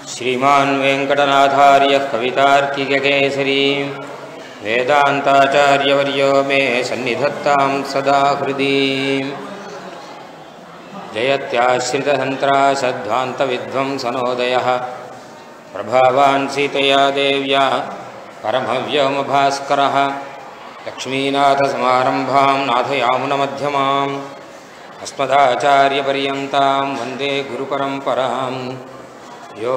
श्रीमान् वेङ्कटनाथार्यः कवितार्किककेसरी वेदान्ताचार्यवर्यो मे सन्निधत्तां सदा हृदि जयत्याश्रितसन्त्रासध्वान्तविध्वंसनोदयः प्रभावान् सीतया देव्या परमव्योमभास्करः लक्ष्मीनाथसमारम्भां नाथयामुनमध्यमाम् अस्मदाचार्यपर्यन्तां वन्दे गुरुपरम्पराम् यो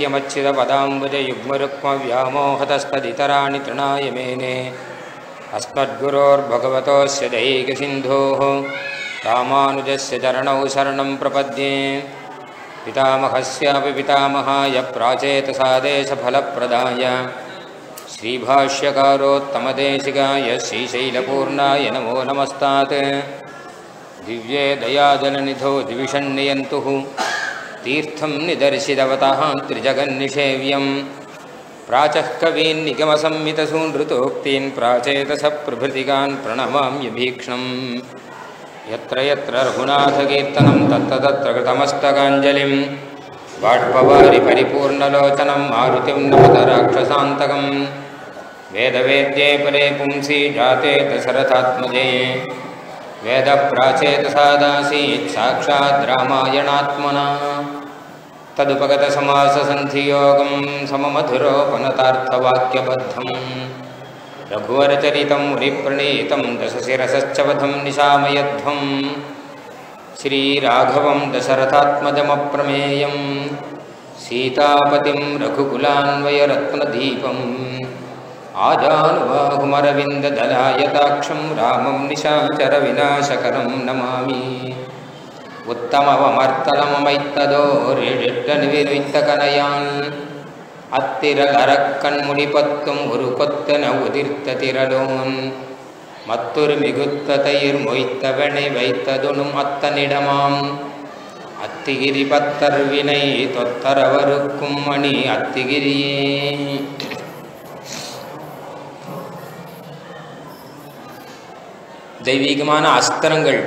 नित्यमच्युतपदाम्बुजयुग्मरुक्मव्यामोहतस्तदितराणि तृणाय मेने अस्मद्गुरोर्भगवतोऽस्य दैकसिन्धोः रामानुजस्य चरणौ शरणं प्रपद्ये पितामहस्यापि पितामहाय प्राचेतसादेशफलप्रदाय श्रीभाष्यकारोत्तमदेशिकाय श्रीशैलपूर्णाय नमो नमस्तात् दिव्ये दयाजननिधौ दिविषन्नियन्तुः तीर्थं निदर्शितवतः त्रिजगन्निषेव्यं प्राचः कवीन् निगमसंमितसूनृतोक्तीन् प्राचेतसप्रभृतिकान् प्रणमाम्यभीक्ष्णम् यत्र यत्र रघुनाथकीर्तनं तत्र तत्र कृतमस्तकाञ्जलिं बाष्पवारि परिपूर्णलोचनं मारुतिं नमत राक्षसान्तकं वेदवेद्ये परे पुंसि जाते दशरथात्मजे वेदप्राचेतसादासीत् साक्षात् रामायणात्मना तदुपगतसमाससन्धियोगं सममधुरोपनतार्थवाक्यबद्धम् रघुवरचरितं मुनिप्रणीतं दशशिरसश्च वधं निशामयध्वं श्रीराघवं दशरथात्मजमप्रमेयं सीतापतिं रघुकुलान्वयरत्नदीपम् आजानुबाहुमरविन्ददलायताक्षं रामं निशाचरविनाशकरं नमामि உத்தமவமர்த்தனமமைத்ததோரிழிட்டனிவிருத்தகனையான் அத்திரல் அறக்கண்முடிபத்தும் ஒரு கொத்தன உதிர்த்த திரளோன் மத்தொரு மிகுத்த தயிர் மொய்த்தவனை வைத்ததுனும் அத்தனிடமாம் அத்திகிரி பத்தர் வினை தொத்தரவருக்கும் மணி அத்திகிரியே தெய்வீகமான அஸ்திரங்கள்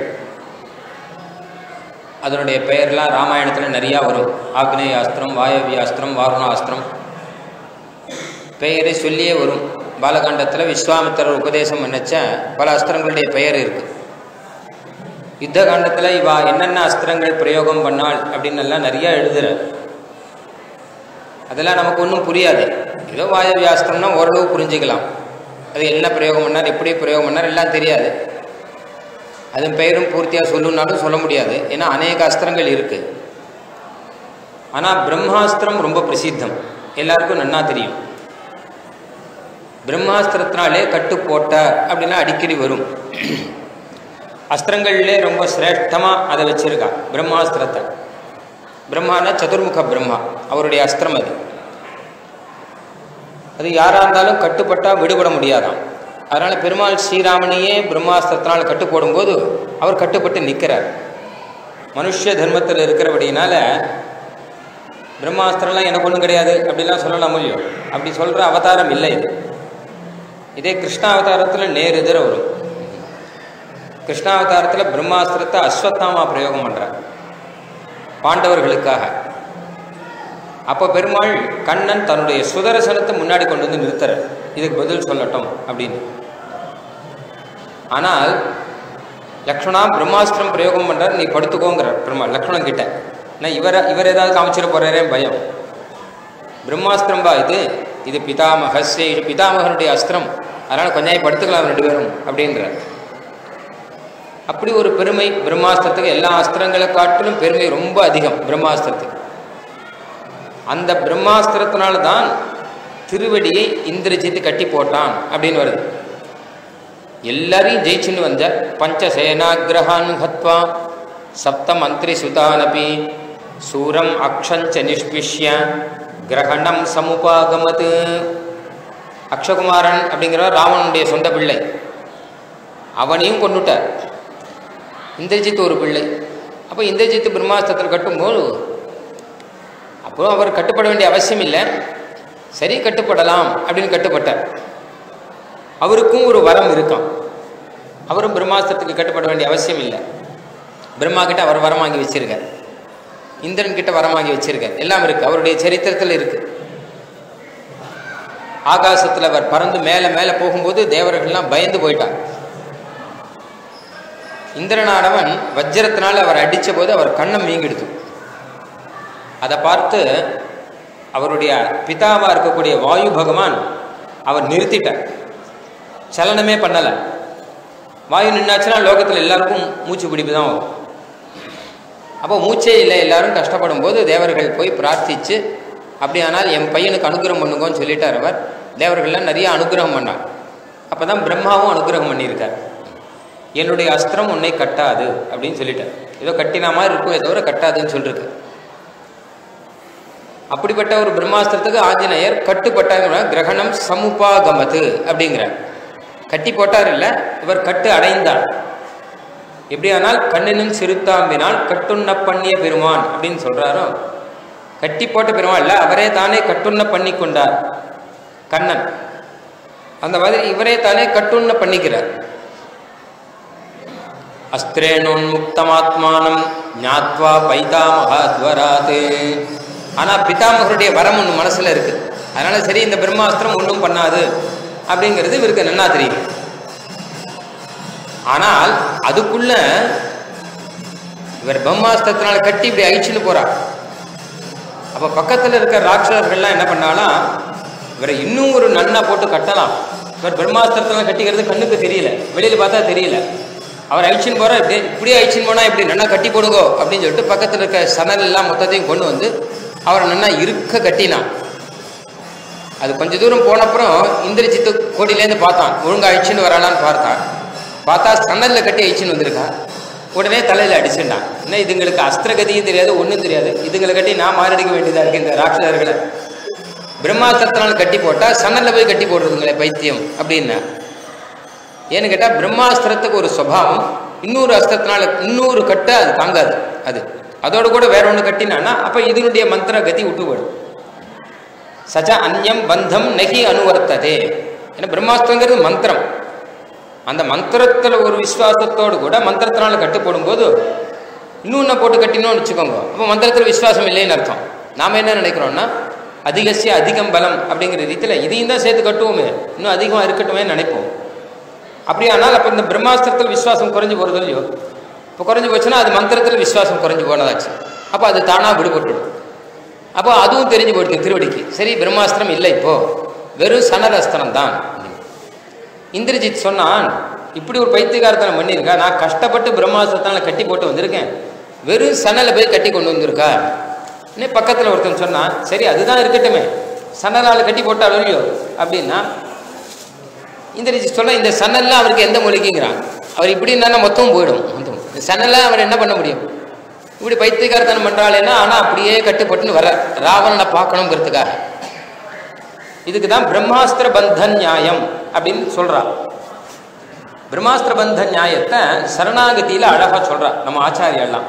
அதனுடைய பெயர்லாம் ராமாயணத்தில் நிறையா வரும் ஆக்னேய அஸ்திரம் வாயவிய அஸ்திரம் வாருணாஸ்திரம் பெயரை சொல்லியே வரும் பாலகாண்டத்தில் விஸ்வாமித்திரர் உபதேசம் நினச்ச பல அஸ்திரங்களுடைய பெயர் இருக்கு யுத்த காண்டத்தில் இவா என்னென்ன அஸ்திரங்கள் பிரயோகம் பண்ணாள் அப்படின்னு எல்லாம் நிறையா எழுதுற அதெல்லாம் நமக்கு ஒன்றும் புரியாது ஏதோ வாயவிய அஸ்திரம்னா ஓரளவு புரிஞ்சுக்கலாம் அது என்ன பிரயோகம் பண்ணார் எப்படி பிரயோகம் பண்ணார் எல்லாம் தெரியாது அதன் பெயரும் பூர்த்தியாக சொல்லணுன்னாலும் சொல்ல முடியாது ஏன்னா அநேக அஸ்திரங்கள் இருக்குது ஆனால் பிரம்மாஸ்திரம் ரொம்ப பிரசித்தம் எல்லாருக்கும் நன்னா தெரியும் பிரம்மாஸ்திரத்தினாலே கட்டு போட்ட அப்படின்னா அடிக்கடி வரும் அஸ்திரங்கள்லே ரொம்ப சிரேஷ்டமாக அதை வச்சிருக்கா பிரம்மாஸ்திரத்தை பிரம்மானா சதுர்முக பிரம்மா அவருடைய அஸ்திரம் அது அது யாராக இருந்தாலும் கட்டுப்பட்டால் விடுபட முடியாதான் அதனால் பெருமாள் ஸ்ரீராமனையே பிரம்மாஸ்திரத்தினால் கட்டு போடும்போது அவர் கட்டுப்பட்டு நிற்கிறார் மனுஷ தர்மத்தில் இருக்கிறபடினால பிரம்மாஸ்திரம்லாம் எனக்கு ஒன்றும் கிடையாது அப்படிலாம் சொல்லலாம் முடியும் அப்படி சொல்கிற அவதாரம் இல்லை இது இதே கிருஷ்ணாவதாரத்தில் நேர் எதிர வரும் கிருஷ்ணாவதாரத்தில் பிரம்மாஸ்திரத்தை அஸ்வத்தாமா பிரயோகம் பண்ணுறார் பாண்டவர்களுக்காக அப்போ பெருமாள் கண்ணன் தன்னுடைய சுதரசனத்தை முன்னாடி கொண்டு வந்து நிறுத்துறார் இதுக்கு பதில் சொல்லட்டும் அப்படின்னு ஆனால் லக்ஷ்மணா பிரம்மாஸ்திரம் பிரயோகம் பண்ணுறார் நீ படுத்துக்கோங்கிறார் பெருமாள் லக்ஷ்மணன் கிட்ட நான் இவரை இவர் ஏதாவது காமிச்சிட போறாரே பயம் பிரம்மாஸ்திரம் பா இது இது பிதாமகஸ்ய இது பிதாமகனுடைய அஸ்திரம் அதனால் கொஞ்சம் படுத்துக்கலாம் ரெண்டு பேரும் அப்படின்றார் அப்படி ஒரு பெருமை பிரம்மாஸ்திரத்துக்கு எல்லா அஸ்திரங்களை காட்டிலும் பெருமை ரொம்ப அதிகம் பிரம்மாஸ்திரத்துக்கு அந்த பிரம்மாஸ்திரத்தினால தான் திருவடியை இந்திரஜித்து கட்டி போட்டான் அப்படின்னு வருது எல்லாரையும் ஜெயிச்சுன்னு வந்த பஞ்சசேனாகிரகான் ஹத்வா சப்த மந்திரி சுதானபி சூரம் அக்ஷஞ்ச நிஷ்பிஷ்ய கிரகணம் சமுபாகமது அக்ஷகுமாரன் அப்படிங்கிறவர் ராவனுடைய சொந்த பிள்ளை அவனையும் கொண்டுட்டார் இந்திரஜித் ஒரு பிள்ளை அப்போ இந்திரஜித் பிரம்மாஸ்திரத்தில் கட்டும்போது அப்போ அவர் கட்டுப்பட வேண்டிய அவசியம் இல்லை சரி கட்டுப்படலாம் அப்படின்னு கட்டுப்பட்டார் அவருக்கும் ஒரு வரம் இருக்கான் அவரும் பிரம்மாஸ்திரத்துக்கு கட்டுப்பட வேண்டிய அவசியம் இல்லை பிரம்மா கிட்ட அவர் வரம் வாங்கி வச்சிருக்கார் இந்திரன் கிட்ட வரமாகி வச்சிருக்கார் எல்லாம் இருக்கு அவருடைய சரித்திரத்தில் இருக்கு ஆகாசத்தில் அவர் பறந்து மேலே மேலே போகும்போது தேவர்கள்லாம் பயந்து போயிட்டார் இந்திரனானவன் வஜ்ரத்தினால் அவர் அடித்த போது அவர் கண்ணம் வீங்கிடுது அதை பார்த்து அவருடைய பிதாவாக இருக்கக்கூடிய வாயு பகவான் அவர் நிறுத்திட்டார் சலனமே பண்ணலை வாயு நின்னாச்சுன்னா லோகத்தில் எல்லாருக்கும் மூச்சு பிடிப்பு தான் வரும் அப்போ மூச்சே இல்லை எல்லாரும் கஷ்டப்படும் போது தேவர்கள் போய் பிரார்த்திச்சு அப்படியானால் என் பையனுக்கு அனுகிரகம் பண்ணுங்கன்னு சொல்லிட்டார் அவர் தேவர்கள்லாம் நிறைய அனுகிரகம் பண்ணார் அப்போ தான் பிரம்மாவும் அனுகிரகம் பண்ணியிருக்கார் என்னுடைய அஸ்திரம் உன்னை கட்டாது அப்படின்னு சொல்லிட்டார் ஏதோ கட்டின மாதிரி இருக்குமே தவிர கட்டாதுன்னு சொல்லிருக்கு அப்படிப்பட்ட ஒரு பிரம்மாஸ்திரத்துக்கு ஆஞ்சநேயர் கட்டுப்பட்டாங்க கிரகணம் சமுபாகமது அப்படிங்கிறார் கட்டி போட்டார் இல்லை இவர் கட்டு அடைந்தார் எப்படியானால் கண்ணினும் சிறுத்தாம்பினால் கட்டுண்ண பண்ணிய பெருமான் அப்படின்னு சொல்றாரோ கட்டி போட்ட பெருமாள் இல்ல அவரே தானே கட்டுண்ண பண்ணி கொண்டார் கண்ணன் அந்த மாதிரி இவரே தானே கட்டுண்ண பண்ணிக்கிறார் அஸ்திரேனோன்முக்தமாத்மானம் ஞாத்வா பைதாமகாத்வராத் ஆனா பிதாமகருடைய வரம் ஒன்று மனசுல இருக்கு அதனால சரி இந்த பிரம்மாஸ்திரம் ஒன்றும் பண்ணாது அப்படிங்கிறது இவருக்கு நன்னா தெரியும் ஆனால் அதுக்குள்ள இவர் பிரம்மாஸ்திரத்தினால கட்டி இப்படி அழிச்சுன்னு போறார் அப்ப பக்கத்துல இருக்க ராட்சசர்கள்லாம் என்ன பண்ணாலாம் இவரை இன்னும் ஒரு நன்னா போட்டு கட்டலாம் இவர் பிரம்மாஸ்திரத்தினால கட்டிக்கிறது கண்ணுக்கு தெரியல வெளியில பார்த்தா தெரியல அவர் அழிச்சுன்னு போற இப்படி இப்படி அழிச்சுன்னு போனா இப்படி நன்னா கட்டி போடுங்கோ அப்படின்னு சொல்லிட்டு பக்கத்துல இருக்க சணல் எல்லாம் மொத்தத்தையும் கொண்டு வந்து அவரை நன்னா இருக்க கட்டினான் அது கொஞ்ச தூரம் போன அப்புறம் இந்திரஜித்து கோடியிலேருந்து பார்த்தான் ஒழுங்கா அழிச்சுன்னு வராளான்னு பார்த்தான் பார்த்தா சணல்ல கட்டி அழிச்சுன்னு வந்திருக்கா உடனே தலையில் அடிச்சுட்டான் என்ன இதுங்களுக்கு அஸ்திரகதியும் தெரியாது ஒன்றும் தெரியாது இதுங்களை கட்டி நான் மாரடிக்க வேண்டியதாக இருக்கு இந்த ராட்சசர்களை பிரம்மாஸ்திரத்தினால் கட்டி போட்டால் சணல்ல போய் கட்டி போடுறதுங்களே பைத்தியம் அப்படின்னா ஏன்னு கேட்டால் பிரம்மாஸ்திரத்துக்கு ஒரு சுபாவம் இன்னொரு அஸ்திரத்தினால இன்னொரு கட்டை அது தாங்காது அது அதோட கூட வேற ஒன்று கட்டினான்னா அப்போ இதனுடைய மந்திர கதி விட்டு போயிடும் சச்ச அந்யம் பந்தம் நகி அனுவர்த்ததே ஏன்னா பிரம்மாஸ்திரங்கிறது மந்திரம் அந்த மந்திரத்தில் ஒரு விசுவாசத்தோடு கூட மந்திரத்தினால கட்டு போடும்போது இன்னொன்று போட்டு கட்டினோம்னு வச்சுக்கோங்க அப்போ மந்திரத்தில் விசுவாசம் இல்லைன்னு அர்த்தம் நாம் என்ன நினைக்கிறோம்னா அதிகசிய அதிகம் பலம் அப்படிங்கிற ரீதியில் இதையும் தான் சேர்த்து கட்டுவோமே இன்னும் அதிகமாக இருக்கட்டுமே நினைப்போம் அப்படியானால் அப்போ இந்த பிரம்மாஸ்திரத்தில் விசுவாசம் குறைஞ்சு போகிறது இல்லையோ இப்போ குறைஞ்சு போச்சுன்னா அது மந்திரத்தில் விசுவாசம் குறைஞ்சு போனதாச்சு அப்போ அது தானாக விடுபட்டுடும் அப்போ அதுவும் தெரிஞ்சு போயிடுது திருவடிக்கு சரி பிரம்மாஸ்திரம் இல்லை இப்போ வெறும் சனரஸ்திரம் தான் இந்திரஜித் சொன்னான் இப்படி ஒரு பைத்தியகாரத்தனை பண்ணியிருக்கா நான் கஷ்டப்பட்டு பிரம்மாஸ்திரத்தால கட்டி போட்டு வந்திருக்கேன் வெறும் சணலை போய் கட்டி கொண்டு வந்திருக்கா இன்னும் பக்கத்தில் ஒருத்தன் சொன்னான் சரி அதுதான் இருக்கட்டுமே சணலால் கட்டி போட்டால் இல்லையோ அப்படின்னா இந்திரஜித் சொல்ல இந்த சணல்லாம் அவருக்கு எந்த மொழிக்குங்கிறான் அவர் இப்படின்னா மொத்தம் போயிடும் மொத்தம் இந்த சணலை அவர் என்ன பண்ண முடியும் இப்படி பைத்தியகாரத்தனம் பண்றாளேன்னா ஆனால் அப்படியே கட்டுப்பட்டுன்னு வர ராவணனை பார்க்கணுங்கிறதுக்காக இதுக்கு தான் பிரம்மாஸ்திர பந்த நியாயம் அப்படின்னு சொல்றா பிரம்மாஸ்திர பந்த நியாயத்தை சரணாகதியில அழகா சொல்றா நம்ம ஆச்சாரியெல்லாம்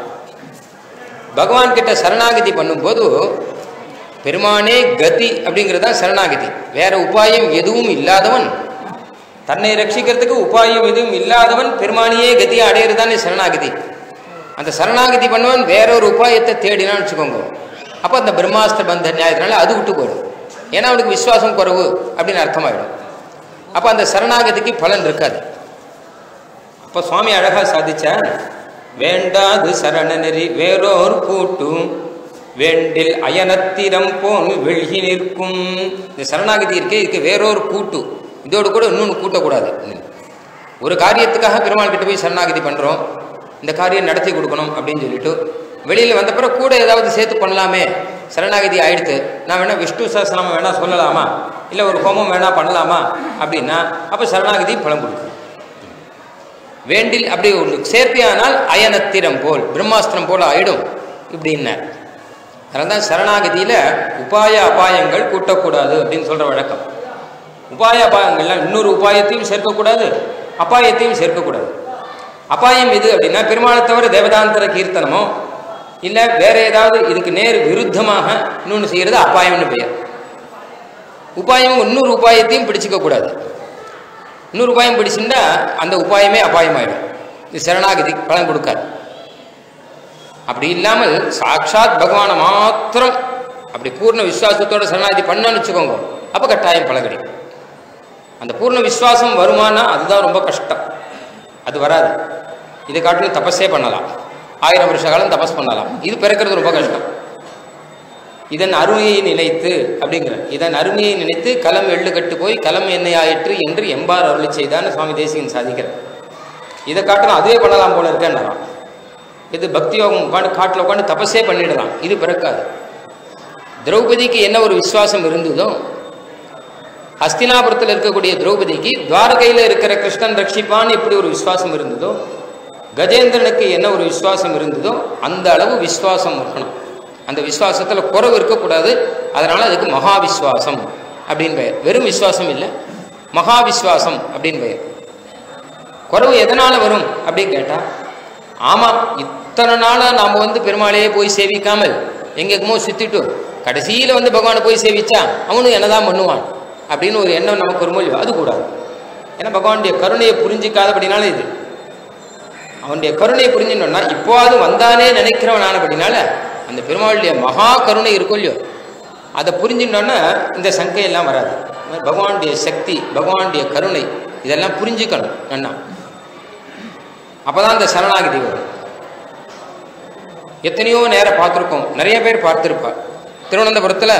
பகவான் கிட்ட சரணாகதி பண்ணும்போது பெருமானே கதி அப்படிங்கிறது தான் சரணாகதி வேற உபாயம் எதுவும் இல்லாதவன் தன்னை ரட்சிக்கிறதுக்கு உபாயம் எதுவும் இல்லாதவன் பெருமானியே கதியை அடையிறது தானே சரணாகதி அந்த சரணாகதி பண்ணவன் வேற ஒரு உபாயத்தை தேடினான்னு வச்சுக்கோங்க அப்போ அந்த பிரம்மாஸ்திர பந்த நியாயத்தினால அது விட்டு போயிடும் ஏன்னா அவனுக்கு விசுவாசம் குறைவு அப்படின்னு அர்த்தமாயிடும் அப்போ அந்த சரணாகதிக்கு பலன் இருக்காது அப்போ சுவாமி அழகா சாதிச்சார் வேண்டாது சரண நெறி வேறோர் கூட்டும் வேண்டில் அயனத்திரம் போன் வெள்கி நிற்கும் இந்த சரணாகதி இருக்கே இதுக்கு வேறொரு கூட்டு இதோடு கூட இன்னொன்று கூட்டக்கூடாது ஒரு காரியத்துக்காக பெருமாள் கிட்ட போய் சரணாகதி பண்ணுறோம் இந்த காரியம் நடத்தி கொடுக்கணும் அப்படின்னு சொல்லிட்டு வெளியில் வந்த பிறகு கூட ஏதாவது சேர்த்து பண்ணலாமே சரணாகதி ஆயிடுத்து நான் வேணா விஷ்ணு சஹஸ்ரநாமம் வேணா சொல்லலாமா இல்லை ஒரு ஹோமம் வேணா பண்ணலாமா அப்படின்னா அப்போ சரணாகதி பலம் கொடுக்கும் வேண்டில் அப்படி ஒன்று சேர்த்தியானால் அயனத்திரம் போல் பிரம்மாஸ்திரம் போல ஆயிடும் இப்படின்னார் அதனால தான் சரணாகதியில் உபாய அபாயங்கள் கூட்டக்கூடாது அப்படின்னு சொல்கிற வழக்கம் உபாய அபாயங்கள்லாம் இன்னொரு உபாயத்தையும் சேர்க்கக்கூடாது அபாயத்தையும் சேர்க்கக்கூடாது அபாயம் எது அப்படின்னா பெருமாளை தவிர தேவதாந்தர கீர்த்தனமோ இல்லை வேற ஏதாவது இதுக்கு நேர் விருத்தமாக இன்னொன்று செய்கிறது அபாயம்னு பெயர் உபாயம் இன்னொரு உபாயத்தையும் பிடிச்சிக்க கூடாது இன்னொரு உபாயம் பிடிச்சிருந்தா அந்த உபாயமே அபாயமாயிடும் இது சரணாகதி பலன் கொடுக்காது அப்படி இல்லாமல் சாட்சாத் பகவானை மாத்திரம் அப்படி பூர்ண விசுவாசத்தோட சரணாதி பண்ணான்னு வச்சுக்கோங்க அப்போ கட்டாயம் பல கிடைக்கும் அந்த பூர்ண விசுவாசம் வருமானா அதுதான் ரொம்ப கஷ்டம் அது வராது இதை காட்டிலும் தபஸே பண்ணலாம் ஆயிரம் வருஷ காலம் தபஸ் பண்ணலாம் இது பிறக்கிறது ரொம்ப கஷ்டம் இதன் அருமையை நினைத்து அப்படிங்கிற இதன் அருமையை நினைத்து களம் எள்ளு கட்டு போய் களம் எண்ணெய் ஆயிற்று என்று எம்பார் அருளி செய்தான்னு சுவாமி தேசிகன் சாதிக்கிறார் இதை காட்டிலும் அதுவே பண்ணலாம் போல இருக்கேன்னு இது பக்தி யோகம் உட்காந்து காட்டில் உட்காந்து தபஸே பண்ணிடலாம் இது பிறக்காது திரௌபதிக்கு என்ன ஒரு விசுவாசம் இருந்ததோ ஹஸ்தினாபுரத்தில் இருக்கக்கூடிய திரௌபதிக்கு துவாரகையில் இருக்கிற கிருஷ்ணன் ரட்சிப்பான்னு எப்படி ஒரு விசுவாசம் இருந்ததோ கஜேந்திரனுக்கு என்ன ஒரு விசுவாசம் இருந்ததோ அந்த அளவு விசுவாசம் இருக்கணும் அந்த விசுவாசத்தில் குறவு இருக்கக்கூடாது அதனால் அதுக்கு மகா விஸ்வாசம் அப்படின்னு பெயர் வெறும் விசுவாசம் இல்லை மகா விஸ்வாசம் அப்படின்னு பெயர் குறவு எதனால் வரும் அப்படின்னு கேட்டால் ஆமாம் இத்தனை நாளாக நாம் வந்து பெருமாளையே போய் சேவிக்காமல் எங்கெங்குமோ சுற்றிட்டு கடைசியில் வந்து பகவானை போய் சேவிச்சா அவனும் என்னதான் பண்ணுவான் அப்படின்னு ஒரு எண்ணம் நமக்கு ஒரு மொழி அது கூடாது ஏன்னா பகவானுடைய கருணையை புரிஞ்சிக்காதபடினால இது அவனுடைய கருணையை புரிஞ்சுட்டோம்னா இப்போது வந்தானே நினைக்கிறவன் ஆனபடினால அந்த பெருமாளுடைய மகா கருணை இருக்கும் இல்லையோ அதை புரிஞ்சுட்டோன்னா இந்த சங்கையெல்லாம் வராது பகவானுடைய சக்தி பகவானுடைய கருணை இதெல்லாம் புரிஞ்சுக்கணும் அண்ணா அப்போதான் இந்த சரணாகதி வரும் எத்தனையோ நேரம் பார்த்துருக்கோம் நிறைய பேர் பார்த்துருப்பா திருவனந்தபுரத்தில்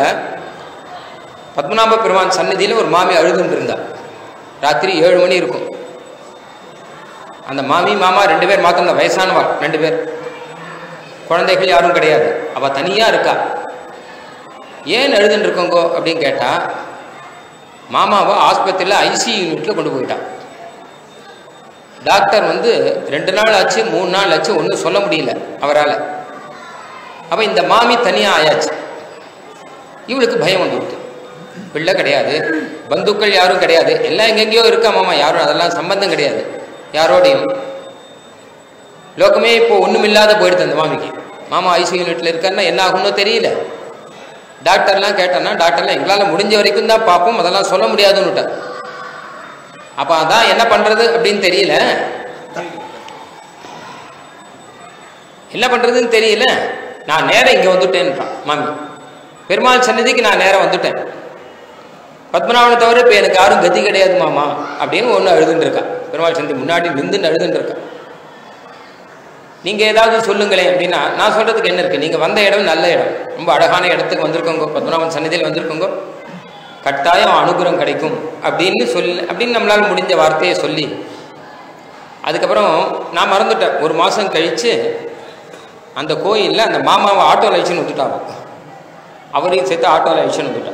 பத்மநாப பெருமான் சன்னதியில் ஒரு மாமி அழுதுன்னு இருந்தா ராத்திரி ஏழு மணி இருக்கும் அந்த மாமி மாமா ரெண்டு பேர் மாத்திரம் வயசானவா ரெண்டு பேர் குழந்தைகள் யாரும் கிடையாது அவள் தனியாக இருக்கா ஏன் எழுதுன்னு இருக்கோங்கோ அப்படின்னு கேட்டால் மாமாவை ஆஸ்பத்திரியில் ஐசி யூனிட்டில் கொண்டு போயிட்டான் டாக்டர் வந்து ரெண்டு நாள் ஆச்சு மூணு நாள் ஆச்சு ஒன்றும் சொல்ல முடியல அவரால் அப்போ இந்த மாமி தனியாக ஆயாச்சு இவளுக்கு பயம் வந்துவிட்டு பிள்ளை கிடையாது பந்துக்கள் யாரும் கிடையாது எல்லாம் எங்கெங்கேயோ இருக்கா மாமா யாரும் அதெல்லாம் சம்பந்தம் கிடையாது யாரோடையும் லோகமே இப்போ ஒன்றும் இல்லாத போயிடுது அந்த மாமிக்கு மாமா ஐசி யூனிட்டில் இருக்காருன்னா என்ன ஆகும்னு தெரியல டாக்டர்லாம் கேட்டோன்னா டாக்டர்லாம் எங்களால் முடிஞ்ச வரைக்கும் தான் பார்ப்போம் அதெல்லாம் சொல்ல முடியாதுன்னுட்டார் அப்போ அதான் என்ன பண்ணுறது அப்படின்னு தெரியல என்ன பண்ணுறதுன்னு தெரியல நான் நேரம் இங்கே வந்துட்டேன்றான் மாமி பெருமாள் சன்னதிக்கு நான் நேரம் வந்துட்டேன் பத்மநாபனை தவிர இப்போ எனக்கு யாரும் கதி கிடையாது மாமா அப்படின்னு ஒன்று அழுதுன்னு இருக்கா பெருமாள் சந்தி முன்னாடி நின்றுன்னு அழுதுன்னு இருக்கா நீங்கள் ஏதாவது சொல்லுங்களேன் அப்படின்னா நான் சொல்கிறதுக்கு என்ன இருக்குது நீங்கள் வந்த இடம் நல்ல இடம் ரொம்ப அழகான இடத்துக்கு வந்திருக்கோங்க பத்மநாபன் சன்னதியில் வந்திருக்கோங்க கட்டாயம் அனுகிரகம் கிடைக்கும் அப்படின்னு சொல்லி அப்படின்னு நம்மளால் முடிஞ்ச வார்த்தையை சொல்லி அதுக்கப்புறம் நான் மறந்துட்டேன் ஒரு மாதம் கழித்து அந்த கோயிலில் அந்த மாமாவை ஆட்டோவில் அழிச்சுன்னு விட்டுட்டாங்க அவரையும் சேர்த்து ஆட்டோவில் அழிச்சுன்னு விட்டுட்டான்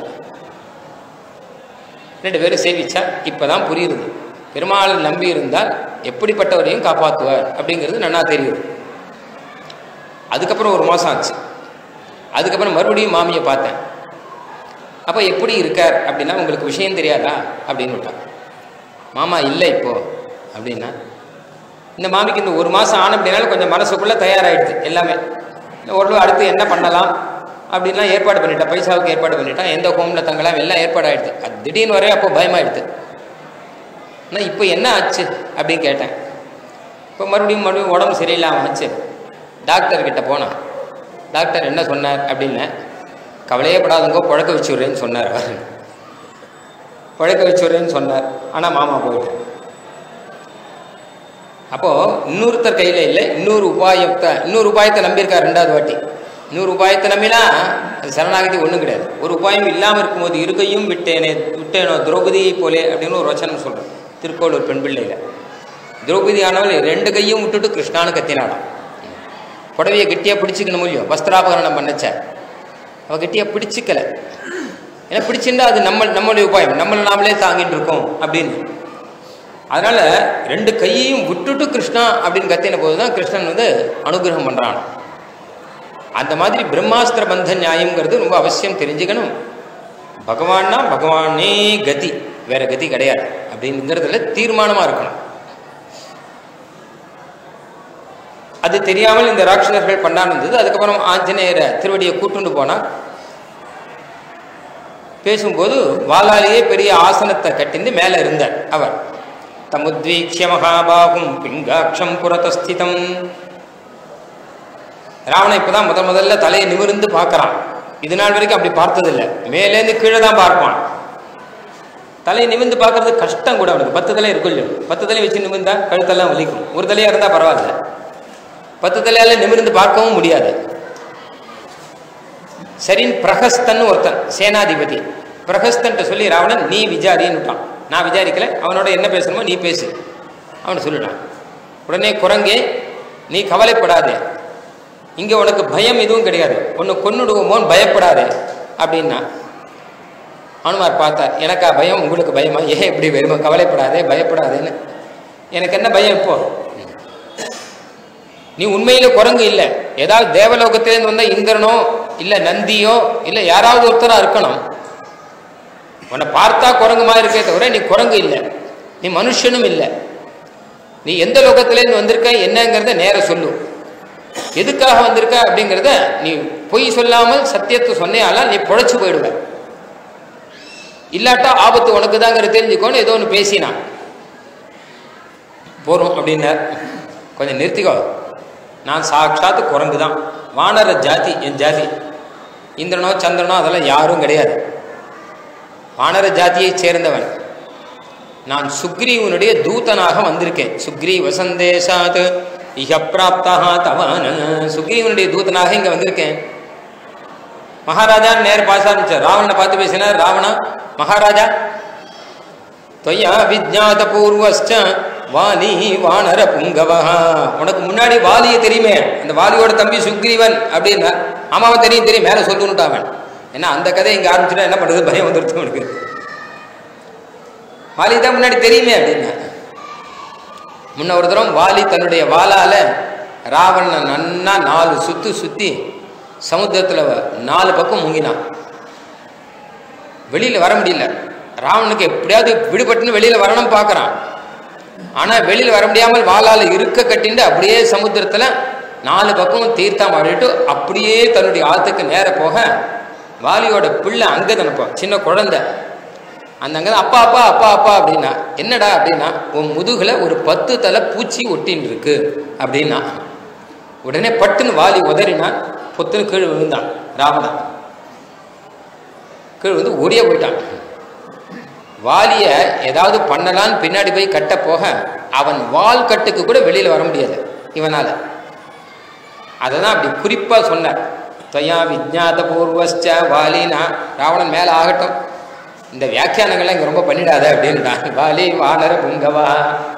ரெண்டு பேரும் சேவிச்சா இப்போ தான் புரியுது பெருமாள் நம்பி இருந்தால் எப்படிப்பட்டவரையும் காப்பாற்றுவார் அப்படிங்கிறது நன்னா தெரியுது அதுக்கப்புறம் ஒரு மாதம் ஆச்சு அதுக்கப்புறம் மறுபடியும் மாமியை பார்த்தேன் அப்போ எப்படி இருக்கார் அப்படின்னா உங்களுக்கு விஷயம் தெரியாதா அப்படின்னு விட்டான் மாமா இல்லை இப்போ அப்படின்னா இந்த மாமிக்கு இந்த ஒரு மாதம் ஆன அப்படின்னாலும் கொஞ்சம் மனசுக்குள்ளே தயாராகிடுது எல்லாமே ஓரளவு அடுத்து என்ன பண்ணலாம் அப்படின்லாம் ஏற்பாடு பண்ணிட்டேன் பைசாவுக்கு ஏற்பாடு பண்ணிட்டேன் எந்த ஹோமில் தங்கலாம் எல்லாம் ஏற்பாடு ஆகிடுது அது திடீர்னு வரையும் அப்போ பயமாயிடுது ஆனால் இப்போ என்ன ஆச்சு அப்படின்னு கேட்டேன் இப்போ மறுபடியும் மறுபடியும் உடம்பு சரியில்லாமல் ஆச்சு டாக்டர் கிட்ட போனேன் டாக்டர் என்ன சொன்னார் அப்படின்னு கவலையே படாதங்கோ புழக்க வச்சுடுறேன்னு சொன்னார் அவர் புழக்க வச்சுடுறேன்னு சொன்னார் ஆனால் மாமா போயிட்டார் அப்போது இன்னொருத்தர் கையில் இல்லை இன்னொரு உபாயத்தை இன்னொரு உபாயத்தை நம்பியிருக்கார் ரெண்டாவது வாட்டி இன்னொரு உபாயத்தை நம்பினா அது சரணாகதி ஒன்றும் கிடையாது ஒரு உபாயம் இல்லாமல் இருக்கும்போது இருக்கையும் விட்டேனே விட்டேனோ திரௌபதியை போலே அப்படின்னு ஒரு வச்சனம் சொல்கிறேன் திருக்கோளூர் பெண் பிள்ளையில் திரௌபதி ஆனவள் ரெண்டு கையும் விட்டுட்டு கிருஷ்ணானு கத்தினாடாம் புடவையை கெட்டியாக பிடிச்சிக்கணும் இல்லையோ வஸ்திராபகரணம் பண்ணச்ச அவள் கெட்டியாக பிடிச்சிக்கல ஏன்னா பிடிச்சிருந்தா அது நம்ம நம்மளுடைய உபாயம் நம்மளை நாமளே தாங்கிட்டு இருக்கோம் அப்படின்னு அதனால ரெண்டு கையையும் விட்டுட்டு கிருஷ்ணா அப்படின்னு கத்தின போது தான் கிருஷ்ணன் வந்து அனுகிரகம் பண்ணுறான் அந்த மாதிரி பிரம்மாஸ்திர பந்த நியாயம்ங்கிறது ரொம்ப அவசியம் தெரிஞ்சுக்கணும் பகவான்னா பகவானே கதி வேற கதி கிடையாது அப்படிங்கிறதுல தீர்மானமாக இருக்கணும் அது தெரியாமல் இந்த ராட்சசர்கள் பண்ணாமல் இருந்தது அதுக்கப்புறம் ஆஞ்சநேயரை திருவடியை கூட்டுண்டு போனா பேசும்போது வாளாலேயே பெரிய ஆசனத்தை கட்டிந்து மேலே இருந்தார் அவர் தமுத்வீக்ஷ மகாபாகும் பிங்காட்சம் புரதஸ்திதம் ராவணன் இப்பதான் முத முதல்ல தலையை நிமிர்ந்து பார்க்கறான் இது நாள் வரைக்கும் அப்படி பார்த்ததில்லை மேலேருந்து கீழே தான் பார்ப்பான் தலையை நிமிர்ந்து பார்க்கறது கஷ்டம் கூட அவனுக்கு பத்து தலை இருக்கும் இல்லையோ பத்து தலை வச்சு நிமிர்ந்தா கழுத்தெல்லாம் வலிக்கும் ஒரு தலையா இருந்தா பரவாயில்ல பத்து தலையால நிமிர்ந்து பார்க்கவும் முடியாது சரின்னு பிரகஸ்தன் ஒருத்தன் சேனாதிபதி பிரகஸ்தன்ட்ட சொல்லி ராவணன் நீ விசாரின்னுட்டான் நான் விசாரிக்கல அவனோட என்ன பேசணுமோ நீ பேசு அவன் சொல்லிட்டான் உடனே குரங்கே நீ கவலைப்படாதே இங்க உனக்கு பயம் எதுவும் கிடையாது உன்னை கொன்னுடுவோமோன்னு பயப்படாதே அப்படின்னா அனுமார் பார்த்தார் எனக்கா பயம் உங்களுக்கு பயமா ஏன் இப்படி வருமா கவலைப்படாதே பயப்படாதேன்னு எனக்கு என்ன பயம் இப்போ நீ உண்மையில குரங்கு இல்லை ஏதாவது தேவலோகத்திலேருந்து வந்த இந்திரனோ இல்ல நந்தியோ இல்ல யாராவது ஒருத்தரா இருக்கணும் உன்னை பார்த்தா குரங்கு மாதிரி இருக்கே தவிர நீ குரங்கு இல்லை நீ மனுஷனும் இல்லை நீ எந்த லோகத்திலேருந்து வந்திருக்க என்னங்கிறத நேர சொல்லு எதுக்காக வந்திருக்க அப்படிங்கிறத நீ பொய் சொல்லாமல் சத்தியத்தை சொன்னேயால நீ பொழைச்சு போயிடுவ இல்லாட்டா ஆபத்து உனக்கு தாங்கிற தெரிஞ்சுக்கோன்னு ஏதோ ஒன்று பேசினான் போறோம் அப்படின்னார் கொஞ்சம் நிறுத்திக்கோ நான் சாட்சாத்து குரங்கு தான் வானர ஜாதி என் ஜாதி இந்திரனோ சந்திரனோ அதெல்லாம் யாரும் கிடையாது வானர ஜாதியைச் சேர்ந்தவன் நான் சுக்ரீவனுடைய தூதனாக வந்திருக்கேன் சுக்ரீவ சந்தேசாத் இஹ பிராப்தா தவான சுக்ரீவனுடைய தூதனாக இங்க வந்திருக்கேன் மகாராஜா நேர் பாச ஆரம்பிச்சார் ராவணனை பார்த்து பேசினார் ராவணா மகாராஜா தொய்யா விஜாத பூர்வஸ்ச வாலி வானர புங்கவா உனக்கு முன்னாடி வாலியை தெரியுமே அந்த வாலியோட தம்பி சுக்ரீவன் அப்படின்னா ஆமாவன் தெரியும் தெரியும் மேலே சொல்லுன்னுட்டாவன் ஏன்னா அந்த கதை இங்கே ஆரம்பிச்சுட்டா என்ன பண்ணுறது பயம் வந்துடுது உனக்கு வாலி தான் முன்னாடி தெரியுமே அப்படின்னா முன்ன ஒரு தரம் வாலி தன்னுடைய வாளால ராவணனை நன்னா நாலு சுத்து சுத்தி சமுத்திரத்துல நாலு பக்கம் முங்கினான் வெளியில வர முடியல ராவணனுக்கு எப்படியாவது விடுபட்டுன்னு வெளியில வரணும் பார்க்கறான் ஆனா வெளியில வர முடியாமல் வாளால இருக்க கட்டிண்டு அப்படியே சமுத்திரத்துல நாலு பக்கம் தீர்த்தம் ஆடிட்டு அப்படியே தன்னுடைய ஆத்துக்கு நேர போக வாலியோட பிள்ளை அங்கதனப்பா சின்ன குழந்தை அந்த அங்கே அப்பா அப்பா அப்பா அப்பா அப்படின்னா என்னடா அப்படின்னா உன் முதுகுல ஒரு பத்து தலை பூச்சி ஒட்டின்னு இருக்கு அப்படின்னா உடனே பட்டுன்னு வாலி உதறினா பொத்துன்னு கீழே விழுந்தான் ராவணன் கீழே வந்து ஓடியே போயிட்டான் வாலிய ஏதாவது பண்ணலான்னு பின்னாடி போய் கட்ட போக அவன் வால் கட்டுக்கு கூட வெளியில வர முடியாது இவனால அதை தான் அப்படி குறிப்பா சொன்னார் தொயா விஜாத பூர்வஸ்ச வாலினா ராவணன் மேல ஆகட்டும் இந்த வியாக்கியானங்கள்லாம் இங்க ரொம்ப பண்ணிடாத அப்படின்ட்டான் வாலி வானர புங்கவா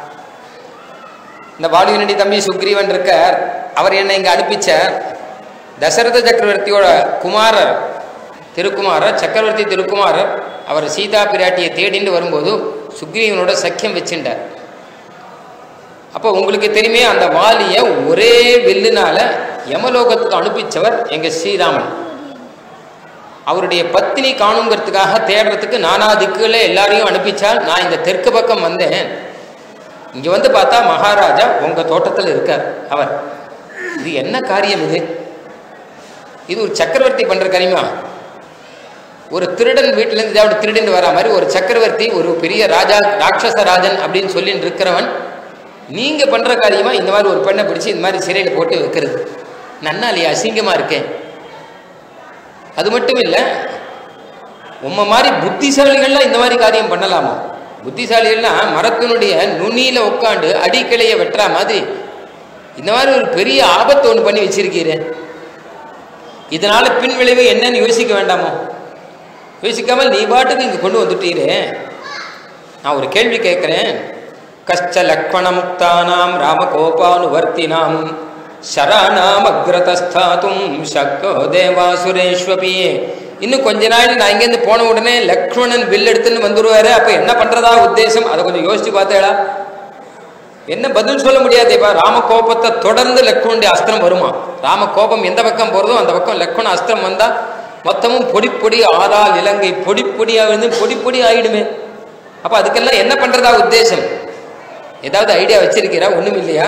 இந்த வாலியனுடைய தம்பி சுக்ரீவன் இருக்கார் அவர் என்னை இங்க அனுப்பிச்சார் தசரத சக்கரவர்த்தியோட குமாரர் திருக்குமாரர் சக்கரவர்த்தி திருக்குமாரர் அவர் சீதா பிராட்டியை தேடிண்டு வரும்போது சுக்ரீவனோட சக்கியம் வச்சுட்டார் அப்போ உங்களுக்கு தெரியுமே அந்த வாலியை ஒரே வில்லுனால யமலோகத்துக்கு அனுப்பிச்சவர் எங்க ஸ்ரீராமன் அவருடைய பத்தினி காணுங்கிறதுக்காக தேடுறதுக்கு நானா திக்குல எல்லாரையும் அனுப்பிச்சால் நான் இந்த தெற்கு பக்கம் வந்தேன் இங்க வந்து பார்த்தா மகாராஜா உங்க தோட்டத்தில் இருக்கார் அவர் இது என்ன காரியம் இது இது ஒரு சக்கரவர்த்தி பண்ற காரியமா ஒரு திருடன் வீட்டுல இருந்து ஏதாவது திருடின்னு வரா மாதிரி ஒரு சக்கரவர்த்தி ஒரு பெரிய ராஜா ராட்சச ராஜன் அப்படின்னு சொல்லிட்டு இருக்கிறவன் நீங்க பண்ற காரியமா இந்த மாதிரி ஒரு பெண்ணை பிடிச்சி இந்த மாதிரி சிறையில் போட்டு வைக்கிறது நன்னா இல்லையா அசிங்கமா இருக்கேன் அது மட்டும் இல்லை உம்ம மாதிரி புத்திசாலிகள்லாம் இந்த மாதிரி காரியம் பண்ணலாமா புத்திசாலிகள்லாம் மரத்தினுடைய நுனியில உட்காந்து அடிக்கிளைய வெட்டுற மாதிரி இந்த மாதிரி ஒரு பெரிய ஆபத்து ஒன்று பண்ணி வச்சிருக்கீரே இதனால பின் விளைவு என்னன்னு யோசிக்க வேண்டாமோ யோசிக்காமல் நீ பாட்டுக்கு இங்க கொண்டு வந்துட்டீரே நான் ஒரு கேள்வி கேட்கிறேன் கஷ்ட லக்மண முக்தானாம் ராமகோபானுவர்த்தினாம் சரணாம் அக்ரதஸ்தாத்தும் சக்கோ தேவாசுரேஸ்வபி இன்னும் கொஞ்ச நாள் நான் இங்கேருந்து போன உடனே லக்ஷ்மணன் வில் எடுத்துன்னு வந்துருவாரு அப்ப என்ன பண்றதா உத்தேசம் அதை கொஞ்சம் யோசிச்சு பார்த்தேடா என்ன பதில் சொல்ல முடியாதேப்பா ராம கோபத்தை தொடர்ந்து லக்ஷ்மணுடைய அஸ்திரம் வருமா ராம கோபம் எந்த பக்கம் போறதோ அந்த பக்கம் லக்ஷ்மண அஸ்திரம் வந்தா மொத்தமும் பொடி பொடி ஆறால் இலங்கை பொடி பொடியா விழுந்து பொடி பொடி ஆயிடுமே அப்ப அதுக்கெல்லாம் என்ன பண்றதா உத்தேசம் ஏதாவது ஐடியா வச்சிருக்கிறா ஒண்ணும் இல்லையா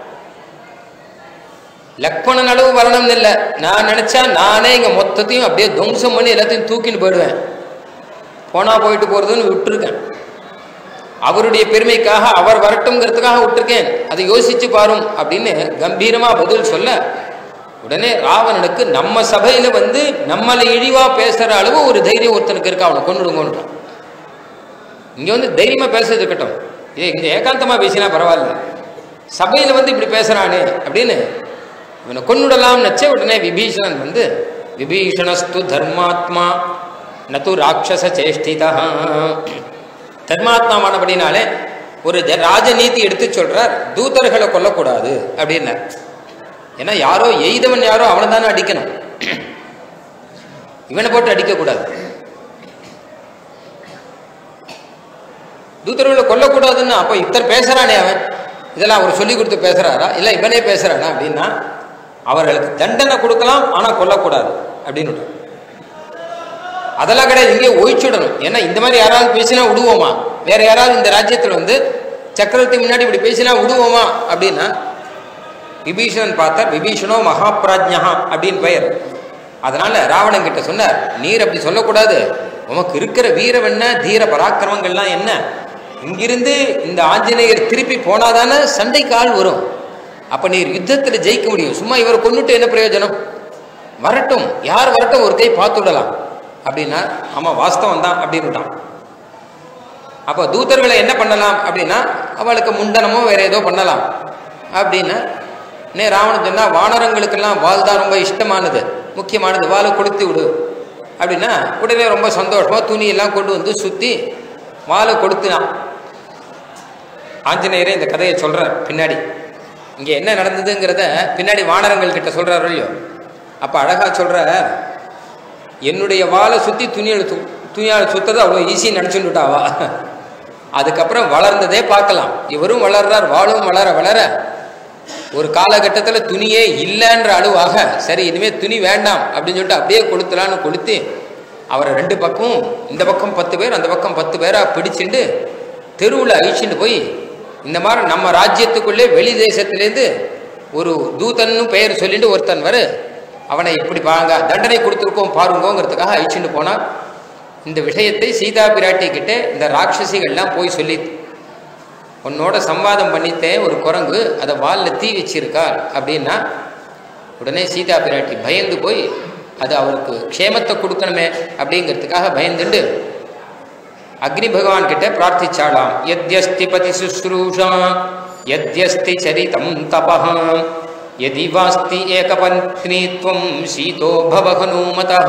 லக்மணன் அளவு வரணும்னு இல்லை நான் நினைச்சா நானே இங்க மொத்தத்தையும் அப்படியே துவம்சம் பண்ணி எல்லாத்தையும் தூக்கின்னு போயிடுவேன் போனா போயிட்டு போறதுன்னு விட்டுருக்கேன் அவருடைய பெருமைக்காக அவர் வரட்டும்ங்கிறதுக்காக விட்டுருக்கேன் அதை யோசிச்சு பாரும் அப்படின்னு கம்பீரமா பதில் சொல்ல உடனே ராவணனுக்கு நம்ம சபையில வந்து நம்மளை இழிவா பேசுற அளவு ஒரு தைரியம் ஒருத்தனுக்கு இருக்கு அவனை கொண்டுடுங்கன்றான் இங்க வந்து தைரியமா பேசுறது இருக்கட்டும் இது இங்க ஏகாந்தமா பேசினா பரவாயில்ல சபையில வந்து இப்படி பேசுறானே அப்படின்னு இவனை கொன்னுடலாம் நச்சே உடனே விபீஷணன் வந்து விபீஷணஸ்து தர்மாத்மா நது ராட்சச சேஷ்டிதா தர்மாத்மாவானபடினாலே ஒரு ஜ- ராஜநீதி எடுத்து சொல்றார் தூதர்களை கொல்லக்கூடாது அப்படின்னார் ஏன்னா யாரோ எய்தவன் யாரோ அவனை தானே அடிக்கணும் இவனை போட்டு அடிக்கக்கூடாது தூதர்களை கொல்லக்கூடாதுன்னு அப்போ இத்தர் பேசுறானே அவன் இதெல்லாம் அவர் சொல்லி கொடுத்து பேசுறாரா இல்லை இவனே பேசுறானா அப்படின்னா அவர்களுக்கு தண்டனை கொடுக்கலாம் ஆனால் கொல்லக்கூடாது அப்படின்னு விட்டார். அதெல்லாம் கிடையாது இங்கே ஒழிச்சுடணும் ஏன்னா இந்த மாதிரி யாராவது பேசினா விடுவோமா வேற யாராவது இந்த ராஜ்யத்தில் வந்து சக்கரவர்த்தி முன்னாடி இப்படி பேசினா விடுவோமா அப்படின்னா விபீஷணன் பார்த்தார் விபீஷணோ மகாபிராஜ்யா அப்படின்னு பெயர் அதனால ராவணன் கிட்ட சொன்னார் நீர் அப்படி சொல்லக்கூடாது உமக்கு இருக்கிற வீரம் என்ன தீர பராக்கிரமங்கள்லாம் என்ன இங்கிருந்து இந்த ஆஞ்சநேயர் திருப்பி போனாதானே சண்டைக்கு ஆள் வரும் அப்ப நீர் யுத்தத்தில் ஜெயிக்க முடியும் சும்மா இவரை கொன்னுட்டு என்ன பிரயோஜனம் வரட்டும் யார் வரட்டும் ஒரு கை பார்த்து விடலாம் அப்படின்னா ஆமா வாஸ்தவம் தான் அப்படின்னுட்டான் அப்போ தூதர்களை என்ன பண்ணலாம் அப்படின்னா அவளுக்கு முண்டனமோ வேற ஏதோ பண்ணலாம் அப்படின்னா நே ராவணன் சொன்னா வானரங்களுக்கெல்லாம் வால் தான் ரொம்ப இஷ்டமானது முக்கியமானது வாலை கொடுத்து விடு அப்படின்னா உடனே ரொம்ப சந்தோஷமா துணியெல்லாம் கொண்டு வந்து சுத்தி வாலை கொடுத்துனான் ஆஞ்சநேயரே இந்த கதையை சொல்றார் பின்னாடி இங்க என்ன நடந்ததுங்கிறத பின்னாடி வானரங்கள் கிட்ட சொல்றாரு இல்லையோ அப்ப அழகா சொல்ற என்னுடைய வாலை சுத்தி துணியால து துணியால சுத்தது அவ்வளோ ஈஸி நினச்சுட்டாவா அதுக்கப்புறம் வளர்ந்ததே பார்க்கலாம் இவரும் வளர்றார் வாளும் வளர வளர ஒரு காலகட்டத்தில் துணியே இல்லைன்ற அளவாக சரி இனிமேல் துணி வேண்டாம் அப்படின்னு சொல்லிட்டு அப்படியே கொளுத்தலான்னு கொளுத்தி அவரை ரெண்டு பக்கமும் இந்த பக்கம் பத்து பேர் அந்த பக்கம் பத்து பேராக பிடிச்சிட்டு தெருவில் அழிச்சிட்டு போய் இந்த மாதிரி நம்ம ராஜ்யத்துக்குள்ளே வெளி தேசத்துலேருந்து ஒரு தூதன்னு பெயர் சொல்லிட்டு ஒருத்தன் வரு அவனை எப்படி பாருங்க தண்டனை கொடுத்துருக்கோம் பாருங்கோங்கிறதுக்காக அழிச்சுட்டு போனார் இந்த விஷயத்தை சீதா பிராட்டி கிட்ட இந்த ராட்சசிகள்லாம் போய் சொல்லி உன்னோட சம்வாதம் பண்ணித்தேன் ஒரு குரங்கு அதை வாலில் தீ வச்சிருக்கார் அப்படின்னா உடனே சீதா பிராட்டி பயந்து போய் அது அவருக்கு க்ஷேமத்தை கொடுக்கணுமே அப்படிங்கிறதுக்காக பயந்துண்டு அக்னி பகவான் கிட்ட பிரார்த்திச்சாளாம் எத்யஸ்தி பதி சுஸ்ரூஷா எத்யஸ்தி சரிதம் தபஹாம் யதி வாஸ்தி ஏகபத்னித்வம் சீதோ பவகனூமதா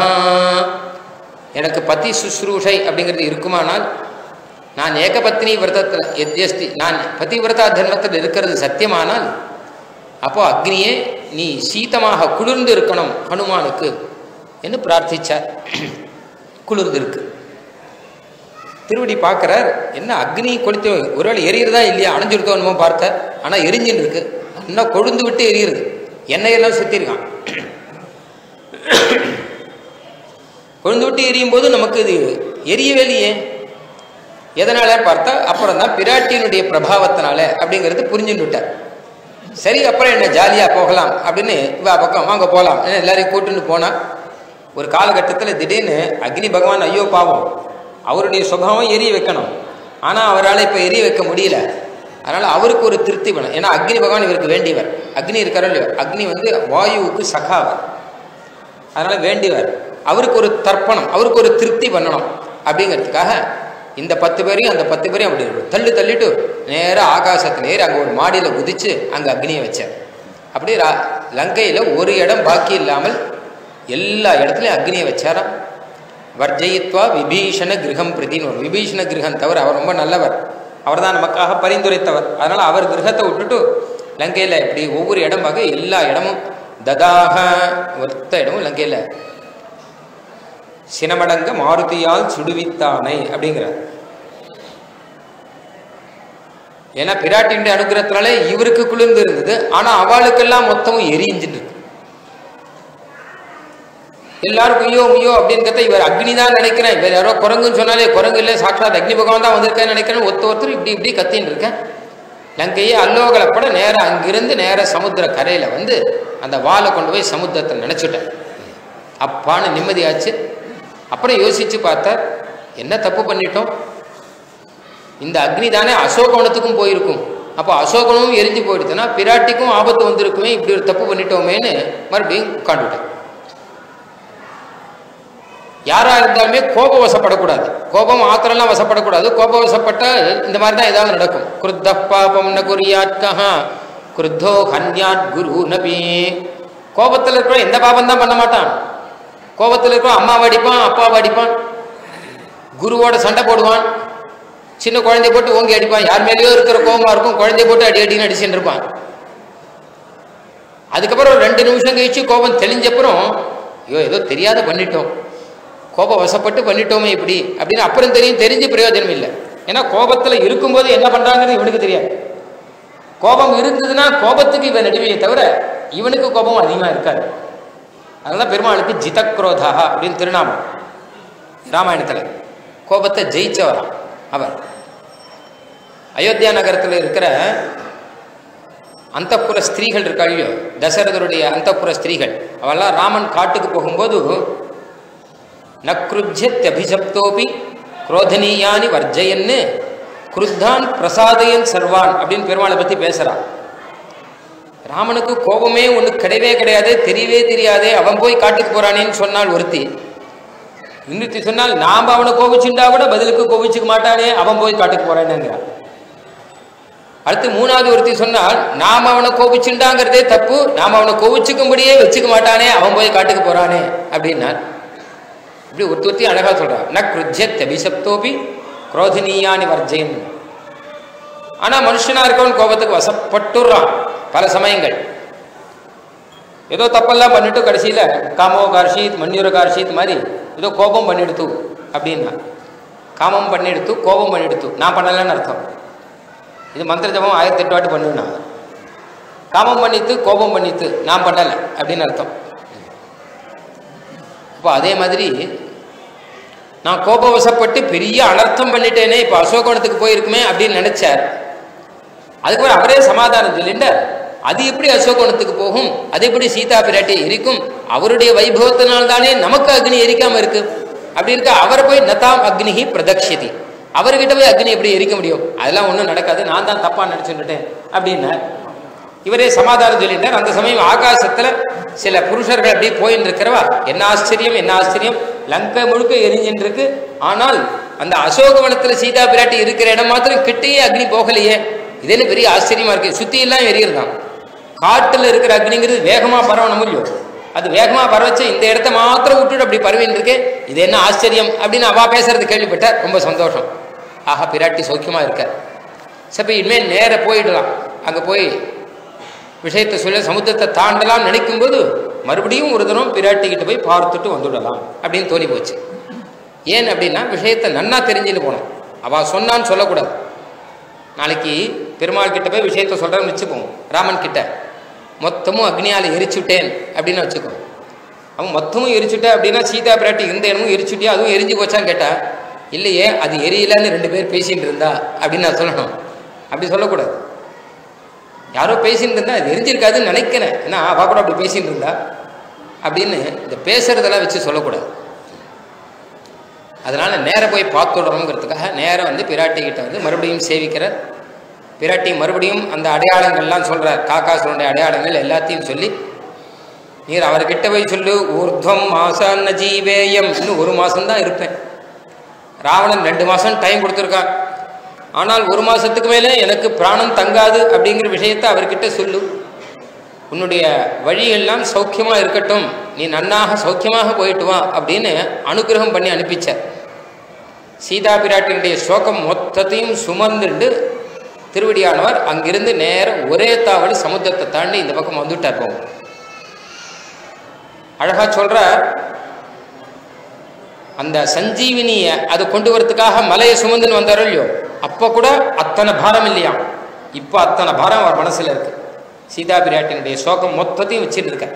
எனக்கு பதி சுஸ்ரூஷை அப்படிங்கிறது இருக்குமானால் நான் ஏகபத்னி விரதத்தில் எத்யஸ்தி நான் பதிவிரதா தர்மத்தில் இருக்கிறது சத்தியமானால் அப்போ அக்னியே நீ சீதமாக குளிர்ந்து இருக்கணும் ஹனுமானுக்கு என்று பிரார்த்திச்சார் குளிர்ந்து இருக்கு திருவடி பார்க்குறார் என்ன அக்னி கொளுத்து ஒருவேளை எரியுறதா இல்லையா அணைஞ்சிருக்கோ என்னமோ பார்த்த ஆனால் எரிஞ்சுன்னு இருக்கு நல்லா கொழுந்து விட்டு எரியுறது எண்ணெயெல்லாம் சுற்றிருக்கான் கொழுந்து விட்டு எரியும் போது நமக்கு இது எரியவே இல்லையே எதனால பார்த்தா அப்புறம் தான் பிராட்டியினுடைய பிரபாவத்தினால அப்படிங்கிறது புரிஞ்சுன்னு விட்டார் சரி அப்புறம் என்ன ஜாலியாக போகலாம் அப்படின்னு இவா பக்கம் வாங்க போகலாம் எல்லாரையும் கூட்டுன்னு போனா ஒரு காலகட்டத்தில் திடீர்னு அக்னி பகவான் ஐயோ பாவம் அவருடைய சுபாவம் எரிய வைக்கணும் ஆனால் அவரால் இப்போ எரிய வைக்க முடியல அதனால் அவருக்கு ஒரு திருப்தி வேணும் ஏன்னா அக்னி பகவான் இவருக்கு வேண்டியவர் அக்னி இருக்காரோ இல்லையோ அக்னி வந்து வாயுவுக்கு சகாவர் அதனால் வேண்டியவர் அவருக்கு ஒரு தர்ப்பணம் அவருக்கு ஒரு திருப்தி பண்ணணும் அப்படிங்கிறதுக்காக இந்த பத்து பேரையும் அந்த பத்து பேரையும் அப்படி தள்ளு தள்ளிட்டு நேராக ஆகாசத்தில் ஏறி அங்கே ஒரு மாடியில் குதிச்சு அங்கே அக்னியை வச்சார் அப்படியே ரா லங்கையில் ஒரு இடம் பாக்கி இல்லாமல் எல்லா இடத்துலையும் அக்னியை வச்சாராம் வர்ஜயித்வா விபீஷண கிரகம் பிரதின்னு ஒரு விபீஷண கிரகம் தவிர அவர் ரொம்ப நல்லவர் அவர் தான் நமக்காக பரிந்துரைத்தவர் அதனால் அவர் கிரகத்தை விட்டுட்டு லங்கையில் இப்படி ஒவ்வொரு இடம் பார்க்க எல்லா இடமும் ததாக ஒத்த இடமும் லங்கையில் சினமடங்க மாருதியால் சுடுவித்தானை அப்படிங்கிறார் ஏன்னா பிராட்டியுடைய அனுகிரகத்தினாலே இவருக்கு குளிர்ந்து இருந்தது ஆனா அவளுக்கெல்லாம் மொத்தமும் எரிஞ்சுட்டு இருக்கு எல்லாருக்கும் ஐயோ ஐயோ அப்படின்னு கத்த இவர் அக்னி தான் நினைக்கிறேன் இவர் யாரோ குரங்குன்னு சொன்னாலே குரங்கு இல்லை சாட்சாத் அக்னி பகவான் தான் வந்திருக்கேன்னு நினைக்கிறேன் ஒருத்த ஒருத்தர் இப்படி இப்படி கத்தின்னு இருக்கேன் லங்கையே அல்லோகலப்பட நேரம் அங்கிருந்து நேர சமுத்திர கரையில வந்து அந்த வாலை கொண்டு போய் சமுத்திரத்தை நினைச்சுட்டேன் அப்பான்னு நிம்மதியாச்சு அப்புறம் யோசிச்சு பார்த்தார் என்ன தப்பு பண்ணிட்டோம் இந்த அக்னி தானே அசோகவனத்துக்கும் போயிருக்கும் அப்போ அசோகனும் எரிஞ்சு போயிடுச்சுன்னா பிராட்டிக்கும் ஆபத்து வந்திருக்குமே இப்படி ஒரு தப்பு பண்ணிட்டோமேன்னு மறுபடியும் உட்காந்துட்டேன் யாரா இருந்தாலுமே கோபம் வசப்படக்கூடாது கோபம் ஆத்திரம்லாம் வசப்படக்கூடாது கோபம் வசப்பட்டால் இந்த மாதிரி தான் ஏதாவது நடக்கும் குருத்த பாபம் ந குறியாட்கா குருத்தோ ஹன்யாட் குரு நபி கோபத்தில் இருக்கிற எந்த பாபம் தான் பண்ண மாட்டான் கோபத்தில் இருக்கிற அம்மாவை அடிப்பான் அப்பாவை அடிப்பான் குருவோட சண்டை போடுவான் சின்ன குழந்தைய போட்டு ஓங்கி அடிப்பான் யார் மேலேயோ இருக்கிற கோபமா இருக்கும் குழந்தைய போட்டு அடி அடின்னு அடிச்சுட்டு இருப்பான் அதுக்கப்புறம் ஒரு ரெண்டு நிமிஷம் கழிச்சு கோபம் தெளிஞ்சப்புறம் ஐயோ ஏதோ தெரியாத பண்ணிட்டோம் கோபம் வசப்பட்டு பண்ணிட்டோமே இப்படி அப்படின்னு அப்புறம் தெரியும் தெரிஞ்சு பிரயோஜனம் இல்லை ஏன்னா கோபத்தில் இருக்கும்போது என்ன பண்றாங்கன்னு இவனுக்கு தெரியாது கோபம் இருந்ததுன்னா கோபத்துக்கு இவன் நடுவே தவிர இவனுக்கு கோபம் அதிகமாக இருக்காது அதனால பெருமாளுக்கு ஜிதக்ரோதா அப்படின்னு திருநாமம் ராமாயணத்தில் கோபத்தை ஜெயிச்சவராம் அவர் அயோத்தியா நகரத்தில் இருக்கிற அந்தப்புற ஸ்திரீகள் இருக்கா இல்லையோ தசரதருடைய அந்தப்புற ஸ்திரீகள் அவெல்லாம் ராமன் காட்டுக்கு போகும்போது நக்ருஜ்யத்யபிசப்தோபி குரோதனீயானி வர்ஜயன்னு குருத்தான் பிரசாதயன் சர்வான் அப்படின்னு பெருமாளை பற்றி பேசுகிறான் ராமனுக்கு கோபமே ஒன்று கிடையவே கிடையாது தெரியவே தெரியாதே அவன் போய் காட்டுக்கு போறானேன்னு சொன்னால் ஒருத்தி இன்னொருத்தி சொன்னால் நாம் அவனை கோபிச்சுண்டா கூட பதிலுக்கு கோபிச்சுக்க மாட்டானே அவன் போய் காட்டுக்கு போறானேங்கிறான் அடுத்து மூணாவது ஒருத்தி சொன்னால் நாம் அவனை கோபிச்சுண்டாங்கிறதே தப்பு நாம் அவனை கோபிச்சுக்கும்படியே வச்சுக்க மாட்டானே அவன் போய் காட்டுக்கு போறானே அப்படின்னா இப்படி ஒருத்தி ஒருத்தி அழகா சொல்றான் ந கிருஜ்யத் அபிசப்தோபி குரோதினியானி வர்ஜயன் ஆனா மனுஷனா இருக்கவன் கோபத்துக்கு வசப்பட்டுறான் பல சமயங்கள் ஏதோ தப்பெல்லாம் பண்ணிட்டு கடைசியில காமோ கார்ஷித் மன்யூர கார்ஷித் மாதிரி ஏதோ கோபம் பண்ணிடுத்து அப்படின்னா காமம் பண்ணிடுத்து கோபம் பண்ணிடுத்து நான் பண்ணலைன்னு அர்த்தம் இது மந்திர ஜபம் ஆயிரத்தி எட்டு வாட்டி பண்ணுவேன் காமம் பண்ணித்து கோபம் பண்ணித்து நான் பண்ணலை அப்படின்னு அர்த்தம் இப்போ அதே மாதிரி நான் கோபவசப்பட்டு பெரிய அனர்த்தம் பண்ணிட்டேனே இப்போ அசோகவனத்துக்கு போயிருக்குமே அப்படின்னு நினைச்சார் அதுக்கப்புறம் அவரே சமாதானம் சொல்லிட்டார் அது எப்படி அசோகவனத்துக்கு போகும் அது எப்படி சீதா பிராட்டி எரிக்கும் அவருடைய வைபவத்தினால் தானே நமக்கு அக்னி எரிக்காம இருக்கு அப்படி இருக்க அவரை போய் நதாம் அக்னிஹி பிரதக்ஷதி அவர்கிட்ட போய் அக்னி எப்படி எரிக்க முடியும் அதெல்லாம் ஒன்றும் நடக்காது நான் தான் தப்பா நினைச்சுட்டேன் அப்படின்னா இவரே சமாதானம் சொல்லிட்டார் அந்த சமயம் ஆகாசத்துல சில புருஷர்கள் அப்படியே போயின்னு இருக்கிறவா என்ன ஆச்சரியம் என்ன ஆச்சரியம் லங்கை முழுக்க எரிஞ்சுட்டு இருக்கு ஆனால் அந்த அசோகவனத்துல சீதா பிராட்டி இருக்கிற இடம் மாத்திரம் கிட்டேயே அக்னி போகலையே இது என்ன பெரிய ஆச்சரியமா இருக்கு சுத்தி எல்லாம் எரியறதான் காட்டுல இருக்கிற அக்னிங்கிறது வேகமா பரவணும் முடியும் அது வேகமா பரவச்சு இந்த இடத்த மாத்திரம் விட்டுட்டு அப்படி பரவின்னு இருக்கு இது என்ன ஆச்சரியம் அப்படின்னு அவா பேசுறது கேள்விப்பட்டார் ரொம்ப சந்தோஷம் ஆஹா பிராட்டி சௌக்கியமா இருக்க சரி இனிமேல் நேர போயிடலாம் அங்க போய் விஷயத்தை சொல்ல சமுத்திரத்தை தாண்டலாம் நினைக்கும்போது மறுபடியும் ஒரு தரம் பிராட்டிக்கிட்ட போய் பார்த்துட்டு வந்துடலாம் அப்படின்னு தோணி போச்சு ஏன் அப்படின்னா விஷயத்தை நன்னா தெரிஞ்சுட்டு போனோம் அவ சொன்னான்னு சொல்லக்கூடாது நாளைக்கு பெருமாள் கிட்ட போய் விஷயத்த சொல்றேன்னு வச்சுப்போம் ராமன் கிட்ட மொத்தமும் அக்னியால் எரிச்சுட்டேன் அப்படின்னு வச்சுக்கோ அவன் மொத்தமும் எரிச்சுட்டேன் அப்படின்னா சீதா பிராட்டி இருந்த இடமும் எரிச்சுட்டியா அதுவும் எரிஞ்சு போச்சான்னு கேட்டா இல்லையே அது எரியலன்னு ரெண்டு பேர் பேசிட்டு இருந்தா அப்படின்னு நான் சொல்லணும் அப்படி சொல்லக்கூடாது யாரோ பேசிட்டு இருந்தா அது எரிஞ்சிருக்காதுன்னு நினைக்கிறேன் ஏன்னா அவ கூட அப்படி பேசிட்டு இருந்தா அப்படின்னு இந்த பேசுறதெல்லாம் வச்சு சொல்லக்கூடாது அதனால நேர போய் பார்த்துடணுங்கிறதுக்காக நேரம் வந்து பிராட்டி கிட்ட வந்து மறுபடியும் சேவிக்கிறார் பிராட்டி மறுபடியும் அந்த அடையாளங்கள்லாம் சொல்றார் காக்காசுரனுடைய அடையாளங்கள் எல்லாத்தையும் சொல்லி நீர் அவர்கிட்ட போய் சொல்லு ஊர்துவம் மாசான்ன ஜீவேயம் இன்னும் ஒரு மாசம்தான் இருப்பேன் ராவணன் ரெண்டு மாசம் டைம் கொடுத்துருக்கான் ஆனால் ஒரு மாசத்துக்கு மேலே எனக்கு பிராணம் தங்காது அப்படிங்கிற விஷயத்தை அவர்கிட்ட சொல்லு உன்னுடைய வழியெல்லாம் சௌக்கியமா இருக்கட்டும் நீ நன்னாக சௌக்கியமாக போயிட்டு வா அப்படின்னு அனுகிரகம் பண்ணி அனுப்பிச்சார் சீதா பிராட்டினுடைய சோகம் மொத்தத்தையும் சுமந்துண்டு திருவடியானவர் அங்கிருந்து நேரம் ஒரே தாவடி சமுத்திரத்தை தாண்டி இந்த பக்கம் வந்துட்டார் போகும் அழகா சொல்ற அந்த சஞ்சீவினிய அதை கொண்டு வரதுக்காக மலையை சுமந்துன்னு வந்தாரோ இல்லையோ அப்ப கூட அத்தனை பாரம் இல்லையா இப்ப அத்தனை பாரம் அவர் மனசுல இருக்கு சீதா பிராட்டினுடைய சோகம் மொத்தத்தையும் வச்சுட்டு இருக்க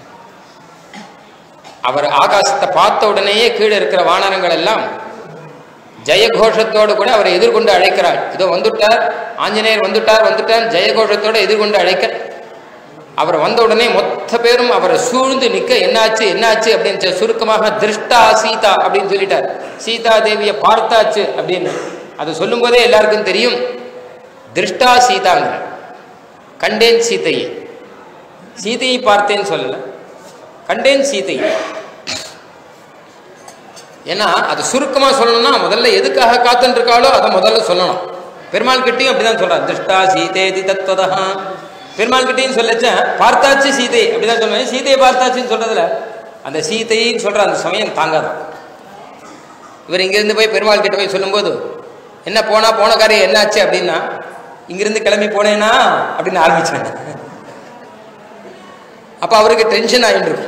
அவர் ஆகாசத்தை பார்த்த உடனேயே கீழே இருக்கிற வானரங்கள் எல்லாம் ஜெயகோஷத்தோடு கூட அவரை எதிர்கொண்டு அழைக்கிறாள் இதோ வந்துட்டார் ஆஞ்சநேயர் வந்துட்டார் வந்துட்டார் ஜெயகோஷத்தோடு எதிர்கொண்டு அழைக்க அவர் வந்த உடனே மொத்த பேரும் அவரை சூழ்ந்து நிற்க என்னாச்சு என்னாச்சு அப்படின்னு சுருக்கமாக திருஷ்டா சீதா அப்படின்னு சொல்லிட்டார் சீதா தேவியை பார்த்தாச்சு அப்படின்னு அது சொல்லும் போதே எல்லாருக்கும் தெரியும் திருஷ்டா சீதாங்க கண்டேன் சீதையை சீதையை பார்த்தேன்னு சொல்லல கண்டேன் சீதையை ஏன்னா அது சுருக்கமா சொல்லணும்னா முதல்ல எதுக்காக காத்துட்டு இருக்காளோ அதை முதல்ல சொல்லணும் பெருமாள் கிட்டையும் அப்படிதான் சொல்றான் திருஷ்டா சீதேதி தத்வதா பெருமாள் கிட்டையும் சொல்லச்ச பார்த்தாச்சு சீதை அப்படிதான் சொல்லுவேன் சீதையை பார்த்தாச்சுன்னு சொல்றதுல அந்த சீதைன்னு சொல்ற அந்த சமயம் தாங்காதான் இவர் இங்கிருந்து போய் பெருமாள் கிட்ட போய் சொல்லும்போது என்ன போனா போன காரியம் என்னாச்சு அப்படின்னா இங்கிருந்து கிளம்பி போனேனா அப்படின்னு ஆரம்பிச்சாங்க அப்ப அவருக்கு டென்ஷன் ஆகிட்டு இருக்கும்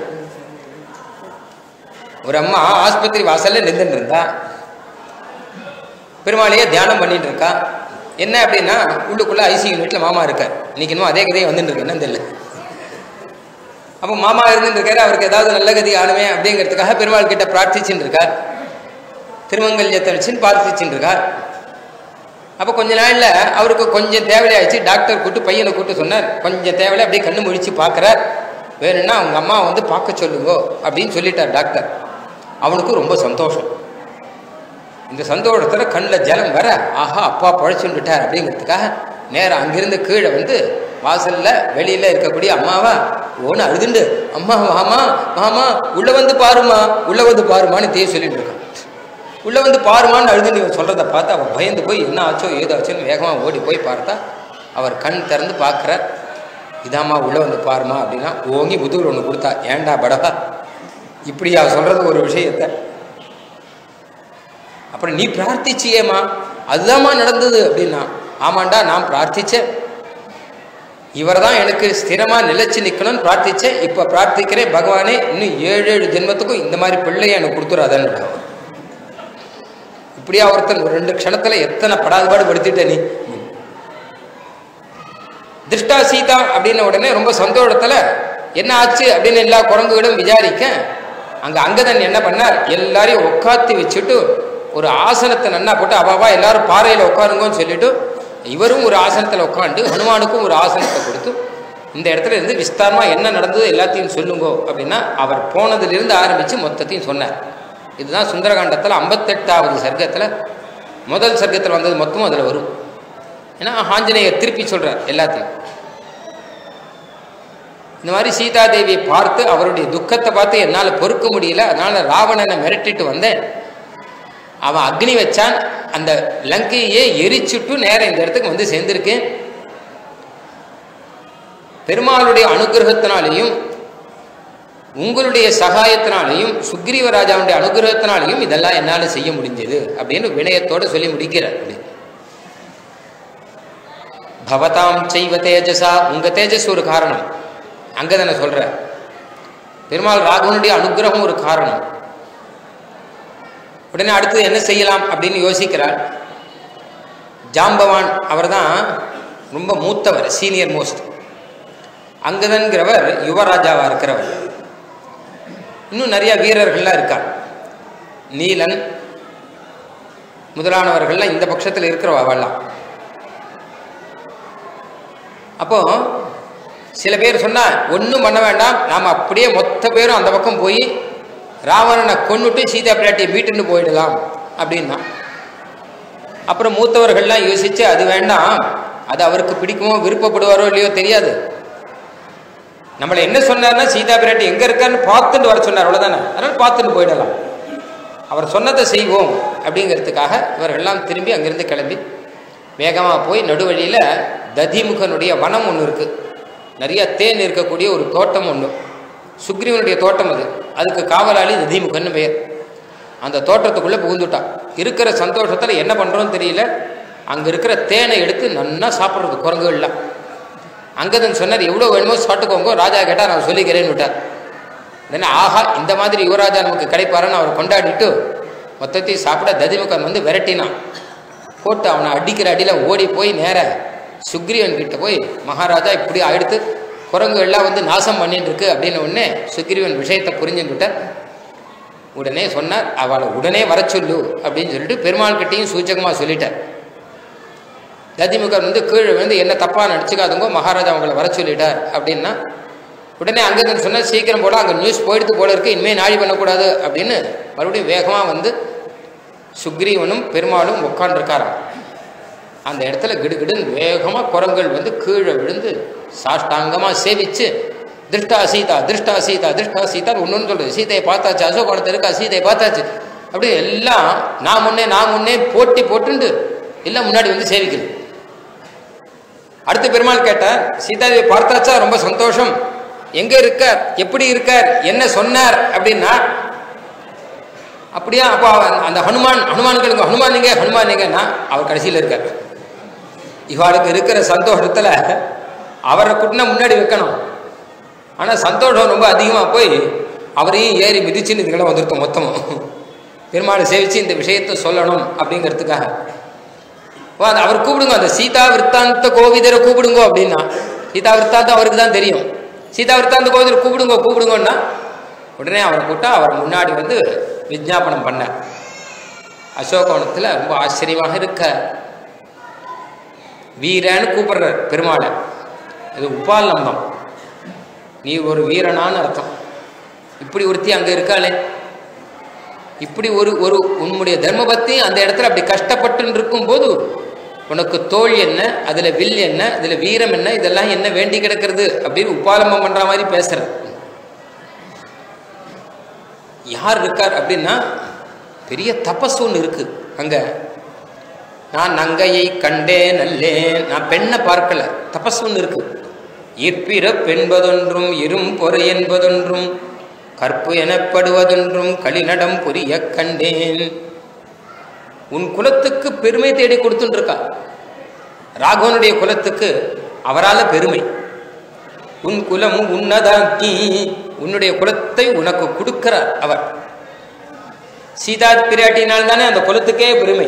ஒரு அம்மா ஆஸ்பத்திரி வாசல்ல நின்றுட்டு இருந்தா பெருமாளையே தியானம் பண்ணிட்டு இருக்கா என்ன அப்படின்னா உள்ளுக்குள்ள ஐசி யூனிட்ல மாமா இருக்கார் இன்னைக்கு இன்னும் அதே கதையை வந்துட்டு இருக்கு என்னன்னு தெரியல அப்போ மாமா இருந்துட்டு இருக்காரு அவருக்கு ஏதாவது நல்ல கதி ஆணுமே அப்படிங்கிறதுக்காக பெருமாள் கிட்ட பிரார்த்திச்சுட்டு இருக்கார் திருமங்கல்யத்தை வச்சுன்னு பிரார்த்திச்சுட்டு இருக்கார் அப்போ கொஞ்ச நாள்ல அவருக்கு கொஞ்சம் தேவையாயிடுச்சு டாக்டர் கூட்டு பையனை கூட்டு சொன்னார் கொஞ்சம் தேவையில்ல அப்படியே கண்ணு முழிச்சு பார்க்குறார் வேணும்னா அவங்க அம்மா வந்து பார்க்க சொல்லுங்க அப்படின்னு சொல்லிட்டார் டாக்டர் அவனுக்கு ரொம்ப சந்தோஷம் இந்த சந்தோஷத்தில் கண்ணில் ஜலம் வர ஆஹா அப்பா பழச்சுட்டார் அப்படிங்கிறதுக்காக நேரம் அங்கிருந்து கீழே வந்து வாசல்ல வெளியில இருக்கக்கூடிய அம்மாவா ஓன்னு அழுதுண்டு அம்மா மாமா மாமா உள்ள வந்து பாருமா உள்ள வந்து பாருமான்னு தே சொல்லிட்டு இருக்கான் உள்ள வந்து பாருமான்னு அழுது நீங்க சொல்றதை பார்த்து அவன் பயந்து போய் என்ன ஆச்சோ ஏதோ ஆச்சோன்னு வேகமா ஓடி போய் பார்த்தா அவர் கண் திறந்து பார்க்குறார் இதாம்மா உள்ள வந்து பாருமா அப்படின்னா ஓங்கி முதுகுல ஒன்று கொடுத்தா ஏன்டா படவா இப்படியா சொல்றது ஒரு விஷயத்த அப்புறம் நீ பிரார்த்திச்சியேம்மா அதுதாம்மா நடந்தது அப்படின்னா ஆமாண்டா நான் பிரார்த்திச்சேன் இவர் தான் எனக்கு ஸ்திரமா நிலைச்சு நிக்கணும்னு பிரார்த்திச்சேன் இப்ப பிரார்த்திக்கிறேன் பகவானே இன்னும் ஏழு ஏழு ஜென்மத்துக்கும் இந்த மாதிரி பிள்ளைய எனக்கு கொடுத்துறாதன்னு இப்படியா ஒருத்தன் ஒரு ரெண்டு க்ஷணத்துல எத்தனை படாதுபாடு படுத்திட்ட நீ திருஷ்டா சீதா அப்படின்ன உடனே ரொம்ப சந்தோஷத்துல என்ன ஆச்சு அப்படின்னு எல்லா குரங்குகளும் விசாரிக்க அங்க அங்கதன் என்ன பண்ணார் எல்லாரையும் உட்காத்தி வச்சுட்டு ஒரு ஆசனத்தை நன்னா போட்டு அவாவா எல்லாரும் பாறையில உட்காருங்கன்னு சொல்லிட்டு இவரும் ஒரு ஆசனத்துல உட்காந்து ஹனுமானுக்கும் ஒரு ஆசனத்தை கொடுத்து இந்த இடத்துல இருந்து விஸ்தாரமா என்ன நடந்தது எல்லாத்தையும் சொல்லுங்கோ அப்படின்னா அவர் போனதிலிருந்து ஆரம்பிச்சு மொத்தத்தையும் சொன்னார் இதுதான் சுந்தரகாண்டத்தில் ஐம்பத்தெட்டாவது சர்க்கத்தில் முதல் சர்க்கத்தில் வந்தது மொத்தமும் அதில் வரும் ஏன்னா ஆஞ்சநேயர் திருப்பி சொல்றார் எல்லாத்தையும் இந்த மாதிரி சீதாதேவியை பார்த்து அவருடைய துக்கத்தை பார்த்து என்னால் பொறுக்க முடியல அதனால ராவணனை மிரட்டிட்டு வந்தேன் அவன் அக்னி வச்சான் அந்த லங்கையே எரிச்சுட்டு நேரம் இந்த இடத்துக்கு வந்து சேர்ந்திருக்கேன் பெருமாளுடைய அனுகிரகத்தினாலேயும் உங்களுடைய சகாயத்தினாலையும் சுக்ரீவ ராஜாவுடைய அனுகிரகத்தினாலையும் இதெல்லாம் என்னால் செய்ய முடிஞ்சது அப்படின்னு வினயத்தோடு சொல்லி முடிக்கிறார் அப்படி பவதாம் செய்வ தேஜஸா உங்க தேஜஸ் ஒரு காரணம் அங்கதானே சொல்ற பெருமாள் ராகவனுடைய அனுகிரகம் ஒரு காரணம் உடனே அடுத்தது என்ன செய்யலாம் அப்படின்னு யோசிக்கிறார் ஜாம்பவான் அவர் தான் ரொம்ப மூத்தவர் சீனியர் மோஸ்ட் அங்கதன்கிறவர் யுவராஜாவா இருக்கிறவர் இன்னும் நிறைய வீரர்கள்லாம் இருக்கா நீலன் முதலானவர்கள்லாம் இந்த பட்சத்தில் இருக்கிறவாவெல்லாம் அப்போ சில பேர் சொன்னா ஒன்றும் பண்ண வேண்டாம் நாம் அப்படியே மொத்த பேரும் அந்த பக்கம் போய் ராவணனை கொன்னுட்டு சீதா பிராட்டியை மீட்டுன்னு போயிடலாம் அப்படின்னா அப்புறம் மூத்தவர்கள்லாம் யோசிச்சு அது வேண்டாம் அது அவருக்கு பிடிக்குமோ விருப்பப்படுவாரோ இல்லையோ தெரியாது நம்மளை என்ன சொன்னார்னா சீதா பிராட்டி எங்க இருக்கான்னு பார்த்துட்டு வர சொன்னார் அவ்வளவுதானே அதனால பார்த்துட்டு போயிடலாம் அவர் சொன்னதை செய்வோம் அப்படிங்கிறதுக்காக இவர்கள்லாம் திரும்பி அங்கிருந்து கிளம்பி வேகமாக போய் நடுவழியில் ததிமுகனுடைய வனம் ஒன்று இருக்கு நிறைய தேன் இருக்கக்கூடிய ஒரு தோட்டம் ஒன்று சுக்ரீவனுடைய தோட்டம் அது அதுக்கு காவலாளி ததிமுகன்னு பெயர் அந்த தோட்டத்துக்குள்ளே புகுந்துட்டான் இருக்கிற சந்தோஷத்தில் என்ன பண்ணுறோன்னு தெரியல அங்கே இருக்கிற தேனை எடுத்து நன்னா சாப்பிட்றது குரங்குகள்லாம் அங்கதன் சொன்னார் எவ்வளோ வேணுமோ சாப்பிட்டுக்கோங்க ராஜா கேட்டால் நான் சொல்லிக்கிறேன்னு விட்டார் உடனே ஆஹா இந்த மாதிரி யுவராஜா நமக்கு கிடைப்பாருன்னு அவர் கொண்டாடிட்டு மொத்தத்தையும் சாப்பிட ததிமுகன் வந்து விரட்டினான் போட்டு அவனை அடிக்கிற அடியில் ஓடி போய் நேர சுக்ரீவன் கிட்ட போய் மகாராஜா இப்படி ஆயிடுத்து குரங்கு எல்லாம் வந்து நாசம் பண்ணிட்டு இருக்கு அப்படின்னு உடனே சுக்ரீவன் விஷயத்தை புரிஞ்சுக்கிட்டார் உடனே சொன்னார் அவளை உடனே வர சொல்லு அப்படின்னு சொல்லிட்டு பெருமாள் கிட்டையும் சூச்சகமாக சொல்லிட்டார் ததிமுகன் வந்து கீழே விழுந்து என்ன தப்பாக நடிச்சுக்காதுங்கோ மகாராஜா அவங்கள வர சொல்லிட்டார் அப்படின்னா உடனே அங்கே சொன்னால் சீக்கிரம் போல அங்கே நியூஸ் போயிடுத்து போல இருக்கு இனிமேல் நாடி பண்ணக்கூடாது அப்படின்னு மறுபடியும் வேகமாக வந்து சுக்ரீவனும் பெருமாளும் உட்காண்டிருக்காராம் அந்த இடத்துல கிடுகிடுன்னு வேகமாக குரங்கள் வந்து கீழே விழுந்து சாஷ்டாங்கமாக சேவிச்சு திருஷ்டா சீதா திருஷ்டா சீதா திருஷ்டா சீதா ஒன்று சொல்றது சீதையை பார்த்தாச்சு அசோகோணத்தை இருக்கா சீதையை பார்த்தாச்சு அப்படி எல்லாம் நான் முன்னே நான் முன்னே போட்டி போட்டுண்டு எல்லாம் முன்னாடி வந்து சேவிக்கணும் அடுத்து பெருமாள் கேட்டார் சீதாதேவி பார்த்தாச்சா ரொம்ப சந்தோஷம் எங்க இருக்கார் எப்படி இருக்கார் என்ன சொன்னார் அப்படின்னா அப்படியா அப்போ அவன் அந்த ஹனுமான் ஹனுமான்களுக்கு ஹனுமான் நீங்க ஹனுமான் நீங்கன்னா அவர் கடைசியில் இருக்கார் இவாளுக்கு இருக்கிற சந்தோஷத்துல அவரை கூட்டினா முன்னாடி வைக்கணும் ஆனால் சந்தோஷம் ரொம்ப அதிகமாக போய் அவரையும் ஏறி மிதிச்சுன்னு இதுக்கெல்லாம் வந்துருத்தோம் மொத்தமும் பெருமாளை சேவிச்சு இந்த விஷயத்தை சொல்லணும் அப்படிங்கிறதுக்காக ஓ அந்த அவர் கூப்பிடுங்க அந்த சீதா விற்த்தாந்த கோவிதரை கூப்பிடுங்க அப்படின்னா சீதா விற்த்தாந்தம் அவருக்கு தான் தெரியும் சீதா விற்த்தாந்த கோவிதரை கூப்பிடுங்க கூப்பிடுங்கன்னா உடனே அவரை கூட்டா அவர் முன்னாடி வந்து விஜாபனம் பண்ணார் அசோகவனத்தில் ரொம்ப ஆச்சரியமாக இருக்க வீரன்னு கூப்பிடுறார் பெருமாளை இது உபாலம்பம் நீ ஒரு வீரனான்னு அர்த்தம் இப்படி ஒருத்தி அங்கே இருக்காளே இப்படி ஒரு ஒரு உன்னுடைய தர்மபத்தி அந்த இடத்துல அப்படி கஷ்டப்பட்டு இருக்கும்போது உனக்கு தோல் என்ன அதுல வில் என்ன இதுல வீரம் என்ன இதெல்லாம் என்ன வேண்டி கிடக்கிறது அப்படின்னு உபாலம்பம் பண்ற மாதிரி பேசுறது யார் இருக்கார் அப்படின்னா பெரிய தபஸ் ஒன்று இருக்கு அங்க நான் நங்கையை கண்டேன் நல்லேன் நான் பெண்ணை பார்க்கல தபஸ் ஒன்று இருக்கு இப்பிறப் என்பதொன்றும் இரும் பொறை என்பதொன்றும் கற்பு எனப்படுவதொன்றும் களிநடம் புரிய கண்டேன் உன் குலத்துக்கு பெருமை தேடி கொடுத்துட்டு இருக்கா ராகவனுடைய குலத்துக்கு அவரால பெருமை உன் குலம் உன்னதாக்கி உன்னுடைய குலத்தை உனக்கு கொடுக்கிறார் அவர் சீதா பிராட்டினால் தானே அந்த குலத்துக்கே பெருமை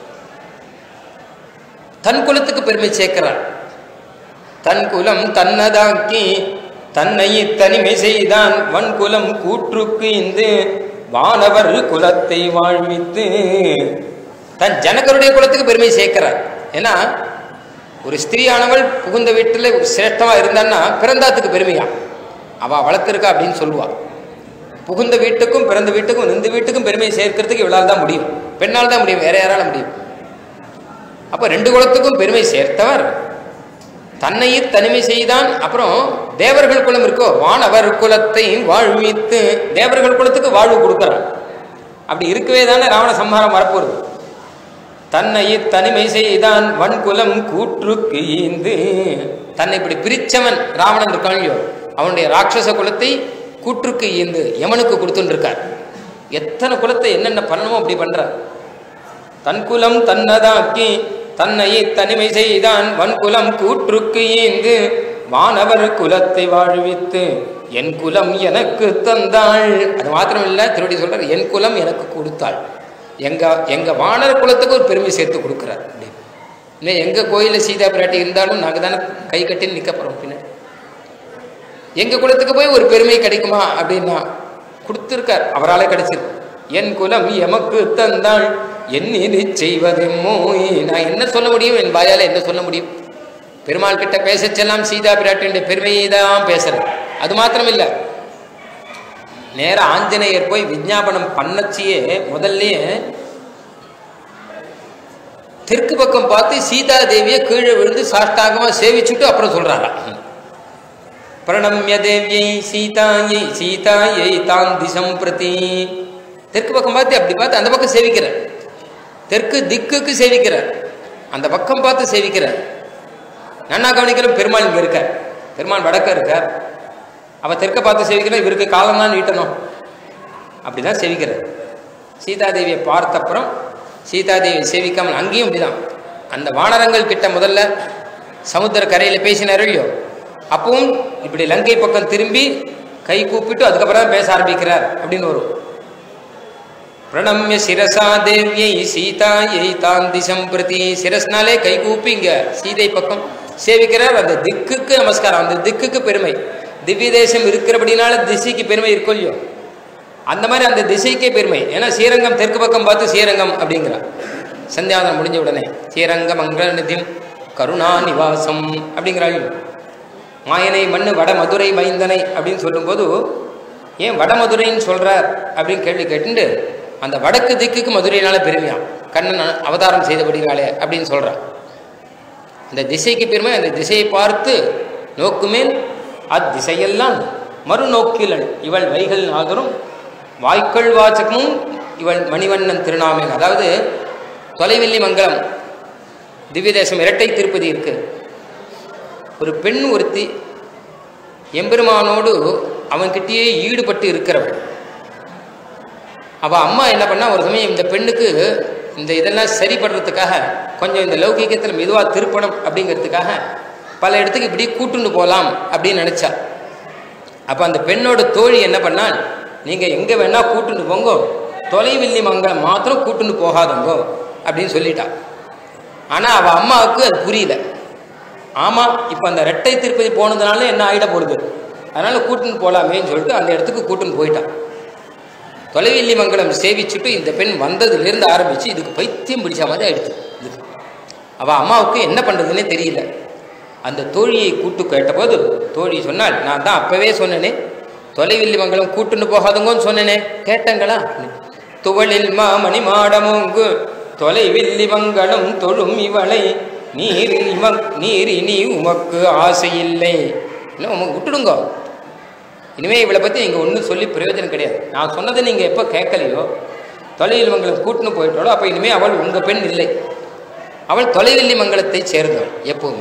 தன் குலத்துக்கு பெருமை சேர்க்கிறார் தன் குலம் தன்னதாக்கி தன்னை தனிமை செய்தான் வன்குலம் கூற்றுக்கு இந்து வானவர் குலத்தை வாழ்வித்து தன் ஜனகருடைய குலத்துக்கு பெருமை சேர்க்கிறார் ஏன்னா ஒரு ஸ்திரீயானவள் புகுந்த வீட்டில் சிரேஷ்டமா இருந்தான்னா பிறந்தாத்துக்கு பெருமையா அவ வளர்த்துருக்கா அப்படின்னு சொல்லுவா புகுந்த வீட்டுக்கும் பிறந்த வீட்டுக்கும் இந்த வீட்டுக்கும் பெருமை சேர்க்கறதுக்கு இவளால் தான் முடியும் பெண்ணால் தான் முடியும் வேற யாரால முடியும் அப்ப ரெண்டு குலத்துக்கும் பெருமை சேர்த்தவர் தன்னையே தனிமை செய்தான் அப்புறம் தேவர்கள் குலம் இருக்கோ வானவர் குலத்தை வாழ்வித்து தேவர்கள் குலத்துக்கு வாழ்வு கொடுக்கிறார் அப்படி இருக்கவே தானே ராவண சம்ஹாரம் வரப்போகுது தன்னையே தனிமை செய்தான் வன்குலம் கூற்றுக்கு ஈந்து தன்னை இப்படி பிரிச்சவன் ராவணன் இருக்கான்லையோ அவனுடைய ராட்சச குலத்தை கூற்றுக்கு ஈந்து யமனுக்கு கொடுத்துட்டு இருக்கார் எத்தனை குலத்தை என்னென்ன பண்ணணுமோ அப்படி பண்றார் தன் குலம் தன்னதாக்கி தன்னையே தனிமை செய்தான் வன்குலம் கூற்றுக்கு ஈந்து வானவர் குலத்தை வாழ்வித்து என் குலம் எனக்கு தந்தாள் அது மாத்திரம் இல்ல திருவடி சொல்றார் என் குலம் எனக்கு கொடுத்தாள் எங்க எங்க வானர் குலத்துக்கு ஒரு பெருமை சேர்த்து கொடுக்குறார் அப்படின்னு இல்லை எங்க கோயிலில் சீதா பிராட்டி இருந்தாலும் நாங்கள் தானே கை கட்டி நிற்க போறோம் பின்னாடி எங்க குலத்துக்கு போய் ஒரு பெருமை கிடைக்குமா அப்படின்னா கொடுத்துருக்கார் அவராலே கிடைச்சிருக்கு என் குலம் எமக்கு தந்தாள் என்னிது செய்வதெம்மோ நான் என்ன சொல்ல முடியும் என் வாயால என்ன சொல்ல முடியும் பெருமாள் கிட்ட பேசச்செல்லாம் சீதா பிராட்டியுடைய பெருமையை தான் பேசுறேன் அது மாத்திரம் இல்லை நேரா ஆஞ்சநேயர் போய் விஜாபனம் பண்ணச்சியே முதல்லயே தெற்கு பக்கம் பார்த்து சீதா தேவியை கீழே விழுந்து சாஷ்டாங்கமா சேவிச்சுட்டு அப்புறம் சொல்றாரா பிரணம்ய தேவியை சீதாயை சீதாயை தான் திசம் பிரதி தெற்கு பக்கம் பார்த்து அப்படி பார்த்து அந்த பக்கம் சேவிக்கிறார் தெற்கு திக்குக்கு சேவிக்கிறார் அந்த பக்கம் பார்த்து சேவிக்கிறார் நன்னா கவனிக்கிற பெருமாள் இங்க இருக்கார் பெருமாள் வடக்க இருக்கார் அவ தெற்க பார்த்து சேவிக்கிறார் இவருக்கு காலம் தான் நீட்டணும் அப்படிதான் சேவிக்கிறார் சீதாதேவியை பார்த்த அப்புறம் சீதாதேவியை சேவிக்காமல் அங்கேயும் அப்படிதான் அந்த வானரங்கள் கிட்ட முதல்ல சமுத்திர கரையில் பேசினார் இல்லையோ அப்பவும் இப்படி லங்கை பக்கம் திரும்பி கை கூப்பிட்டு அதுக்கப்புறம் தான் பேச ஆரம்பிக்கிறார் அப்படின்னு வரும் பிரணம்ய சிரசா தேவியை சீதாயை தான் திசம் பிரதி சிரஸ்னாலே கை கூப்பி இங்க சீதை பக்கம் சேவிக்கிறார் அந்த திக்குக்கு நமஸ்காரம் அந்த திக்குக்கு பெருமை திவ்ய தேசம் இருக்கிறபடினால திசைக்கு பெருமை இருக்கும் இல்லையோ அந்த மாதிரி அந்த திசைக்கே பெருமை ஏன்னா ஸ்ரீரங்கம் தெற்கு பக்கம் பார்த்து ஸ்ரீரங்கம் அப்படிங்கிறார் சந்தியாவதனம் முடிஞ்ச உடனே ஸ்ரீரங்க மங்கள நிதியம் கருணா நிவாசம் அப்படிங்கிறாள் மாயனை மண்ணு வட மதுரை மைந்தனை அப்படின்னு சொல்லும்போது ஏன் வடமதுரைன்னு சொல்றார் அப்படின்னு கேள்வி கேட்டுண்டு அந்த வடக்கு திக்குக்கு மதுரையினால பெருமையா கண்ணன் அவதாரம் செய்தபடினாலே அப்படின்னு சொல்றார் அந்த திசைக்கு பெருமை அந்த திசையை பார்த்து நோக்குமேல் அத்திசையெல்லாம் மறுநோக்கிலள் இவள் வைகள் நாகரும் வாய்க்கள் வாச்சகமும் இவள் மணிவண்ணன் திருநாமேல் அதாவது தொலைவில்லி மங்கலம் திவ்ய தேசம் இரட்டை திருப்பதி இருக்கு ஒரு பெண் ஒருத்தி எம்பெருமானோடு அவன்கிட்டயே ஈடுபட்டு இருக்கிறவள் அவ அம்மா என்ன பண்ணா ஒரு சமயம் இந்த பெண்ணுக்கு இந்த இதெல்லாம் சரிப்படுறதுக்காக கொஞ்சம் இந்த லௌகிகத்தில் மெதுவாக திருப்பணம் அப்படிங்கிறதுக்காக பல இடத்துக்கு இப்படி கூட்டுண்டு போகலாம் அப்படின்னு நினச்சா அப்போ அந்த பெண்ணோட தோழி என்ன பண்ணால் நீங்கள் எங்கே வேணால் கூட்டுண்டு போங்கோ தொலைவில்லி மங்கலம் மாத்திரம் கூட்டுண்டு போகாதங்கோ அப்படின்னு சொல்லிட்டா ஆனால் அவள் அம்மாவுக்கு அது புரியல ஆமாம் இப்போ அந்த ரெட்டை திருப்பதி போனதுனால என்ன ஆகிட போகுது அதனால் கூட்டுன்னு போகலாமேன்னு சொல்லிட்டு அந்த இடத்துக்கு கூட்டுன்னு போயிட்டான் தொலைவில்லி மங்கலம் சேவிச்சுட்டு இந்த பெண் வந்ததுலேருந்து ஆரம்பித்து இதுக்கு பைத்தியம் பிடிச்ச மாதிரி ஆயிடுச்சு இதுக்கு அவள் அம்மாவுக்கு என்ன பண்ணுறதுன்னே தெரியல அந்த தோழியை கூட்டு கேட்டபோது தோழி சொன்னால் நான் தான் அப்போவே சொன்னேனே தொலைவில்லி மங்கலம் கூட்டுன்னு போகாதுங்கன்னு சொன்னேனே கேட்டங்களா துவளில் மாமணி மாடமோங்கு தொலைவில்லி மங்கலம் தொழும் இவளை நீரில் மக் நீர் இனி உமக்கு ஆசை இல்லை இல்லை உமக்கு விட்டுடுங்கோ இனிமேல் இவளை பற்றி இங்கே ஒன்றும் சொல்லி பிரயோஜனம் கிடையாது நான் சொன்னதை நீங்கள் எப்போ கேட்கலையோ தொலைவில் மங்கலம் கூட்டுன்னு போயிட்டாலோ அப்போ இனிமேல் அவள் உங்கள் பெண் இல்லை அவள் தொலைவில்லி மங்கலத்தை சேர்ந்தவள் எப்போவுமே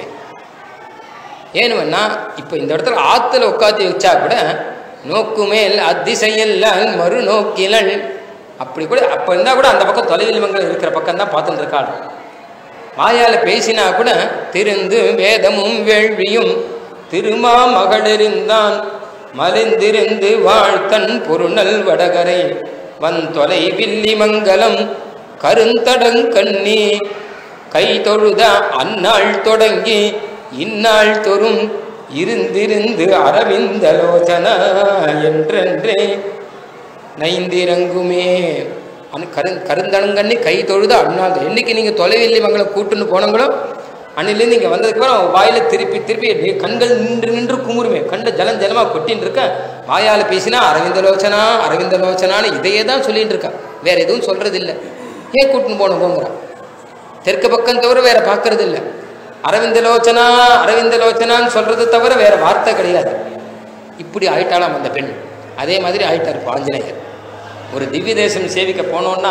ஏனுவன்னா இப்போ இந்த இடத்துல ஆற்றுல உட்காந்து வச்சா கூட நோக்குமேல் அத்திசையெல்லாம் மறு நோக்கிலள் அப்படி கூட அப்போ இருந்தால் கூட அந்த பக்கம் தொலைவில் மங்கலம் இருக்கிற பக்கம் தான் பார்த்துட்டு இருக்காள் வாயால் பேசினா கூட திருந்து வேதமும் வேள்வியும் திருமா மகளிருந்தான் மலிந்திருந்து வாழ்த்தன் பொருணல் வடகரை வன் தொலை வில்லி மங்கலம் கருந்தடங்கண்ணி கை தொழுத அந்நாள் தொடங்கி இந்நாள் தொறும் இருந்திருந்து அரவிந்தலோச்சனா என்றென்றே நைந்திரங்குமே அனு கரு கருந்தனங்கண்ணி கை தொழுது அண்ணாள் என்னைக்கு நீங்கள் தொலைவில்லி மங்களை கூட்டுன்னு போனங்களோ அன்னிலேருந்து இங்கே வந்ததுக்கு அப்புறம் அவன் வாயில் திருப்பி திருப்பி நீ கண்கள் நின்று நின்று குமுறுமே கண்ட ஜலம் ஜலமாக கொட்டின்னு இருக்க வாயால் பேசினா அரவிந்தலோச்சனா அரவிந்தலோச்சனான்னு இதையே தான் சொல்லிட்டு இருக்கா வேற எதுவும் சொல்றது இல்லை ஏன் கூட்டுன்னு போன போங்கிறான் தெற்கு பக்கம் தவிர வேற பார்க்கறது இல்லை அரவிந்தலோச்சனா அரவிந்தலோச்சனான்னு சொல்றது தவிர வேற வார்த்தை கிடையாது இப்படி ஆயிட்டாளாம் அந்த பெண் அதே மாதிரி ஆயிட்டார் இப்போ ஆஞ்சநேயர் ஒரு திவ்ய தேசம் சேவிக்க போனோம்னா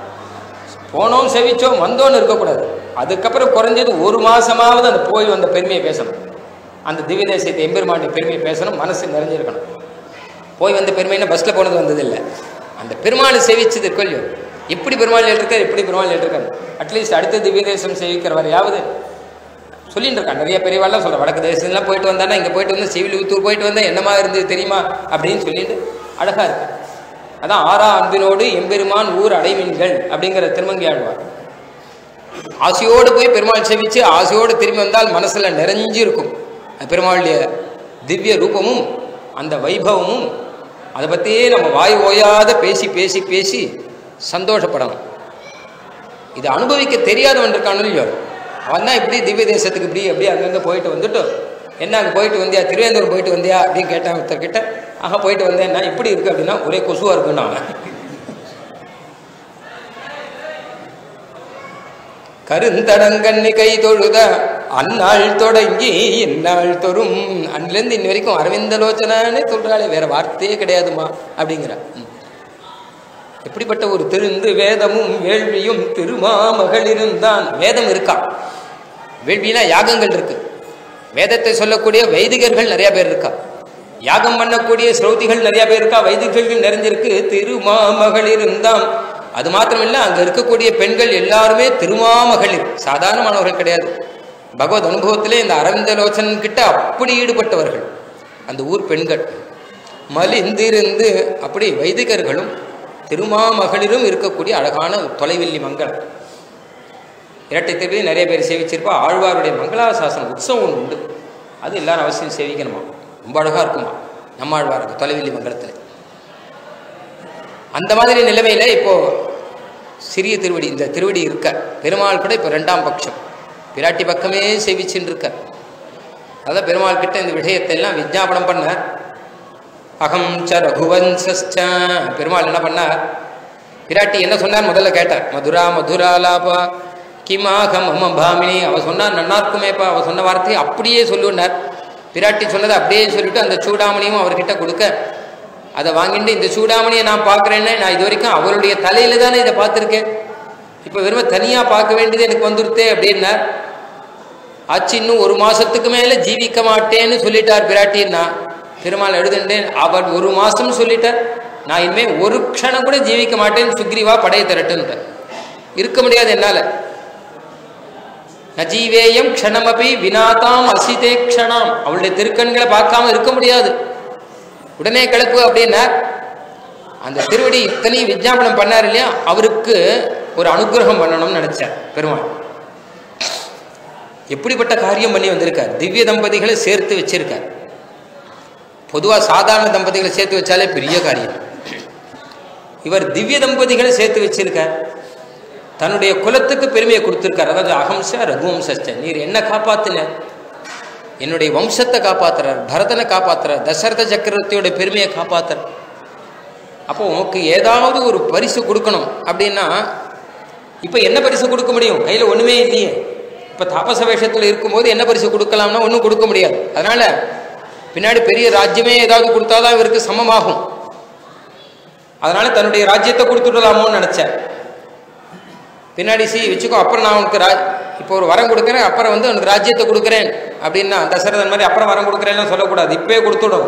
போனோம் சேவிச்சோம் வந்தோன்னு இருக்கக்கூடாது அதுக்கப்புறம் குறைஞ்சது ஒரு மாசமாவது அந்த போய் வந்த பெருமையை பேசணும் அந்த திவ்ய தேசத்தை எம்பெருமானுடைய பெருமையை பேசணும் மனசு நிறைஞ்சிருக்கணும் போய் வந்த பெருமைன்னா பஸ்ஸில் போனது வந்ததில்லை அந்த பெருமாளை சேவிச்சது இருக்கோ இல்லையோ எப்படி பெருமாள் எழுதிருக்கார் எப்படி பெருமாள் எழுதிருக்காரு அட்லீஸ்ட் அடுத்த திவ்ய தேசம் சேவிக்கிறவரையாவது சொல்லிட்டு இருக்கான் நிறைய பெரியவாள்லாம் சொல்ல வடக்கு தேசத்துலாம் போயிட்டு வந்தானா இங்கே போயிட்டு வந்து சிவிலிபுத்தூர் போயிட்டு வந்தா என்னமா இருந்தது தெரியுமா அப்படின்னு சொல்லிட்டு அழகா இருக்கு அதான் ஆறா அன்பினோடு எம்பெருமான் ஊர் அடைமீன்கள் அப்படிங்கிற திருமங்கி ஆழ்வார் ஆசையோடு போய் பெருமாள் சேவிச்சு ஆசையோடு திரும்பி வந்தால் மனசுல நிறைஞ்சு இருக்கும் அது பெருமாளுடைய திவ்ய ரூபமும் அந்த வைபவமும் அதை பற்றியே நம்ம வாய் ஓயாத பேசி பேசி பேசி சந்தோஷப்படணும் இது அனுபவிக்க தெரியாதவன் இருக்கானோ இல்லையோ அவன் தான் இப்படி திவ்ய தேசத்துக்கு இப்படி அப்படி அங்கங்கே போயிட்டு வந்துட்டு என்ன அங்கே போயிட்டு வந்தியா திருவேந்தூர் போயிட்டு வந்தியா அப்படின்னு கேட்டான் ஒருத்தர்கிட்ட ஆஹா போயிட்டு வந்தேன் நான் இப்படி இருக்கு அப்படின்னா ஒரே கொசுவாக இருக்குன்னு அவன் கருந்தடங்கண்ணி கை தொழுத அந்நாள் தொடங்கி இந்நாள் தொறும் அன்னிலேருந்து இன்ன வரைக்கும் அரவிந்தலோச்சனானே சொல்றாளே வேற வார்த்தையே கிடையாதுமா அப்படிங்கிற ம். எப்படிப்பட்ட ஒரு திருந்து வேதமும் வேள்வியும் திருமாமகளிருந்தான் வேதம் இருக்கா வேள்வினா யாகங்கள் இருக்கு வேதத்தை சொல்லக்கூடிய வைதிகர்கள் நிறைய பேர் இருக்கா யாகம் பண்ணக்கூடிய ஸ்ரௌதிகள் நிறைய பேர் இருக்கா வைதிகர்கள் நிறைஞ்சிருக்கு திருமாமகளிருந்தான் அது மாத்திரம் இல்ல அங்க இருக்கக்கூடிய பெண்கள் எல்லாருமே திருமாமகளிர் சாதாரணமானவர்கள் கிடையாது பகவத் அனுபவத்திலே இந்த அரவிந்தலோச்சன் கிட்ட அப்படி ஈடுபட்டவர்கள் அந்த ஊர் பெண்கள் மலிந்திருந்து அப்படி வைதிகர்களும் திருமாமகளிரும் இருக்கக்கூடிய அழகான தொலைவில்லி மங்கலம் இரட்டை திருப்பதி நிறைய பேர் சேவிச்சிருப்பா ஆழ்வாருடைய மங்களாசாசனம் உற்சவம் ஒன்று உண்டு அது எல்லாரும் அவசியம் சேவிக்கணுமா ரொம்ப அழகா இருக்குமா நம்மாழ்வாருக்கு தொலைவில்லி மங்கலத்தில் அந்த மாதிரி நிலைமையில இப்போ சிறிய திருவடி இந்த திருவடி இருக்க பெருமாள் கூட இப்போ ரெண்டாம் பட்சம் பிராட்டி பக்கமே சேவிச்சுன்னு இருக்க அதான் பெருமாள் கிட்ட இந்த விஷயத்தை எல்லாம் விஜாபனம் பண்ணார் அகம் ச ரகுவன்சஸ்ச பெருமாள் என்ன பண்ணார் பிராட்டி என்ன சொன்னார் முதல்ல கேட்டார் மதுரா மதுராலாபா கிமாக மம பாமினி அவ சொன்னா நன்னா இருக்குமேப்பா அவ சொன்ன வார்த்தையை அப்படியே சொல்லுனார் பிராட்டி சொன்னதை அப்படியே சொல்லிட்டு அந்த சூடாமணியும் அவர்கிட்ட கொடுக்க அதை வாங்கிட்டு இந்த சூடாமணியை நான் பார்க்குறேன்னு நான் இது வரைக்கும் அவருடைய தலையில தானே இதை பார்த்துருக்கேன் இப்போ வெறும் தனியாக பார்க்க வேண்டியது எனக்கு வந்துருத்தே அப்படின்னார் ஆச்சு இன்னும் ஒரு மாசத்துக்கு மேல ஜீவிக்க மாட்டேன்னு சொல்லிட்டார் பிராட்டின்னா பெருமாள் எழுதுண்டேன் அவர் ஒரு மாசம் சொல்லிட்டார் நான் இனிமே ஒரு க்ஷணம் கூட ஜீவிக்க மாட்டேன்னு சுக்ரீவா படையை திரட்டுன்றார் இருக்க முடியாது என்னால நஜீவேயம் க்ஷணமபி வினாதாம் அசிதே க்ஷணாம் அவளுடைய திருக்கண்களை பார்க்காம இருக்க முடியாது உடனே கிளப்பு அப்படின்னா அந்த திருவடி இத்தனையும் விஜாபனம் பண்ணார் இல்லையா அவருக்கு ஒரு அனுகிரகம் பண்ணணும்னு நினைச்சார் பெருமாள் எப்படிப்பட்ட காரியம் பண்ணி வந்திருக்கார் திவ்ய தம்பதிகளை சேர்த்து வச்சிருக்கார் பொதுவாக சாதாரண தம்பதிகளை சேர்த்து வச்சாலே பெரிய காரியம் இவர் திவ்ய தம்பதிகளை சேர்த்து வச்சிருக்கார் தன்னுடைய குலத்துக்கு பெருமையை கொடுத்திருக்கார் அதாவது அகம்ச ரகுவம்சஸ்ட நீர் என்ன காப்பாத்தின என்னுடைய வம்சத்தை காப்பாத்துறார் பரதனை காப்பாத்துறார் தசரத சக்கரவர்த்தியோட பெருமையை காப்பாத்துறார் அப்போ உனக்கு ஏதாவது ஒரு பரிசு கொடுக்கணும் அப்படின்னா இப்போ என்ன பரிசு கொடுக்க முடியும் கையில் ஒன்றுமே இல்லையே இப்போ தாபச வேஷத்தில் இருக்கும்போது என்ன பரிசு கொடுக்கலாம்னா ஒன்றும் கொடுக்க முடியாது அதனால பின்னாடி பெரிய ராஜ்யமே ஏதாவது கொடுத்தாதான் இவருக்கு சமமாகும் அதனால தன்னுடைய ராஜ்யத்தை கொடுத்துடலாமோன்னு நினைச்சேன் பின்னாடி சி வச்சுக்கோ அப்புறம் நான் உனக்கு ரா இப்போ ஒரு வரம் கொடுக்குறேன் அப்புறம் வந்து உனக்கு ராஜ்யத்தை கொடுக்குறேன் அப்படின்னா தசரதன் மாதிரி அப்புறம் வரம் கொடுக்குறேன்னு சொல்லக்கூடாது இப்பவே கொடுத்துடும்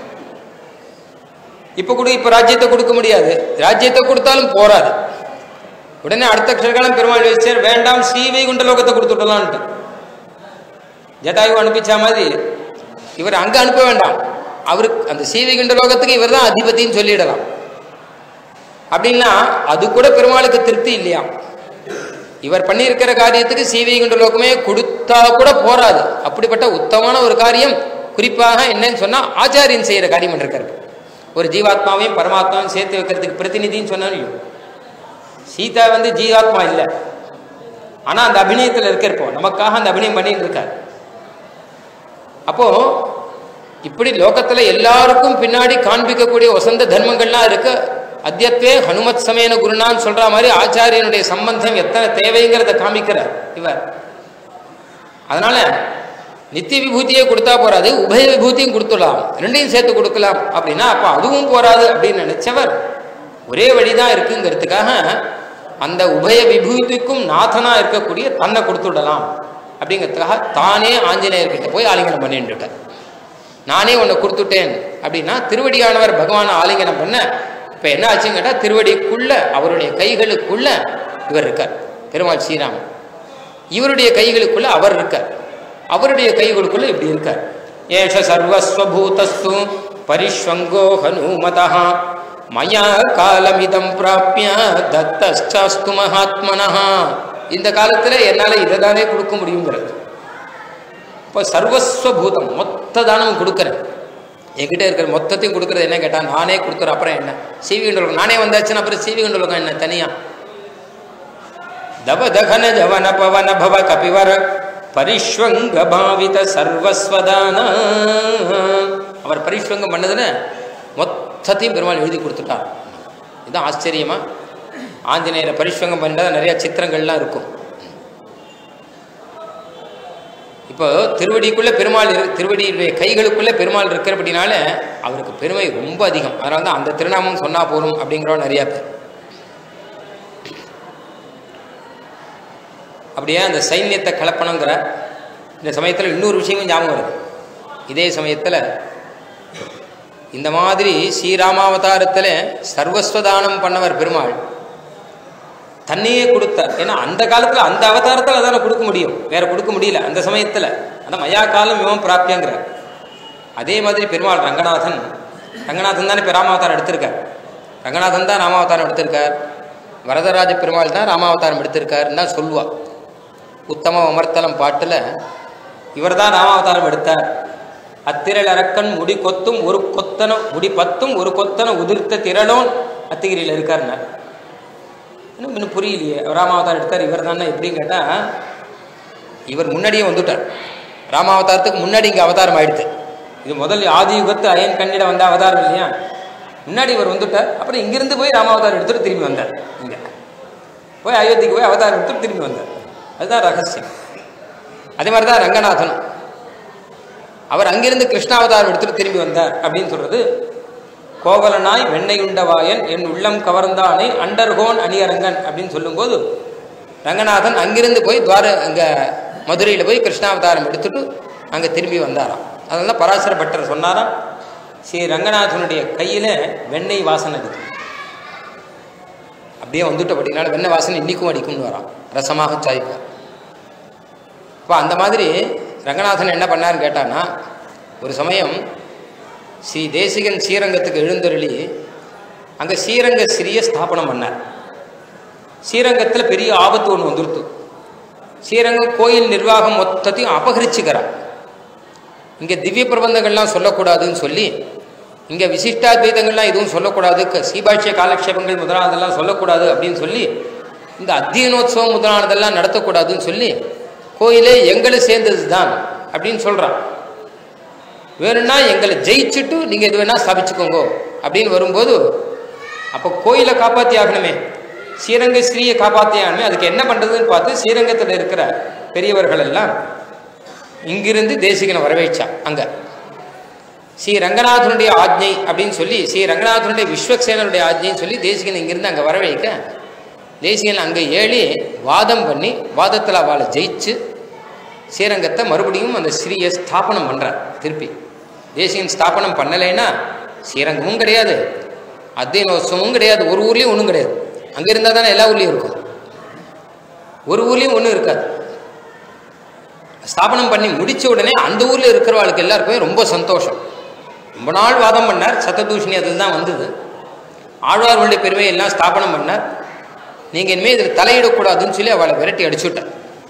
இப்போ கூட இப்போ ராஜ்யத்தை கொடுக்க முடியாது ராஜ்யத்தை கொடுத்தாலும் போராது உடனே அடுத்த க்ஷணகாலம் பெருமாள் வச்சார் வேண்டாம் ஸ்ரீவைகுண்ட லோகத்தை கொடுத்துடலான்ட்டு ஜட்டாயு அனுப்பிச்ச மாதிரி இவர் அங்க அனுப்ப வேண்டாம் அவருக்கு அந்த ஸ்ரீவைகுண்ட லோகத்துக்கு இவர் தான் அதிபதின்னு சொல்லிடலாம் அப்படின்னா அது கூட பெருமாளுக்கு திருப்தி இல்லையா இவர் பண்ணியிருக்கிற காரியத்துக்கு சீவைகுண்ட லோகமே கொடுத்தா கூட போராது அப்படிப்பட்ட உத்தமமான ஒரு காரியம் குறிப்பாக என்னன்னு சொன்னா ஆச்சாரியன் செய்யற காரியம் பண்ணிருக்காரு ஒரு ஜீவாத்மாவையும் பரமாத்மாவையும் சேர்த்து வைக்கிறதுக்கு பிரதிநிதின்னு சொன்னாலும் சீதா வந்து ஜீவாத்மா இல்லை ஆனா அந்த அபிநயத்தில் இருக்க நமக்காக அந்த அபிநயம் பண்ணிட்டு இருக்கார் அப்போ இப்படி லோகத்துல எல்லாருக்கும் பின்னாடி காண்பிக்கக்கூடிய வசந்த தர்மங்கள்லாம் இருக்கு அத்தியத்வே ஹனுமத் சமேன குருனான்னு சொல்ற மாதிரி ஆச்சாரியனுடைய சம்பந்தம் எத்தனை தேவைங்கிறத காமிக்கிறார் இவர் அதனால நித்திய விபூதியே கொடுத்தா போறாது உபய விபூதியும் கொடுத்துடலாம் ரெண்டையும் சேர்த்து கொடுக்கலாம் அப்படின்னா அப்போ அதுவும் போராது அப்படின்னு நினைச்சவர் ஒரே வழிதான் இருக்குங்கிறதுக்காக அந்த உபய விபூதிக்கும் நாதனா இருக்கக்கூடிய தன்னை கொடுத்துடலாம் அப்படிங்கிறதுக்காக தானே ஆஞ்சநேயர்கிட்ட போய் ஆலிங்கனம் பண்ணிட்டுட்டார் நானே உன்னை கொடுத்துட்டேன் அப்படின்னா திருவடியானவர் பகவானை ஆலிங்கனம் பண்ண இப்போ என்ன ஆச்சுன்னு கேட்டால் திருவடிக்குள்ள அவருடைய கைகளுக்குள்ள இவர் இருக்கார் பெருமாள் ஸ்ரீராமன் இவருடைய கைகளுக்குள்ள அவர் இருக்கார் அவருடைய கைகளுக்குள்ள இப்படி இருக்கார் ஏஷ சர்வஸ்வபூதஸ்து பரிஷ்வங்கோ ஹனுமதா மயா காலமிதம் பிராப்பிய தத்தஸ்டாஸ்து மகாத்மனஹா இந்த காலத்துல என்னால இதை தானே கொடுக்க முடியுங்கிறது இப்போ சர்வஸ்வபூதம் மொத்த தானம் கொடுக்குறேன் என்கிட்ட இருக்கிற மொத்தத்தையும் கொடுக்குறது என்ன கேட்டால் நானே கொடுக்குறேன் அப்புறம் என்ன சிவி கண்டலோகம் நானே வந்தாச்சுன்னா அப்புறம் சிவி கண்டலோகம் என்ன தனியா தவ தகன ஜவன பவன பவ கபிவர பரிஷ்வங்க பாவித சர்வஸ்வதான அவர் பரிஷ்வங்கம் பண்ணதுன்னு மொத்தத்தையும் பெருமாள் எழுதி கொடுத்துட்டார் இதுதான் ஆச்சரியமா ஆஞ்சநேயரை பரிஷ்வங்கம் பண்ணாத நிறைய சித்திரங்கள்லாம் இருக்கும் இப்போ திருவடிக்குள்ள பெருமாள் இரு திருவடியுடைய கைகளுக்குள்ள பெருமாள் இருக்கிறபடினால அவருக்கு பெருமை ரொம்ப அதிகம் அதனால தான் அந்த திருநாமம் சொன்னா போதும் அப்படிங்கிறோம் நிறைய பேர் அப்படியே அந்த சைன்யத்தை கலப்பணுங்கிற இந்த சமயத்தில் இன்னொரு விஷயமும் ஞாபகம் வருது இதே சமயத்தில் இந்த மாதிரி ஸ்ரீராமாவதாரத்தில் சர்வஸ்வதானம் பண்ணவர் பெருமாள் தன்னையே கொடுத்தார் ஏன்னா அந்த காலத்தில் அந்த அவதாரத்தில் அதான கொடுக்க முடியும் வேற கொடுக்க முடியல அந்த சமயத்தில் அதான் மயா காலம் இவன் பிராப்தியங்கிறார் அதே மாதிரி பெருமாள் ரங்கநாதன் ரங்கநாதன் தான் இப்போ ராமாவதாரம் எடுத்திருக்கார் ரங்கநாதன் தான் ராமாவதாரம் எடுத்திருக்கார் வரதராஜ பெருமாள் தான் ராமாவதாரம் எடுத்திருக்காருன்னு தான் சொல்லுவா உத்தம அமர்த்தலம் பாட்டில் இவர் தான் ராமாவதாரம் எடுத்தார் அத்திரள் அரக்கன் முடி கொத்தும் ஒரு கொத்தன முடி பத்தும் ஒரு கொத்தன உதிர்த்த திரளோன் அத்திகிரியில் இருக்காருன்னார் இன்னும் இன்னும் புரியலையே ராமாவதாரம் எடுத்தார் இவர் தானே எப்படின்னு கேட்டால் இவர் முன்னாடியே வந்துட்டார் ராமாவதாரத்துக்கு முன்னாடி இங்கே அவதாரம் ஆயிடுது இது முதல் ஆதி யுகத்து அயன் கண்ணிட வந்த அவதாரம் இல்லையா முன்னாடி இவர் வந்துட்டார் அப்புறம் இங்கிருந்து போய் ராமாவதாரம் எடுத்துட்டு திரும்பி வந்தார் இங்கே போய் அயோத்திக்கு போய் அவதாரம் எடுத்துட்டு திரும்பி வந்தார் அதுதான் ரகசியம் அதே மாதிரி தான் ரங்கநாதன் அவர் அங்கிருந்து கிருஷ்ணாவதாரம் எடுத்துட்டு திரும்பி வந்தார் அப்படின்னு சொல்றது கோவலனாய் வெண்ணையுண்டவாயன் என் உள்ளம் கவர்ந்தானே அண்டர்கோன் அணியரங்கன் அப்படின்னு சொல்லும்போது ரங்கநாதன் அங்கிருந்து போய் துவார அங்கே மதுரையில் போய் கிருஷ்ணாவதாரம் எடுத்துட்டு அங்கே திரும்பி வந்தாராம் அதனால பராசர பட்டர் சொன்னாராம் ஸ்ரீ ரங்கநாதனுடைய கையில் வெண்ணெய் வாசனை இருக்கு அப்படியே வந்துட்டு அப்படின்னால வெண்ணெய் வாசனை இன்னிக்கும் அடிக்கும்னு வரான் ரசமாக சாய்ப்பார் இப்போ அந்த மாதிரி ரங்கநாதன் என்ன பண்ணாருன்னு கேட்டான்னா ஒரு சமயம் ஸ்ரீ தேசிகன் ஸ்ரீரங்கத்துக்கு எழுந்தருளி அங்கே ஸ்ரீரங்க ஸ்ரீய ஸ்தாபனம் பண்ணார் ஸ்ரீரங்கத்தில் பெரிய ஆபத்து ஒன்று வந்துருத்து ஸ்ரீரங்கம் கோயில் நிர்வாகம் மொத்தத்தையும் அபகரிச்சுக்கிறார் இங்கே திவ்ய பிரபந்தங்கள்லாம் சொல்லக்கூடாதுன்னு சொல்லி இங்கே விசிஷ்டாத்வைதங்கள்லாம் எதுவும் சொல்லக்கூடாது க- சீபாட்சிய காலக்ஷேபங்கள் முதலானதெல்லாம் சொல்லக்கூடாது அப்படின்னு சொல்லி இந்த அத்தியனோத்சவம் முதலானதெல்லாம் நடத்தக்கூடாதுன்னு சொல்லி கோயிலே எங்களை சேர்ந்தது தான் அப்படின்னு சொல்கிறான் வேணும்னா எங்களை ஜெயிச்சுட்டு நீங்கள் எது வேணால் ஸ்தாபிச்சுக்கோங்க அப்படின்னு வரும்போது அப்போ கோயிலை காப்பாற்றி ஆகணுமே ஸ்ரீரங்க ஸ்ரீயை காப்பாற்றி ஆகணுமே அதுக்கு என்ன பண்ணுறதுன்னு பார்த்து ஸ்ரீரங்கத்தில் இருக்கிற பெரியவர்கள் எல்லாம் இங்கிருந்து தேசிகனை வரவேற்றான் அங்கே ஸ்ரீ ரங்கநாதனுடைய ஆஜ்ஞை அப்படின்னு சொல்லி ஸ்ரீ ரங்கநாதனுடைய விஸ்வக்சேனருடைய ஆஜ்ஞைன்னு சொல்லி தேசிகன் இங்கிருந்து அங்கே வரவேற்க தேசிகன் அங்கே ஏழி வாதம் பண்ணி வாதத்தில் அவளை ஜெயிச்சு ஸ்ரீரங்கத்தை மறுபடியும் அந்த ஸ்ரீயை ஸ்தாபனம் பண்ணுறார் திருப்பி தேசிகன் ஸ்தாபனம் பண்ணலைன்னா ஸ்ரீரங்கமும் கிடையாது அத்தியனோத்சவமும் கிடையாது ஒரு ஊர்லேயும் ஒன்றும் கிடையாது அங்கே இருந்தால் தானே எல்லா ஊர்லேயும் இருக்கும் ஒரு ஊர்லேயும் ஒன்றும் இருக்காது ஸ்தாபனம் பண்ணி முடிச்ச உடனே அந்த ஊரில் இருக்கிறவளுக்கு எல்லாருக்குமே ரொம்ப சந்தோஷம் ரொம்ப நாள் வாதம் பண்ணார் சத்ததூஷணி அதில் தான் வந்தது ஆழ்வார்களுடைய பெருமையை எல்லாம் ஸ்தாபனம் பண்ணார் நீங்கள் இனிமேல் இதில் தலையிடக்கூடாதுன்னு சொல்லி அவளை விரட்டி அடிச்சுட்டார்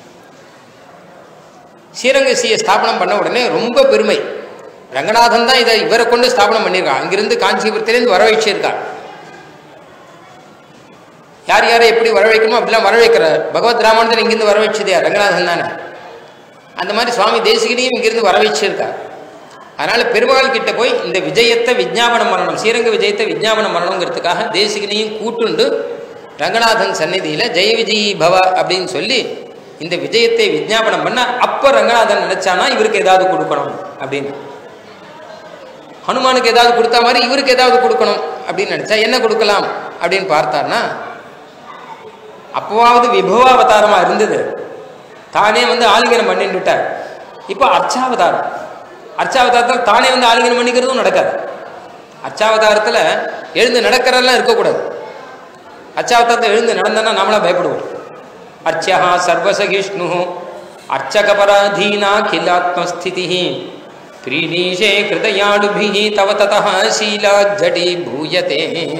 ஸ்ரீரங்க ஸ்ரீயை ஸ்தாபனம் பண்ண உடனே ரொம்ப பெருமை ரங்கநாதன் தான் இதை இவரை கொண்டு ஸ்தாபனம் பண்ணியிருக்கான் அங்கிருந்து காஞ்சிபுரத்திலேருந்து வர வச்சிருக்கான் யார் யாரை எப்படி வர வைக்கணுமோ அப்படிலாம் வர வைக்கிறார் பகவத் ராமானுஜன் இங்கிருந்து வர வச்சது யார் ரங்கநாதன் தானே அந்த மாதிரி சுவாமி தேசிகனையும் இங்கிருந்து வர வச்சிருக்கார் அதனால பெருமாள் கிட்ட போய் இந்த விஜயத்தை விஜாபனம் பண்ணணும் ஸ்ரீரங்க விஜயத்தை விஜாபனம் பண்ணணுங்கிறதுக்காக தேசிகனையும் கூட்டுண்டு ரங்கநாதன் சந்நிதியில ஜெய விஜயி பவ அப்படின்னு சொல்லி இந்த விஜயத்தை விஜாபனம் பண்ண அப்போ ரங்கநாதன் நினைச்சானா இவருக்கு ஏதாவது கொடுக்கணும் அப்படின்னு ஹனுமானுக்கு ஏதாவது கொடுத்தா மாதிரி இவருக்கு ஏதாவது கொடுக்கணும் அப்படின்னு நினைச்சா என்ன கொடுக்கலாம் அப்படின்னு பார்த்தார்னா அப்போவாவது விபவாவதாரமா இருந்தது தானே வந்து ஆலிங்கனம் பண்ணிட்டு விட்டார் இப்போ அர்ச்சாவதாரம் அர்ச்சாவதாரத்தில் தானே வந்து ஆலிங்கனம் பண்ணிக்கிறதும் நடக்காது அர்ச்சாவதாரத்தில் எழுந்து நடக்கிறதெல்லாம் இருக்கக்கூடாது அர்ச்சாவதாரத்தில் எழுந்து நடந்தோன்னா நாமளா பயப்படுவோம் அர்ச்சா சர்வசகிஷ்ணு அர்ச்சகபராதீனா கிலாத்மஸ்திதி பிரீணீஷே கிருதயாடுபிஹி தவ ததா சீலா ஜடி பூயதே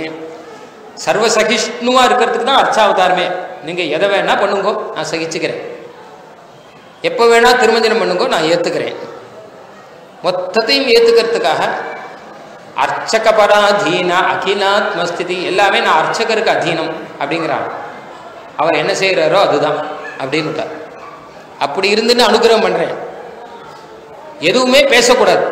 சர்வசகிஷ்ணுவா இருக்கிறதுக்கு தான் அர்ச்சாவதாரமே நீங்க எதை வேணா பண்ணுங்கோ நான் சகிச்சுக்கிறேன் எப்போ வேணா திருமஞ்சனம் பண்ணுங்கோ நான் ஏத்துக்கிறேன் மொத்தத்தையும் ஏத்துக்கிறதுக்காக அர்ச்சக பராதீன அகிலாத்மஸ்திதி எல்லாமே நான் அர்ச்சகருக்கு அதீனம் அப்படிங்கிறான் அவர் என்ன செய்கிறாரோ அதுதான் அப்படின்னு அப்படி இருந்துன்னு அனுகிரகம் பண்றேன் எதுவுமே பேசக்கூடாது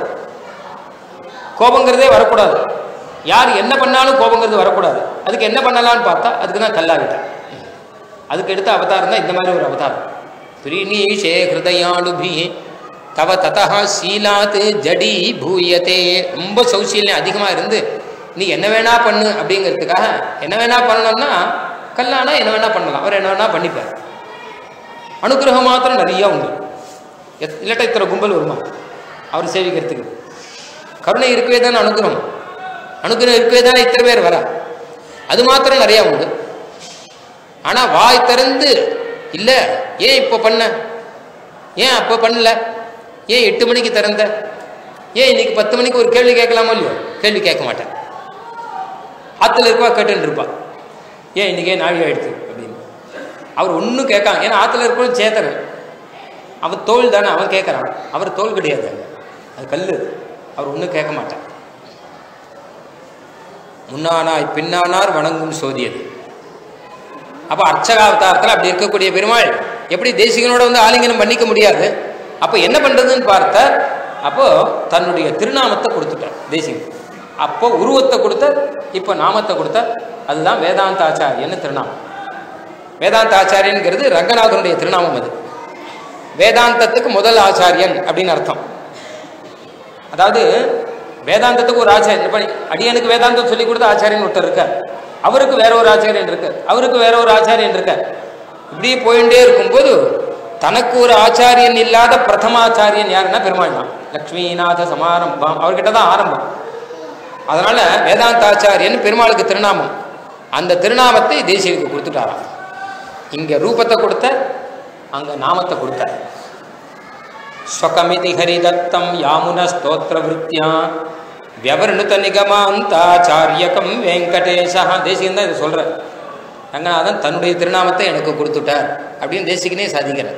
கோபங்கிறதே வரக்கூடாது யார் என்ன பண்ணாலும் கோபங்கிறது வரக்கூடாது அதுக்கு என்ன பண்ணலாம்னு பார்த்தா அதுக்கு தான் கல்லாவிட்டேன் அதுக்கு எடுத்த அவதாரம் தான் இந்த மாதிரி ஒரு அவதாரம் பிரிணீஷே ஹிருதயாளுபி தவ ததா சீலாத் ஜடி பூயத்தே ரொம்ப சௌசீல்யம் அதிகமாக இருந்து நீ என்ன வேணா பண்ணு அப்படிங்கிறதுக்காக என்ன வேணா பண்ணணும்னா கல்லானா என்ன வேணா பண்ணலாம் அவர் என்ன வேணா பண்ணிப்பார் அனுகிரகம் மாத்திரம் நிறைய உண்டு எத்- இல்லாட்டா இத்தனை கும்பல் வருமா அவர் சேவிக்கிறதுக்கு கருணை இருக்கவே தானே அனுகிரகம் அனுகிரகம் இருக்கவே தானே இத்தனை பேர் வரா அது மாத்திரம் நிறையா உண்டு ஆனால் வாய் திறந்து இல்லை ஏன் இப்போ பண்ண ஏன் அப்போ பண்ணல ஏன் எட்டு மணிக்கு திறந்த ஏன் இன்னைக்கு பத்து மணிக்கு ஒரு கேள்வி கேட்கலாமோ இல்லையோ கேள்வி கேட்க மாட்டேன் ஆற்றுல இருக்கவா கேட்டுன்னு இருப்பா ஏன் இன்னைக்கே நாழி ஆயிடுச்சு அப்படின்னு அவர் ஒன்றும் கேட்கான் ஏன்னா ஆற்றுல இருக்கிறவன் சேத்தனன் அவன் தோல் தானே அவன் கேட்குறான் அவர் தோல் கிடையாது அங்க. அது கல் அவர் ஒன்றும் கேட்க மாட்டான் முன்னானாய் பின்னானார் வணங்கும் சோதியது அப்போ அர்ச்சகாவதாரத்தில் அப்படி இருக்கக்கூடிய பெருமாள் எப்படி தேசிகனோட வந்து ஆலிங்கனம் பண்ணிக்க முடியாது அப்போ என்ன பண்ணுறதுன்னு பார்த்தா அப்போ தன்னுடைய திருநாமத்தை கொடுத்துட்டார் தேசிகன் அப்போ உருவத்தை கொடுத்த இப்போ நாமத்தை கொடுத்த அதுதான் வேதாந்த ஆச்சாரியன்னு திருநாமம் வேதாந்த ஆச்சாரியன்கிறது ரங்கநாதனுடைய திருநாமம் அது வேதாந்தத்துக்கு முதல் ஆச்சாரியன் அப்படின்னு அர்த்தம் அதாவது வேதாந்தத்துக்கு ஒரு ஆச்சாரியன் இப்ப அடியனுக்கு வேதாந்தம் சொல்லி கொடுத்த ஆச்சாரியன் ஒருத்தர் இருக்கார் அவருக்கு வேற ஒரு ஆச்சாரியன் இருக்கார் அவருக்கு வேற ஒரு ஆச்சாரியன் இருக்கார் இப்படி போயிட்டே இருக்கும்போது தனக்கு ஒரு ஆச்சாரியன் இல்லாத பிரதமாச்சாரியன் யாருன்னா பெருமாள் தான் லக்ஷ்மிநாத சமாரம்பம் அவர்கிட்ட தான் ஆரம்பம் அதனால வேதாந்தாச்சாரியன் பெருமாளுக்கு திருநாமம் அந்த திருநாமத்தை தேசியருக்கு கொடுத்துட்டாராம் இங்க ரூபத்தை கொடுத்த அங்க நாமத்தை கொடுத்தார் ஸ்வகமிதி ஹரிதத்தம் யாமுன ஸ்தோத்திர விருத்தியா வியவர்ணுத நிகமாந்தாச்சாரியகம் வெங்கடேஷா தேசிகன் தான் இதை சொல்ற ரங்கநாதன் தன்னுடைய திருநாமத்தை எனக்கு கொடுத்துட்டார் அப்படின்னு தேசிகனே சாதிக்கிறார்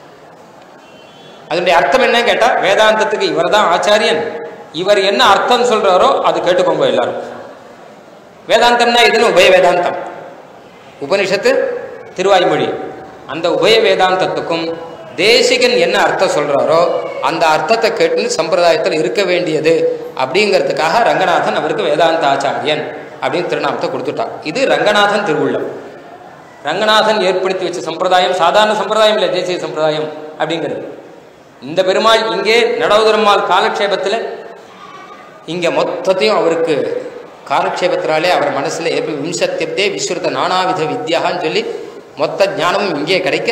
அதனுடைய அர்த்தம் என்ன கேட்டா வேதாந்தத்துக்கு இவர் தான் ஆச்சாரியன் இவர் என்ன அர்த்தம் சொல்றாரோ அது கேட்டுக்கோங்க எல்லாரும் வேதாந்தம்னா இதுன்னு உபய வேதாந்தம் உபனிஷத்து திருவாய்மொழி அந்த உபய வேதாந்தத்துக்கும் தேசிகன் என்ன அர்த்தம் சொல்றாரோ அந்த அர்த்தத்தை கேட்டு சம்பிரதாயத்தில் இருக்க வேண்டியது அப்படிங்கிறதுக்காக ரங்கநாதன் அவருக்கு வேதாந்த ஆச்சாரியன் அப்படின்னு திருநாமத்தை கொடுத்துட்டார் இது ரங்கநாதன் திருவுள்ளம் ரங்கநாதன் ஏற்படுத்தி வச்ச சம்பிரதாயம் சாதாரண சம்பிரதாயம் இல்லை தேசிய சம்பிரதாயம் அப்படிங்கிறது இந்த பெருமாள் இங்கே நடவுதரம்மாள் காலக்ஷேபத்தில் இங்கே மொத்தத்தையும் அவருக்கு காலக்ஷேபத்தினாலே அவர் மனசில் ஏற்ப விம்சத்தியத்தே விஸ்வருத்த நானாவித வித்யான்னு சொல்லி மொத்த ஞானமும் இங்கே கிடைக்க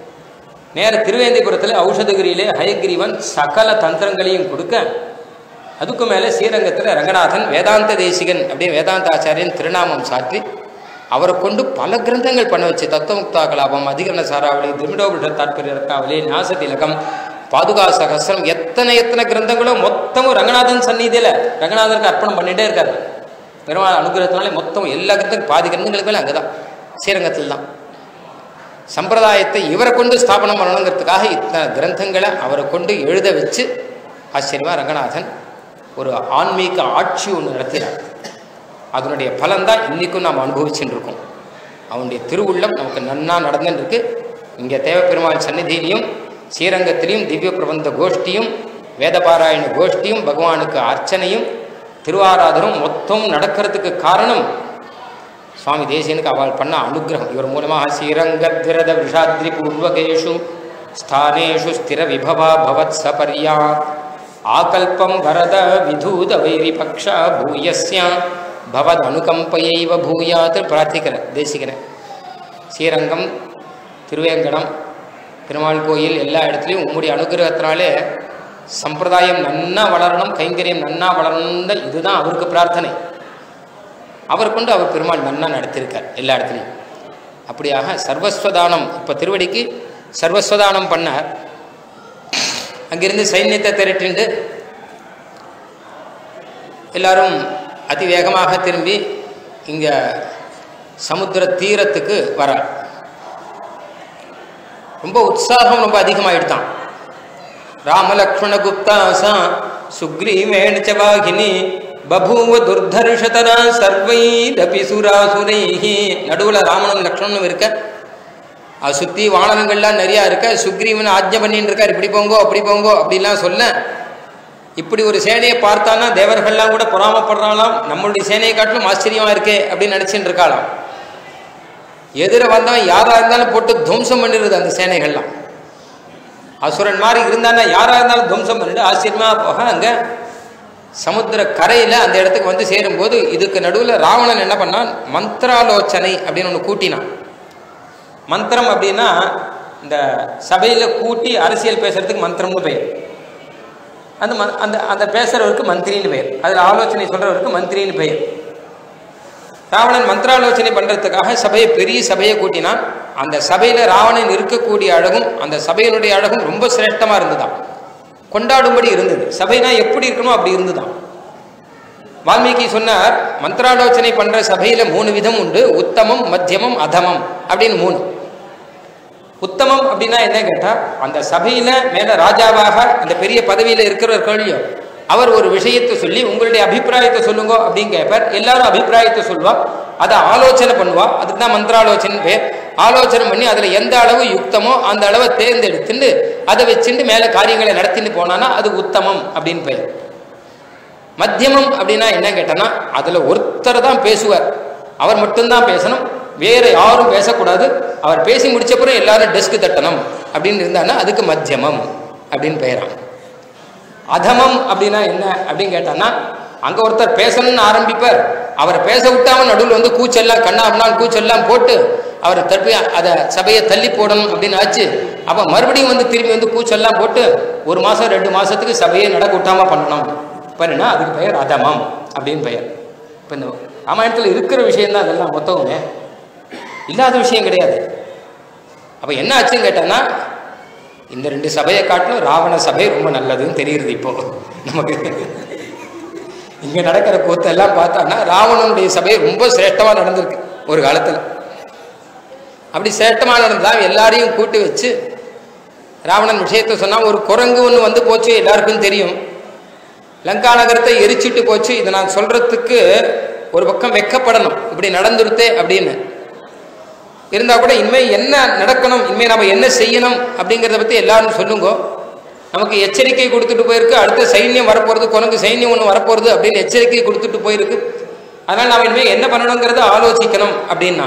நேர திருவேந்திபுரத்தில் ஔஷதகிரியிலே ஹயகிரிவன் சகல தந்திரங்களையும் கொடுக்க அதுக்கு மேலே ஸ்ரீரங்கத்தில் ரங்கநாதன் வேதாந்த தேசிகன் அப்படியே வேதாந்த ஆச்சாரியன் திருநாமம் சாற்றி அவரை கொண்டு பல கிரந்தங்கள் பண்ண வச்சு தத்துவமுக்தா கலாபம் அதிகரண சாராவளி திமிடோபிஷ தாற்பரிய ரக்காவளி ஞாச திலகம் பாதுகா சகசிரம் எத்தனை எத்தனை கிரந்தங்களோ மொத்தமும் ரங்கநாதன் சந்நிதியில் ரங்கநாதனுக்கு அர்ப்பணம் பண்ணிட்டே இருக்காரு பெருமாள் அனுகிரகத்தினாலே மொத்தம் எல்லா கிரந்தங்களும் பாதி கிரந்தங்களுக்கு மேலே அங்கே தான் ஸ்ரீரங்கத்தில் தான் சம்பிரதாயத்தை இவரை கொண்டு ஸ்தாபனம் பண்ணணுங்கிறதுக்காக இத்தனை கிரந்தங்களை அவரை கொண்டு எழுத வச்சு ஆச்சரியமா ரங்கநாதன் ஒரு ஆன்மீக ஆட்சி ஒன்று நடத்தினார் அதனுடைய பலன்தான் இன்னைக்கும் நாம் அனுபவிச்சுட்டு இருக்கோம் அவனுடைய திருவுள்ளம் நமக்கு நன்னா நடந்துட்டு இருக்கு இங்கே தேவப்பெருமாள் சந்நிதியிலையும் ஸ்ரீரங்கத்திலையும் திவ்ய பிரபந்த கோஷ்டியும் வேதபாராயண கோஷ்டியும் பகவானுக்கு அர்ச்சனையும் திருவாராதனம் மொத்தம் நடக்கிறதுக்கு காரணம் சுவாமி தேசியனுக்கு அவள் பண்ண அனுகிரகம் இவர் மூலமாக ஸ்ரீரங்கத்விரத விஷாத்ரி பூர்வகேஷு ஸ்தானேஷு ஸ்திர விபவா பவத் சபர்யா ஆகல்பம் வரத விதூத வைரிபக்ஷ பூயஸ்ய பவத் அனுகம்பையைவ பூயாத் பிரார்த்திக்கிற தேசிக்கிறேன் ஸ்ரீரங்கம் திருவேங்கடம் பெருமாள் கோயில் எல்லா இடத்துலையும் உம்முடைய அனுகிரகத்தினாலே சம்பிரதாயம் நன்னா வளரணும் கைங்கரியம் நன்னா வளரணும் இதுதான் அவருக்கு பிரார்த்தனை அவர் கொண்டு அவர் பெருமாள் நன்னா நடத்தியிருக்கார் எல்லா இடத்துலையும் அப்படியாக சர்வஸ்வதானம் இப்போ திருவடிக்கு சர்வஸ்வதானம் பண்ணார் அங்கிருந்து சைன்யத்தை திரட்டிண்டு எல்லாரும் அதிவேகமாக திரும்பி இங்கே சமுத்திர தீரத்துக்கு வரார் ரொம்ப உற்சாகம் ரொம்ப அதிகமாயிடுதான் ராமலக்ஷ்மண குப்தாசா சுக்ரீவேண ச வாகினி பபூவ துர்தர்ஷதனா சர்வைரபி சுராசுரைஹி நடுவில் ராமனும் லக்ஷ்மணனும் இருக்க அது சுற்றி வானரங்கள்லாம் நிறையா இருக்க சுக்ரீவன் ஆஜ்ஞை பண்ணிட்டு இருக்கார் இப்படி போங்கோ அப்படி போங்கோ அப்படிலாம் சொல்ல இப்படி ஒரு சேனையை பார்த்தானா தேவர்கள்லாம் கூட பொறாமப்படுறாளாம் நம்மளுடைய சேனையை காட்டிலும் ஆச்சரியமா இருக்கே அப்படின்னு நினைச்சுட்டு இருக்காளாம் எதிர வந்தவன் யாரா இருந்தாலும் போட்டு துவம்சம் பண்ணிடுது அந்த சேனைகள்லாம் அசுரன் மாதிரி இருந்தானா யாரா இருந்தாலும் துவம்சம் பண்ணிட்டு ஆச்சரியமா போக அங்க சமுத்திர கரையில அந்த இடத்துக்கு வந்து சேரும்போது இதுக்கு நடுவில் ராவணன் என்ன பண்ணான் மந்திராலோசனை அப்படின்னு ஒன்று கூட்டினான் மந்திரம் அப்படின்னா இந்த சபையில கூட்டி அரசியல் பேசுறதுக்கு மந்திரம்னு பெயர் அந்த ம- அந்த அந்த பேசுறவருக்கு மந்திரின்னு பெயர் அதில் ஆலோசனை சொல்றவருக்கு மந்திரின்னு பெயர் ராவணன் மந்திராலோசனை பண்றதுக்காக சபையை பெரிய சபையை கூட்டினான் அந்த சபையில ராவணன் இருக்கக்கூடிய அழகும் அந்த சபையினுடைய அழகும் ரொம்ப சிரேஷ்டமா இருந்துதான் கொண்டாடும்படி இருந்தது சபைனா எப்படி இருக்கணும் அப்படி இருந்துதான் வால்மீகி சொன்னார் மந்திராலோசனை பண்ற சபையில மூணு விதம் உண்டு உத்தமம் மத்தியமம் அதமம் அப்படின்னு மூணு உத்தமம் அப்படின்னா என்ன கேட்டா அந்த சபையில மேல ராஜாவாக அந்த பெரிய பதவியில இருக்கிறவர்களையும் அவர் ஒரு விஷயத்தை சொல்லி உங்களுடைய அபிப்பிராயத்தை சொல்லுங்க அப்படின்னு கேட்பார் எல்லாரும் அபிப்பிராயத்தை சொல்லுவா அதை ஆலோசனை பண்ணுவா அதுக்கு தான் மந்திராலோசனை பேர் ஆலோசனை பண்ணி அதுல எந்த அளவு யுக்தமோ அந்த அளவை தேர்ந்தெடுத்துட்டு அதை வச்சுட்டு மேல காரியங்களை நடத்திட்டு போனானா அது உத்தமம் அப்படின்னு பெயர் மத்தியமம் அப்படின்னா என்ன கேட்டனா அதுல ஒருத்தர் தான் பேசுவார் அவர் மட்டும்தான் பேசணும் வேற யாரும் பேசக்கூடாது அவர் பேசி முடிச்சப்புறம் எல்லாரும் டெஸ்க் தட்டணும் அப்படின்னு இருந்தான்னா அதுக்கு மத்தியமம் அப்படின்னு பெயராம் அதமம் அப்படின்னா என்ன அப்படின்னு கேட்டான்னா அங்க ஒருத்தர் பேசணும்னு ஆரம்பிப்பார் அவரை பேச விட்டாம நடுவில் வந்து கூச்செல்லாம் கண்ணா அப்படின்னா கூச்செல்லாம் போட்டு அவரை தப்பி அதை சபையை தள்ளி போடணும் அப்படின்னு ஆச்சு அப்ப மறுபடியும் வந்து திரும்பி வந்து கூச்செல்லாம் போட்டு ஒரு மாசம் ரெண்டு மாசத்துக்கு சபையை நடக்க விட்டாம பண்ணணும் பண்ணினா அதுக்கு பெயர் அதமம் அப்படின்னு பெயர் இப்போ இந்த ராமாயணத்தில் இருக்கிற விஷயம் தான் அதெல்லாம் மொத்தமுமே இல்லாத விஷயம் கிடையாது அப்போ என்ன ஆச்சுன்னு கேட்டோன்னா இந்த ரெண்டு சபையை காட்டிலும் ராவண சபை ரொம்ப நல்லதுன்னு தெரியுது இப்போ நமக்கு இங்க நடக்கிற கூத்தெல்லாம் பார்த்தோம்னா ராவணனுடைய சபை ரொம்ப சிரேஷ்டமா நடந்திருக்கு ஒரு காலத்துல அப்படி சிரேஷ்டமா நடந்ததா எல்லாரையும் கூட்டி வச்சு ராவணன் விஷயத்தை சொன்னா ஒரு குரங்கு ஒன்று வந்து போச்சு எல்லாருக்கும் தெரியும் லங்கா நகரத்தை எரிச்சிட்டு போச்சு இதை நான் சொல்றதுக்கு ஒரு பக்கம் வெக்கப்படணும் இப்படி நடந்துருத்தே அப்படின்னு இருந்தா கூட இனிமே என்ன நடக்கணும் இனிமே நம்ம என்ன செய்யணும் அப்படிங்கிறத பத்தி எல்லாரும் சொல்லுங்க நமக்கு எச்சரிக்கை கொடுத்துட்டு போயிருக்கு அடுத்த சைன்யம் வரப்போறது குரங்கு சைன்யம் ஒன்று வரப்போறது அப்படின்னு எச்சரிக்கை கொடுத்துட்டு போயிருக்கு அதனால நாம இனிமே என்ன பண்ணணுங்கிறத ஆலோசிக்கணும் அப்படின்னா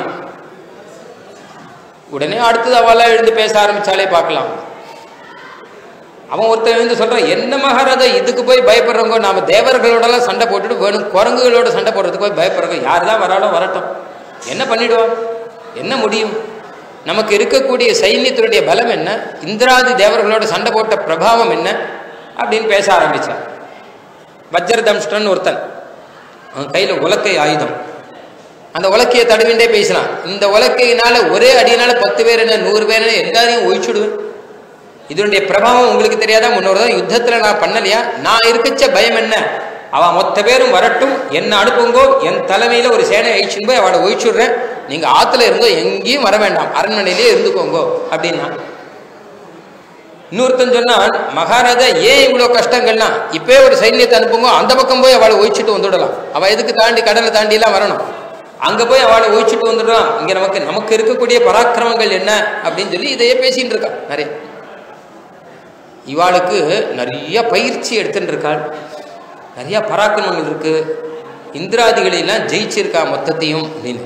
உடனே அடுத்தது அவெல்லாம் எழுந்து பேச ஆரம்பிச்சாலே பார்க்கலாம் அவன் ஒருத்தன் வந்து சொல்றான் என்ன மகாராஜா இதுக்கு போய் பயப்படுறவங்க நாம தேவர்களோடலாம் சண்டை போட்டுட்டு வேணும் குரங்குகளோட சண்டை போடுறதுக்கு போய் பயப்படுறவங்க யார் தான் வராலும் வரட்டும் என்ன பண்ணிடுவோம் என்ன முடியும் நமக்கு இருக்கக்கூடிய சைன்யத்தினுடைய பலம் என்ன இந்திராதி தேவர்களோட சண்டை போட்ட பிரபாவம் என்ன அப்படின்னு பேச ஆரம்பிச்சான் வஜ்ரதம்ஷ்டன் ஒருத்தன் அவன் கையில உலக்கை ஆயுதம் அந்த உலக்கையை தடவிண்டே பேசினான் இந்த உலக்கையினால ஒரே அடியினால பத்து பேர் என்ன நூறு பேர் என்ன எல்லாரையும் ஒழிச்சுடுவேன் இதனுடைய பிரபாவம் உங்களுக்கு தெரியாதா முன்னோர் தான் யுத்தத்துல நான் பண்ணலையா நான் இருக்கச்ச பயம் என்ன அவன் மொத்த பேரும் வரட்டும் என்ன அனுப்புங்கோ என் தலைமையில ஒரு சேனை அழிச்சுன்னு போய் அவளை ஒழிச்சுடுறேன் நீங்க ஆத்துல இருந்தோ எங்கேயும் வர வேண்டாம் அரண்மனையிலேயே இருந்துக்கோங்கோ அப்படின்னா இன்னொருத்தன் சொன்னான் மகாராஜா ஏன் இவ்வளோ கஷ்டங்கள்னா இப்பவே ஒரு சைன்யத்தை அனுப்புங்க அந்த பக்கம் போய் அவளை ஒழிச்சிட்டு வந்துடலாம் அவள் எதுக்கு தாண்டி கடலை தாண்டி எல்லாம் வரணும் அங்க போய் அவளை ஒழிச்சிட்டு வந்துடலாம் இங்க நமக்கு நமக்கு இருக்கக்கூடிய பராக்கிரமங்கள் என்ன அப்படின்னு சொல்லி இதையே பேசிட்டு இருக்கான் நிறைய இவாளுக்கு நிறைய பயிற்சி எடுத்துட்டு இருக்காள் நிறைய பராக்கிரமங்கள் இருக்கு இந்திராதிகளெல்லாம் ஜெயிச்சிருக்கா மொத்தத்தையும் அப்படின்னு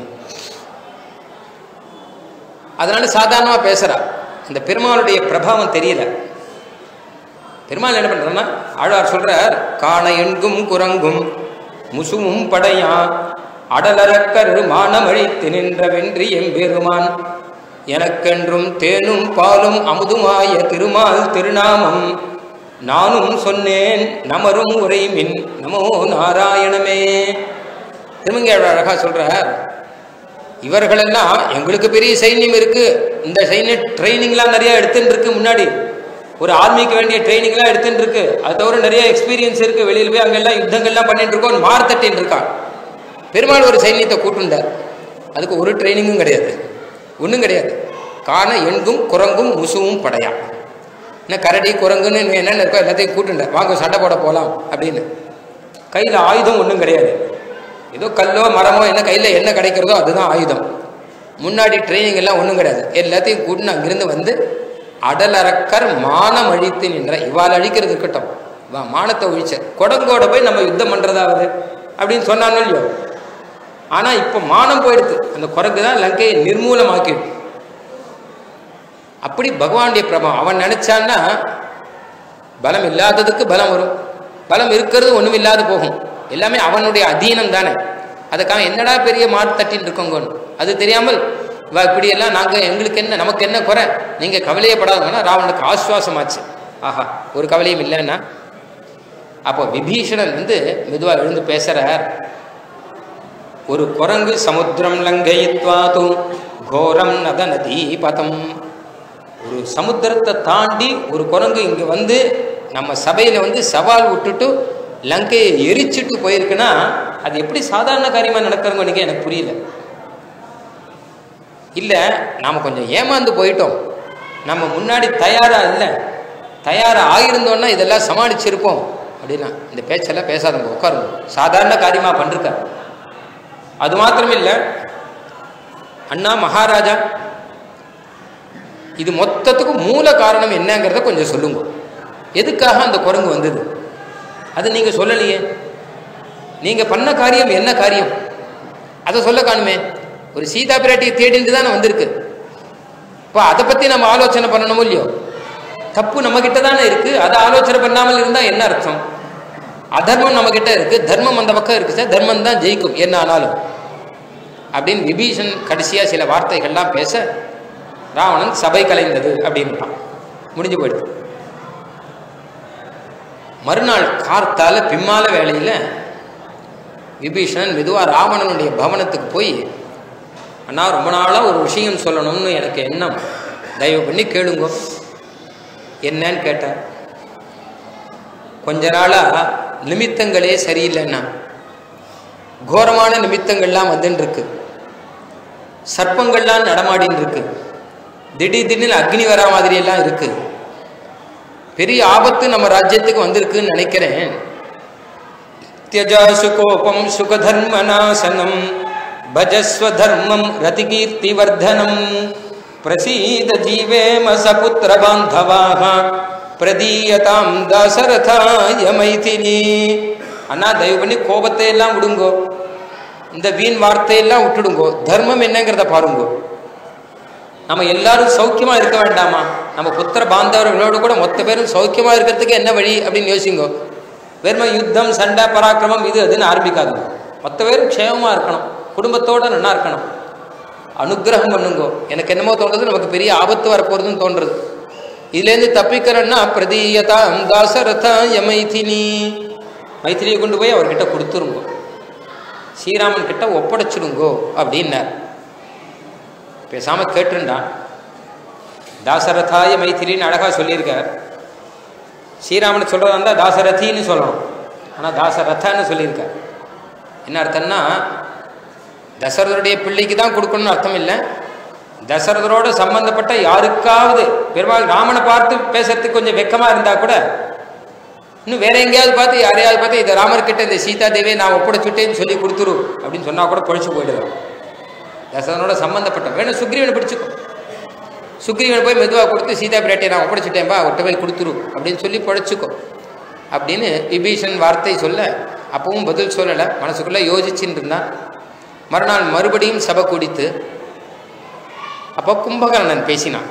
அதனால சாதாரணமா பேசுறா இந்த பெருமாளுடைய பிரபாவம் தெரியல பெருமாள் என்ன பண்றாருன்னா ஆழ்வார் சொல்றார் காண எண்கும் குரங்கும் முசுமும் படையா அடலரக்கர் மானமழித்து நின்ற வென்றி எம்பெருமான் எனக்கென்றும் தேனும் பாலும் அமுதுமாய திருமால் திருநாமம் நானும் சொன்னேன் நமரும் உரைமின் நமோ நாராயணமே திருமங்கேழ அழகா சொல்றார் இவர்களெல்லாம் எங்களுக்கு பெரிய சைன்யம் இருக்கு இந்த சைன்ய ட்ரைனிங்லாம் நிறைய எடுத்துட்டு இருக்கு முன்னாடி ஒரு ஆர்மிக்கு வேண்டிய ட்ரைனிங்லாம் எடுத்துட்டு இருக்கு அது தவிர நிறைய எக்ஸ்பீரியன்ஸ் இருக்கு வெளியில போய் அங்கெல்லாம் யுத்தங்கள்லாம் பண்ணிட்டு இருக்கோம் மார் தட்டின்னு இருக்கான் பெருமாள் ஒரு சைன்யத்தை கூட்டுண்டார் அதுக்கு ஒரு ட்ரைனிங்கும் கிடையாது ஒன்றும் கிடையாது காண எண்கும் குரங்கும் முசுவும் படையா என்ன கரடி குரங்குன்னு என்னென்ன இருக்கோ எல்லாத்தையும் கூட்டுண்டார் வாங்க சண்டை போட போகலாம் அப்படின்னு கையில் ஆயுதம் ஒன்றும் கிடையாது ஏதோ கல்லோ மரமோ என்ன கையில் என்ன கிடைக்கிறதோ அதுதான் ஆயுதம் முன்னாடி ட்ரைனிங் எல்லாம் ஒன்றும் கிடையாது எல்லாத்தையும் கூட்டின்னு அங்கிருந்து வந்து அடலறக்கர் மானம் அழித்து நின்ற இவாள் அழிக்கிறது இருக்கட்டும் வா மானத்தை ஒழிச்ச கொடங்கோட போய் நம்ம யுத்தம் பண்ணுறதாவது அப்படின்னு சொன்னானோ இல்லையோ ஆனால் இப்போ மானம் போயிடுது அந்த குரங்கு தான் லங்கையை நிர்மூலமாக்கிடும் அப்படி பகவானுடைய பிரபாவம் அவன் நினைச்சான்னா பலம் இல்லாததுக்கு பலம் வரும் பலம் இருக்கிறது ஒன்றும் இல்லாது போகும் எல்லாமே அவனுடைய அதீனம் தானே அதுக்காக என்னடா பெரிய மாட்டு தட்டின்னு இருக்கோங்கன்னு அது தெரியாமல் வா இப்படியெல்லாம் நாங்கள் எங்களுக்கு என்ன நமக்கு என்ன குறை நீங்கள் கவலையப்படாதவங்கன்னா ராவனுக்கு ஆஸ்வாசமாச்சு ஆஹா ஒரு கவலையும் இல்லைன்னா அப்போ விபீஷணன் வந்து மெதுவாக எழுந்து பேசுகிறார் ஒரு குரங்கு சமுத்திரம் லங்கைத்வாது கோரம் நத நதி பதம் ஒரு சமுத்திரத்தை தாண்டி ஒரு குரங்கு இங்கே வந்து நம்ம சபையில் வந்து சவால் விட்டுட்டு லங்கையை எரிச்சிட்டு போயிருக்குன்னா அது எப்படி சாதாரண காரியமாக நடக்கிறவங்க எனக்கு புரியல இல்லை நாம் கொஞ்சம் ஏமாந்து போயிட்டோம் நம்ம முன்னாடி தயாராக இல்லை தயாராக ஆகியிருந்தோன்னா இதெல்லாம் சமாளிச்சிருப்போம் அப்படின்னா இந்த பேச்செல்லாம் பேசாதவங்க உட்காருங்க சாதாரண காரியமாக பண்ணிருக்க அது மாத்திரம் இல்லை அண்ணா மகாராஜா இது மொத்தத்துக்கும் மூல காரணம் என்னங்கிறத கொஞ்சம் சொல்லுங்க எதுக்காக அந்த குரங்கு வந்தது அது நீங்கள் சொல்லலையே நீங்கள் பண்ண காரியம் என்ன காரியம் அதை சொல்ல காணுமே ஒரு சீதா பிராட்டியை தேடிட்டு தானே வந்திருக்கு இப்போ அதை பத்தி நம்ம ஆலோசனை பண்ணணுமோ இல்லையோ தப்பு நம்ம கிட்ட தானே இருக்கு அதை ஆலோசனை பண்ணாமல் இருந்தா என்ன அர்த்தம் அதர்மம் நம்ம கிட்ட இருக்கு தர்மம் அந்த பக்கம் இருக்கு சார் தர்மம் தான் ஜெயிக்கும் என்ன ஆனாலும் அப்படின்னு விபீஷன் கடைசியா சில வார்த்தைகள்லாம் பேச ராவணன் சபை கலைந்தது அப்படின்ட்டான் முடிஞ்சு போயிடுது மறுநாள் கார்த்தால பிம்மால வேளையில விபீஷணன் மெதுவா ராவணனுடைய பவனத்துக்கு போய் அண்ணா ரொம்ப நாளா ஒரு விஷயம் சொல்லணும்னு எனக்கு எண்ணம் தயவு பண்ணி கேளுங்க என்னன்னு கேட்டார் கொஞ்ச நாளா நிமித்தங்களே சரியில்லைன்னா கோரமான நிமித்தங்கள்லாம் வந்துன்னு இருக்கு சர்ப்பங்கள்லாம் நடமாடின்னு இருக்கு திடீர் திடீர்னு அக்னி வரா மாதிரி எல்லாம் இருக்கு பெரிய ஆபத்து நம்ம ராஜ்யத்துக்கு வந்திருக்குன்னு நினைக்கிறேன் தியஜாசு கோபம் சுகதர்ம நாசனம் பஜஸ்வ தர்மம் ரதிகீர்த்தி வர்தனம் பிரசீத ஜீவேம சபுத்திர பாந்தவாக பிரதீயதாம் தசரதாய மைதிலி அண்ணா தயவு பண்ணி கோபத்தை எல்லாம் விடுங்கோ இந்த வீண் வார்த்தையெல்லாம் விட்டுடுங்கோ தர்மம் என்னங்கிறத பாருங்கோ நம்ம எல்லாரும் சௌக்கியமா இருக்க வேண்டாமா நம்ம புத்திர பாந்தவர்களோடு கூட மொத்த பேரும் சௌக்கியமா இருக்கிறதுக்கு என்ன வழி அப்படின்னு யோசிங்கோ வெறும யுத்தம் சண்டை பராக்கிரமம் இது அதுன்னு ஆரம்பிக்காதுங்க மொத்த பேரும் க்ஷேமமா இருக்கணும் குடும்பத்தோட நல்லா இருக்கணும் அனுகிரகம் பண்ணுங்கோ எனக்கு என்னமோ தோன்றது நமக்கு பெரிய ஆபத்து வரப்போறதுன்னு தோன்றது இதுலேருந்து தப்பிக்கிறேன்னா பிரதீயதாம் தாசரதா மைதினி மைத்திலியை கொண்டு போய் அவர்கிட்ட கொடுத்துருங்கோ ஸ்ரீராமன் கிட்ட ஒப்படைச்சிருங்கோ அப்படின்னார் பேசாம கேட்டுருண்டான் தாசரதாய மைத்திரின்னு அழகா சொல்லியிருக்கார் ஸ்ரீராமன் சொல்றதா இருந்தா தாசரதின்னு சொல்லணும் ஆனா தாசரதான்னு சொல்லியிருக்கார் என்ன அர்த்தம்னா தசரதருடைய பிள்ளைக்கு தான் கொடுக்கணும்னு அர்த்தம் இல்லை தசரதரோட சம்பந்தப்பட்ட யாருக்காவது பெருமாள் ராமனை பார்த்து பேசுறதுக்கு கொஞ்சம் வெக்கமா இருந்தா கூட இன்னும் வேற எங்கேயாவது பார்த்து யாரையாவது பார்த்து இந்த ராமர்கிட்ட இந்த சீதா தேவியை நான் ஒப்படைச்சுட்டேன்னு சொல்லி கொடுத்துரு அப்படின்னு சொன்னா கூட பொழிச்சு போயிடுறோம் தசரனோட சம்பந்தப்பட்ட வேணும் சுக்ரீவனை பிடிச்சுக்கோ சுக்ரீவனை போய் மெதுவாக கொடுத்து சீதா பிராட்டியை நான் ஒப்படைச்சிட்டேன்பா அவர்கிட்ட போய் கொடுத்துரு அப்படின்னு சொல்லி பொழைச்சிக்கோ அப்படின்னு விபீஷன் வார்த்தை சொல்ல அப்பவும் பதில் சொல்லலை மனசுக்குள்ளே யோசிச்சுட்டு இருந்தான் மறுநாள் மறுபடியும் சபை குடித்து அப்போ கும்பகர்ணன் பேசினான்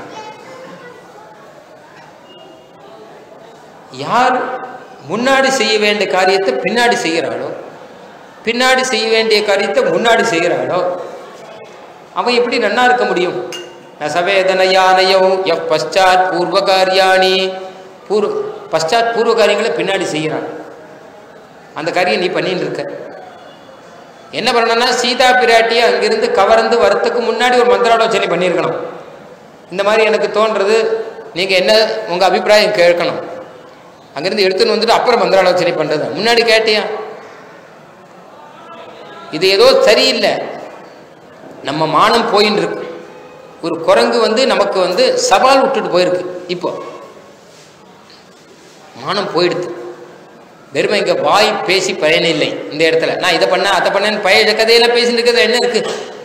யார் முன்னாடி செய்ய வேண்டிய காரியத்தை பின்னாடி செய்கிறாளோ பின்னாடி செய்ய வேண்டிய காரியத்தை முன்னாடி செய்கிறாளோ அவன் எப்படி நன்னா இருக்க முடியும் நசவேதனையானையோ எஃப் பశ్చాத் பூர்வ காரியாணி பூர்வ பశ్చాத் பூர்வ காரியங்களை பின்னாடி செய்கிறான் அந்த காரியம் நீ பண்ணிட்டு இருக்க என்ன பண்ணணும்னா சீதா பிராட்டியை அங்கிருந்து கவர்ந்து வரத்துக்கு முன்னாடி ஒரு மந்திராலோசனை பண்ணியிருக்கணும் இந்த மாதிரி எனக்கு தோன்றது நீங்கள் என்ன உங்கள் அபிப்பிராயம் கேட்கணும் அங்கிருந்து எடுத்துன்னு வந்துட்டு அப்புறம் மந்திராலோசனை பண்ணுறது முன்னாடி கேட்டியா இது ஏதோ சரியில்லை நம்ம மானம் போயின்னு இருக்கு ஒரு குரங்கு வந்து நமக்கு வந்து சவால் விட்டுட்டு போயிருக்கு இப்போ மானம் போயிடுது வெறுமை இங்க வாய் பேசி பயனில்லை இந்த இடத்துல நான் இதை பண்ண அதை பண்ணேன்னு பழைய கதையெல்லாம் பேசிட்டு இருக்கிறது என்ன இருக்கு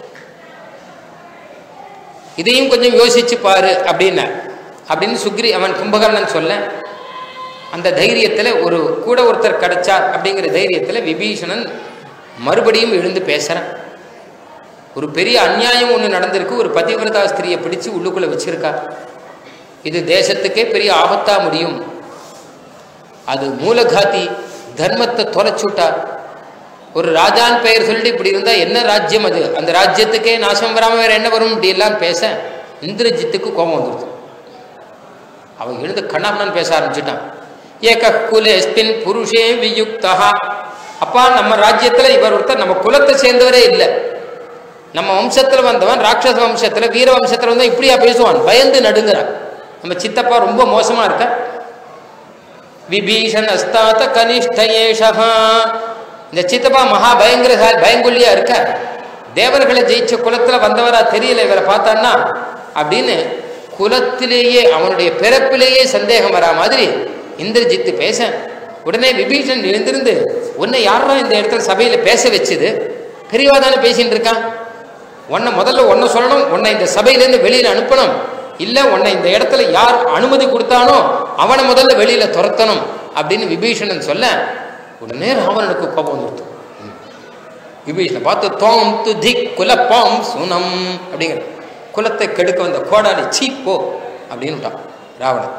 இதையும் கொஞ்சம் யோசிச்சு பாரு அப்படின்னா அப்படின்னு சுக்ரி அவன் கும்பகர்ணன் சொல்ல அந்த தைரியத்துல ஒரு கூட ஒருத்தர் கிடைச்சார் அப்படிங்கிற தைரியத்துல விபீஷணன் மறுபடியும் எழுந்து பேசுறான் ஒரு பெரிய அநியாயம் ஒன்று நடந்திருக்கு ஒரு பதிவிரதா ஸ்திரியை பிடிச்சு உள்ளுக்குள்ள வச்சிருக்கா இது தேசத்துக்கே பெரிய ஆபத்தா முடியும் அது மூலகாதி தர்மத்தை தொலைச்சுட்டா ஒரு ராஜான் பெயர் சொல்லிட்டு இப்படி இருந்தா என்ன ராஜ்யம் அது அந்த ராஜ்யத்துக்கே நாசம் வராம வேற என்ன வரும் இப்படி எல்லாம் பேச இந்திரஜித்துக்கு கோபம் வந்துருச்சு அவன் எழுந்து கண்ணாமண்ணான்னு பேச ஆரம்பிச்சுட்டான் ஏக குலேஸ்பின் புருஷே வியுக்தா அப்பா நம்ம ராஜ்யத்துல இவர் ஒருத்தர் நம்ம குலத்தை சேர்ந்தவரே இல்லை நம்ம வம்சத்துல வந்தவன் ராட்சச வம்சத்துல வீர வம்சத்துல வந்தவன் இப்படியா பேசுவான் பயந்து நடுங்கிறான் நம்ம சித்தப்பா ரொம்ப மோசமா இருக்க விபீஷன் அஸ்தாத்த கனிஷ்ட ஏஷா இந்த சித்தப்பா மகா பயங்கரசாலி பயங்கொல்லியா இருக்க தேவர்களை ஜெயிச்ச குலத்துல வந்தவரா தெரியல இவரை பார்த்தான்னா அப்படின்னு குலத்திலேயே அவனுடைய பிறப்பிலேயே சந்தேகம் வரா மாதிரி இந்திரஜித்து பேச உடனே விபீஷன் எழுந்திருந்து உன்னை யாரா இந்த இடத்துல சபையில பேச வச்சது பெரியவா தானே பேசிட்டு இருக்கான் உன்னை முதல்ல ஒன்றை சொல்லணும் உன்னை இந்த சபையிலேருந்து வெளியில அனுப்பணும் இல்லை உன்னை இந்த இடத்துல யார் அனுமதி கொடுத்தானோ அவனை முதல்ல வெளியில துரத்தணும் அப்படின்னு விபீஷணன் சொல்ல உடனே ராவணனுக்கு கோபம் வந்துருத்து விபீஷனை பார்த்து தோம் து திக் குலப்பாம் சுனம் அப்படிங்கிற குலத்தை கெடுக்க வந்த கோடாலி சீ போ அப்படின்னு விட்டான் ராவணன்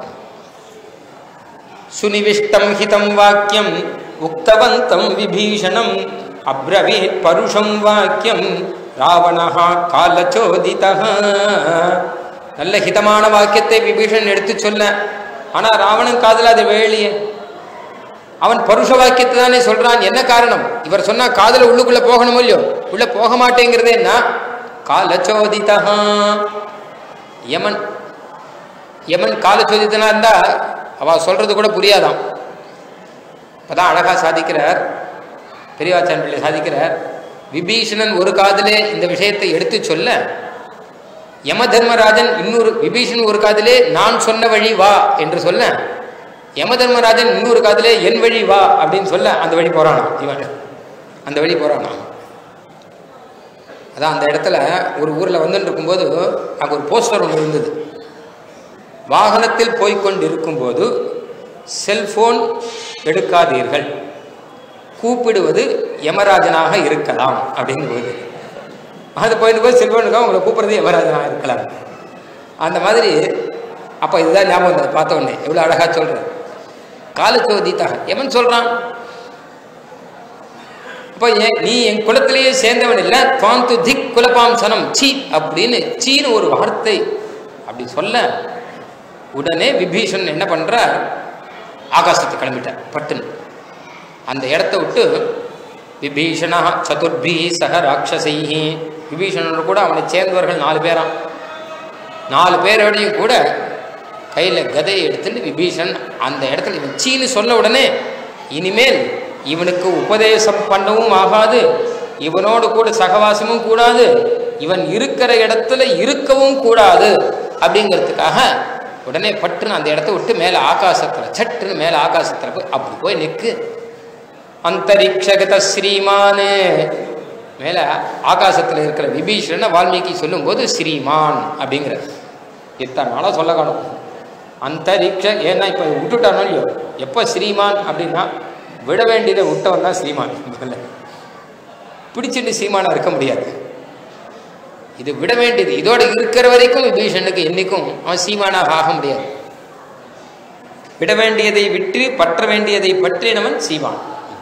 சுனிவிஷ்டம் ஹிதம் வாக்கியம் உக்தவந்தம் விபீஷணம் அப்ரவீத் பருஷம் வாக்கியம் ராவணஹா காலச்சோதிதா நல்ல ஹிதமான வாக்கியத்தை விபீஷன் எடுத்து சொல்ல ஆனா ராவணன் காதுல அது வேலையே அவன் பருஷ வாக்கியத்தை தானே சொல்றான் என்ன காரணம் இவர் சொன்னா காதுல உள்ளுக்குள்ள போகணும் இல்லையோ உள்ள போக மாட்டேங்கிறது என்ன காலச்சோதிதா யமன் யமன் காலச்சோதித்தனா இருந்தா அவ சொல்றது கூட புரியாதாம் இப்பதான் அழகா சாதிக்கிறார் பெரியவாச்சான் பிள்ளை சாதிக்கிறார் விபீஷணன் ஒரு காதிலே இந்த விஷயத்தை எடுத்து சொல்ல யம தர்மராஜன் இன்னொரு விபீஷன் ஒரு காதிலே நான் சொன்ன வழி வா என்று சொல்ல யம தர்மராஜன் இன்னொரு காதிலே என் வழி வா அப்படின்னு சொல்ல அந்த வழி போறானா இவன் அந்த வழி போறானா அதான் அந்த இடத்துல ஒரு ஊர்ல வந்துட்டு இருக்கும்போது அங்க ஒரு போஸ்டர் ஒன்று இருந்தது வாகனத்தில் போய்கொண்டு இருக்கும்போது செல்போன் எடுக்காதீர்கள் கூப்பிடுவது யமராஜனாக இருக்கலாம் அப்படின்னு போகுது அது போயிட்டு போய் செல்போன் இருக்கா உங்களை கூப்பிடுறது யமராஜனாக இருக்கலாம் அந்த மாதிரி அப்போ இதுதான் ஞாபகம் வந்தது பார்த்த உடனே எவ்வளோ அழகாக சொல்கிறேன் காலச்சோதித்தாக எவன் சொல்கிறான் அப்போ ஏன் நீ என் குலத்திலேயே சேர்ந்தவன் இல்லை துவாந்து திக் குலப்பாம் சனம் சீ அப்படின்னு சீன்னு ஒரு வார்த்தை அப்படி சொல்ல உடனே விபீஷன் என்ன பண்றார் ஆகாசத்துக்கு கிளம்பிட்டார் பட்டுன்னு அந்த இடத்த விட்டு விபீஷணா சதுர்பி சக ராட்சசை விபீஷணனோட கூட அவனை சேர்ந்தவர்கள் நாலு பேராம் நாலு பேரோடையும் கூட கையில் கதையை எடுத்துட்டு விபீஷன் அந்த இடத்துல இவன் சீனு சொல்ல உடனே இனிமேல் இவனுக்கு உபதேசம் பண்ணவும் ஆகாது இவனோடு கூட சகவாசமும் கூடாது இவன் இருக்கிற இடத்துல இருக்கவும் கூடாது அப்படிங்கிறதுக்காக உடனே பட்டுன்னு அந்த இடத்த விட்டு மேலே ஆகாசத்தில் சட்டுன்னு மேலே ஆகாசத்தில் போய் அப்படி போய் நிற்கு அந்தரிக்ஷகத ஸ்ரீமானு மேலே ஆகாசத்தில் இருக்கிற விபீஷணனை வால்மீகி சொல்லும்போது ஸ்ரீமான் அப்படிங்கிறது இத்தனை நாளாக சொல்ல காணும் அந்தரிக்ஷ ஏன்னா இப்போ விட்டுட்டானோ இல்லையோ எப்போ ஸ்ரீமான் அப்படின்னா விட வேண்டியதை விட்டவன் தான் ஸ்ரீமான் முதல்ல பிடிச்சிட்டு ஸ்ரீமானா இருக்க முடியாது இது விட வேண்டியது இதோட இருக்கிற வரைக்கும் விபீஷனுக்கு என்னைக்கும் அவன் சீமானாக ஆக முடியாது விட வேண்டியதை விட்டு பற்ற வேண்டியதை பற்றினவன் சீமான்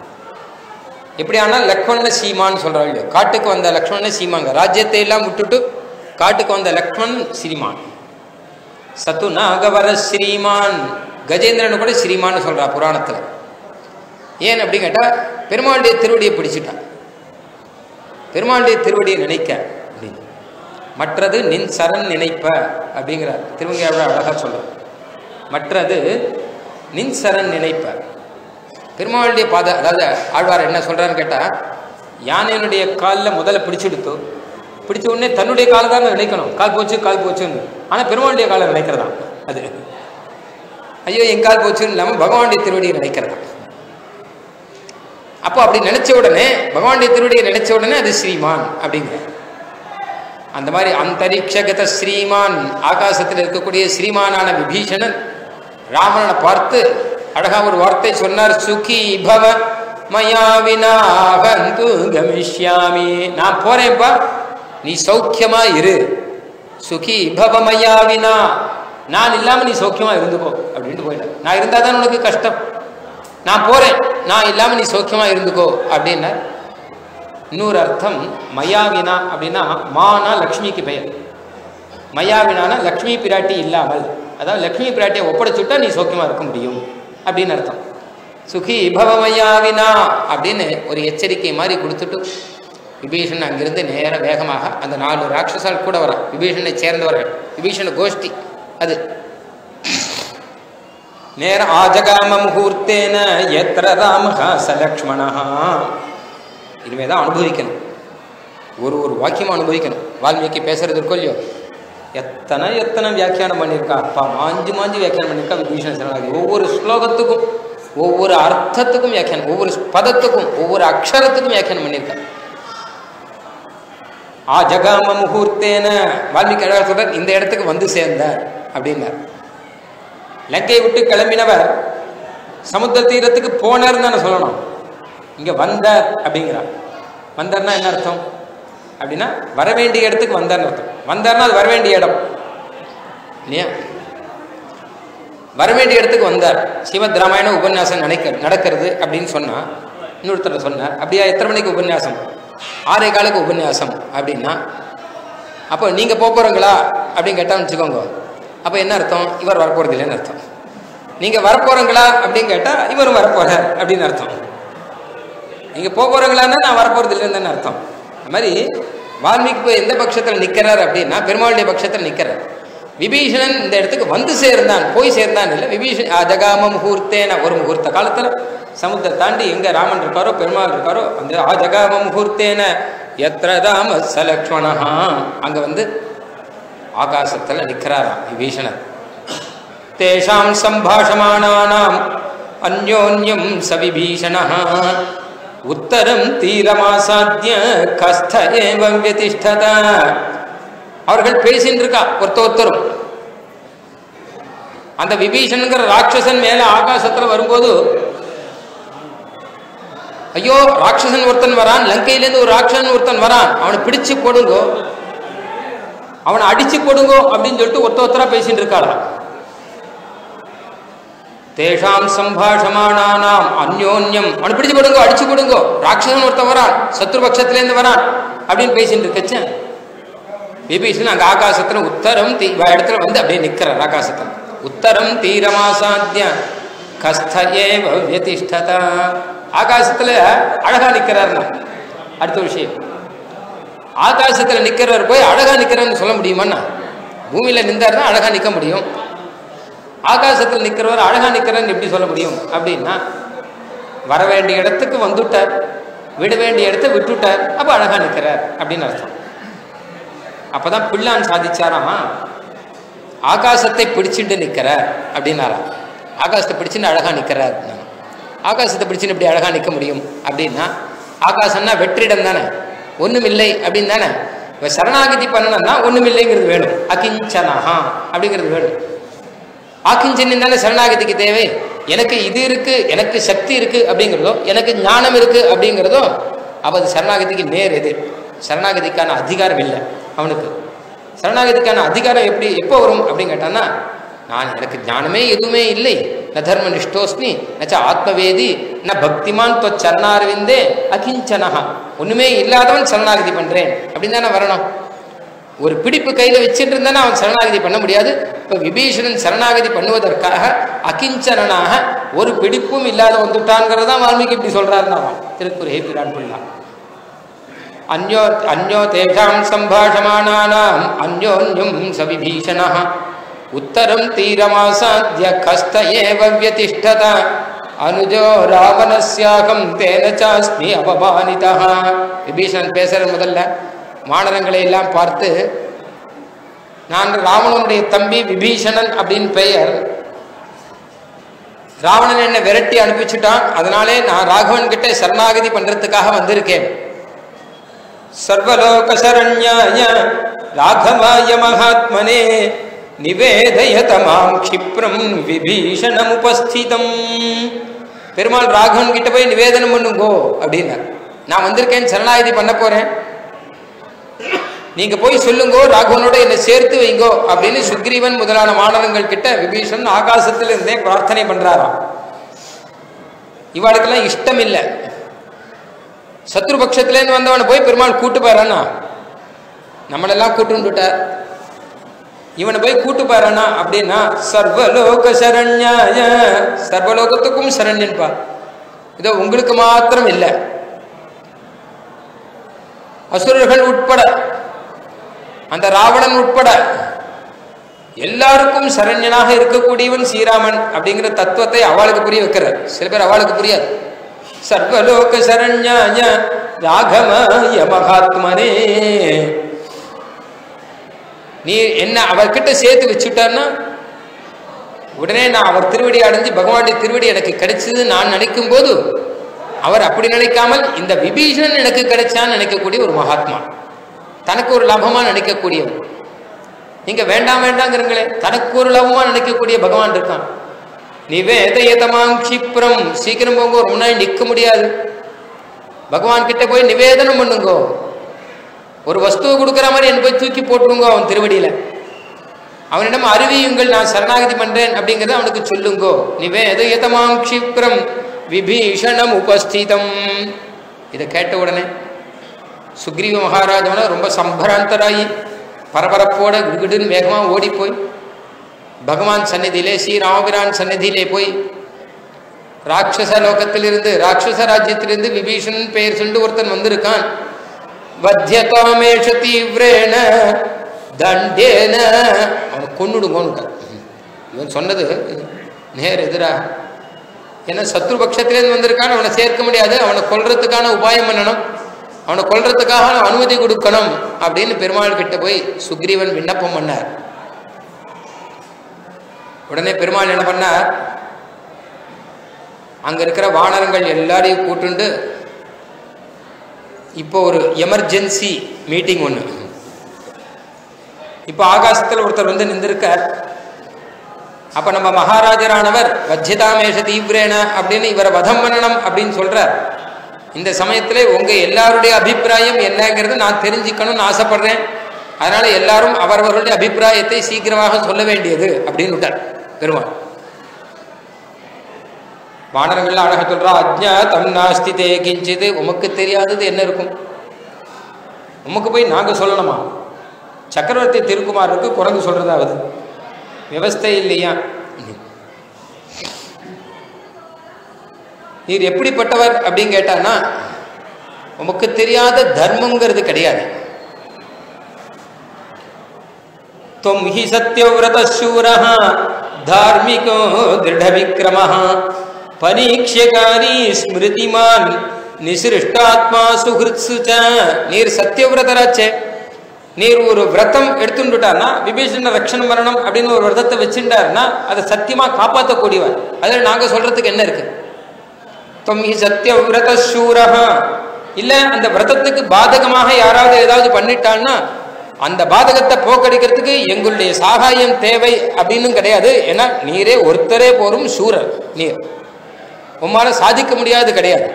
எப்படி ஆனால் லக்ஷ்மண சீமான் சொல்றாள் இல்லையோ காட்டுக்கு வந்த லக்ஷ்மண சீமாங்க ராஜ்யத்தை எல்லாம் விட்டுட்டு காட்டுக்கு வந்த லக்ஷ்மண் ஸ்ரீமான் சத்து நாகவர ஸ்ரீமான் கஜேந்திரன் கூட ஸ்ரீமான் சொல்றா புராணத்துல ஏன் அப்படின்னு கேட்டா பெருமாளுடைய திருவடியை பிடிச்சிட்டான் பெருமாளுடைய திருவடியை நினைக்க அப்படின்னு மற்றது நின் சரண் நினைப்ப அப்படிங்கிறார் திருவங்கையோட அழகா சொல்றார் மற்றது நின் சரண் நினைப்ப பெருமாளுடைய பாத அதாவது ஆழ்வார் என்ன சொல்றாருன்னு கேட்டா யானையினுடைய காலில் முதல்ல பிடிச்செடுத்து பிடிச்ச உடனே தன்னுடைய காலை தான் நினைக்கணும் கால் போச்சு கால் போச்சுன்னு ஆனால் பெருமாளுடைய காலை நினைக்கிறதா அது ஐயோ என் கால் போச்சுன்னு இல்லாமல் பகவானுடைய திருவடியை நினைக்கிறதா அப்போ அப்படி நினைச்ச உடனே பகவானுடைய திருவடியை நினைச்ச உடனே அது ஸ்ரீமான் அப்படிங்கிற அந்த மாதிரி அந்தரிக்ஷகத ஸ்ரீமான் ஆகாசத்தில் இருக்கக்கூடிய ஸ்ரீமானான விபீஷணன் ராவணனை பார்த்து அழகா ஒரு வார்த்தை சொன்னார் சுகி பவ மயா வினாகந்து கமிஷ்யாமி நான் போறேன்ப்பா நீ சௌக்கியமா இரு சுகி பவ மயா வினா நான் இல்லாம நீ சௌக்கியமா இருந்துக்கோ அப்படின்ட்டு போயிட்டேன் நான் இருந்தா தான் உனக்கு கஷ்டம் நான் போறேன் நான் இல்லாம நீ சௌக்கியமா இருந்துக்கோ அப்படின்னா இன்னொரு அர்த்தம் மயாவினா அப்படின்னா மானா லக்ஷ்மிக்கு பெயர் மயாவினானா லக்ஷ்மி பிராட்டி இல்லாமல் அதாவது லக்ஷ்மி பிராட்டியை ஒப்படைச்சுட்டா நீ சௌக்கியமா இருக்க முடியும் அப்படின்னு அர்த்தம் சுகி பவமயாவினா அப்படின்னு ஒரு எச்சரிக்கை மாதிரி கொடுத்துட்டு விபீஷன் அங்கிருந்து நேர வேகமாக அந்த நாலு ராட்சசால் கூட வரா விபீஷனை சேர்ந்தவர்கள் விபீஷண கோஷ்டி அது நேர ஆஜகாம முகூர்த்தேன எத்திர ராமஹா சலக்ஷ்மணா இனிமே தான் அனுபவிக்கணும் ஒரு ஒரு வாக்கியமும் அனுபவிக்கணும் வால்மீகி பேசுறது இருக்கோ இல்லையோ எத்தனை எத்தனை வியாக்கியானம் பண்ணியிருக்கா அப்பா மாஞ்சு மாஞ்சு வியாக்கியானம் பண்ணியிருக்கா விபீஷண சரணாகி ஒவ்வொரு ஸ்லோகத்துக்கும் ஒவ்வொரு அர்த்தத்துக்கும் வியாக்கியானம் ஒவ்வொரு பதத்துக்கும் ஒவ்வொரு அக்ஷரத்துக்கும் வியாக்கியானம் பண்ணியிருக்கா ஆ ஜகாம முகூர்த்தேன வால்மீகி அழகா சொல்றார் இந்த இடத்துக்கு வந்து சேர்ந்தார் அப்படின்னார் லங்கை விட்டு கிளம்பினவர் சமுத்திர தீரத்துக்கு போனார்னு தானே சொல்லணும் இங்க வந்தார் அப்படிங்கிறார் வந்தார்னா என்ன அர்த்தம் அப்படின்னா வர வேண்டிய இடத்துக்கு வந்தார்னு அர்த்தம் வந்தார்னா அது வர வேண்டிய இடம் இல்லையா வர வேண்டிய இடத்துக்கு வந்தார் ஸ்ரீமத் ராமாயண உபன்யாசம் நினைக்க நடக்கிறது அப்படின்னு சொன்னா இன்னொருத்தர் சொன்னார் அப்படியா எத்தனை மணிக்கு உபன்யாசம் ஆறே காலுக்கு உபன்யாசம் அப்படின்னா அப்போ நீங்கள் போக போகிறீங்களா அப்படின்னு கேட்டான்னு வச்சுக்கோங்க அப்போ என்ன அர்த்தம் இவர் வரப்போகிறது இல்லைன்னு அர்த்தம் நீங்கள் வரப்போகிறீங்களா அப்படின்னு கேட்டால் இவரும் வரப்போகிறார் அப்படின்னு அர்த்தம் நீங்கள் போக போகிறீங்களான்னா நான் வரப்போகிறது இல்லைன்னு அர்த்தம் அது மாதிரி வால்மீகி போய் எந்த பட்சத்தில் நிற்கிறார் அப்படின்னா பெருமாளுடைய பட்சத்தில் நிற்கிறார் விபீஷணன் இந்த இடத்துக்கு வந்து சேர்ந்தான் போய் சேர்ந்தான் இல்லை விபீஷன் ஆஜகாம முகூர்த்தேன ஒரு முகூர்த்த காலத்தில் சமுத்திரம் தாண்டி எங்கே ராமன் இருக்காரோ பெருமாள் இருக்காரோ அந்த ஆஜகாம முகூர்த்தேன எத்திர ராம சலக்ஷ்மணா அங்கே வந்து ஆகாசத்தில் நிற்கிறாராம் விபீஷணன் தேஷாம் சம்பாஷமானானாம் அந்யோன்யம் சவிபீஷண உத்தரம் தீரமாசாத்திய கஸ்த ஏவம் வியதிஷ்டத அவர்கள் பேசின்னு இருக்கா ஒருத்த ஒருத்தரும் அந்த விபீஷன்கிற ராட்சசன் மேல ஆகாசத்துல வரும்போது ஐயோ ராட்சசன் ஒருத்தன் வரான் லங்கையிலேருந்து ஒரு ராட்சசன் ஒருத்தன் வரான் அவனை பிடிச்சு போடுங்கோ அவனை அடிச்சு போடுங்கோ அப்படின்னு சொல்லிட்டு ஒருத்த ஒருத்தரா பேசிட்டு இருக்காளாம் தேஷாம் சம்பாஷமானானாம் அந்யோன்யம் அவனை பிடிச்சு போடுங்கோ அடிச்சு போடுங்கோ ராட்சசன் ஒருத்தன் வரான் சத்ருபக்ஷத்திலேருந்து வரான் அப்படின்னு பேசிட்டு இருக்கச்சேன் விபீஷன் அங்கே ஆகாசத்தில் உத்தரம் தீ இடத்துல வந்து அப்படியே நிற்கிறார் ஆகாசத்தில் உத்தரம் தீரமாசாத்திய கஸ்த ஏவ வியதிஷ்டத ஆகாசத்தில் அழகா நிற்கிறார்னா அடுத்த விஷயம் ஆகாசத்தில் நிற்கிறவர் போய் அழகா நிற்கிறார்னு சொல்ல முடியுமாண்ணா பூமியில் நின்றாருன்னா அழகா நிற்க முடியும் ஆகாசத்தில் நிற்கிறவர் அழகா நிற்கிறான்னு எப்படி சொல்ல முடியும் அப்படின்னா வர வேண்டிய இடத்துக்கு வந்துட்டார் விட வேண்டிய இடத்த விட்டுட்டார் அப்போ அழகா நிற்கிறார் அப்படின்னு அர்த்தம் அப்பதான் பிள்ளான் சாதிச்சாராமா ஆகாசத்தை பிடிச்சிட்டு நிற்கிறார் அப்படின்னாராம் ஆகாசத்தை பிடிச்சுன்னு அழகா நிற்கிறார் ஆகாசத்தை பிடிச்சுன்னு இப்படி அழகா நிற்க முடியும் அப்படின்னா ஆகாசம்னா வெற்றிடம் தானே ஒன்றும் இல்லை அப்படின்னு தானே இப்போ சரணாகதி பண்ணணும்னா ஒன்றும் இல்லைங்கிறது வேணும் அகிஞ்சனஹா அப்படிங்கிறது வேணும் ஆக்கிஞ்சனின் தானே சரணாகதிக்கு தேவை எனக்கு இது இருக்கு எனக்கு சக்தி இருக்கு அப்படிங்கிறதோ எனக்கு ஞானம் இருக்கு அப்படிங்கிறதோ அப்போ அது சரணாகதிக்கு நேர் எதிர் சரணாகதிக்கான அதிகாரம் இல்லை அவனுக்கு சரணாகதிக்கான அதிகாரம் எப்படி எப்போ வரும் அப்படின்னு கேட்டான்னா நான் எனக்கு ஞானமே எதுவுமே இல்லை ந தர்ம நிஷ்டோஸ்மி நச்ச ஆத்மவேதி ந பக்திமான் தொ சரணாரவிந்தே அகிஞ்சனஹா ஒண்ணுமே இல்லாதவன் சரணாகதி பண்றேன் அப்படின்னு தானே வரணும் ஒரு பிடிப்பு கையில வச்சுட்டு இருந்தானே அவன் சரணாகதி பண்ண முடியாது இப்ப விபீஷணன் சரணாகதி பண்ணுவதற்காக அகிஞ்சனாக ஒரு பிடிப்பும் இல்லாத வந்துட்டான்ங்கிறது தான் வால்மீகி இப்படி சொல்றாருன்னா திருக்குறே பிரான் பிள்ளா அந்யோ அந்யோ தேஷாம் சம்பாஷமானானாம் அந்யோன்யம் சவிபீஷண உத்தரம் தீரமாசாத்திய கஸ்த ஏவ வியதிஷ்டத அனுஜோ ராவணஸ்யாகம் தேன சாஸ்மி அபமானிதா விபீஷணன் பேசுற முதல்ல வானரங்களை எல்லாம் பார்த்து நான் ராவணனுடைய தம்பி விபீஷணன் அப்படின்னு பெயர் ராவணன் என்னை விரட்டி அனுப்பிச்சுட்டான் அதனாலே நான் ராகவன் கிட்ட சரணாகதி பண்றதுக்காக வந்திருக்கேன் சர்வலோக சரண்யாய ராகவாய மகாத்மனே நிவேதயதமாம் க்ஷிப்ரம் விபீஷணம் உபஸ்திதம் பெருமாள் ராகவன் கிட்ட போய் நிவேதனம் பண்ணுங்கோ அப்படின்னார் நான் வந்திருக்கேன் சரணாகதி பண்ண போறேன் நீங்க போய் சொல்லுங்கோ ராகவனோட என்னை சேர்த்து வைங்கோ அப்படின்னு சுக்ரீவன் முதலான மாணவங்கள் கிட்ட விபீஷன் ஆகாசத்தில் இருந்தே பிரார்த்தனை பண்றாராம் இவாளுக்கெல்லாம் இஷ்டம் இல்லை சத்ரு பட்சத்துலேருந்து வந்தவனை போய் பெருமாள் கூட்டு பாரானா நம்மளெல்லாம் கூட்டுட்டார் இவனை போய் கூட்டு பாரானா அப்படின்னா சர்வலோக சரண்யாய சர்வலோகத்துக்கும் சரண்யன்பா இதோ உங்களுக்கு மாத்திரம் இல்லை அசுரர்கள் உட்பட அந்த ராவணன் உட்பட எல்லாருக்கும் சரண்யனாக இருக்கக்கூடியவன் ஸ்ரீராமன் அப்படிங்கிற தத்துவத்தை அவளுக்கு புரிய வைக்கிறார் சில பேர் அவளுக்கு புரியாது சர்வலோக சரண்யாய ராகமாய மகாத்மனே நீ என்ன அவர்கிட்ட சேர்த்து வச்சுட்டான்னா உடனே நான் அவர் திருவடி அடைஞ்சு பகவானுடைய திருவடி எனக்கு கிடைச்சது நான் நினைக்கும் போது அவர் அப்படி நினைக்காமல் இந்த விபீஷணன் எனக்கு கிடைச்சான்னு நினைக்கக்கூடிய ஒரு மகாத்மா தனக்கு ஒரு லாபமா நினைக்கக்கூடியவன் நீங்க வேண்டாம் வேண்டாங்கிறங்களே தனக்கு ஒரு லாபமா நினைக்கக்கூடிய பகவான் இருக்கான் நிவேதயதமாம் க்ஷிப்ரம் சீக்கிரம் போங்க ஒரு முன்னாடி நிற்க முடியாது பகவான் கிட்ட போய் நிவேதனம் பண்ணுங்கோ ஒரு வஸ்துவை கொடுக்குற மாதிரி என்ன போய் தூக்கி போட்டுருங்கோ அவன் திருவடியில அவனிடம் அறிவியுங்கள் நான் சரணாகதி பண்றேன் அப்படிங்கறத அவனுக்கு சொல்லுங்கோ நிவேதயதமாம் க்ஷிப்ரம் விபீஷணம் உபஸ்திதம் இதை கேட்ட உடனே சுக்ரீவ மகாராஜாவோட ரொம்ப சம்பராந்தராயி பரபரப்போட கிடுகிடுன்னு வேகமா ஓடி போய் பகவான் சந்நிதியிலே ஸ்ரீராமபிரான் சந்நிதியிலே போய் ராட்சச லோகத்திலிருந்து ராட்சச ராஜ்யத்திலிருந்து விபீஷணன் பெயர் சொல்லி ஒருத்தன் வந்திருக்கான் வத்தியதாமேஷ தீவிரேன தண்டேன அவனை கொன்னுடுங்கோன்னு இவன் சொன்னது நேர் எதிராக ஏன்னா சத்ரு பட்சத்திலேருந்து வந்திருக்கான் அவனை சேர்க்க முடியாது அவனை கொல்றதுக்கான உபாயம் பண்ணணும் அவனை கொல்றதுக்காக அனுமதி கொடுக்கணும் அப்படின்னு பெருமாள் கிட்ட போய் சுக்ரீவன் விண்ணப்பம் பண்ணார் உடனே பெருமாள் என்ன பண்ணார் அங்க இருக்கிற வானரங்கள் எல்லாரையும் கூட்டுண்டு இப்போ ஒரு எமர்ஜென்சி மீட்டிங் ஒன்று இப்போ ஆகாசத்தில் ஒருத்தர் வந்து நின்றுருக்கார் அப்ப நம்ம மகாராஜரானவர் வஜ்ஜிதாமேஷ தீவிரேன அப்படின்னு இவரை வதம் பண்ணணும் அப்படின்னு சொல்றார் இந்த சமயத்திலே உங்க எல்லாருடைய அபிப்பிராயம் என்னங்கிறது நான் தெரிஞ்சுக்கணும்னு ஆசைப்படுறேன் அதனால எல்லாரும் அவரவர்களுடைய அபிப்பிராயத்தை சீக்கிரமாக சொல்ல வேண்டியது அப்படின்னு விட்டார் பெருமாள் வானரங்கள்லாம் அழகா சொல்றா அஜ்ஞா தம் நாஸ்தி தே கிஞ்சிது உமக்கு தெரியாதது என்ன இருக்கும் உமக்கு போய் நாங்க சொல்லணுமா சக்கரவர்த்தி திருக்குமாருக்கு குரங்கு சொல்றதாவது விவஸ்தை இல்லையா நீர் எப்படிப்பட்டவர் அப்படின்னு கேட்டானா உமக்கு தெரியாத தர்மங்கிறது கிடையாது தொம் ஹி சத்யவிரத சூரः தார்மிகோ திருட விக்ரமः பரீட்சகாரி ஸ்மிருதிமான் நிசிருஷ்டாத்மா சுஹிருத்சு ச நீர் சத்யவிரதராச்சே நீர் ஒரு விரதம் எடுத்துட்டார்னா விபீஷண ரட்சணம் வரணும் அப்படின்னு ஒரு விரதத்தை வச்சுட்டாருன்னா அதை சத்தியமா காப்பாற்றக்கூடியவர் அதில் நாங்க சொல்றதுக்கு என்ன இருக்கு தொம்மி சத்திய விரத சூரஹா இல்ல அந்த விரதத்துக்கு பாதகமாக யாராவது ஏதாவது பண்ணிட்டான்னா அந்த பாதகத்தை போக்கடிக்கிறதுக்கு எங்களுடைய சாகாயம் தேவை அப்படின்னு கிடையாது ஏன்னா நீரே ஒருத்தரே போரும் சூரர் நீர் உம்மால சாதிக்க முடியாது கிடையாது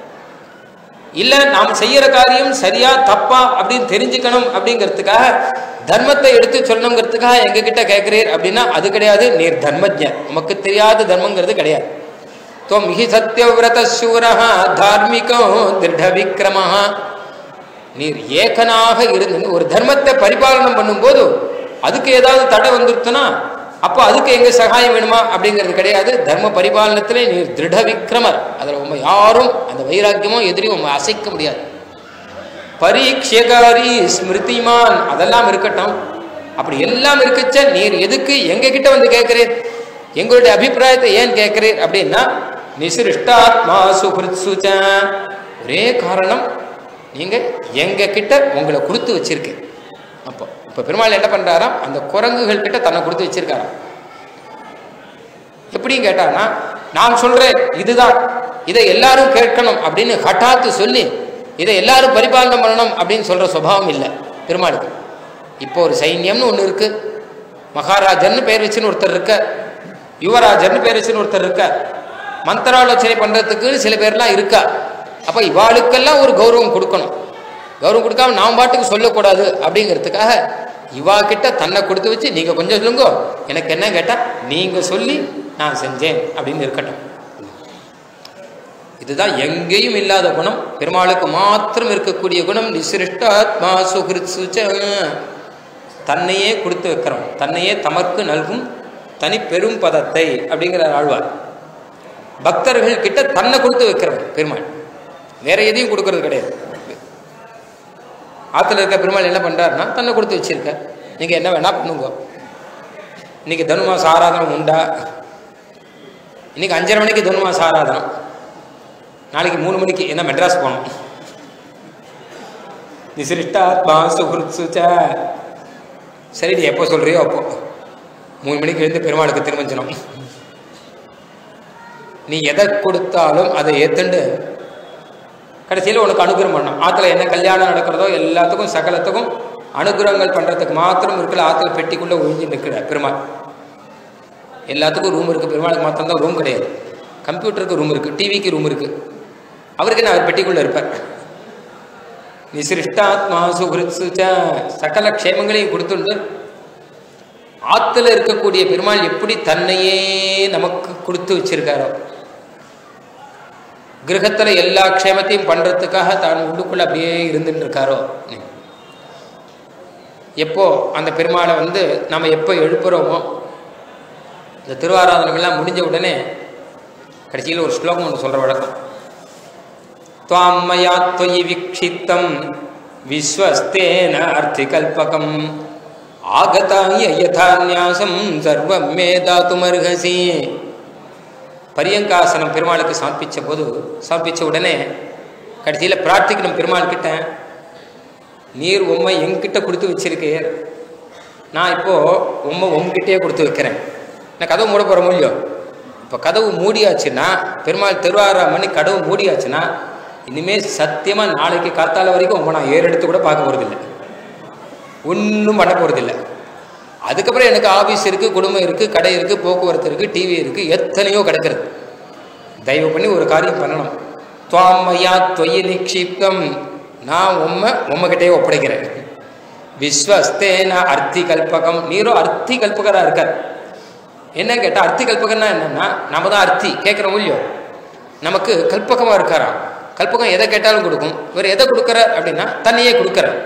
இல்ல நாம் செய்யற காரியம் சரியா தப்பா அப்படின்னு தெரிஞ்சுக்கணும் அப்படிங்கிறதுக்காக தர்மத்தை எடுத்து சொல்லணுங்கிறதுக்காக எங்க கிட்ட கேட்கிறீர் அப்படின்னா அது கிடையாது நீர் தர்மஜர் உமக்கு தெரியாத தர்மங்கிறது கிடையாது துவம் ஹி சத்யவிரத சூரஹா தார்மிகோ திருட விக்ரமஹா நீர் ஏகனாக இருந்து ஒரு தர்மத்தை பரிபாலனம் பண்ணும்போது அதுக்கு ஏதாவது தடை வந்துருச்சுன்னா அப்போ அதுக்கு எங்க சகாயம் வேணுமா அப்படிங்கிறது கிடையாது தர்ம பரிபாலனத்திலே நீர் திருட விக்ரமர் அதில் உண்மை யாரும் அந்த வைராக்கியமோ எதிரையும் உண்மை அசைக்க முடியாது பரீட்சகாரி ஸ்மிருதிமான் அதெல்லாம் இருக்கட்டும் அப்படி எல்லாம் இருக்கச்ச நீர் எதுக்கு எங்க கிட்ட வந்து கேட்கிறீர் எங்களுடைய அபிப்பிராயத்தை ஏன் கேட்கிறீர் அப்படின்னா நிசிருஷ்டாத்மா சுகிருத் சுச்ச ஒரே காரணம் நீங்க எங்க கிட்ட உங்களை கொடுத்து வச்சிருக்கேன் அப்போ இப்போ பெருமாள் என்ன பண்றாராம் அந்த குரங்குகள் கிட்ட தன்னை கொடுத்து வச்சிருக்காராம் எப்படின்னு கேட்டானா நான் சொல்றேன் இதுதான் இதை எல்லாரும் கேட்கணும் அப்படின்னு ஹட்டாத்து சொல்லி இதை எல்லாரும் பரிபாலனம் பண்ணணும் அப்படின்னு சொல்ற சுபாவம் இல்லை பெருமாளுக்கு இப்போ ஒரு சைன்யம்னு ஒன்று இருக்கு மகாராஜர்னு பேர் வச்சுன்னு ஒருத்தர் இருக்க யுவராஜர்னு பேர் வச்சுன்னு ஒருத்தர் இருக்க மந்திராலோசனை பண்றதுக்கு சில பேர்லாம் இருக்கா அப்ப இவாளுக்கெல்லாம் ஒரு கௌரவம் கொடுக்கணும் கௌரவம் கொடுக்காம நாம் பாட்டுக்கு சொல்லக்கூடாது அப்படிங்கிறதுக்காக இவா கிட்ட தன்னை கொடுத்து வச்சு நீங்க கொஞ்சம் சொல்லுங்க எனக்கு என்ன கேட்டா நீங்க சொல்லி நான் செஞ்சேன் அப்படின்னு இருக்கட்டும் இதுதான் எங்கேயும் இல்லாத குணம் பெருமாளுக்கு மாத்திரம் இருக்கக்கூடிய குணம் நிசிருஷ்டாத்மா சுகிருத் சுச்ச தன்னையே கொடுத்து வைக்கிறோம் தன்னையே தமக்கு நல்கும் தனி பெரும் பதத்தை அப்படிங்கிறார் ஆழ்வார் பக்தர்கள் கிட்ட தன்னை கொடுத்து வைக்கிறவர் பெருமாள் வேற எதையும் கொடுக்கறது கிடையாது ஆத்துல இருக்க பெருமாள் என்ன பண்றாருன்னா தன்னை கொடுத்து வச்சிருக்க நீங்க என்ன வேணா பண்ணுங்க இன்னைக்கு தனுமாச ஆராதனம் உண்டா இன்னைக்கு அஞ்சரை மணிக்கு தனுமாச ஆராதனம் நாளைக்கு மூணு மணிக்கு என்ன மெட்ராஸ் போகணும் நிசிருஷ்டாத்மா சுகிருத் சுச்ச சரி நீ எப்போ சொல்றியோ அப்போ மூணு மணிக்கு எழுந்து பெருமாளுக்கு திருமஞ்சனம் நீ எதை கொடுத்தாலும் அதை ஏத்துண்டு கடைசியில் உனக்கு அனுகிரகம் பண்ணணும் ஆற்றுல என்ன கல்யாணம் நடக்கிறதோ எல்லாத்துக்கும் சகலத்துக்கும் அனுகிரகங்கள் பண்ணுறதுக்கு மாத்திரம் இருக்கல ஆற்றுல பெட்டிக்குள்ளே ஒழிஞ்சு நிற்கிற பெருமாள் எல்லாத்துக்கும் ரூம் இருக்குது பெருமாளுக்கு மாத்திரம் தான் ரூம் கிடையாது கம்ப்யூட்டருக்கு ரூம் இருக்குது டிவிக்கு ரூம் இருக்குது அவருக்கு நான் அவர் பெட்டிக்குள்ள இருப்பார் நிசிருஷ்டாத்மா சுகிருத்சுச்ச சகல க்ஷேமங்களையும் கொடுத்துண்டு ஆத்துல இருக்கக்கூடிய பெருமாள் எப்படி தன்னையே நமக்கு கொடுத்து வச்சிருக்காரோ கிரகத்துல எல்லா க்ஷேமத்தையும் பண்றதுக்காக தான் உள்ளுக்குள்ள அப்படியே இருந்துட்டு இருக்காரோ எப்போ அந்த பெருமாளை வந்து நம்ம எப்போ எழுப்புறோமோ இந்த திருவாராதனைகள்லாம் முடிஞ்ச உடனே கடைசியில் ஒரு ஸ்லோகம் ஒன்று சொல்ற வழக்கம் துவாம் மயா त्वयि விக்ஷித்தம் விஸ்வஸ்தேன அர்த்திகல்பகம் ஆகதாய யதா நியாசம் சர்வம் மே தாத்துமர்ஹசி பரியங்காசனம் பெருமாளுக்கு சமர்ப்பிச்ச போது சமர்ப்பிச்ச உடனே கடைசியில் பிரார்த்திக்கணும் பெருமாள் கிட்ட நீர் உம்மை என்கிட்ட கொடுத்து வச்சிருக்கீர் நான் இப்போ உம்மை உங்ககிட்டயே கொடுத்து வைக்கிறேன் நான் கதவு மூட போகிற முடியோ இப்போ கதவு மூடியாச்சுன்னா பெருமாள் திருவாரூர் மணி கதவு மூடியாச்சுன்னா இனிமேல் சத்தியமாக நாளைக்கு காத்தால வரைக்கும் உங்க நான் ஏறெடுத்து கூட பார்க்க போகிறதில்ல ஒன்றும் பண்ண போகிறதில்ல அதுக்கப்புறம் எனக்கு ஆஃபீஸ் இருக்குது குடும்பம் இருக்குது கடை இருக்குது போக்குவரத்து இருக்குது டிவி இருக்குது எத்தனையோ கிடக்கிறது தயவு பண்ணி ஒரு காரியம் பண்ணணும் துவாமையா தொயி நிக்ஷிப்தம் நான் உம்மை உம்மகிட்டே ஒப்படைக்கிறேன் விஸ்வஸ்தேன அர்த்தி கல்பகம் நீரும் அர்த்தி கல்பகராக இருக்கார் என்ன கேட்டால் அர்த்தி கல்பகம்னா என்னன்னா நம்ம தான் அர்த்தி கேட்குறோம் இல்லையோ நமக்கு கல்பகமாக இருக்காரா கல்பகம் எதை கேட்டாலும் கொடுக்கும் இவர் எதை கொடுக்குறார் அப்படின்னா தன்னையே கொடுக்குறார்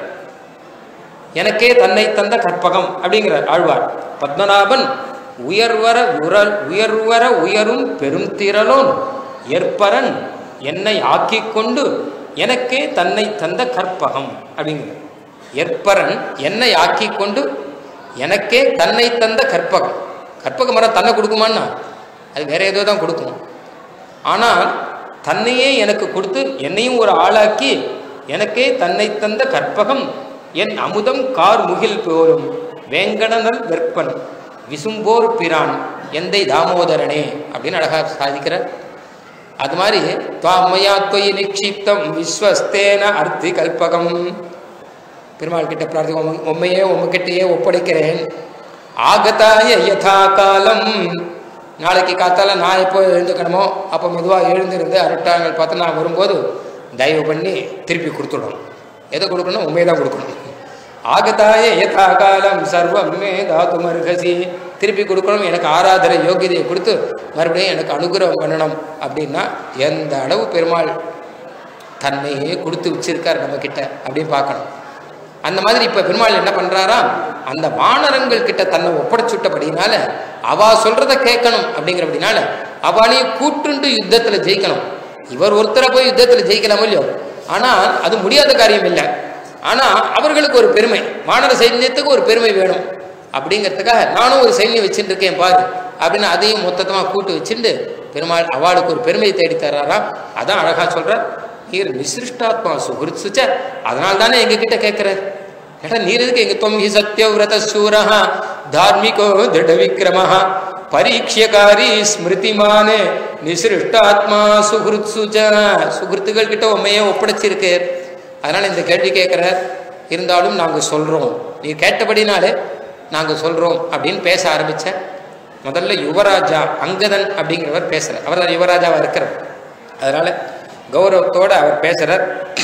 எனக்கே தன்னை தந்த கற்பகம் அப்படிங்கிறார் ஆழ்வார் பத்மநாபன் உயர்வர உரல் உயர்வர உயரும் பெரும் திரளோன் ஏற்பரன் என்னை ஆக்கிக் கொண்டு எனக்கே தன்னை தந்த கற்பகம் அப்படிங்கிறார் ஏற்பரன் என்னை ஆக்கிக் கொண்டு எனக்கே தன்னை தந்த கற்பகம் கற்பக மரம் தன்னை கொடுக்குமான்னா அது வேற ஏதோ தான் கொடுக்கும் ஆனால் தன்னையே எனக்கு கொடுத்து என்னையும் ஒரு ஆளாக்கி எனக்கே தன்னை தந்த கற்பகம் என் அமுதம் கார் முகில் போலும் வேங்கடனல் வெற்பன் விசும்போர் பிரான் எந்தை தாமோதரனே அப்படின்னு அழகா சாதிக்கிறார் அது மாதிரி துவாமையா தொய் நிக்ஷிப்தம் விஸ்வஸ்தேன அர்த்தி கல்பகம் பெருமாள் கிட்ட பிரார்த்தி உண்மையே உம்மகிட்டயே ஒப்படைக்கிறேன் ஆகதாய யதா காலம் நாளைக்கு காத்தால நான் எப்போ எழுந்துக்கணுமோ அப்போ மெதுவாக எழுந்திருந்து அரட்டாங்கள் பார்த்து நான் வரும்போது தயவு பண்ணி திருப்பி கொடுத்துடணும் எதை கொடுக்கணும் உண்மையை தான் கொடுக்கணும் ஆகதாய யதா காலம் சர்வம் மே தாத்து மருகசி திருப்பி கொடுக்கணும் எனக்கு ஆராதனை யோகியதையை கொடுத்து மறுபடியும் எனக்கு அனுகிரகம் பண்ணணும் அப்படின்னா எந்த அளவு பெருமாள் தன்னையே கொடுத்து வச்சிருக்கார் நம்ம கிட்ட அப்படின்னு பார்க்கணும் அந்த மாதிரி இப்ப பெருமாள் என்ன பண்றாராம் அந்த வானரங்கள் கிட்ட தன்னை ஒப்படைச்சுட்டபடினால அவா சொல்றத கேட்கணும் அப்படிங்கிறபடினால அவளையும் கூட்டுண்டு யுத்தத்துல ஜெயிக்கணும் இவர் ஒருத்தரை போய் யுத்தத்துல ஜெயிக்கலாம் இல்லையோ ஆனா அது முடியாத காரியம் இல்லை ஆனா அவர்களுக்கு ஒரு பெருமை வானர சைன்யத்துக்கு ஒரு பெருமை வேணும் அப்படிங்கிறதுக்காக நானும் ஒரு சைன்யம் வச்சுட்டு இருக்கேன் பாரு அப்படின்னு அதையும் மொத்தமா கூட்டு வச்சுட்டு பெருமாள் அவளுக்கு ஒரு பெருமையை தேடி தர்றாராம் அதான் அழகா சொல்றார் நீர் நிசிருஷ்டாத்மா சுகிருத் சுச்ச அதனால தானே எங்க கிட்ட கேட்கிறார் ஏடா நீர் எதுக்கு எங்க தொம் ஹி சத்யவிரத சூரஹ தார்மிகோ திருட விக்ரமஹ பரீட்சியகாரி ஸ்மிருதிமானே நிசிருஷ்டாத்மா சுகிருத் சுச்ச சுகிருத்துகள் கிட்ட உண்மையே ஒப்படைச்சிருக்கு அதனால இந்த கேள்வி கேட்கிறார் இருந்தாலும் நாங்கள் சொல்றோம் நீ கேட்டபடினாலே நாங்கள் சொல்றோம் அப்படின்னு பேச ஆரம்பிச்சேன் முதல்ல யுவராஜா அங்கதன் அப்படிங்கிறவர் பேசுறார் அவர் தான் யுவராஜாவா இருக்கிறார் அதனால கௌரவத்தோட அவர் பேசுறார்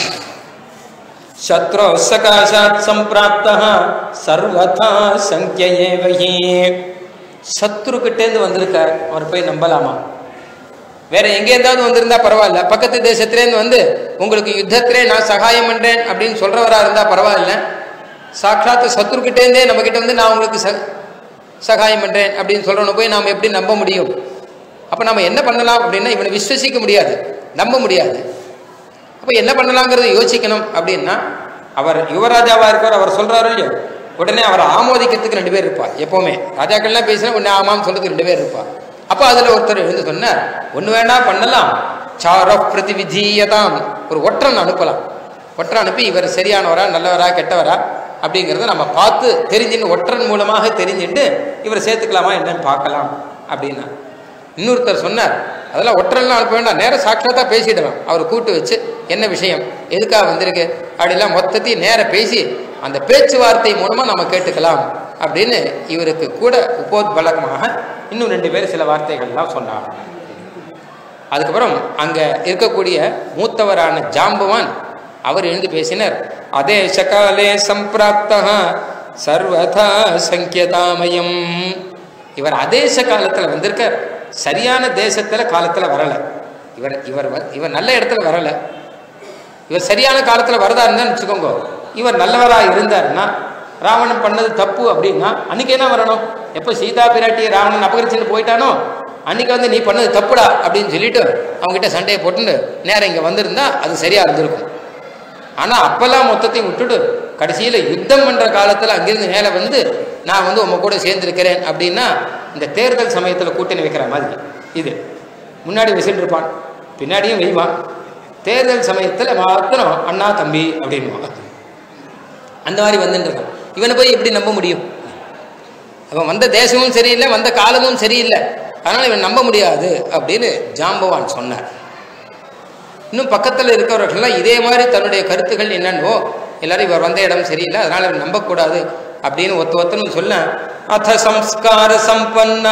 சத்ரோ சகாசாத் சம்பிராப்த சர்வதா சங்கியே வகி சத்ரு கிட்டேருந்து வந்திருக்கார் அவர் போய் நம்பலாமா வேற எங்கே இருந்தாவது வந்திருந்தா பரவாயில்ல பக்கத்து தேசத்திலேருந்து வந்து உங்களுக்கு யுத்தத்திலே நான் சகாயம் பண்றேன் அப்படின்னு சொல்றவரா இருந்தா பரவாயில்ல சாட்சாத் சத்ரு கிட்டேருந்தே நம்ம கிட்ட வந்து நான் உங்களுக்கு ச சகாயம் பண்றேன் அப்படின்னு சொல்றவனை போய் நாம் எப்படி நம்ப முடியும் அப்ப நம்ம என்ன பண்ணலாம் அப்படின்னா இவனை விஸ்வசிக்க முடியாது நம்ப முடியாது அப்ப என்ன பண்ணலாங்கிறத யோசிக்கணும் அப்படின்னா அவர் யுவராஜாவா இருக்கார் அவர் சொல்றாரு இல்லையோ உடனே அவரை ஆமோதிக்கிறதுக்கு ரெண்டு பேர் இருப்பா எப்பவுமே ராஜாக்கள்லாம் பேசினா உடனே ஆமான்னு சொல்றதுக்கு ரெண்டு பேர் இருப்பா அப்ப அதுல ஒருத்தர் எழுந்து சொன்னார் ஒண்ணு வேணா பண்ணலாம் சார பிரதிவிதீயதாம் ஒரு ஒற்றன் அனுப்பலாம் ஒற்றன் அனுப்பி இவர் சரியானவரா நல்லவரா கெட்டவரா அப்படிங்கிறத நம்ம பார்த்து தெரிஞ்சுன்னு ஒற்றன் மூலமாக தெரிஞ்சுட்டு இவரை சேர்த்துக்கலாமா என்னன்னு பார்க்கலாம் அப்படின்னா இன்னொருத்தர் சொன்னார் அதெல்லாம் ஒற்றன்லாம் அனுப்ப வேண்டாம் நேரம் சாட்சாத்தா பேசிடலாம் அவர் கூட்டு வச்சு என்ன விஷயம் எதுக்காக வந்திருக்கு அப்படிலாம் மொத்தத்தையும் நேர பேசி அந்த பேச்சுவார்த்தை மூலமா நம்ம கேட்டுக்கலாம் அப்படின்னு இவருக்கு கூட உபோத்பலகமாக இன்னும் ரெண்டு பேர் சில வார்த்தைகள்லாம் சொன்னார் அதுக்கப்புறம் அங்க இருக்கக்கூடிய மூத்தவரான ஜாம்பவான் அவர் எழுந்து பேசினார் அதே சகாலே சம்பிராப்தா சர்வதா சங்கியதாமயம் இவர் அதேச காலத்துல வந்திருக்கார் சரியான தேசத்துல காலத்துல வரல இவர் இவர் வ- இவர் நல்ல இடத்துல வரல இவர் சரியான காலத்துல வரதா இருந்தான்னு வச்சுக்கோங்க இவர் நல்லவரா இருந்தாருன்னா ராவணன் பண்ணது தப்பு அப்படின்னா அன்னைக்கு என்ன வரணும் எப்போ சீதா பிராட்டியை ராவணன் அபகரிச்சுட்டு போயிட்டானோ அன்னைக்கு வந்து நீ பண்ணது தப்புடா அப்படின்னு சொல்லிட்டு அவங்ககிட்ட சண்டையை போட்டுட்டு நேரம் இங்க வந்திருந்தா அது சரியா இருந்திருக்கும் ஆனா அப்பெல்லாம் மொத்தத்தையும் விட்டுட்டு கடைசியில யுத்தம் பண்ற காலத்துல அங்கிருந்து மேல வந்து நான் வந்து உங்க கூட சேர்ந்திருக்கிறேன் அப்படின்னா இந்த தேர்தல் சமயத்துல கூட்டணி வைக்கிற மாதிரி இது முன்னாடி வச்சுட்டு இருப்பான் பின்னாடியும் வைவான் தேர்தல் சமயத்துல மாத்திரம் அண்ணா தம்பி அப்படின்வான் அந்த மாதிரி வந்துட்டு இருக்கான் இவனை போய் எப்படி நம்ப முடியும் அவன் வந்த தேசமும் சரியில்லை வந்த காலமும் சரியில்லை அதனால இவன் நம்ப முடியாது அப்படின்னு ஜாம்பவான் சொன்னார் இன்னும் பக்கத்தில் இருக்கிறவர்கள்லாம் இதே மாதிரி தன்னுடைய கருத்துக்கள் என்னென்னவோ எல்லாரும் இவர் வந்த இடம் சரியில்லை அதனால இவர் நம்பக்கூடாது அப்படின்னு ஒத்த ஒத்தனும் சொல்ல அத சம்ஸ்கார சம்பன்னா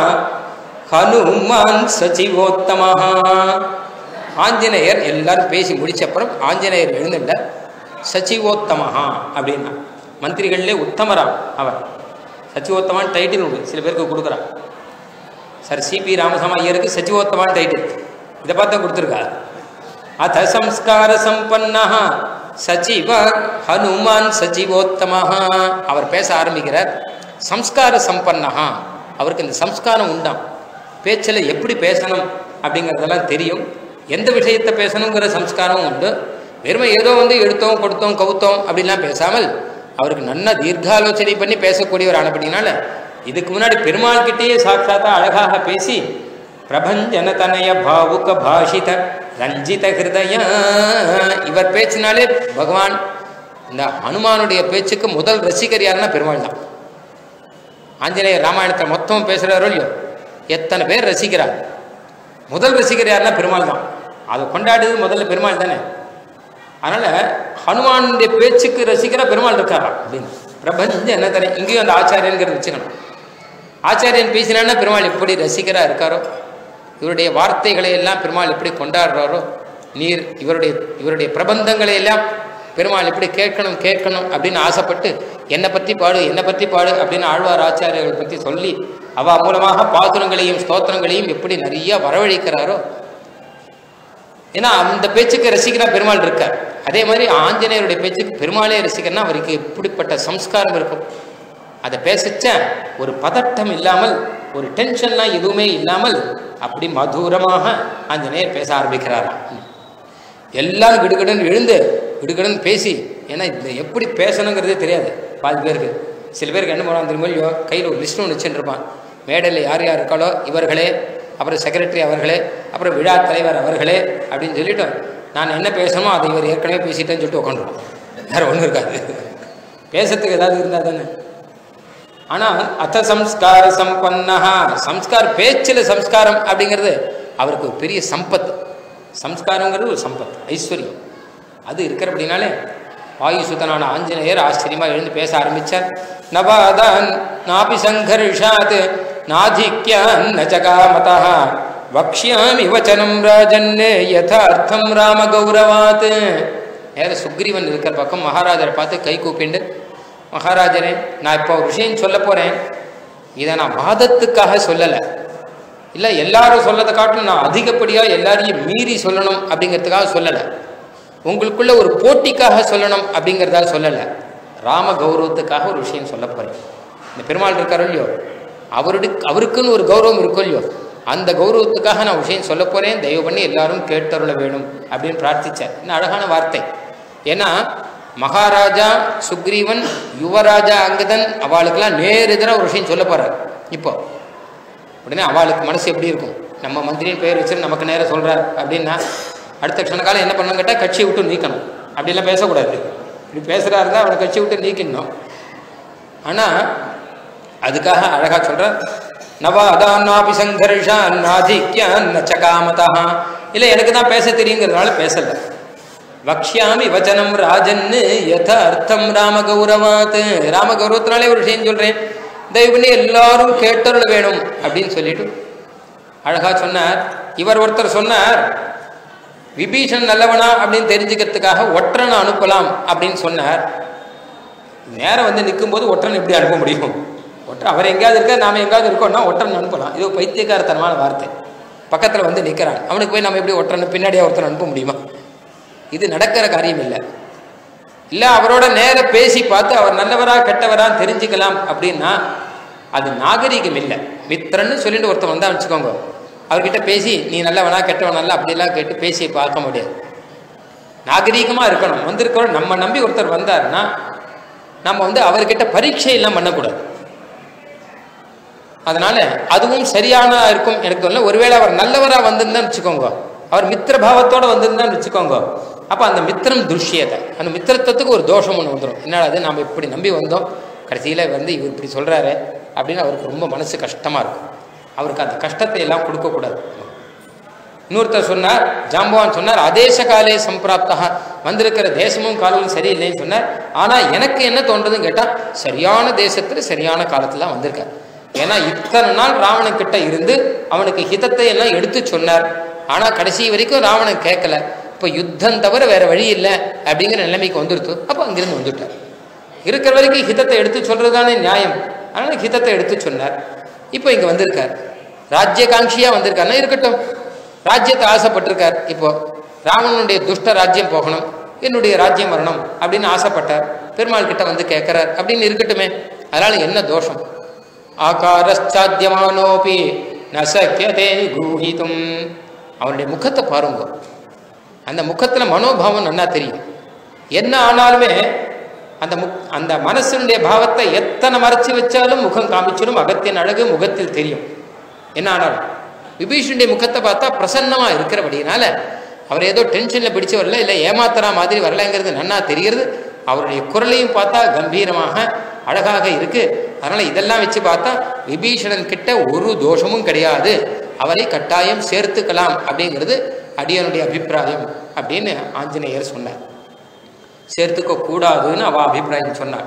ஹனுமான் சச்சிவோத்தமஹா ஆஞ்சநேயர் எல்லாரும் பேசி முடிச்ச அப்புறம் ஆஞ்சநேயர் எழுந்துட்டார் சச்சிவோத்தமஹா அப்படின்னா மந்திரிகளிலே உத்தமராம் அவர் சச்சிவோத்தமான் டைட்டில் உண்டு சில பேருக்கு கொடுக்குறான் சார் சிபி ராமசாமி ஐயருக்கு சச்சிவோத்தமான் டைட்டில் இதை பார்த்தா கொடுத்துருக்கா அத சம்ஸ்கார சம்பன்னா சச்சிவ ஹனுமான் சச்சிவோத்தமஹ அவர் பேச ஆரம்பிக்கிறார் சம்ஸ்கார சம்பன்னஹா அவருக்கு இந்த சம்ஸ்காரம் உண்டாம் பேச்சில் எப்படி பேசணும் அப்படிங்கிறதெல்லாம் தெரியும் எந்த விஷயத்தை பேசணுங்கிற சம்ஸ்காரமும் உண்டு வெறுமை ஏதோ வந்து எடுத்தோம் கொடுத்தோம் கவுத்தோம் அப்படிலாம் பேசாமல் அவருக்கு நன்னா தீர்க்காலோசனை பண்ணி பேசக்கூடியவர் ஆனபடினால இதுக்கு முன்னாடி பெருமாள் கிட்டேயே சாட்சாத்தா அழகாக பேசி பிரபஞ்சன தனய பாவுக பாஷித ரஞ்சித ஹிருதய இவர் பேச்சினாலே பகவான் இந்த ஹனுமானுடைய பேச்சுக்கு முதல் ரசிகர் யாருன்னா பெருமாள் தான் ஆஞ்சநேயர் ராமாயணத்தை மொத்தம் பேசுகிறாரோ இல்லையோ எத்தனை பேர் ரசிக்கிறார் முதல் ரசிகர் யாருன்னா பெருமாள் தான் அதை கொண்டாடுறது முதல்ல பெருமாள் தானே அதனால ஹனுமானுடைய பேச்சுக்கு ரசிக்கிறா பெருமாள் இருக்காராம் அப்படின்னு பிரபஞ்ச என்ன தானே இங்கேயும் அந்த ஆச்சாரியங்கிறது வச்சுக்கணும் ஆச்சாரியன் பேசினான்னா பெருமாள் எப்படி ரசிகரா இருக்காரோ இவருடைய வார்த்தைகளை எல்லாம் பெருமாள் எப்படி கொண்டாடுறாரோ நீர் இவருடைய இவருடைய பிரபந்தங்களை எல்லாம் பெருமாள் எப்படி கேட்கணும் கேட்கணும் அப்படின்னு ஆசைப்பட்டு என்னை பற்றி பாடு என்னை பற்றி பாடு அப்படின்னு ஆழ்வார் ஆச்சாரியர்கள் பற்றி சொல்லி அவ மூலமாக பாசுரங்களையும் ஸ்தோத்திரங்களையும் எப்படி நிறைய வரவழைக்கிறாரோ ஏன்னா அந்த பேச்சுக்கு ரசிக்கிறா பெருமாள் இருக்கார் அதே மாதிரி ஆஞ்சநேயருடைய பேச்சுக்கு பெருமாளே ரசிக்கிறனா அவருக்கு எப்படிப்பட்ட சம்ஸ்காரம் இருக்கும் அதை பேசச்ச ஒரு பதட்டம் இல்லாமல் ஒரு டென்ஷன்லாம் எதுவுமே இல்லாமல் அப்படி மதுரமாக ஆஞ்சநேயர் பேச ஆரம்பிக்கிறாராம் எல்லாரும் கிடுகிடுன்னு எழுந்து கிடுகிடுன்னு பேசி ஏன்னா இந்த எப்படி பேசணுங்கிறதே தெரியாது பாதி பேருக்கு சில பேருக்கு என்ன பண்ணுவாங்க தெரியுமோ இல்லையோ கையில் ஒரு லிஸ்ட் ஒன்று வச்சுருப்பான் மேடையில் யார் யார் இருக்காளோ இவர்களே அப்புறம் செக்ரட்டரி அவர்களே அப்புறம் விழா தலைவர் அவர்களே அப்படின்னு சொல்லிட்டு நான் என்ன பேசணுமோ அதை இவர் ஏற்கனவே பேசிட்டேன்னு சொல்லிட்டு உட்காந்துருவோம் வேறு ஒன்றும் இருக்காது பேசுறதுக்கு ஏதாவது இருந்தால் தானே ஆனால் அத்த சம்ஸ்கார சம்பன்னா சம்ஸ்கார் பேச்சில் சம்ஸ்காரம் அப்படிங்கிறது அவருக்கு ஒரு பெரிய சம்பத் சம்ஸ்காரங்கிறது ஒரு சம்பத் ஐஸ்வர்யம் அது இருக்கிற அப்படின்னாலே வாயுசுதனான ஆஞ்சநேயர் ஆச்சரியமாக எழுந்து பேச ஆரம்பித்தார் நவாதான் நாபி சங்கர்ஷாத் நாதிக்யான் நச்சகாமதா வக்ஷ்யாமி வச்சனம் ராஜன்னே யதார்த்தம் ராம கௌரவாத் நேர சுக்ரீவன் இருக்கிற பக்கம் மகாராஜரை பார்த்து கை கூப்பிண்டு மகாராஜரே நான் இப்போ ஒரு விஷயம் சொல்ல போகிறேன் இதை நான் வாதத்துக்காக சொல்லலை இல்லை எல்லாரும் சொல்லதை காட்டிலும் நான் அதிகப்படியாக எல்லாரையும் மீறி சொல்லணும் அப்படிங்கிறதுக்காக சொல்லலை உங்களுக்குள்ள ஒரு போட்டிக்காக சொல்லணும் அப்படிங்கிறதால சொல்லலை ராம கௌரவத்துக்காக ஒரு விஷயம் சொல்ல போகிறேன் இந்த பெருமாள் இருக்காரோ இல்லையோ அவருடைய அவருக்குன்னு ஒரு கௌரவம் இருக்கும் இல்லையோ அந்த கௌரவத்துக்காக நான் விஷயம் சொல்ல போகிறேன் தயவு பண்ணி எல்லாரும் கேட்டருள வேணும் அப்படின்னு பிரார்த்திச்சார் இன்னும் அழகான வார்த்தை ஏன்னா மகாராஜா சுக்ரீவன் யுவராஜா அங்கதன் அவளுக்கெல்லாம் நேர் எதிராக ஒரு விஷயம் சொல்ல போகிறார் இப்போ உடனே அவளுக்கு மனசு எப்படி இருக்கும் நம்ம மந்திரியின் பெயர் வச்சு நமக்கு நேரம் சொல்கிறார் அப்படின்னா அடுத்த க்ஷண காலம் என்ன பண்ணணும் கேட்டால் கட்சியை விட்டு நீக்கணும் அப்படிலாம் பேசக்கூடாது இப்படி பேசுகிறா இருந்தால் அவனை கட்சியை விட்டு நீக்கணும் ஆனால் அதுக்காக அழகாக சொல்கிறார் நவாதான்னாபி சங்கர்ஷான் நாதிக்யான் நச்சகாமதா இல்லை எனக்கு தான் பேச தெரியுங்கிறதுனால பேசலை வக்ஷாமி வச்சனம் ராஜன்னு யதார்த்தம் ராம கௌரவாத் ராம கௌரவத்தினாலே ஒரு விஷயம் சொல்கிறேன் தயவு பண்ணி எல்லாரும் கேட்டருள வேணும் அப்படின்னு சொல்லிட்டு அழகா சொன்னார் இவர் ஒருத்தர் சொன்னார் விபீஷன் நல்லவனா அப்படின்னு தெரிஞ்சுக்கிறதுக்காக ஒற்றனை அனுப்பலாம் அப்படின்னு சொன்னார் நேரம் வந்து நிற்கும்போது ஒற்றன் எப்படி அனுப்ப முடியும் ஒற்றன் அவர் எங்கேயாவது இருக்க நாம எங்கேயாவது இருக்கோம்னா ஒற்றன் அனுப்பலாம் இது ஒரு பைத்தியக்காரத்தனமான வார்த்தை பக்கத்தில் வந்து நிற்கிறான் அவனுக்கு போய் நம்ம எப்படி ஒற்றனை பின்னாடியே ஒருத்தன் அனுப்ப முடியுமா இது நடக்கிற காரியம் இல்லை இல்லை அவரோட நேர பேசி பார்த்து அவர் நல்லவரா கெட்டவரா தெரிஞ்சுக்கலாம் அப்படின்னா அது நாகரிகம் இல்லை மித்திரன்னு சொல்லிட்டு ஒருத்தன் வந்தா வச்சுக்கோங்க அவர்கிட்ட பேசி நீ நல்லவனா கெட்டவனா இல்லை அப்படிலாம் கேட்டு பேசி பார்க்க முடியாது நாகரீகமாக இருக்கணும் வந்திருக்கிறோம் நம்ம நம்பி ஒருத்தர் வந்தாருன்னா நம்ம வந்து அவர்கிட்ட பரீட்சை எல்லாம் பண்ணக்கூடாது அதனால அதுவும் சரியான இருக்கும் எனக்கு இல்லை ஒருவேளை அவர் நல்லவரா வந்திருந்தான்னு வச்சுக்கோங்க அவர் மித்திர பாவத்தோட வந்திருந்தான்னு வச்சுக்கோங்க அப்ப அந்த மித்திரம் துஷ்யத்தை அந்த மித்திரத்துவத்துக்கு ஒரு தோஷம் ஒன்று வந்துடும் என்னடா அது நாம இப்படி நம்பி வந்தோம் கடைசியில வந்து இவர் இப்படி சொல்றாரு அப்படின்னு அவருக்கு ரொம்ப மனசு கஷ்டமா இருக்கும் அவருக்கு அந்த கஷ்டத்தை எல்லாம் கொடுக்கக்கூடாது இன்னொருத்தர் சொன்னார் ஜாம்பவான் சொன்னார் அதேச காலே சம்பிராப்தா வந்திருக்கிற தேசமும் காலமும் சரியில்லைன்னு சொன்னார் ஆனா எனக்கு என்ன தோன்றதுன்னு கேட்டா சரியான தேசத்துல சரியான காலத்துல தான் வந்திருக்கார் ஏன்னா இத்தனை நாள் ராவணன் கிட்ட இருந்து அவனுக்கு ஹிதத்தை எல்லாம் எடுத்து சொன்னார் ஆனா கடைசி வரைக்கும் ராவணன் கேட்கல இப்ப யுத்தம் தவிர வேற வழி இல்லை அப்படிங்கிற நிலைமைக்கு வந்துருத்து அப்ப அங்கிருந்து வந்துட்டார் இருக்கிற வரைக்கும் ஹிதத்தை எடுத்து சொல்றதுதானே நியாயம் அதனால ஹிதத்தை எடுத்து சொன்னார் இப்போ இங்க வந்திருக்கார் ராஜ்யகாங்ஷியா வந்திருக்காருன்னா இருக்கட்டும் ராஜ்யத்தை ஆசைப்பட்டிருக்கார் இப்போ ராவணனுடைய துஷ்ட ராஜ்யம் போகணும் என்னுடைய ராஜ்யம் வரணும் அப்படின்னு ஆசைப்பட்டார் பெருமாள் கிட்ட வந்து கேட்கிறார் அப்படின்னு இருக்கட்டுமே அதனால என்ன தோஷம் ஆகாரஸ்சாத்தியமானோபி நசக்கியதே கூஹிதும் அவனுடைய முகத்தை பாருங்க அந்த முகத்துல மனோபாவம் நல்லா தெரியும் என்ன ஆனாலுமே அந்த முக் அந்த மனசனுடைய பாவத்தை எத்தனை மறைச்சு வச்சாலும் முகம் காமிச்சிடும் அகத்தின் அழகு முகத்தில் தெரியும் என்ன ஆனாலும் விபீஷனுடைய முகத்தை பார்த்தா பிரசன்னமா இருக்கிறபடினால அவர் ஏதோ டென்ஷன்ல பிடிச்சு வரல இல்லை ஏமாத்துறா மாதிரி வரலங்கிறது நன்னா தெரிகிறது அவருடைய குரலையும் பார்த்தா கம்பீரமாக அழகாக இருக்கு அதனால இதெல்லாம் வச்சு பார்த்தா விபீஷணன் கிட்ட ஒரு தோஷமும் கிடையாது அவரை கட்டாயம் சேர்த்துக்கலாம் அப்படிங்கிறது அடியனுடைய அபிப்பிராயம் அப்படின்னு ஆஞ்சநேயர் சொன்னார் சேர்த்துக்க கூடாதுன்னு அவ அபிப்பிராயம் சொன்னார்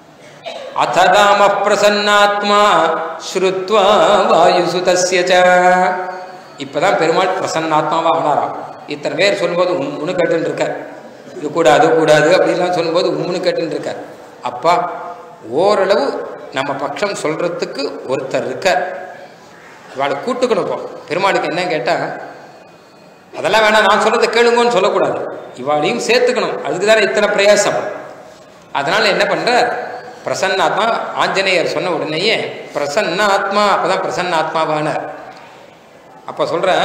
அத ராம பிரசன்னாத்மா ஸ்ருத்வா வாயுசுதஸ்ய ச இப்பதான் பெருமாள் பிரசன்னாத்மாவா ஆனாராம் இத்தனை பேர் சொல்லும்போது உம்முன்னு கேட்டுன்னு இருக்கார் இது கூடாது கூடாது அப்படிலாம் சொல்லும்போது உம்முன்னு கேட்டுன்னு இருக்கார் அப்பா ஓரளவு நம்ம பட்சம் சொல்றதுக்கு ஒருத்தர் இருக்கார் இவாளை கூட்டுக்கணும் இப்போ பெருமாளுக்கு என்ன கேட்டா அதெல்லாம் வேணாம் நான் சொல்றதை கேளுங்கன்னு சொல்லக்கூடாது இவாளையும் சேர்த்துக்கணும் அதுக்கு தானே இத்தனை பிரயாசம் அதனால என்ன பண்றார் பிரசன்னாத்மா ஆஞ்சநேயர் சொன்ன உடனேயே பிரசன்னாத்மா அப்பதான் பிரசன்னாத்மாவானார் அப்ப சொல்றேன்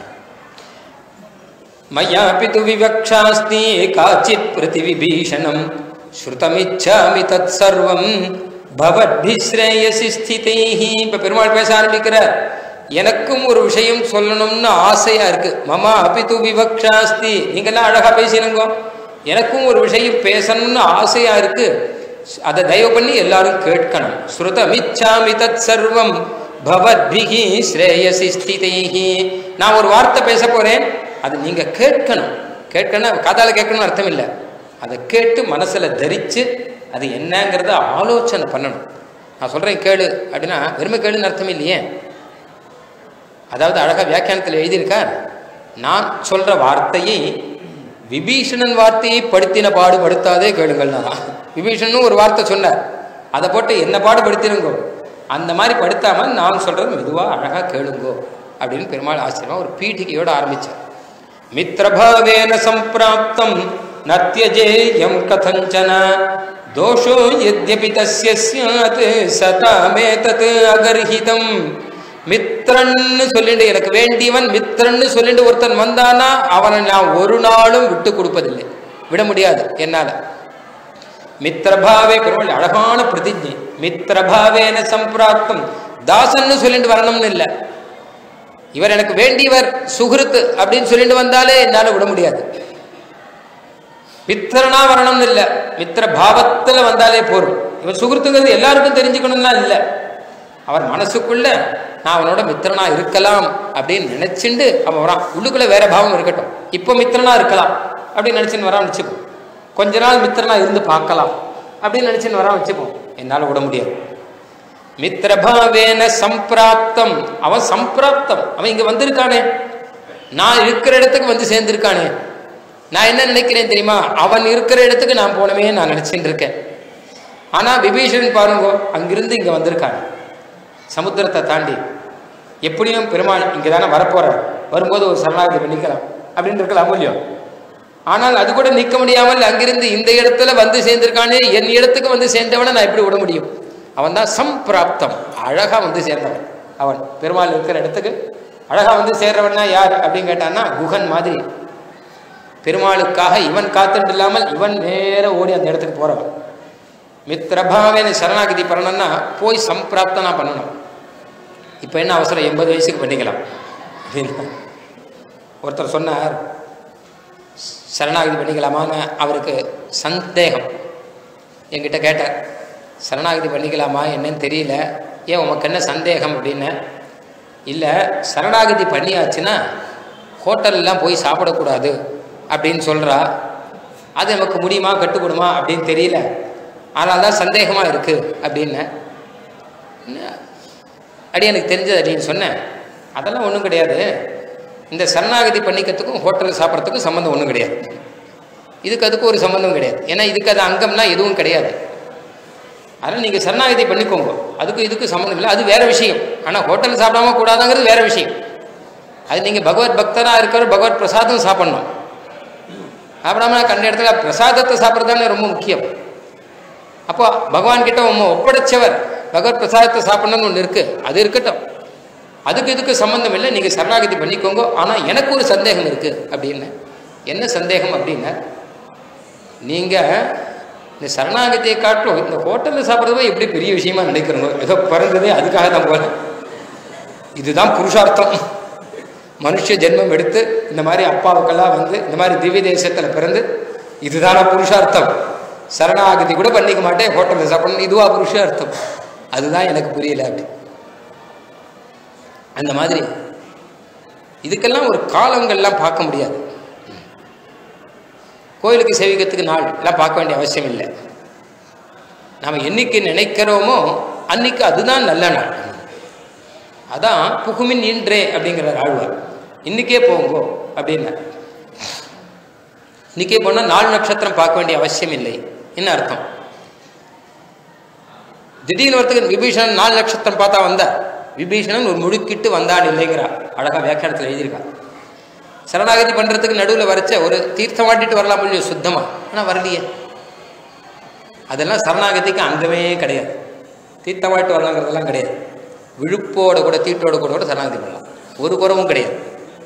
மயாபி து விவக்ஷாஸ்தி காச்சித் பிரதிவிபீஷணம் ஸ்ருதமிச்சாமி தத் சர்வம் பவத்பிஸ்ரேயசி ஸ்திதைஹி இப்ப பெருமாள் பேச ஆரம்பிக்கிறார் எனக்கும் ஒரு விஷயம் சொல்லணும்னு ஆசையா இருக்கு மமா அபிது விவக்ஷாஸ்தி நீங்கெல்லாம் அழகா பேசினுங்க எனக்கும் ஒரு விஷயம் பேசணும்னு ஆசையா இருக்கு அதை தயவு பண்ணி எல்லாரும் கேட்கணும் ஸ்ருதமிச்சாமி தத் சர்வம் பவத்பிகி ஸ்ரேயசி ஸ்திதைஹி நான் ஒரு வார்த்தை பேச போறேன் அது நீங்க கேட்கணும் கேட்கணும் காதால கேட்கணும்னு அர்த்தம் இல்லை அதை கேட்டு மனசுல தரிச்சு அது என்னங்கிறத ஆலோசனை பண்ணணும் நான் சொல்றேன் கேளு அப்படின்னா வெறுமை கேளுன்னு அர்த்தம் இல்லையே அதாவது அழகா வியாக்கியானத்தில் எழுதியிருக்கார் நான் சொல்ற வார்த்தையை விபீஷணன் வார்த்தையை படுத்தின பாடுபடுத்தாதே கேளுங்கள் நான் விபீஷணனும் ஒரு வார்த்தை சொன்னார் அதை போட்டு என்ன பாடுபடுத்தினுங்கோ அந்த மாதிரி படுத்தாம நான் சொல்றது மெதுவா அழகா கேளுங்கோ அப்படின்னு பெருமாள் ஆச்சரியமா ஒரு பீఠికயோட ஆரம்பிச்சார் மித்ரபாவேன சம்பிராப்தம் நத்தியஜேயம் கதஞ்சன தோஷோ யத்யபி தஸ்ய ஸ்யாத் சதாமேதத் அகர்ஹிதம் மித்ரன்னு சொல்லிட்டு எனக்கு வேண்டியவன் மித்ரன்னு சொல்லிட்டு ஒருத்தன் வந்தானா அவனை நான் ஒரு நாளும் விட்டு கொடுப்பதில்லை விட முடியாது என்னால மித்திரபாவே பெருமாள் அழகான பிரதிஜை மித்திரபாவேன சம்பிராப்தம் தாசன்னு சொல்லிட்டு வரணும்னு இல்லை இவர் எனக்கு வேண்டியவர் சுகிருத்து அப்படின்னு சொல்லிட்டு வந்தாலே என்னால விட முடியாது மித்திரனா வரணும்னு இல்லை மித்திர பாவத்துல வந்தாலே போரும் இவன் சுகிருத்துங்கிறது எல்லாருக்கும் தெரிஞ்சுக்கணும்னா இல்லை அவர் மனசுக்குள்ள நான் அவனோட மித்திரனா இருக்கலாம் அப்படின்னு நினைச்சுண்டு அவன் வரான் உள்ளுக்குள்ள வேற பாவம் இருக்கட்டும் இப்போ மித்திரனா இருக்கலாம் அப்படின்னு நினைச்சுன்னு வரான் வச்சுப்போம் கொஞ்ச நாள் மித்திரனா இருந்து பார்க்கலாம் அப்படின்னு நினைச்சுன்னு வரான் வச்சுப்போம் என்னால் விட முடியாது மித்திரபாவேன சம்பிராப்தம் அவன் சம்பிராப்தம் அவன் இங்க வந்திருக்கானே நான் இருக்கிற இடத்துக்கு வந்து சேர்ந்திருக்கானே நான் என்ன நினைக்கிறேன் தெரியுமா அவன் இருக்கிற இடத்துக்கு நான் போனவே நான் நினைச்சிட்டு இருக்கேன் ஆனா விபீஷணன் பாருங்க அங்கிருந்து இங்க வந்திருக்கான் சமுத்திரத்தை தாண்டி எப்படியும் பெருமாள் இங்கே தானே வரப்போறார் வரும்போது ஒரு சரணாகதி பண்ணிக்கலாம் அப்படின்னு இருக்கலாம் இல்லையோ ஆனால் அது கூட நிற்க முடியாமல் அங்கிருந்து இந்த இடத்துல வந்து சேர்ந்திருக்கானே என் இடத்துக்கு வந்து சேர்ந்தவனை நான் எப்படி விட முடியும் அவன் தான் சம்பிராப்தம் அழகா வந்து சேர்ந்தவன் அவன் பெருமாள் இருக்கிற இடத்துக்கு அழகா வந்து சேர்றவன்னா யார் அப்படின்னு கேட்டான்னா குகன் மாதிரி பெருமாளுக்காக இவன் காத்துட்டு இல்லாமல் இவன் நேர ஓடி அந்த இடத்துக்கு போறவன் மித்திரபாவேன சரணாகதி பண்ணணும்னா போய் சம்பிராப்தனா பண்ணணும் இப்போ என்ன அவசரம் எண்பது வயசுக்கு பண்ணிக்கலாம் அப்படின்னு ஒருத்தர் சொன்னார் சரணாகதி பண்ணிக்கலாமான்னு அவருக்கு சந்தேகம் என்கிட்ட கேட்டார் சரணாகதி பண்ணிக்கலாமா என்னன்னு தெரியல ஏன் உமக்கு என்ன சந்தேகம் அப்படின்னு இல்லை சரணாகதி பண்ணியாச்சுன்னா ஹோட்டல்லாம் போய் சாப்பிடக்கூடாது அப்படின்னு சொல்கிறா அது நமக்கு முடியுமா கட்டுப்படுமா அப்படின்னு தெரியல ஆனால் தான் சந்தேகமாக இருக்குது அப்படின்னு அடி எனக்கு தெரிஞ்சது அப்படின்னு சொன்னேன் அதெல்லாம் ஒன்றும் கிடையாது இந்த சரணாகதி பண்ணிக்கிறதுக்கும் ஹோட்டல் சாப்பிட்றதுக்கும் சம்மந்தம் ஒன்றும் கிடையாது இதுக்கு அதுக்கு ஒரு சம்மந்தம் கிடையாது ஏன்னா இதுக்கு அது அங்கம்லாம் எதுவும் கிடையாது அதனால் நீங்கள் சரணாகதி பண்ணிக்கோங்க அதுக்கு இதுக்கு சம்மந்தம் இல்லை அது வேற விஷயம் ஆனால் ஹோட்டல் சாப்பிடாம கூடாதுங்கிறது வேற விஷயம் அது நீங்கள் பகவத் பக்தராக இருக்கிற பகவத் பிரசாதம் சாப்பிட்ணும் சாப்பிடாம கண்ட இடத்துல பிரசாதத்தை சாப்பிட்றது தானே ரொம்ப முக்கியம் அப்போ பகவான் கிட்ட உங்க ஒப்படைச்சவர் பகவத் பிரசாதத்தை சாப்பிடணும்னு ஒன்று இருக்கு அது இருக்கட்டும் அதுக்கு இதுக்கு சம்பந்தம் இல்லை நீங்கள் சரணாகதி பண்ணிக்கோங்க ஆனால் எனக்கு ஒரு சந்தேகம் இருக்கு அப்படின்னு என்ன சந்தேகம் அப்படின்னா நீங்கள் இந்த சரணாகதியை காட்டும் இந்த ஹோட்டலில் சாப்பிட்றதுவே எப்படி பெரிய விஷயமா நினைக்கிறோங்க ஏதோ பிறந்ததே அதுக்காக தான் போல இதுதான் புருஷார்த்தம் மனுஷ ஜென்மம் எடுத்து இந்த மாதிரி அப்பாவுக்கெல்லாம் வந்து இந்த மாதிரி திவ்ய தேசத்தில் பிறந்து இதுதான புருஷார்த்தம் சரணாகதி கூட பண்ணிக்க மாட்டேன் ஹோட்டலில் சாப்பிடணும் இதுவா புருஷார்த்தம் அதுதான் எனக்கு புரியல அப்படி அந்த மாதிரி இதுக்கெல்லாம் ஒரு காலங்கள்லாம் பார்க்க முடியாது கோயிலுக்கு சேவிக்கிறதுக்கு நாள் எல்லாம் பார்க்க வேண்டிய அவசியம் இல்லை நாம் என்னைக்கு நினைக்கிறோமோ அன்னைக்கு அதுதான் நல்ல நாள் அதான் புகுமின் இன்றே அப்படிங்கிறார் ஆழ்வார் இன்னைக்கே போங்கோ அப்படின்னா இன்னைக்கே போனால் நாலு நட்சத்திரம் பார்க்க வேண்டிய அவசியம் இல்லை என்ன அர்த்தம் திடீர்னு ஒருத்தருக்கு விபீஷணன் நாலு நட்சத்திரம் பார்த்தா வந்தா விபீஷணன் ஒரு முழுக்கிட்டு வந்தான் இல்லைங்கிறா அழகா வியாக்கியானத்தில் எழுதியிருக்கா சரணாகதி பண்றதுக்கு நடுவில் வரைச்ச ஒரு தீர்த்தம் வாட்டிட்டு வரலாம் முடியும் சுத்தமா ஆனால் வரலையே அதெல்லாம் சரணாகதிக்கு அங்கமே கிடையாது தீர்த்தம் வாட்டிட்டு வரலாங்கிறதெல்லாம் கிடையாது விழுப்போட கூட தீட்டோட கூட கூட சரணாகதி பண்ணலாம் ஒரு குறவும் கிடையாது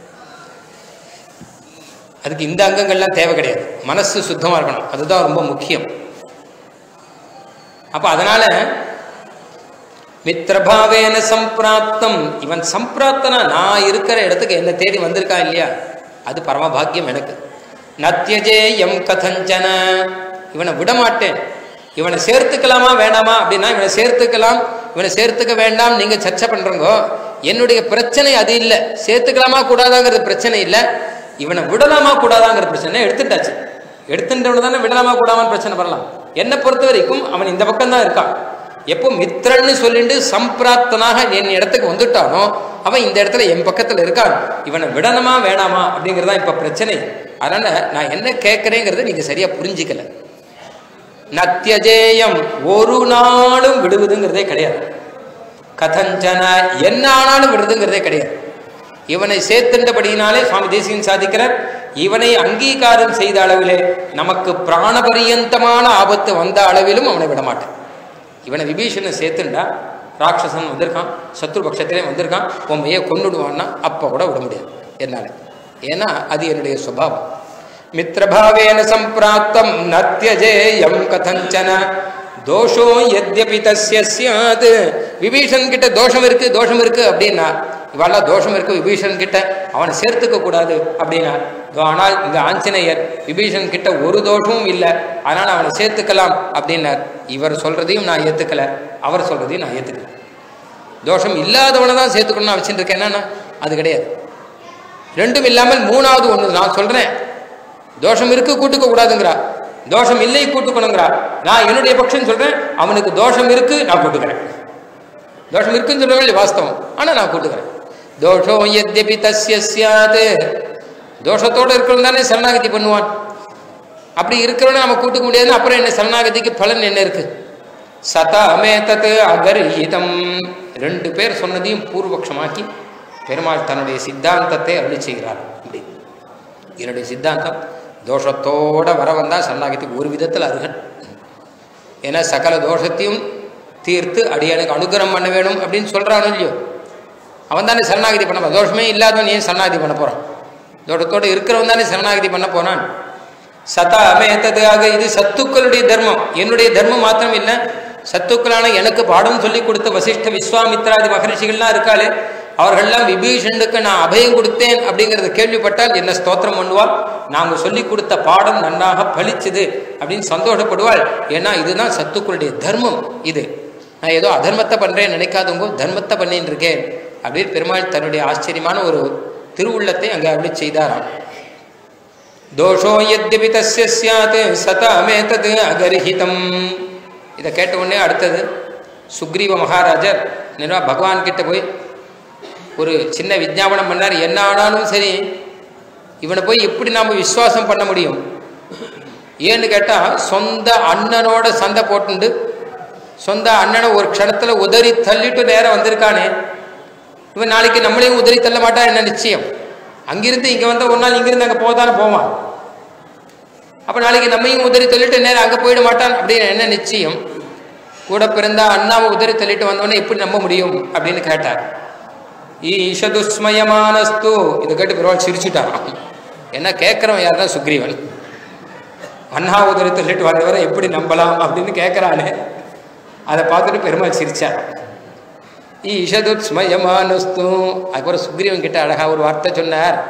அதுக்கு இந்த அங்கங்கள்லாம் தேவை கிடையாது மனசு சுத்தமாக இருக்கணும் அதுதான் ரொம்ப முக்கியம் அப்ப அதனால மித்திரபாவேன சம்பிராப்தம் இவன் சம்பிராப்தனா நான் இருக்கிற இடத்துக்கு என்ன தேடி வந்திருக்கான் இல்லையா அது பரமபாக்கியம் எனக்கு நத்தியஜே எம் கதஞ்சன இவனை விடமாட்டேன் இவனை சேர்த்துக்கலாமா வேண்டாமா அப்படின்னா இவனை சேர்த்துக்கலாம் இவனை சேர்த்துக்க வேண்டாம் நீங்க சர்ச்சை பண்றீங்கோ என்னுடைய பிரச்சனை அது இல்லை சேர்த்துக்கலாமா கூடாதாங்கிறது பிரச்சனை இல்லை இவனை விடலாமா கூடாதாங்கிற பிரச்சனை எடுத்துட்டாச்சு எடுத்துட்டவன தானே விடலாமா கூடாமான்னு பிரச்சனை வரலாம் என்னை பொறுத்த வரைக்கும் அவன் இந்த பக்கம் தான் இருக்கான் எப்போ மித்திரன்னு சொல்லிட்டு சம்பிராப்தனாக என் இடத்துக்கு வந்துட்டானோ அவன் இந்த இடத்துல என் பக்கத்துல இருக்கான் இவனை விடணுமா வேணாமா அப்படிங்கிறது தான் இப்ப பிரச்சனை அதனால நான் என்ன கேட்கறேங்கிறத நீங்க சரியா புரிஞ்சிக்கல நத்தியஜேயம் ஒரு நாளும் விடுவதுங்கிறதே கிடையாது கதஞ்சன என்ன ஆனாலும் விடுறதுங்கிறதே கிடையாது இவனை சேர்த்துண்டபடியினாலே சுவாமி தேசியன் சாதிக்கிறார் இவனை அங்கீகாரம் செய்த அளவிலே நமக்கு பிராணபரியந்தமான ஆபத்து வந்த அளவிலும் அவனை விட மாட்டேன் இவனை விபீஷனை சேர்த்துண்டா ராட்சசன் வந்திருக்கான் சத்ரு பட்சத்திலே வந்திருக்கான் உண்மையை கொண்டுடுவான்னா அப்போ கூட விட முடியாது என்னால் ஏன்னா அது என்னுடைய சுபாவம் மித்திரபாவேன சம்பிராப்தம் நத்தியஜேயம் கதஞ்சன தோஷோ எத்யபி தஸ்ய சியாத் விபீஷன் கிட்ட தோஷம் இருக்கு தோஷம் இருக்கு அப்படின்னா இவெல்லாம் தோஷம் இருக்கு விபீஷன் கிட்ட அவனை சேர்த்துக்க கூடாது அப்படின்னா ஆனால் இந்த ஆஞ்சநேயர் விபீஷன் கிட்ட ஒரு தோஷமும் இல்லை அதனால அவனை சேர்த்துக்கலாம் அப்படின்னார் இவர் சொல்றதையும் நான் ஏத்துக்கல அவர் சொல்றதையும் நான் ஏத்துக்கல தோஷம் இல்லாதவனை தான் சேர்த்துக்கணும்னு வச்சுட்டு இருக்கேன் என்னன்னா அது கிடையாது ரெண்டும் இல்லாமல் மூணாவது ஒன்று நான் சொல்றேன் தோஷம் இருக்கு கூட்டுக்க கூடாதுங்கிறா தோஷம் இல்லை கூட்டுக்கணுங்கிறா நான் என்னுடைய பட்சம் சொல்றேன் அவனுக்கு தோஷம் இருக்கு நான் கூட்டுக்கிறேன் தோஷம் இருக்குன்னு சொல்லுவாங்க வாஸ்தவம் ஆனால் நான் கூட்டுக்கிறேன் தோஷோ எத்யபி தஸ்ய சியாத் தோஷத்தோடு இருக்கிறவன் தானே சரணாகதி பண்ணுவான் அப்படி இருக்கிறவன நம்ம கூட்டுக்க முடியாதுன்னு அப்புறம் என்ன சரணாகதிக்கு பலன் என்ன இருக்கு சதாமே தத் அகர்ஹிதம் ரெண்டு பேர் சொன்னதையும் பூர்வபக்ஷமாக்கி பெருமாள் தன்னுடைய சித்தாந்தத்தை அருளி செய்கிறார் அப்படி என்னுடைய சித்தாந்தம் தோஷத்தோட வர வந்தால் சரணாகதிக்கு ஒரு விதத்தில் அருகன் ஏன்னா சகல தோஷத்தையும் தீர்த்து அடியனுக்கு அனுகிரகம் பண்ண வேணும் அப்படின்னு சொல்கிறானோ இல்லையோ அவன் தானே சரணாகதி பண்ண போறான். தோஷமே இல்லாதவன் ஏன் சரணாகதி பண்ண போகிறான் தோஷத்தோடு இருக்கிறவன் தானே சரணாகதி பண்ண போனான் சதா அமேத்தது ஆக இது சத்துக்களுடைய தர்மம் என்னுடைய தர்மம் மாத்திரம் இல்லை சத்துக்களான எனக்கு பாடம் சொல்லி கொடுத்த வசிஷ்ட விஸ்வாமித்ராதி மகரிஷிகள்லாம் இருக்காளே அவர்கள்லாம் விபீஷணுக்கு நான் அபயம் கொடுத்தேன் அப்படிங்கிறத கேள்விப்பட்டால் என்ன ஸ்தோத்திரம் பண்ணுவாள் நாங்கள் சொல்லி கொடுத்த பாடம் நன்னாக பலிச்சுது அப்படின்னு சந்தோஷப்படுவாள் ஏன்னா இதுதான் சத்துக்களுடைய தர்மம் இது நான் ஏதோ அதர்மத்தை பண்ணுறேன் நினைக்காதவங்க தர்மத்தை பண்ணின்னு இருக்கேன் அப்படின்னு பெருமாள் தன்னுடைய ஆச்சரியமான ஒரு திருவுள்ளத்தை அங்கே அப்படி செய்தாராம் தோஷோ எத்யபி தஸ்ய சியாத் சதமேதது அகர்ஹிதம் இதை கேட்ட உடனே அடுத்தது சுக்ரீவ மகாராஜர் நிர்வா பகவான் கிட்ட போய் ஒரு சின்ன விஜாபனம் பண்ணார் என்ன ஆனாலும் சரி இவனை போய் எப்படி நாம் விசுவாசம் பண்ண முடியும் ஏன்னு கேட்டால் சொந்த அண்ணனோட சண்டை போட்டுண்டு சொந்த அண்ணனை ஒரு க்ஷணத்தில் உதறி தள்ளிட்டு நேரம் வந்திருக்கானே இவன் நாளைக்கு நம்மளையும் உதறி தள்ள மாட்டான் என்ன நிச்சயம் அங்கிருந்து இங்கே வந்தால் ஒரு நாள் இங்கிருந்து அங்கே போதானே போவான் அப்போ நாளைக்கு நம்மையும் உதறி தள்ளிட்டு நேரம் அங்கே போயிட மாட்டான் அப்படின்னு என்ன நிச்சயம் கூட பிறந்தா அண்ணாவை உதறி தள்ளிட்டு வந்தோடனே எப்படி நம்ப முடியும் அப்படின்னு கேட்டார் ஈஷதுஸ்மயமானஸ்து இதை கேட்டு பெருமாள் சிரிச்சுட்டான் என்ன கேட்குறவன் யாருன்னா சுக்ரீவன் அண்ணா உதறி தள்ளிட்டு வந்தவரை எப்படி நம்பலாம் அப்படின்னு கேட்குறானே அதை பார்த்துட்டு பெருமாள் சிரிச்சார் ஈஷதுஸ்மயமானஸ்து அதுக்கப்புறம் சுக்ரீவன் கிட்ட அழகா ஒரு வார்த்தை சொன்னார்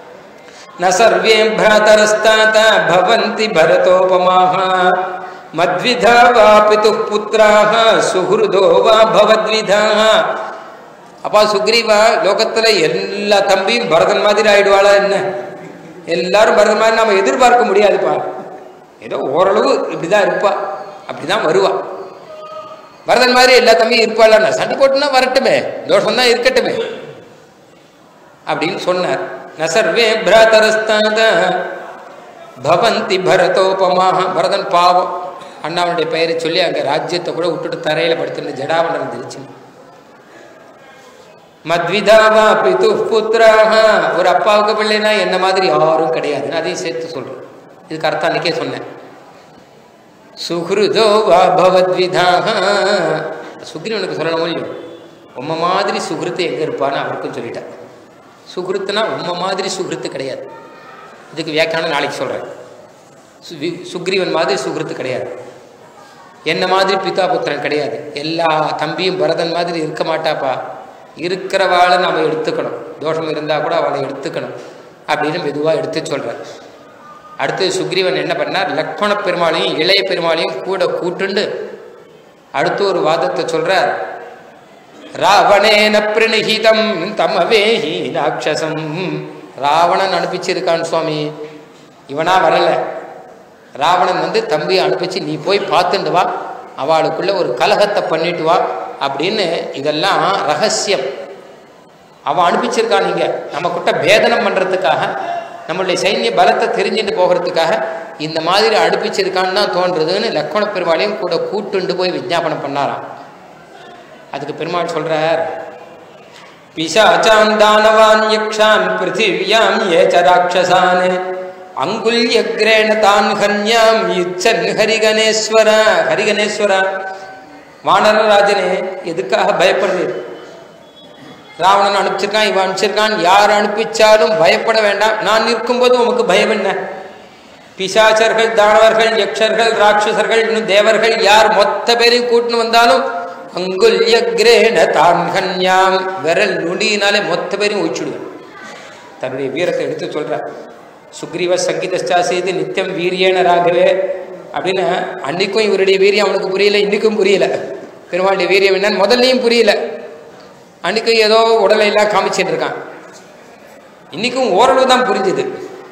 ந சர்வே பிராதரஸ்தாத பவந்தி பரதோபமாக மத்விதா வா பிது புத்திராக சுஹுருதோ வா பவத்விதாக அப்பா சுக்ரீவா லோகத்துல எல்லா தம்பியும் பரதன் மாதிரி ஆயிடுவாளா என்ன எல்லாரும் பரதன் மாதிரி நாம எதிர்பார்க்க முடியாதுப்பா ஏதோ ஓரளவு இப்படிதான் இருப்பா அப்படிதான் வருவா பரதன் மாதிரி எல்லா தம்பியும் இருப்பாளா சண்டை போட்டுனா வரட்டுமே தோஷம் தான் இருக்கட்டுமே அப்படின்னு சொன்னார் நசர்வே பிராதரஸ்தாத பவந்தி பரதோபமாக பரதன் பாவம் அண்ணாவுடைய பெயரை சொல்லி அங்கே ராஜ்யத்தை கூட விட்டுட்டு தரையில படுத்துட்டு ஜடாவண்டம் தெரிச்சு மத்விதாவா பிது புத்திராக ஒரு அப்பாவுக்கு பிள்ளைனா என்ன மாதிரி யாரும் கிடையாதுன்னு அதையும் சேர்த்து சொல்றேன் இதுக்கு அர்த்தம் அன்னைக்கே சொன்னேன் சுஹ்ருதோ வா பவத்விதாக சுக்ரீவனுக்கு சொல்லணும் இல்லையோ உம்ம மாதிரி சுகிருத்து எங்கே இருப்பான்னு அவருக்கும் சொல்லிட்டார் சுகிருத்துனா உம்ம மாதிரி சுகிருத்து கிடையாது இதுக்கு வியாக்கியானம் நாளைக்கு சொல்கிறேன் சுக்ரீவன் மாதிரி சுகிருத்து கிடையாது என்ன மாதிரி பிதா புத்திரன் கிடையாது எல்லா தம்பியும் பரதன் மாதிரி இருக்க மாட்டாப்பா இருக்கிறவாளை நாம் எடுத்துக்கணும் தோஷம் இருந்தால் கூட அவளை எடுத்துக்கணும் அப்படின்னு மெதுவாக எடுத்து சொல்கிறார் அடுத்து சுக்ரீவன் என்ன பண்ணார் லக்ஷ்மண பெருமாளையும் இளைய பெருமாளையும் கூட கூட்டுண்டு அடுத்து ஒரு வாதத்தை சொல்றார் ராவணேன பிரணிஹிதம் தமவேஹி ராட்சசம் ராவணன் அனுப்பிச்சிருக்கான் சுவாமி இவனா வரல ராவணன் வந்து தம்பியை அனுப்பிச்சு நீ போய் பார்த்துட்டு வா அவளுக்குள்ள ஒரு கலகத்தை பண்ணிட்டு வா அப்படின்னு இதெல்லாம் ரகசியம் அவன் அனுப்பிச்சிருக்கான் நீங்க நம்ம கிட்ட பேதனம் பண்றதுக்காக நம்மளுடைய சைன்ய பலத்தை தெரிஞ்சுட்டு போகிறதுக்காக இந்த மாதிரி அனுப்பிச்சிருக்கான்னு தான் தோன்றதுன்னு லக்ஷ்மண பெருமாளையும் கூட கூட்டுண்டு போய் விஜாபனம் பண்ணாராம் அதுக்கு பெருமாள் சொல்றார் பிசாச்சான் தானவான் யக்ஷான் பிருத்திவியாம் ஏச்ச ராட்சசான் அங்குல்யக்ரேண தான் ஹன்யாம் இச்சன் ஹரிகணேஸ்வர ஹரிகணேஸ்வர வானரராஜனே எதுக்காக பயப்படுறீர் ராவணன் அனுப்பிச்சிருக்கான் இவன் அனுப்பிச்சிருக்கான் யார் அனுப்பிச்சாலும் பயப்பட வேண்டாம் நான் இருக்கும்போது உமக்கு பயம் என்ன பிசாச்சர்கள் தானவர்கள் யக்ஷர்கள் ராட்சசர்கள் இன்னும் தேவர்கள் யார் மொத்த பேரையும் கூட்டின்னு வந்தாலும் அங்குல்யக்ரேண தான் ஹன்யாம் விரல் நுடியினாலே மொத்த பேரையும் ஒழிச்சுடுவேன் தன்னுடைய வீரத்தை எடுத்து சொல்றார் சுக்ரீவ சங்கீதஸ்டா செய்து நித்தியம் வீரியேன ராகவே அப்படின்னு அன்னைக்கும் இவருடைய வீரியம் அவனுக்கு புரியல இன்னைக்கும் புரியல பெருமாளுடைய வீரியம் என்னன்னு முதல்லையும் புரியல அன்னைக்கும் ஏதோ உடலை எல்லாம் காமிச்சிட்டு இருக்கான் இன்னைக்கும் ஓரளவு தான் புரிஞ்சுது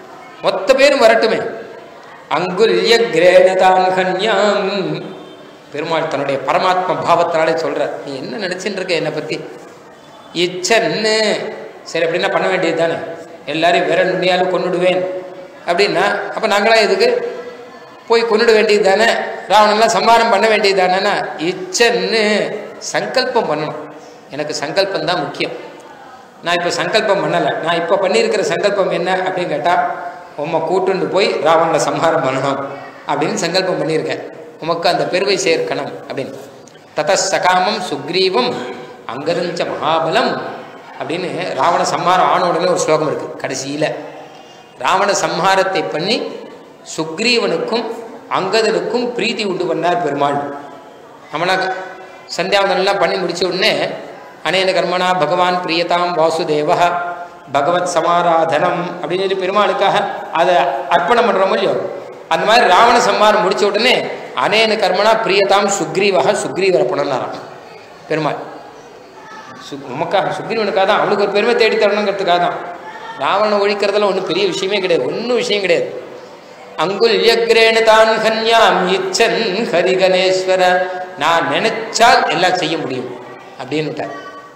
மொத்த பேரும் வரட்டுமே அங்குல்ய கிரேணதான் கன்யாம் பெருமாள் தன்னுடைய பரமாத்ம பாவத்தினாலே சொல்ற நீ என்ன நினைச்சுட்டு இருக்க என்னை பத்தி இச்சன்னு சரி அப்படின்னா பண்ண வேண்டியது தானே எல்லாரையும் விரல் நுண்ணியாலும் கொன்னுடுவேன் அப்படின்னா அப்போ நாங்களா எதுக்கு போய் கொன்னுட வேண்டியது தானே ராவணெல்லாம் சம்மாரம் பண்ண வேண்டியது தானேன்னா இச்சன்னு சங்கல்பம் பண்ணணும் எனக்கு சங்கல்பம் தான் முக்கியம் நான் இப்போ சங்கல்பம் பண்ணலை நான் இப்போ பண்ணியிருக்கிற சங்கல்பம் என்ன அப்படின்னு கேட்டால் உம்மை கூட்டுண்டு போய் ராவணனை சம்ஹாரம் பண்ணணும் அப்படின்னு சங்கல்பம் பண்ணியிருக்கேன் உமக்கு அந்த பெருவை சேர்க்கணும் அப்படின்னு தத சகாமம் சுக்ரீவம் அங்கரிஞ்ச மகாபலம் அப்படின்னு ராவண சம்ஹாரம் ஆன உடனே ஒரு ஸ்லோகம் இருக்கு கடைசியில் ராவண சம்ஹாரத்தை பண்ணி சுக்ரீவனுக்கும் அங்கதனுக்கும் பிரீத்தி உண்டு பண்ணார் பெருமாள் நம்மளா சந்தியாவதனெல்லாம் பண்ணி முடிச்ச உடனே அனேன கர்மனா பகவான் பிரியதாம் வாசுதேவா பகவத் சமாராதனம் அப்படின்னு சொல்லி பெருமாளுக்காக அதை அர்ப்பணம் பண்ணுறோமோ இல்லையோ அந்த மாதிரி ராவண சம்மாரம் முடிச்ச உடனே அனேன கர்மனா பிரியதாம் சுக்ரீவக சுக்ரீவரை புணர்னாராம் பெருமாள் சு உமக்காக சுக்ரீவனுக்காக தான் அவனுக்கு ஒரு பெருமை தேடி தரணுங்கிறதுக்காக தான் ராவணனை ஒழிக்கிறதுல ஒன்றும் பெரிய விஷயமே கிடையாது ஒன்றும் விஷயம் கிடையாது அங்குல்யக்ரேண தான் ஹன்யாம் இச்சன் ஹரிகணேஸ்வர நான் நினைச்சால் எல்லாம் செய்ய முடியும் அப்படின்னுட்டார்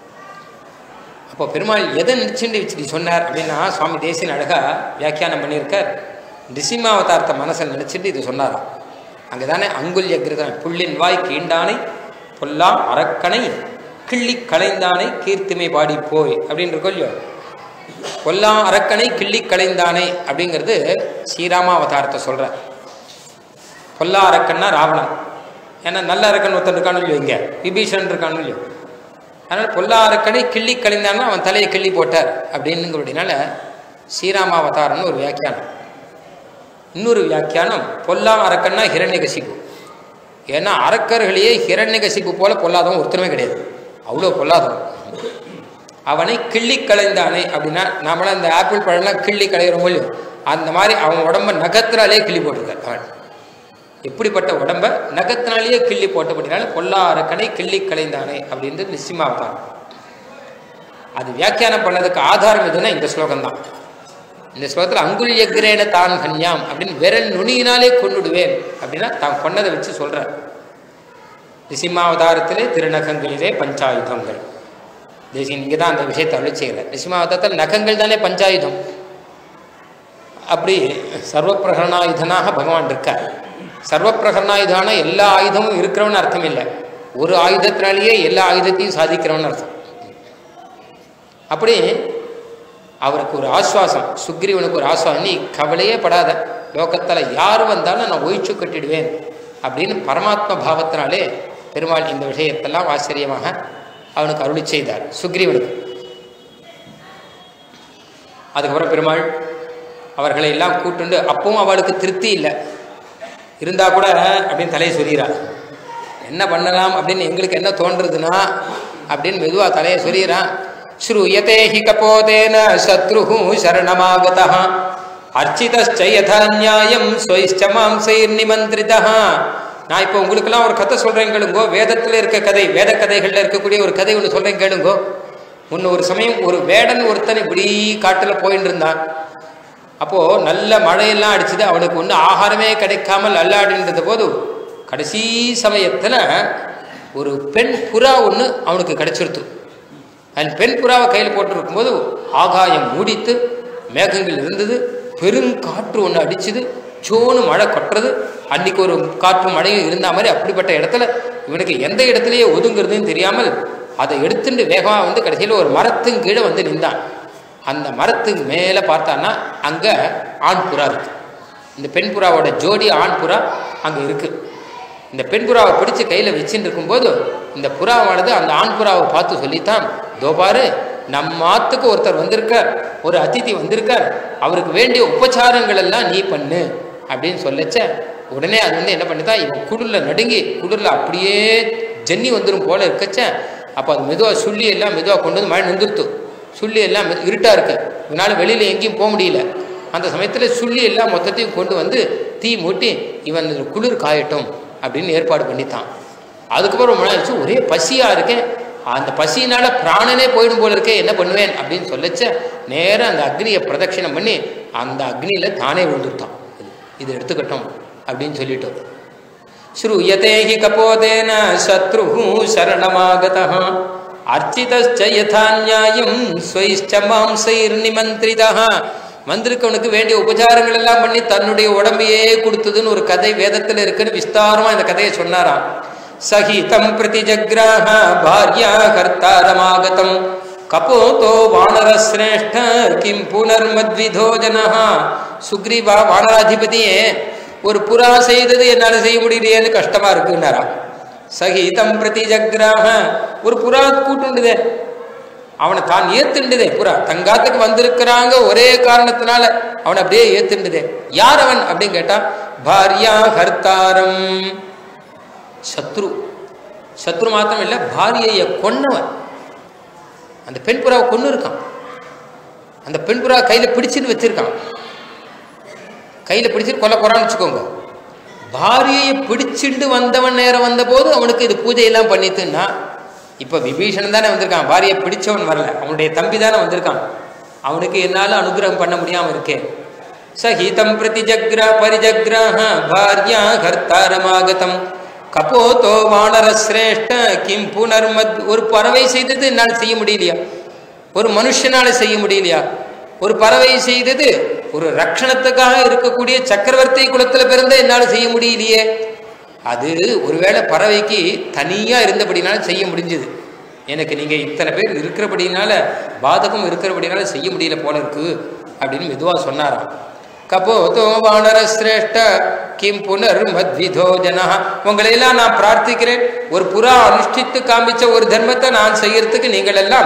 அப்போ பெருமாள் எதை நினைச்சுட்டு வச்சு சொன்னார் அப்படின்னா சுவாமி தேசியன் அழகா வியாக்கியானம் பண்ணியிருக்கார் நிசிமாவதாரத்தை மனசில் நினைச்சிட்டு இது சொன்னாராம் அங்கே தானே அங்குல்ய கிருதன் புள்ளின் வாய் கீண்டானை பொல்லாம் அரக்கனை கிள்ளி களைந்தானை கீர்த்திமை பாடி போய் அப்படின்னு இருக்கோ இல்லையோ பொல்லா அரக்கனை கிள்ளி களைந்தானே அப்படிங்கிறது ஸ்ரீராமாவதாரத்தை சொல்ற பொல்லா அரக்கன்னா ராவணன் ஏன்னா நல்ல அரக்கன் ஒருத்தன் இருக்கானு இல்லையோ இங்கே விபீஷன் இருக்கானு இல்லையோ அதனால் பொல்லா அரக்கனை கிள்ளி களைந்தான்னா அவன் தலையை கிள்ளி போட்டார் அப்படின்னுங்கிறதுனால ஸ்ரீராமாவதாரம்னு ஒரு வியாக்கியானம் இன்னொரு வியாக்கியானம் பொல்லா அரக்கன்னா ஹிரண்யகசிப்பு ஏன்னா அரக்கர்களையே ஹிரண்யகசிப்பு போல பொல்லாதவன் ஒருத்தருமே கிடையாது அவ்வளோ பொல்லாதவன் அவனை கிள்ளி களைந்தானே அப்படின்னா நாமெல்லாம் இந்த ஆப்பிள் பழம்லாம் கிள்ளி களைகிறோம் இல்லையோ அந்த மாதிரி அவன் உடம்ப நகத்தினாலே கிள்ளி போட்டிருக்கார் அவன் எப்படிப்பட்ட உடம்ப நகத்தினாலேயே கிள்ளி போட்டபடினால பொல்லா அரக்கனை கிள்ளி களைந்தானே அப்படின்றது நிசிமாவதாரம் அது வியாக்கியானம் பண்ணதுக்கு ஆதாரம் எதுன்னா இந்த ஸ்லோகம் தான் இந்த ஸ்லோகத்தில் அங்குல் எக்ரேன தான் கன்யாம் அப்படின்னு விரல் நுனியினாலே கொண்டுடுவேன் அப்படின்னா தான் கொண்டதை வச்சு சொல்றார் நிசிமாவதாரத்திலே திருநகங்களிலே பஞ்சாயுதங்கள் தேசியன் இங்கே தான் அந்த விஷயத்தை அருளி செய்யல நிசிமாவதாரத்தில் நகங்கள் தானே பஞ்சாயுதம் அப்படி சர்வப்பிரகரணாயுதனாக பகவான் இருக்கார் சர்வப்பிரகரணாயுதான எல்லா ஆயுதமும் இருக்கிறவன்னு அர்த்தம் இல்லை ஒரு ஆயுதத்தினாலேயே எல்லா ஆயுதத்தையும் சாதிக்கிறவன் அர்த்தம் அப்படி அவருக்கு ஒரு ஆஸ்வாசம் சுக்ரீவனுக்கு ஒரு ஆஸ்வாசம் நீ கவலையே படாத லோகத்தில் யார் வந்தாலும் நான் ஒழிச்சு கட்டிடுவேன் அப்படின்னு பரமாத்ம பாவத்தினாலே பெருமாள் இந்த விஷயத்தெல்லாம் ஆச்சரியமாக அவனுக்கு அருளி செய்தார் சுக்ரீவனுக்கு அதுக்கப்புறம் பெருமாள் அவர்களை எல்லாம் கூட்டுண்டு அப்பவும் அவளுக்கு திருப்தி இல்லை இருந்தா கூட அப்படின்னு தலையை சொல்லிடுறாள் என்ன பண்ணலாம் அப்படின்னு எங்களுக்கு என்ன தோன்றுறதுன்னா அப்படின்னு மெதுவாக தலையை சொல்லிடுறான் ஸ்ரூயதே ஹி கபோதேன சத்ரு சரணமாகதா அர்ச்சிதச்ச யதா நியாயம் ஸ்வைஷ்ட மாம்சைர் நிமந்திரிதா நான் இப்போ உங்களுக்கெல்லாம் ஒரு கதை சொல்கிறேன் கேளுங்கோ வேதத்தில் இருக்க கதை வேத கதைகளில் இருக்கக்கூடிய ஒரு கதை ஒன்று சொல்கிறேன் கேளுங்கோ முன்ன ஒரு சமயம் ஒரு வேடன் ஒருத்தன் இப்படி காட்டில் போயின்னு இருந்தான் அப்போது நல்ல மழையெல்லாம் அடிச்சுது அவனுக்கு ஒன்றும் ஆகாரமே கிடைக்காமல் அல்லாடின்றது போது கடைசி சமயத்தில் ஒரு பெண் புறா ஒன்று அவனுக்கு கிடைச்சிருத்து அந்த பெண் புறாவை கையில் போட்டிருக்கும் போது ஆகாயம் மூடித்து மேகங்கள் இருந்தது பெருங்காற்று ஒன்று அடிச்சுது ஜோனு மழை கொட்டுறது அன்னைக்கு ஒரு காற்று மழையும் இருந்த மாதிரி அப்படிப்பட்ட இடத்துல இவனுக்கு எந்த இடத்துலயே ஒதுங்கிறதுன்னு தெரியாமல் அதை எடுத்துட்டு வேகமாக வந்து கடைசியில் ஒரு மரத்தின் கீழே வந்து நின்றான் அந்த மரத்துக்கு மேலே பார்த்தான்னா அங்கே ஆண் புறா இருக்கு இந்த பெண் புறாவோட ஜோடி ஆண் புறா அங்கே இருக்கு இந்த பெண் புறாவை பிடிச்சு கையில் வச்சுட்டு இருக்கும்போது இந்த புறாவானது அந்த ஆண் புறாவை பார்த்து சொல்லித்தான் தோபாரு நம்ம ஆத்துக்கு ஒருத்தர் வந்திருக்கார் ஒரு அதிதி வந்திருக்கார் அவருக்கு வேண்டிய உபச்சாரங்கள் எல்லாம் நீ பண்ணு அப்படின்னு சொல்லச்ச உடனே அது வந்து என்ன பண்ணித்தான் இவன் குளிரில் நடுங்கி குளிரில் அப்படியே ஜன்னி வந்துடும் போல இருக்கச்ச அப்போ அது மெதுவாக சுள்ளி எல்லாம் மெதுவாக கொண்டு வந்து மழை நின்றுத்து சுள்ளி எல்லாம் இருட்டாக இருக்கு இதனால் வெளியில் எங்கேயும் போக முடியல அந்த சமயத்தில் சுள்ளி எல்லாம் மொத்தத்தையும் கொண்டு வந்து தீ மூட்டி இவன் இந்த குளிர் காயட்டும் அப்படின்னு ஏற்பாடு பண்ணித்தான் அதுக்கப்புறம் மழை ஆச்சு ஒரே பசியாக இருக்கேன் அந்த பசியினால பிராணனே போயிடும் போல இருக்கே என்ன பண்ணுவேன் அப்படின்னு சொல்லச்ச நேராக அந்த அக்னியை பிரதட்சிணம் பண்ணி அந்த அக்னியில் தானே விழுந்துட்டான் இது இது எடுத்துக்கட்டும் அப்படின்னு சொல்லிட்டோம் ஸ்ரூயதே ஹி கபோதேன சத்ரு சரணமாகதः அர்ச்சிதச்ச யதா நியாயம் ஸ்வைஷ்ட மாம்சைர் நிமந்திரிதः மந்திரிக்கவனுக்கு வேண்டிய உபச்சாரங்கள் எல்லாம் பண்ணி தன்னுடைய உடம்பையே கொடுத்ததுன்னு ஒரு கதை வேதத்தில் இருக்குன்னு விஸ்தாரமா இந்த கதையை சொன்னாராம் சகிதம் பிரதி ஜக்ராஹ பாரியா கர்த்தாரமாகதம் கபோதோ வானரஸ்ரேஷ்ட கிம் புனர்மத்விதோ ஜனஹ சுக்ரீவா வானராதிபதியே ஒரு புறா செய்தது என்னால் செய்ய முடியலையேன்னு கஷ்டமா இருக்குன்னாரா சகிதம் பிரதி ஜக்ராஹ ஒரு புறா கூட்டுண்டுதே அவனை தான் ஏத்துண்டுதே புறா தங்காத்துக்கு வந்திருக்கிறாங்க ஒரே காரணத்தினால அவனை அப்படியே ஏத்துண்டுதே யார் அவன் அப்படின்னு கேட்டா பாரியா ஹர்த்தாரம் சத்ரு சத்ரு மாத்திரம் இல்லை பாரியைய கொன்னவன் அந்த பெண் புறாவை கொண்டு இருக்கான் அந்த பெண் புறா கையில பிடிச்சிட்டு வச்சிருக்கான் கையில பிடிச்சிட்டு கொல்ல போறான்னு வச்சுக்கோங்க பாரியையை பிடிச்சிட்டு வந்தவன் நேரம் வந்தபோது அவனுக்கு இது பூஜையெல்லாம் பண்ணித்துன்னா இப்ப விபீஷணன் தானே வந்திருக்கான் பாரியை பிடிச்சவன் வரல அவனுடைய தம்பி தானே வந்திருக்கான் அவனுக்கு என்னால அனுகிரகம் பண்ண முடியாம இருக்கேன் சஹிதம் பிரதி ஜக்ரா பரிஜக்ராஹ பாரியா கர்த்தாரமாகதம் கபோதோ வானர சிரேஷ்ட கிம் புனர்மத் ஒரு பறவை செய்தது என்னால் செய்ய முடியலையா ஒரு மனுஷனால செய்ய முடியலையா ஒரு பறவை செய்தது ஒரு ரக்ஷணத்துக்காக இருக்கக்கூடிய சக்கரவர்த்தி குலத்துல பிறந்த என்னால் செய்ய முடியலையே அது ஒருவேளை பறவைக்கு தனியா இருந்தபடினால செய்ய முடிஞ்சது எனக்கு நீங்க இத்தனை பேர் இருக்கிறபடினால பாதகம் இருக்கிறபடினால செய்ய முடியல போல இருக்கு அப்படின்னு மெதுவா சொன்னாராம் கபோதோ வானர சிரேஷ்ட கிம் புனர் மத்விதோ ஜனா உங்களையெல்லாம் நான் பிரார்த்திக்கிறேன் ஒரு புறா அனுஷ்டித்து காமிச்ச ஒரு தர்மத்தை நான் செய்யறதுக்கு நீங்கள் எல்லாம்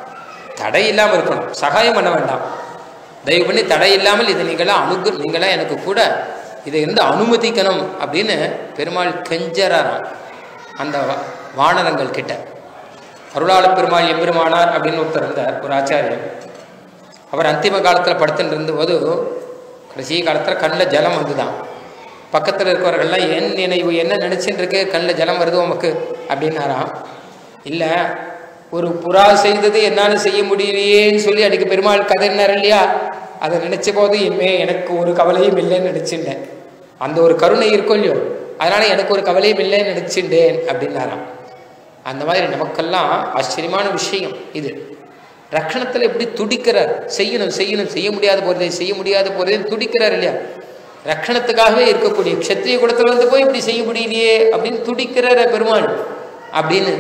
தடை இல்லாமல் இருக்கணும் சகாயம் பண்ண வேண்டாம் தயவு பண்ணி தடை இல்லாமல் இது நீங்களாம் அணுகு நீங்களாம் எனக்கு கூட இதை இருந்து அனுமதிக்கணும் அப்படின்னு பெருமாள் கெஞ்சறாராம் அந்த வா- வானரங்கள் கிட்ட அருளாள பெருமாள் எம்பெருமானார் அப்படின்னு ஒருத்தர் இருந்தார் ஒரு ஆச்சாரியர் அவர் அந்திம காலத்தில் படுத்துட்டு இருந்தபோது கடைசி காலத்தில் கண்ணில் ஜலம் வந்துதான் பக்கத்தில் இருக்கிறவர்கள்லாம் என் நினைவு என்ன நினச்சின்னு இருக்கு கண்ணில் ஜலம் வருது உமக்கு அப்படின்னாராம் இல்லை ஒரு புறா செய்தது என்னால் செய்ய முடியலையேன்னு சொல்லி அன்றைக்கி பெருமாள் கதைன்னார் இல்லையா அதை நினச்ச போது இனிமே எனக்கு ஒரு கவலையும் இல்லைன்னு நினச்சிட்டேன் அந்த ஒரு கருணை இருக்கும் இல்லையோ அதனால எனக்கு ஒரு கவலையும் இல்லைன்னு நினச்சிட்டேன் அப்படின்னாராம் அந்த மாதிரி நமக்கெல்லாம் ஆச்சரியமான விஷயம் இது ரக்ஷணத்தில் எப்படி துடிக்கிறார் செய்யணும் செய்யணும் செய்ய முடியாத போறதே செய்ய முடியாத போறதே துடிக்கிறார் இல்லையா ரக்ஷணத்துக்காகவே இருக்கக்கூடிய க்ஷத்ரிய குலத்தில் வந்து போய் இப்படி செய்ய முடியலையே அப்படின்னு துடிக்கிறார் பெருமாள் அப்படின்னு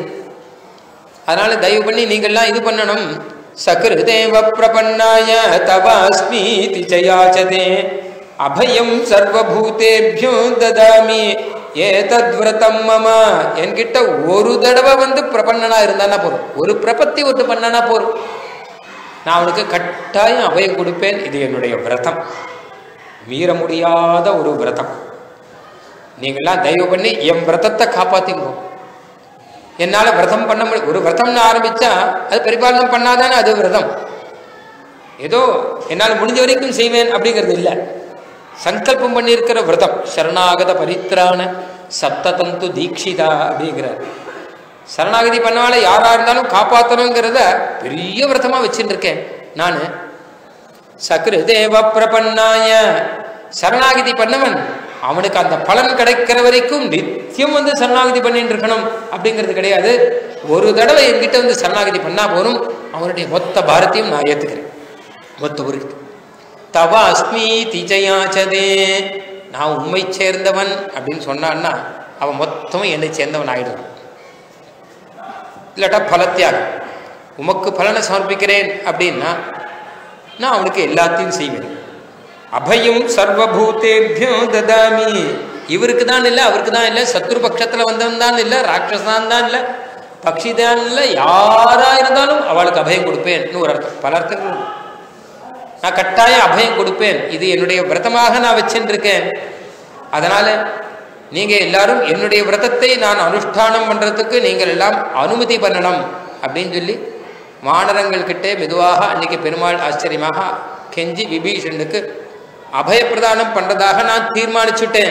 அதனால தயவு பண்ணி நீங்கள்லாம் இது பண்ணணும் சகிருதேவ பிரபன்னாய தவாஸ்மீதி ஜயாச்சதே அபயம் சர்வபூதேபியோ ததாமி ஏதத்விரதம் மம என்கிட்ட ஒரு தடவை வந்து பிரபன்னனா இருந்தானா போதும் ஒரு பிரபத்தி ஒட்டு பண்ணனா போதும் நான் அவனுக்கு கட்டாயம் அபயம் கொடுப்பேன் இது என்னுடைய விரதம் மீற முடியாத ஒரு விரதம் நீங்கள்லாம் தயவு பண்ணி என் விரதத்தை காப்பாத்திங்கோ என்னால் விரதம் பண்ண முடியும் ஒரு விரதம்னு ஆரம்பிச்சா அது பரிபாலனம் பண்ணாதானே அது விரதம் ஏதோ என்னால் முடிஞ்ச வரைக்கும் செய்வேன் அப்படிங்கிறது இல்லை சங்கல்பம் பண்ணியிருக்கிற விரதம் சரணாகத பரித்ராண சப்ததந்து தீட்சிதா அப்படிங்கிறார் சரணாகதி பண்ணவால யாரா இருந்தாலும் காப்பாற்றணுங்கிறத பெரிய விரதமா வச்சுட்டு இருக்கேன் நான் சக்ருதேவ பிரபன்னாய சரணாகதி பண்ணவன் அவனுக்கு அந்த பலன் கிடைக்கிற வரைக்கும் நித்தியம் வந்து சரணாகதி பண்ணிட்டு இருக்கணும் அப்படிங்கிறது கிடையாது ஒரு தடவை என்கிட்ட வந்து சரணாகதி பண்ணா போதும் அவனுடைய மொத்த பாரத்தையும் நான் ஏத்துக்கிறேன் மொத்த ஒரு தவ அஸ்மி திஜயாச்சதே நான் உண்மை சேர்ந்தவன் அப்படின்னு சொன்னான்னா அவன் மொத்தமும் என்னை சேர்ந்தவன் ஆயிடுவான் இல்லாட்டா பலத்தியாகம் உமக்கு பலனை சமர்ப்பிக்கிறேன் அப்படின்னா நான் அவனுக்கு எல்லாத்தையும் செய்வேன் அபயம் சர்வபூதேபியோ ததாமி இவருக்கு தான் இல்லை அவருக்கு தான் இல்லை சத்ரு பட்சத்தில் வந்தவன் தான் இல்லை ராட்சசான் தான் இல்லை பக்ஷி தான் இல்லை யாரா இருந்தாலும் அவளுக்கு அபயம் கொடுப்பேன்னு ஒரு அர்த்தம் பல அர்த்தங்கள் உண்டு. நான் கட்டாயம் அபயம் கொடுப்பேன் இது என்னுடைய விரதமாக நான் வச்சுருக்கேன் அதனால நீங்க எல்லாரும் என்னுடைய விரதத்தை நான் அனுஷ்டானம் பண்றதுக்கு நீங்கள் எல்லாம் அனுமதி பண்ணணும் அப்படின்னு சொல்லி வானரங்கள் கிட்டே மெதுவாக அன்னைக்கு பெருமாள் ஆச்சரியமாக கெஞ்சி விபீஷனுக்கு அபயப்பிரதானம் பண்றதாக நான் தீர்மானிச்சுட்டேன்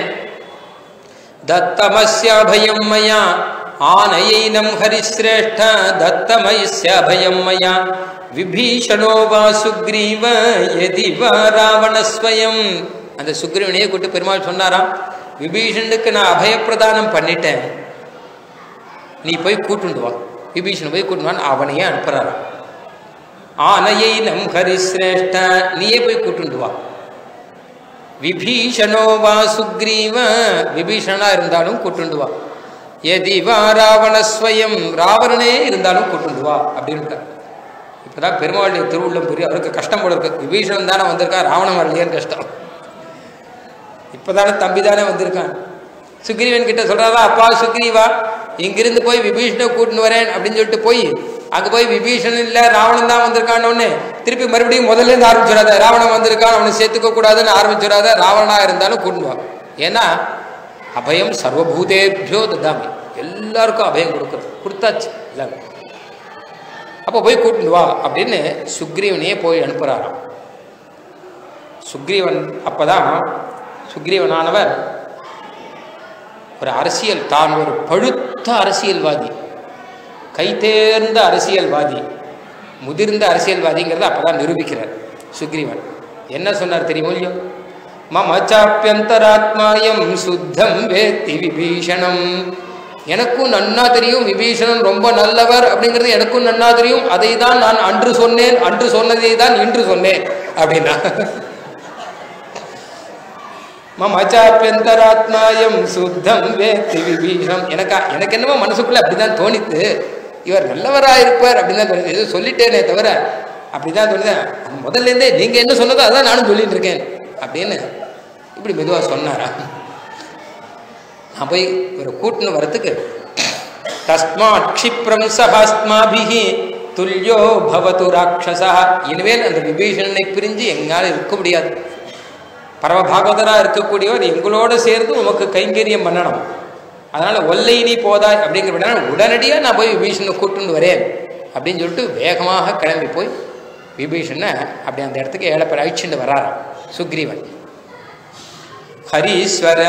தத்தமஸ்யாபயம் மயா ஆனயைனம் ஹரிசிரேஷ்ட தத்தமயஸ்யாபயம் மயா விபீஷணோ வா சுக்ரீவ எதி வா ராவணஸ்வயம் அந்த சுக்ரீவனையே கூட்டு பெருமாள் சொன்னாராம் விபீஷனுக்கு நான் அபயப்பிரதானம் பண்ணிட்டேன் நீ போய் கூட்டுண்டு வா விபீஷன் போய் கூட்டுண்டு வான்னு அவனையே அனுப்புறாராம் ஆனையை நம் ஹரிசிரேஷ்ட நீயே போய் கூட்டுண்டு வா விபீஷணோ வா சுக்ரீவ விபீஷணா இருந்தாலும் கூட்டுண்டு வா எதி வா ராவணஸ்வயம் ராவணனே இருந்தாலும் கூட்டுண்டு வா அப்படின்ட்டார் இப்பதான் பெருமாளுடைய திருவுள்ளம் புரிய அவருக்கு கஷ்டம் போல இருக்கு விபீஷணன் தானே வந்திருக்கான் ராவணன் வரலையேன்னு கஷ்டம் இப்பதானே தம்பி தானே வந்திருக்கான் சுக்ரீவன் கிட்ட சொல்றாரா அப்பா சுக்ரீவா இங்கிருந்து போய் விபீஷனை கூட்டின்னு வரேன் அப்படின்னு சொல்லிட்டு போய் அங்க போய் விபீஷன் இல்ல ராவணன் தான் வந்திருக்கான்னு திருப்பி மறுபடியும் முதல்ல இருந்து ஆரம்பிச்சிடாத ராவணன் வந்திருக்கான் அவனை சேர்த்துக்க கூடாதுன்னு ஆரம்பிச்சிடாத ராவணனா இருந்தாலும் கூட்டின்னு வா ஏன்னா அபயம் சர்வபூதேபியோ ததாமி எல்லாருக்கும் அபயம் கொடுக்குறது கொடுத்தாச்சு எல்லாரும் அப்போ போய் கூட்டிட்டு வா அப்படின்னு சுக்ரீவனையே போய் அனுப்புகிறாராம் சுக்ரீவன் அப்பதான் சுக்ரீவனானவர் ஒரு அரசியல் தான் ஒரு பழுத்த அரசியல்வாதி கைதேர்ந்த அரசியல்வாதி முதிர்ந்த அரசியல்வாதிங்கிறத அப்பதான் நிரூபிக்கிறார் சுக்ரீவன் என்ன சொன்னார் தெரியுமோ இல்லையோ மம சாப்பியந்தராத்மாயம் சுத்தம் வேத்தி விபீஷணம் எனக்கும் நன்னா தெரியும் விபீஷணன் ரொம்ப நல்லவர் அப்படிங்கிறது எனக்கும் நன்னா தெரியும் அதை தான் நான் அன்று சொன்னேன் அன்று சொன்னதை தான் இன்று சொன்னேன் அப்படின்னா மம சாப்பியந்தராத்மாயம் சுத்தம் வேத்தி விபீஷணம் எனக்கா எனக்கு என்னமோ மனசுக்குள்ள அப்படிதான் தோணித்து இவர் நல்லவரா இருப்பார் அப்படின்னு தான் தோணுது ஏதோ சொல்லிட்டேனே தவிர அப்படிதான் தோணுது முதல்ல இருந்தே நீங்க என்ன சொன்னதோ அதான் நானும் சொல்லிட்டு இருக்கேன் அப்படின்னு இப்படி மெதுவா சொன்னாரா நான் போய் ஒரு கூட்டுன்னு வரத்துக்கு தஸ்மாத் க்ஷிப்ரம் சஹாஸ்மாபிஹி துல்யோ பவது ராட்சசா இனிமேல் அந்த விபீஷணனை பிரிஞ்சு எங்களால் இருக்க முடியாது பரமபாகவதரா இருக்கக்கூடியவர் எங்களோட சேர்ந்து உமக்கு கைங்கரியம் பண்ணணும் அதனால ஒல்லை நீ போதாய் அப்படிங்கிற உடனடியாக நான் போய் விபீஷனை கூட்டுன்னு வரேன் அப்படின்னு சொல்லிட்டு வேகமாக கிளம்பி போய் விபீஷனை அப்படி அந்த இடத்துக்கு ஏழப்பர் அழிச்சுட்டு வராராம் சுக்ரீவன் ஹரீஸ்வர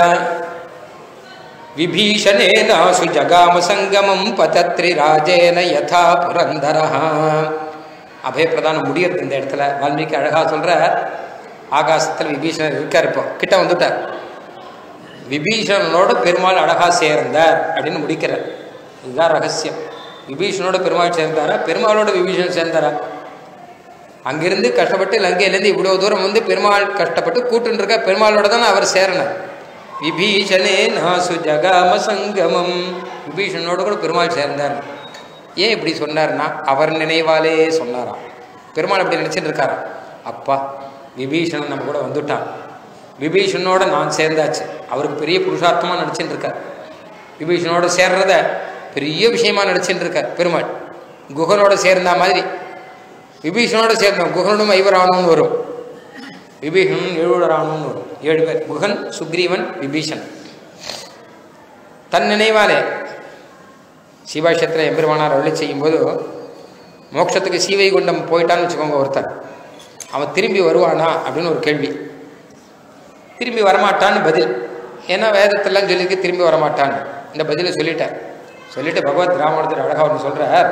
விபீஷணேனாசு ஜகாம சங்கமம் பதத்ரி ராஜேன யதா புரந்தர அபயப்பிரதானம் முடியறது இந்த இடத்துல வால்மீகி அழகா சொல்ற ஆகாசத்தில் விபீஷணர் இருக்கார் இப்போ கிட்ட வந்துட்டார் விபீஷணனோட பெருமாள் அழகா சேர்ந்தார் அப்படின்னு முடிக்கிறார் இதுதான் ரகசியம் விபீஷணோட பெருமாள் சேர்ந்தாரா பெருமாளோட விபீஷணன் சேர்ந்தாரா அங்கிருந்து கஷ்டப்பட்டு லங்கையிலேருந்து இவ்வளோ தூரம் வந்து பெருமாள் கஷ்டப்பட்டு கூட்டுன்னு இருக்க பெருமாளோட தானே அவர் சேரணும் விபீஷணே நாசு ஜகாம சங்கமம் விபீஷணனோட கூட பெருமாள் சேர்ந்தார் ஏன் இப்படி சொன்னார்னா அவர் நினைவாலே சொன்னாராம் பெருமாள் அப்படி நினச்சிட்டு இருக்காராம் அப்பா விபீஷணன் நம்ம கூட வந்துட்டான் விபீஷணனோட நான் சேர்ந்தாச்சு அவருக்கு பெரிய புருஷார்த்தமாக நடிச்சுட்டு இருக்கார் விபீஷணனோட சேர்றத பெரிய விஷயமா நடிச்சுட்டு இருக்கார் பெருமாள் குகனோட சேர்ந்தா மாதிரி விபீஷணோட சேர்ந்தோம் குகனும் ஐவராணும்னு வரும் விபீஷணன் எழுவராணும்னு வரும் ஏழு பேர் குகன் சுக்ரீவன் விபீஷன் தன் நினைவாலே சிவாஷத்தில் எம்பெருமானார் அருளி செய்யும்போது மோட்சத்துக்கு சீவைகுண்டம் போயிட்டான்னு வச்சுக்கோங்க ஒருத்தன் அவன் திரும்பி வருவானா அப்படின்னு ஒரு கேள்வி திரும்பி வரமாட்டான்னு பதில் ஏன்னா வேதத்தெல்லாம் சொல்லிக்கு திரும்பி வரமாட்டான்னு இந்த பதிலை சொல்லிட்டார் சொல்லிட்டு பகவத் ராமானுஜர் அழகா ஒன்று சொல்றார்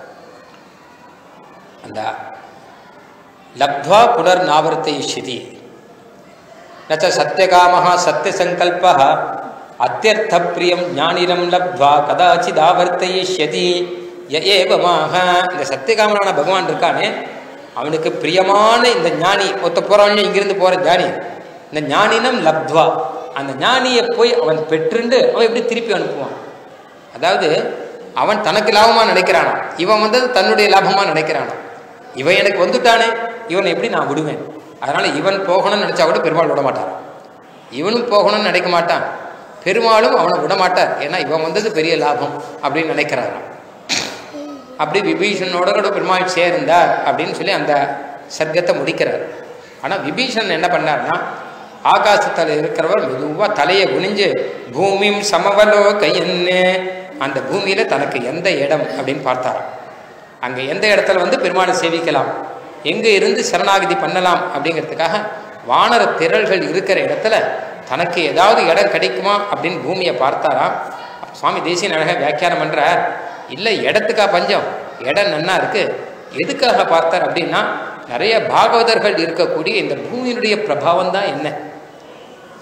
அந்த லப்த்வா புனர் நாவர்த்தயிஷ்யதி நச்ச சத்தியகாமஹா சத்தியசங்கல்பா அத்தியர்த்த பிரியம் ஞானிரம் லப்த்வா கதாச்சித் ஆவர்த்தயிஷ்யதி ய ஏவமாக இந்த சத்தியகாமனான பகவான் இருக்கானே அவனுக்கு பிரியமான இந்த ஞானி ஒத்த போறான் இங்கிருந்து போற ஞானி இந்த ஞானினம் லப்த்வா அந்த ஞானியை போய் அவன் பெற்றுண்டு அவன் எப்படி திருப்பி அனுப்புவான் அதாவது அவன் தனக்கு லாபமா நினைக்கிறானா இவன் வந்தது தன்னுடைய லாபமா நினைக்கிறானா இவன் எனக்கு வந்துட்டானே இவனை எப்படி நான் விடுவேன் அதனால இவன் போகணும்னு நினைச்சா கூட பெருமாள் விட மாட்டான் இவனும் போகணும்னு நினைக்க மாட்டான் பெருமாளும் அவனை விட மாட்டார் ஏன்னா இவன் வந்தது பெரிய லாபம் அப்படின்னு நினைக்கிறாராம் அப்படி விபீஷனோட கூட பெருமாள் சேர்ந்தார் அப்படின்னு சொல்லி அந்த சர்க்கத்தை முடிக்கிறார் ஆனால் விபீஷன் என்ன பண்ணார்னா ஆகாசத்தில் இருக்கிறவர் மெதுவாக தலையை குனிஞ்சு பூமியும் சமவலோ கையன்னு அந்த பூமியில தனக்கு எந்த இடம் அப்படின்னு பார்த்தாராம் அங்கே எந்த இடத்துல வந்து பெருமாளை சேவிக்கலாம் எங்கே இருந்து சரணாகதி பண்ணலாம் அப்படிங்கிறதுக்காக வானர திரள்கள் இருக்கிற இடத்துல தனக்கு ஏதாவது இடம் கிடைக்குமா அப்படின்னு பூமியை பார்த்தாராம் சுவாமி தேசிய அழக வியாக்கியானம் பண்றார் இல்லை இடத்துக்கா பஞ்சம் இடம் நன்னா இருக்கு எதுக்காக பார்த்தார் அப்படின்னா நிறைய பாகவதர்கள் இருக்கக்கூடிய இந்த பூமியினுடைய பிரபாவம் தான் என்ன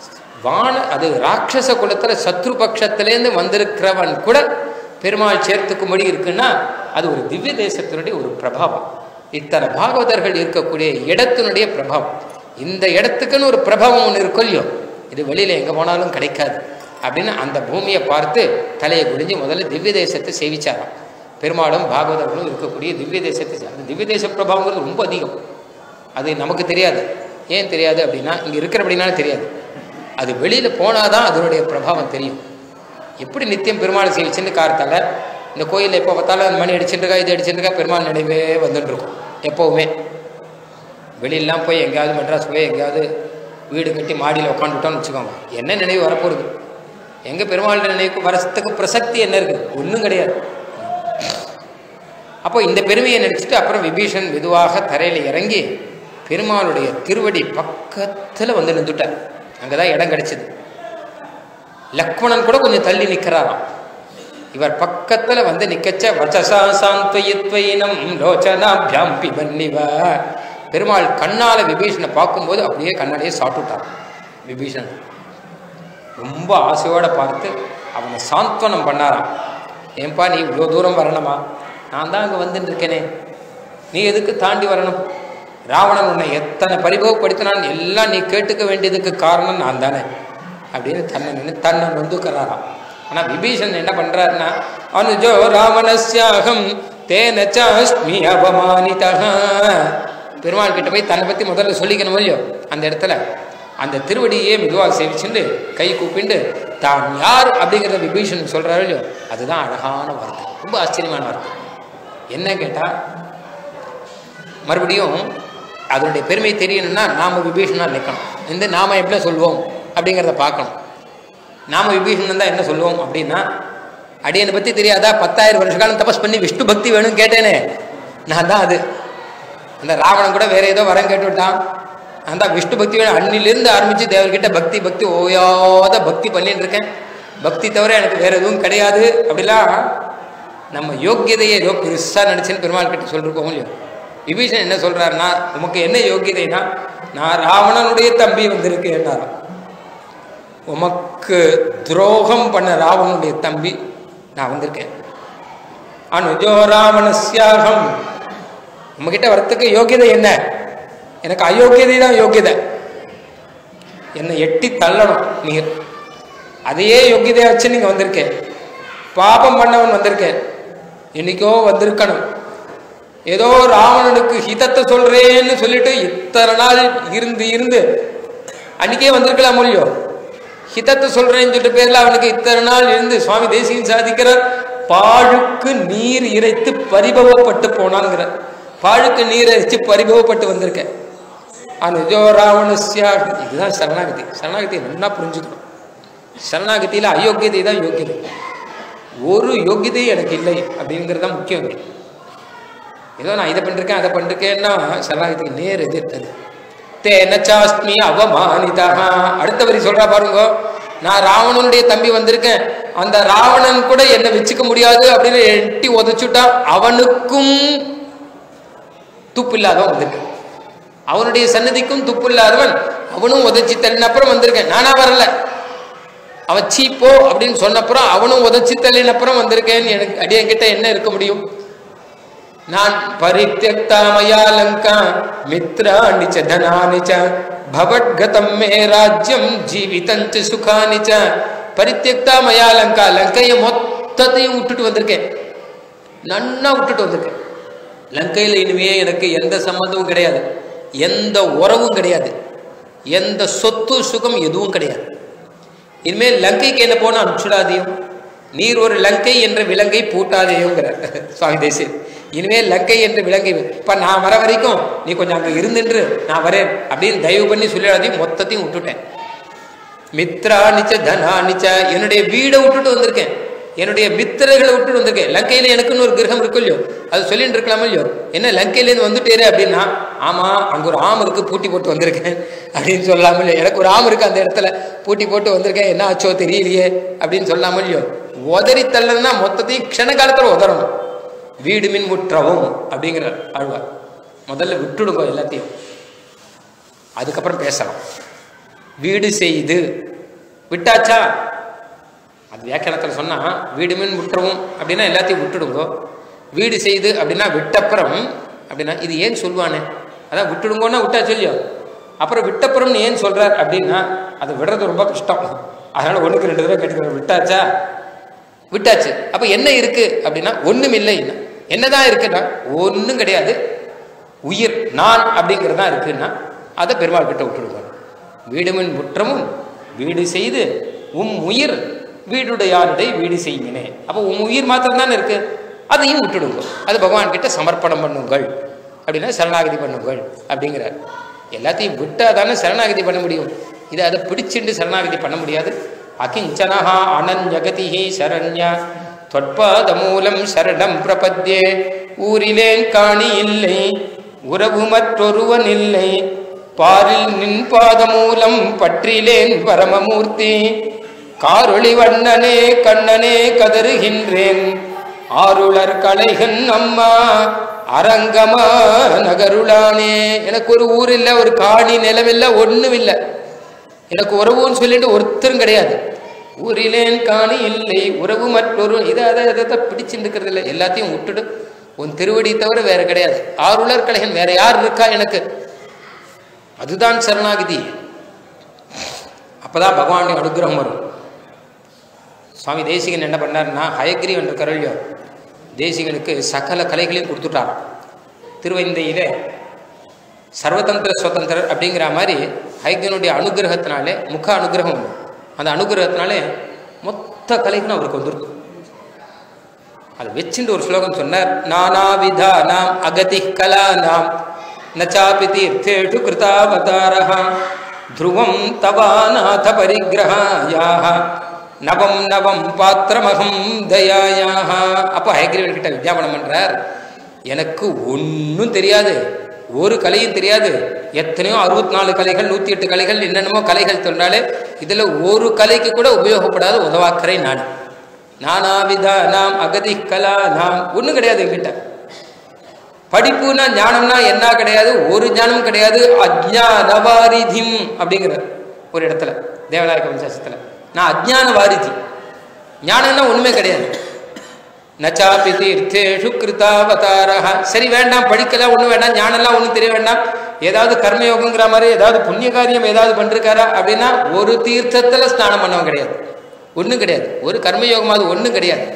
வான அது ராட்சச குலத்துல சத்ரு பட்சத்திலேருந்து வந்திருக்கிறவன் கூட பெருமாள் சேர்த்துக்கும்படி இருக்குன்னா அது ஒரு திவ்ய தேசத்தினுடைய ஒரு பிரபாவம் இத்தனை பாகவதர்கள் இருக்கக்கூடிய இடத்தினுடைய பிரபாவம் இந்த இடத்துக்குன்னு ஒரு பிரபாவம் ஒன்று இருக்கும் இல்லையோ இது வெளியில எங்க போனாலும் கிடைக்காது அப்படின்னு அந்த பூமியை பார்த்து தலையை குடிஞ்சு முதல்ல திவ்ய தேசத்தை சேவிச்சாராம் பெருமாளும் பாகவதர்களும் இருக்கக்கூடிய திவ்ய தேசத்தை சே- அந்த திவ்ய தேச பிரபாவங்கிறது ரொம்ப அதிகம் அது நமக்கு தெரியாது ஏன் தெரியாது அப்படின்னா இங்கே இருக்கிறபடினாலும் தெரியாது அது வெளியில் போனாதான் அதனுடைய பிரபாவம் தெரியும் எப்படி நித்தியம் பெருமாளை சேவிச்சுன்னு கார்த்தால இந்த கோயிலில் எப்போ பார்த்தாலும் மணி அடிச்சுட்டு இருக்கா இது அடிச்சுட்டு இருக்கா பெருமாள் நினைவே வந்துட்டு இருக்கும் எப்போவுமே வெளியிலாம் போய் எங்கேயாவது மெட்ராஸ் போய் எங்கேயாவது வீடு கட்டி மாடியில் உட்காந்துட்டோம்னு வச்சுக்கோங்க என்ன நினைவு வரப்போகுது எங்கே பெருமாள் நினைவுக்கு வரத்துக்கு பிரசக்தி என்ன இருக்குது ஒன்றும் கிடையாது அப்போ இந்த பெருமையை நினச்சிட்டு அப்புறம் விபீஷன் மெதுவாக தரையில் இறங்கி பெருமாளுடைய திருவடி பக்கத்தில் வந்து நின்றுட்டார் அங்கே தான் இடம் கிடைச்சது லக்ஷ்மணன் கூட கொஞ்சம் தள்ளி நிற்கிறாராம் இவர் பக்கத்தில் வந்து நிக்கச்ச வச்சசா சாந்த்வயித்வயினம் லோச்சனாபியாம் பிபன்னிவ பெருமாள் கண்ணால விபீஷனை பார்க்கும்போது அப்படியே கண்ணாடியே சாப்பிட்டுட்டார் விபீஷன் ரொம்ப ஆசையோட பார்த்து அவனை சாந்த்வனம் பண்ணாராம் ஏன்பா நீ இவ்வளோ தூரம் வரணுமா நான் தான் அங்கே வந்துட்டு இருக்கேனே நீ எதுக்கு தாண்டி வரணும் ராவணன் உன்னை எத்தனை பரிபவப்படுத்தினான் எல்லாம் நீ கேட்டுக்க வேண்டியதுக்கு காரணம் நான் தானே அப்படின்னு தன்னை நின்று தன்னை நொந்துக்கிறாராம் ஆனால் விபீஷன் என்ன பண்ணுறாருன்னா அனுஜோ ராவணஸ்யாகம் தேன சாஸ்மி அபமானிதா பெருமாள் கிட்ட போய் தன்னை பற்றி முதல்ல சொல்லிக்கணும் இல்லையோ அந்த இடத்துல அந்த திருவடியே மெதுவாக சேவிச்சுண்டு கை கூப்பிண்டு தான் யார் அப்படிங்கிறத விபீஷன் சொல்கிறாரு இல்லையோ அதுதான் அழகான வார்த்தை ரொம்ப ஆச்சரியமான வார்த்தை என்ன கேட்டால் மறுபடியும் அதனுடைய பெருமை தெரியணும்னா நாம விபீஷனா நிற்கணும் இந்த நாம எப்படி சொல்லுவோம் அப்படிங்கிறத பார்க்கணும் நாம விபீஷணன் தான் என்ன சொல்லுவோம் அப்படின்னா அடியனை பற்றி தெரியாதா பத்தாயிரம் வருஷ காலம் தபஸ் பண்ணி விஷ்ணு பக்தி வேணும்னு கேட்டேனே நான் தான் அது அந்த ராவணன் கூட வேற ஏதோ வரம் கேட்டு விட்டான் நான் தான் விஷ்ணு பக்தி வேணும் அன்னிலிருந்து ஆரம்பித்து தேவர்கிட்ட பக்தி பக்தி ஓயாத பக்தி பண்ணிட்டு இருக்கேன் பக்தி தவிர எனக்கு வேற எதுவும் கிடையாது அப்படிலாம் நம்ம யோக்கியதையை ஏதோ பெருசாக நினச்சின்னு பெருமாள் கிட்ட சொல்லிருக்கோம் இல்லையோ விபீஷன் என்ன சொல்றாருன்னா உமக்கு என்ன யோக்கியதைனா நான் ராவணனுடைய தம்பி வந்திருக்கேன்னாராம் உமக்கு துரோகம் பண்ண ராவணனுடைய தம்பி நான் வந்திருக்கேன் அனுஜோ ராவணஸ்யாகம் உங்ககிட்ட வரத்துக்கு யோகியதை என்ன எனக்கு அயோக்கியதை தான் யோகியதை என்னை எட்டி தள்ளணும் நீர் அதையே யோகியதையா வச்சு நீங்க வந்திருக்கேன் பாபம் பண்ணவன் வந்திருக்கேன் என்னைக்கோ வந்திருக்கணும் ஏதோ ராவணனுக்கு ஹிதத்தை சொல்றேன்னு சொல்லிட்டு இத்தனை நாள் இருந்து இருந்து அன்னைக்கே வந்திருக்கலாம் இல்லையோ ஹிதத்தை சொல்றேன்னு சொல்லிட்டு பேர்ல அவனுக்கு இத்தனை நாள் இருந்து சுவாமி தேசியம் சாதிக்கிறார் பாழுக்கு நீர் இறைத்து பரிபவப்பட்டு போனான்ங்கிற பாழுக்கு நீர் இறைச்சு பரிபவப்பட்டு வந்திருக்கேன் அனுஜோ ராவணஸ்யா இதுதான் சரணாகதி சரணாகதி நல்லா புரிஞ்சுக்கணும் சரணாகதியில் அயோக்கியதை தான் யோக்கியதை ஒரு யோகியதை எனக்கு இல்லை அப்படிங்கிறது தான் முக்கியம் இங்க. ஏதோ நான் இதை பண்ணிருக்கேன் அதை பண்ணிருக்கேன்னா சரணாகதிக்கு நேர் எதிர்த்தது தேன சாஸ்மி அவமானிதா அடுத்த வரி சொல்றா பாருங்க நான் ராவணனுடைய தம்பி வந்திருக்கேன் அந்த ராவணன் கூட என்னை வச்சுக்க முடியாது அப்படின்னு எட்டி உதச்சுட்டா அவனுக்கும் துப்பு இல்லாதவன் வந்திருக்கேன் அவனுடைய சன்னதிக்கும் துப்பு இல்லாதவன் அவனும் உதச்சி தள்ளின அப்புறம் வந்திருக்கேன் நானா வரல அவன் சீ போ அப்படின்னு சொன்னப்புறம் அவனும் உதச்சி தள்ளின அப்புறம் வந்திருக்கேன்னு எனக்கு அடியன்கிட்ட என்ன இருக்க முடியும் நான் பரித்தியக்தா மயா லங்கா மித்ராணி ச தனானி ச பவத்கதம் மே ராஜ்யம் ஜீவிதஞ்ச சுகானி ச பரித்தியக்தா மயா லங்கா லங்கையை மொத்தத்தையும் விட்டுட்டு வந்திருக்கேன் நன்னா விட்டுட்டு வந்திருக்கேன் லங்கையில் இனிமே எனக்கு எந்த சம்மந்தமும் கிடையாது எந்த உறவும் கிடையாது எந்த சொத்து சுகம் எதுவும் கிடையாது இனிமேல் லங்கைக்கு என்ன போன அனுப்பிச்சுடாதையும் நீர் ஒரு லங்கை என்ற விலங்கை பூட்டாதேயோங்கிறார் சுவாமி தேசியர் இனிமேல் லங்கை என்ற விலங்கை இப்ப நான் வர வரைக்கும் நீ கொஞ்சம் அங்க இருந்துன்று நான் வரேன் அப்படின்னு தயவு பண்ணி சொல்லிடாதையும் மொத்தத்தையும் விட்டுட்டேன் மித்ரா நிச்ச தனா நிச்ச என்னுடைய வீடை விட்டுட்டு வந்திருக்கேன் என்னுடைய மித்திரர்களை விட்டுட்டு வந்திருக்கேன் லங்கையில எனக்குன்னு ஒரு கிரகம் இருக்கும் இல்லையோ அது சொல்லிட்டு இருக்கலாமோ இல்லையோ என்ன லங்கையிலேருந்து வந்துட்டேரு அப்படின்னா ஆமா அங்க ஒரு ஆம் இருக்கு பூட்டி போட்டு வந்திருக்கேன் அப்படின்னு சொல்லாம இல்லையோ எனக்கு ஒரு ஆம் இருக்கு அந்த இடத்துல பூட்டி போட்டு வந்திருக்கேன் என்ன ஆச்சோ தெரியலையே அப்படின்னு சொல்லாம இல்லையோ உதறி தள்ளனா மொத்தத்தையும் க்ஷண காலத்துல உதறணும் வீடு மின் முற்றவும் அப்படிங்கிற ஆழ்வார் முதல்ல விட்டுடுங்க எல்லாத்தையும் அதுக்கப்புறம் பேசலாம் வீடு செய்து விட்டாச்சா அது வியாக்கியானத்தில் சொன்னா வீடு மீன் விட்டுறவும் அப்படின்னா எல்லாத்தையும் விட்டுடுங்கோ வீடு செய்து அப்படின்னா விட்டப்புறம் அப்படின்னா இது ஏன் சொல்லுவானே அதான் விட்டுடுங்கோன்னா விட்டா சொல்லியோ அப்புறம் விட்டப்புறம்னு ஏன் சொல்றார் அப்படின்னா அது விடுறது ரொம்ப கஷ்டம் அதனால ஒண்ணுக்கு ரெண்டு தடவை கேட்டுக்கிறேன் விட்டாச்சா விட்டாச்சு அப்ப என்ன இருக்கு அப்படின்னா ஒண்ணும் இல்லை என்னதான் இருக்குன்னா ஒன்றும் கிடையாது உயிர் நான் அப்படிங்கிறது தான் இருக்குன்னா அதை பெருமாள் கிட்ட விட்டுடுவார் வீடுமின் முற்றமும் வீடு செய்து உம் உயிர் வீடுடையாருடைய வீடு செய்யினே அப்போ உம் உயிர் மாத்திரம் தானே இருக்கு அதையும் விட்டுடுங்க அது பகவான் கிட்ட சமர்ப்பணம் பண்ணுங்கள் அப்படின்னா சரணாகதி பண்ணுங்கள் அப்படிங்கிறார் எல்லாத்தையும் விட்டால் தானே சரணாகதி பண்ண முடியும் இது அதை பிடிச்சிட்டு சரணாகதி பண்ண முடியாது அகிஞ்சனஹா அனஞ்சகதி சரண்யா தொட்பாத மூலம் சரணம் பிரபத்யே ஊரிலேன் காணி இல்லை உறவு மற்றொருவன் இல்லை பாரில் நின் பாத மூலம் பற்றிலேன் பரமமூர்த்தி காரொளி வண்ணனே கண்ணனே கதறுகின்றேன் ஆருளர் கலைகன் அம்மா அரங்கமா நகருளானே எனக்கு ஒரு ஊர் இல்லை ஒரு காணி நிலம் இல்லை ஒன்றும் இல்லை எனக்கு உறவுன்னு சொல்லிட்டு ஒருத்தரும் கிடையாது ஊரிலேன் காணி இல்லை உறவு மற்றொரு இதை அதை அதை பிடிச்சுட்டு இருக்கிறது இல்லை எல்லாத்தையும் விட்டுடு உன் திருவடி தவிர வேற கிடையாது ஆருளர் கலைகன் வேற யார் இருக்கா எனக்கு அதுதான் சரணாகிதி அப்பதான் பகவானுடைய அனுகிரகம் வரும் சுவாமி தேசிகன் என்ன பண்ணார்னா ஹயக்ரீவன் இருக்காரல்லையோ தேசிகனுக்கு சகல கலைகளையும் கொடுத்துட்டார் திருவைந்தையிலே சர்வதந்திர சுதந்திரர் அப்படிங்கிற மாதிரி ஹைகனுடைய அனுகிரகத்தினாலே முக அனுகிரகம் உண்டு. அந்த அனுகிரகத்தினாலே மொத்த கலைகளும் அவருக்கு வந்துருக்கு அதை வச்சுட்டு ஒரு ஸ்லோகம் சொன்னார் நானாவிதா நாம் அகதி கலா நாம் நச்சாபி தீர்த்தேஷு கிருதாவதாரः த்ருவம் தவாநாத பரிகிரகாயாக நவம் நவம் பாத்திரமகம் தயாயாக அப்போ ஹயக்ரீவன் கிட்ட வித்யாபனம் பண்றார் எனக்கு ஒன்றும் தெரியாது ஒரு கலையும் தெரியாது எத்தனையோ அறுபத்தி நாலு கலைகள் நூற்றி எட்டு கலைகள் என்னென்னமோ கலைகள் சொன்னாலே இதில் ஒரு கலைக்கு கூட உபயோகப்படாத உதவாக்கரை நான் நானாவிதா நாம் அகதி கலா நாம் ஒன்றும் கிடையாது என்கிட்ட படிப்புனா ஞானம்னா என்ன கிடையாது ஒரு ஞானம் கிடையாது அஜ்ஞான வாரிதிம் அப்படிங்கிற ஒரு இடத்துல தேவநாயக வம்சாசத்தில் நான் அஜ்ஞான வாரிதி ஞானம்னா ஒண்ணுமே கிடையாது நச்சாபி தீர்த்தேஷு கிருதாவதாரா சரி வேண்டாம் படிக்கலாம் ஒன்றும் வேண்டாம் ஞானம்லாம் ஒன்றும் தெரிய வேண்டாம் ஏதாவது கர்மயோகங்கிற மாதிரி ஏதாவது புண்ணிய காரியம் ஏதாவது பண்ணிருக்காரா அப்படின்னா ஒரு தீர்த்தத்தில் ஸ்நானம் பண்ணவன் கிடையாது ஒன்றும் கிடையாது ஒரு கர்மயோகம் அது ஒன்றும் கிடையாது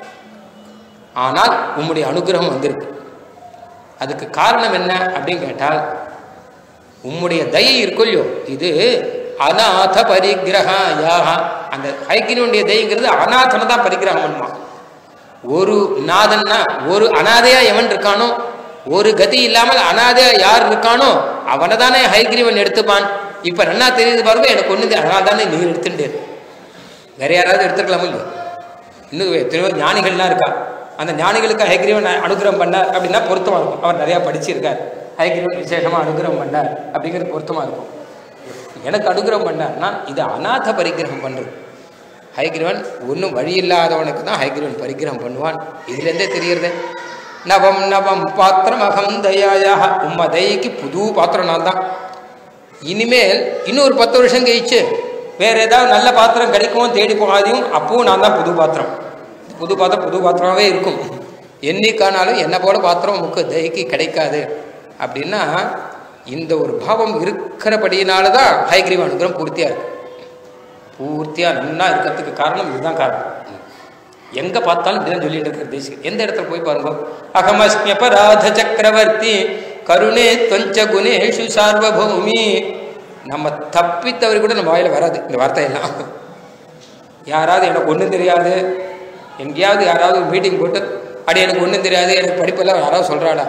ஆனால் உம்முடைய அனுகிரகம் வந்திருக்கு அதுக்கு காரணம் என்ன அப்படின்னு கேட்டால் உம்முடைய தயை இருக்கும் இல்லையோ இது அநாத பரிகிரகா யாகா அந்த ஹைக்கினுடைய தயங்கிறது அநாதனை தான் பரிகிரகம் பண்ணுமா ஒரு நாதன்னா ஒரு அனாதையா எவன் இருக்கானோ ஒரு கதி இல்லாமல் அனாதையா யார் இருக்கானோ அவனை தானே ஹைகிரீவன் எடுத்துப்பான் இப்ப என்ன தெரியுது பாருங்க எனக்கு ஒண்ணு அதனால தானே நீர் எடுத்துட்டு வேற யாராவது எடுத்துக்கலாம் இல்லையோ இன்னும் எத்தனையோ ஞானிகள்லாம் இருக்கா அந்த ஞானிகளுக்கு ஹைகிரீவன் அனுகிரகம் பண்ணார் அப்படின்னா பொருத்தமா இருக்கும் அவர் நிறைய படிச்சிருக்கார் ஹைகிரீவன் விசேஷமா அனுகிரகம் பண்ணார் அப்படிங்கிறது பொருத்தமா இருக்கும் எனக்கு அனுகிரகம் பண்ணார்னா இது அநாத பரிகிரகம் பண்றது ஹைகிரவன் ஒன்றும் வழி இல்லாதவனுக்கு தான் ஹைகிரவன் பரிகிரகம் பண்ணுவான் இதுலேருந்தே தெரியறது நவம் நவம் பாத்திரம் அகம் தயாயா உம்ம தயைக்கு புது பாத்திரம் நான் தான் இனிமேல் இன்னொரு பத்து வருஷம் கழிச்சு வேற ஏதாவது நல்ல பாத்திரம் கிடைக்குமோ தேடி போகாதையும் அப்பவும் நான் தான் புது பாத்திரம் புது பாத்திரம் புது பாத்திரமாவே இருக்கும் என்னைக்கானாலும் என்ன போல பாத்திரம் உமக்கு தயக்கு கிடைக்காது அப்படின்னா இந்த ஒரு பாவம் இருக்கிறபடியினால தான் ஹைகிரீவ அனுகிரகம் பூர்த்தியா இருக்கு பூர்த்தியா நன்னா இருக்கிறதுக்கு காரணம் இதுதான் காரணம் எங்க பார்த்தாலும் இப்படிதான் சொல்லிட்டு இருக்கிற தேசியம் எந்த இடத்துல போய் பாருங்க அகமஸ்மியபராத சக்கரவர்த்தி கருணே தொஞ்ச குணேஷு சார்வபௌமி நம்ம தப்பி தவறி கூட நம்ம வாயில வராது இந்த வார்த்தையெல்லாம் யாராவது எனக்கு ஒன்றும் தெரியாது எங்கேயாவது யாராவது ஒரு மீட்டிங் போட்டு அடி எனக்கு ஒன்றும் தெரியாது எனக்கு படிப்பெல்லாம் யாராவது சொல்கிறாடா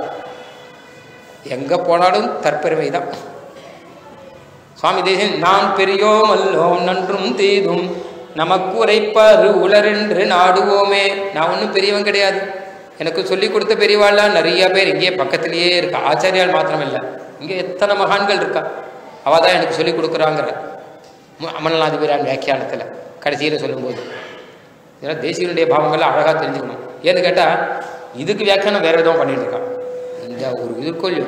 எங்கே போனாலும் தற்பெருமை தான் சுவாமி தேசன் நான் பெரியோம் அல்லோம் நன்றும் தீதும் நமக்கு உரைப்பாரு உலரென்று நாடுவோமே நான் ஒன்றும் பெரியவன் கிடையாது எனக்கு சொல்லி கொடுத்த பெரியவாள்லாம் நிறைய பேர் இங்கேயே பக்கத்திலேயே இருக்கா ஆச்சாரியால் மாத்திரம் இல்லை இங்கே எத்தனை மகான்கள் இருக்கா அவள் தான் எனக்கு சொல்லி கொடுக்குறாங்கிற மு- அமல்நாதிபிரான் வியாக்கியானத்தில் கடைசியில் சொல்லும்போது இதெல்லாம் தேசியனுடைய பாவங்கள்லாம் அழகாக தெரிஞ்சுக்கணும் ஏன்னு கேட்டால் இதுக்கு வியாக்கியானம் வேற எதுவும் பண்ணிட்டு இருக்கான் இந்த ஒரு இதுக்கொள்ளும்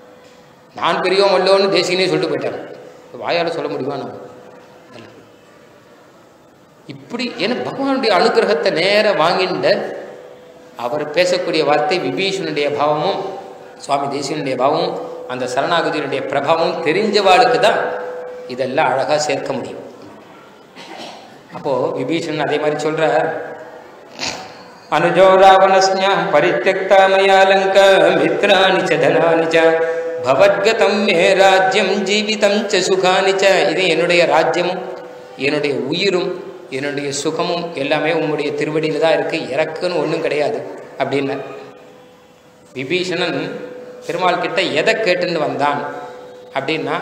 நான் பெரியவன் அல்லோன்னு தேசிகனே சொல்லிட்டு போயிட்டாங்க வாயால் சொல்ல முடியுமா நம்ம இல்ல. இப்படி ஏன்னா பகவானுடைய அனுகிரகத்தை நேர வாங்கிண்ட அவர் பேசக்கூடிய வார்த்தை விபீஷனுடைய பாவமும் சுவாமி தேசியனுடைய பாவமும் அந்த சரணாகதியினுடைய பிரபாவமும் தெரிஞ்சவாளுக்கு தான் இதெல்லாம் அழகாக சேர்க்க முடியும் அப்போது விபீஷன் அதே மாதிரி சொல்கிறார் அனுஜோ ராவணஸ்ஞ பரித்தியக்தா மயா லங்கா மித்ராணி ச தனானி ச பவத்கதம் மே ராஜ்யம் ஜீவிதம் ச சுகானி ச இது என்னுடைய ராஜ்யமும் என்னுடைய உயிரும் என்னுடைய சுகமும் எல்லாமே உம்முடைய திருவடியில் தான் இருக்குது இறக்குன்னு ஒன்றும் கிடையாது அப்படின்னு விபீஷணன் பெருமாள் கிட்ட எதை கேட்டுன்னு வந்தான் அப்படின்னா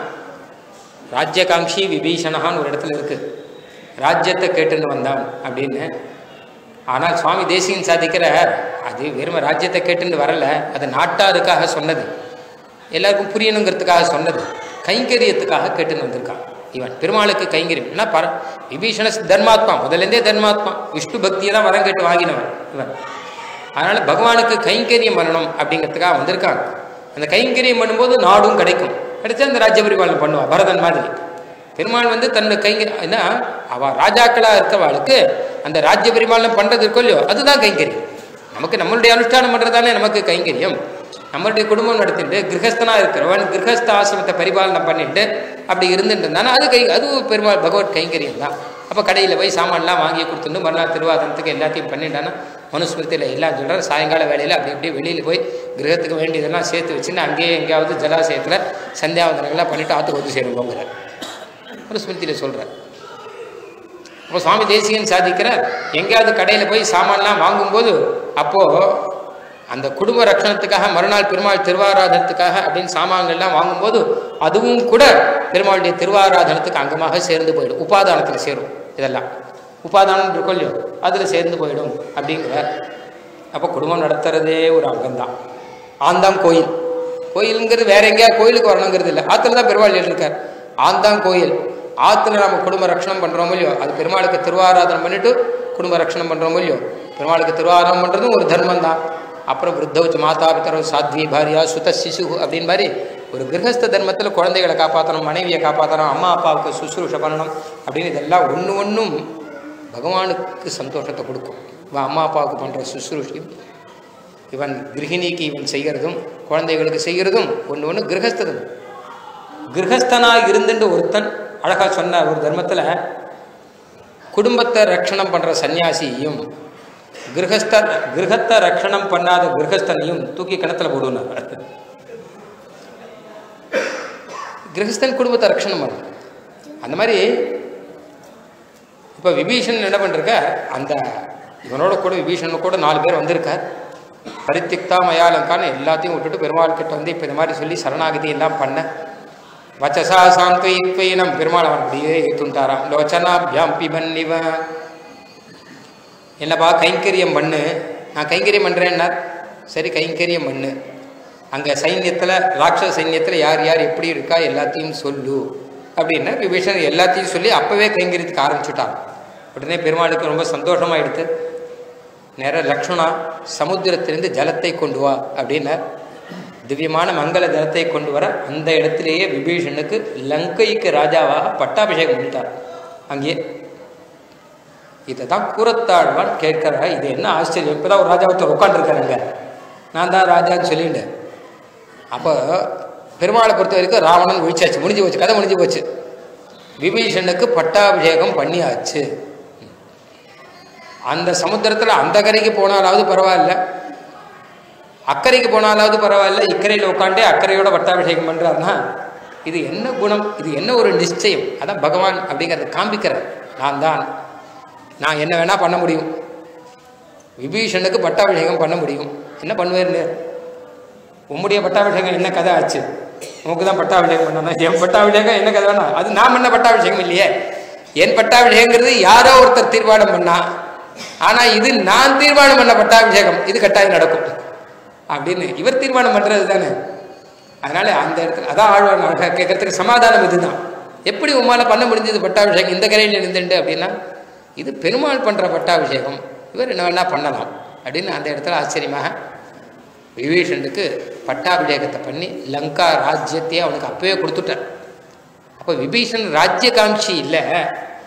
ராஜ்யகாங்ஷி விபீஷணகான்னு ஒரு இடத்துல இருக்குது ராஜ்யத்தை கேட்டுன்னு வந்தான் அப்படின்னு ஆனால் சுவாமி தேசியன் சாதிக்கிற அது வெறும் ராஜ்யத்தை கேட்டுன்னு வரல அது நாட்டாருக்காக சொன்னது எல்லாருக்கும் புரியணுங்கிறதுக்காக சொன்னது கைங்கரியத்துக்காக கேட்டுன்னு வந்திருக்கான் இவன் பெருமாளுக்கு கைங்கரியம் என்ன பர விபீஷண தர்மாத்மா முதலேருந்தே தர்மாத்மா விஷ்ணு பக்தியை தான் வரம் கேட்டு வாங்கினவன் இவன் அதனால் பகவானுக்கு கைங்கரியம் பண்ணணும் அப்படிங்கிறதுக்காக வந்திருக்காங்க அந்த கைங்கரியம் பண்ணும்போது நாடும் கிடைக்கும் கிடைச்சா அந்த ராஜ்ய பரிபாலனம் பண்ணுவான் பரதன் மாதிரி பெருமாள் வந்து தன்னை கைங்கரி என்ன அவள் ராஜாக்களாக இருக்கவாளுக்கு அந்த ராஜ்ய பரிபாலனம் பண்ணுறது இருக்கோ இல்லையோ அதுதான் கைங்கரியம் நமக்கு நம்மளுடைய அனுஷ்டானம் பண்ணுறதானே நமக்கு கைங்கரியம் நம்மளுடைய குடும்பம் நடத்திட்டு கிரகஸ்தனாக இருக்கிறவன் கிரகஸ்த ஆசிரமத்தை பரிபாலனம் பண்ணிட்டு அப்படி இருந்துட்டு இருந்தானா அது கை அது பெருமாள் பகவத் கைங்கரியம் தான் அப்போ கடையில் போய் சாமான்லாம் வாங்கி கொடுத்துட்டு மறுநாள் திருவாதனத்துக்கு எல்லாத்தையும் பண்ணிட்டானா மனுஸ்மிருதியில் எல்லாம் சொல்கிறார் சாயங்கால வேலையில் அப்படி அப்படியே வெளியில் போய் கிரகத்துக்கு வேண்டியதெல்லாம் சேர்த்து வச்சுன்னு அங்கேயே எங்கேயாவது ஜலாசயத்தில் சந்தியாவந்தனங்கள்லாம் பண்ணிவிட்டு ஆற்றுக்கு வந்து சேருவோங்கிறார் மனுஸ்மிருதியில் சொல்கிறார் அப்போ சுவாமி தேசிகன் சாதிக்கிறார் எங்கேயாவது கடையில் போய் சாமான்லாம் வாங்கும்போது அப்போது அந்த குடும்ப ரட்சணத்துக்காக மறுநாள் பெருமாள் திருவாராதனத்துக்காக அப்படின்னு சாமான்கள்லாம் வாங்கும்போது அதுவும் கூட பெருமாளுடைய திருவாராதனத்துக்கு அங்கமாக சேர்ந்து போயிடும் உபாதானத்தில் சேரும் இதெல்லாம் உபாதானம் இருக்கும் இல்லையோ அதில் சேர்ந்து போயிடும் அப்படிங்கிற அப்போ குடும்பம் நடத்துறதே ஒரு அங்கம்தான் ஆந்தாம் கோயில் கோயிலுங்கிறது வேற எங்கேயா கோயிலுக்கு வரணுங்கிறது இல்லை ஆற்றுல தான் பெருமாள் இருக்கார் ஆந்தாம் கோயில் ஆற்றுல நம்ம குடும்ப ரட்சணம் பண்ணுறோமோ இல்லையோ அது பெருமாளுக்கு திருவாராதனம் பண்ணிட்டு குடும்ப ரட்சணம் பண்ணுறோமோ இல்லையோ பெருமாளுக்கு திருவாராதனம் பண்ணுறதும் ஒரு தர்மம் தான் அப்புறம் விருத்தவுச் மாதா பித்தரவு சாத்வி பாரியா சுத சிசு அப்படின்னு மாதிரி ஒரு கிரகஸ்த தர்மத்தில் குழந்தைகளை காப்பாற்றணும் மனைவியை காப்பாற்றணும் அம்மா அப்பாவுக்கு சுசுரூஷ பண்ணணும் அப்படின்னு இதெல்லாம் ஒன்று ஒன்றும் பகவானுக்கு சந்தோஷத்தை கொடுக்கும் இவன் அம்மா அப்பாவுக்கு பண்ணுற சுசுரூஷியும் இவன் கிரகிணிக்கு இவன் செய்கிறதும் குழந்தைகளுக்கு செய்கிறதும் ஒன்று ஒன்று கிரகஸ்ததம் கிரகஸ்தனாக இருந்துட்டு ஒருத்தன் அழகாக சொன்ன ஒரு தர்மத்தில் குடும்பத்தை ரட்சணம் பண்ணுற சன்னியாசியையும் கிரகஸ்த கிரகத்தை ரட்சணம் பண்ணாத கிரகஸ்தனையும் தூக்கி கிணத்துல போடுவார் கிரகஸ்தன் குடும்பத்தை ரட்சணம் பண்ணணும் அந்த மாதிரி இப்போ விபீஷன் என்ன பண்ணிருக்க அந்த இவனோட கூட விபீஷன் கூட நாலு பேர் வந்திருக்கார் பரித்திக்தா மயாலங்கான்னு எல்லாத்தையும் விட்டுட்டு பெருமாள் கிட்ட வந்து இப்போ இந்த மாதிரி சொல்லி சரணாகதி எல்லாம் பண்ண வச்சசா சாந்த்வயித்வயினம் பெருமாள் அவன் அப்படியே ஏற்றுண்டாராம் லோச்சனாபியாம் பிபன்னிவ என்னப்பா கைங்கரியம் பண்ணு நான் கைங்கரியம் பண்ணுறேன்னா சரி கைங்கரியம் பண்ணு அங்கே சைன்யத்தில் ராட்சச சைன்யத்தில் யார் யார் எப்படி இருக்கா எல்லாத்தையும் சொல்லு அப்படின்னா விபீஷன் எல்லாத்தையும் சொல்லி அப்போவே கைங்கரியத்துக்கு ஆரம்பிச்சுட்டான் உடனே பெருமாளுக்கு ரொம்ப சந்தோஷமாயிடுத்து நேராக லக்ஷ்மணா சமுத்திரத்திலிருந்து ஜலத்தை கொண்டு வா அப்படின்னா திவ்யமான மங்கள ஜலத்தை கொண்டு வர அந்த இடத்திலேயே விபீஷனுக்கு லங்கைக்கு ராஜாவாக பட்டாபிஷேகம் பண்ணிட்டார் அங்கேயே இதை தான் கூறத்தாழ்வான் கேட்குறா இது என்ன ஆச்சரியம் இப்போ தான் ஒரு ராஜா ஒருத்தர் உட்காந்துருக்காருங்க நான் தான் ராஜான்னு சொல்லிட்டு அப்போ பெருமாளை பொறுத்த வரைக்கும் ராவணன் ஒழிச்சாச்சு முடிஞ்சு போச்சு கதை முடிஞ்சு போச்சு விபீஷனுக்கு பட்டாபிஷேகம் பண்ணியாச்சு அந்த சமுத்திரத்தில் அந்த கரைக்கு போனாலாவது பரவாயில்ல அக்கறைக்கு போனாலாவது பரவாயில்ல இக்கரையில் உட்காண்டே அக்கறையோட பட்டாபிஷேகம் பண்ணுறாருன்னா இது என்ன குணம் இது என்ன ஒரு நிச்சயம் அதான் பகவான் அப்படிங்கிறத காண்பிக்கிறார் நான் தான் நான் என்ன வேணால் பண்ண முடியும் விபீஷனுக்கு பட்டாபிஷேகம் பண்ண முடியும் என்ன பண்ணுவேர்னு உம்முடைய பட்டாபிஷேகம் என்ன கதை ஆச்சு உனக்கு தான் பட்டாபிஷேகம் பண்ணணும் என் பட்டாபிஷேகம் என்ன கதை வேணா அது நான் பண்ண பட்டாபிஷேகம் இல்லையே என் பட்டாபிஷேகங்கிறது யாரோ ஒருத்தர் தீர்மானம் பண்ணா ஆனால் இது நான் தீர்மானம் பண்ண பட்டாபிஷேகம் இது கட்டாயம் நடக்கும் அப்படின்னு இவர் தீர்மானம் பண்ணுறது தானே அதனால அந்த இடத்துல அதான் ஆழ்வார் கேட்கறதுக்கு சமாதானம் இதுதான் எப்படி உம்மால பண்ண முடிஞ்சது பட்டாபிஷேகம் இந்த கரையில் இருந்துட்டு அப்படின்னா இது பெருமாள் பண்ணுற பட்டாபிஷேகம் இவர் என்ன வேணா பண்ணலாம் அப்படின்னு அந்த இடத்துல ஆச்சரியமாக விபீஷனுக்கு பட்டாபிஷேகத்தை பண்ணி லங்கா ராஜ்யத்தையே அவனுக்கு அப்பவே கொடுத்துட்டார் அப்போ விபீஷன் ராஜ்யகாங்ஷி இல்லை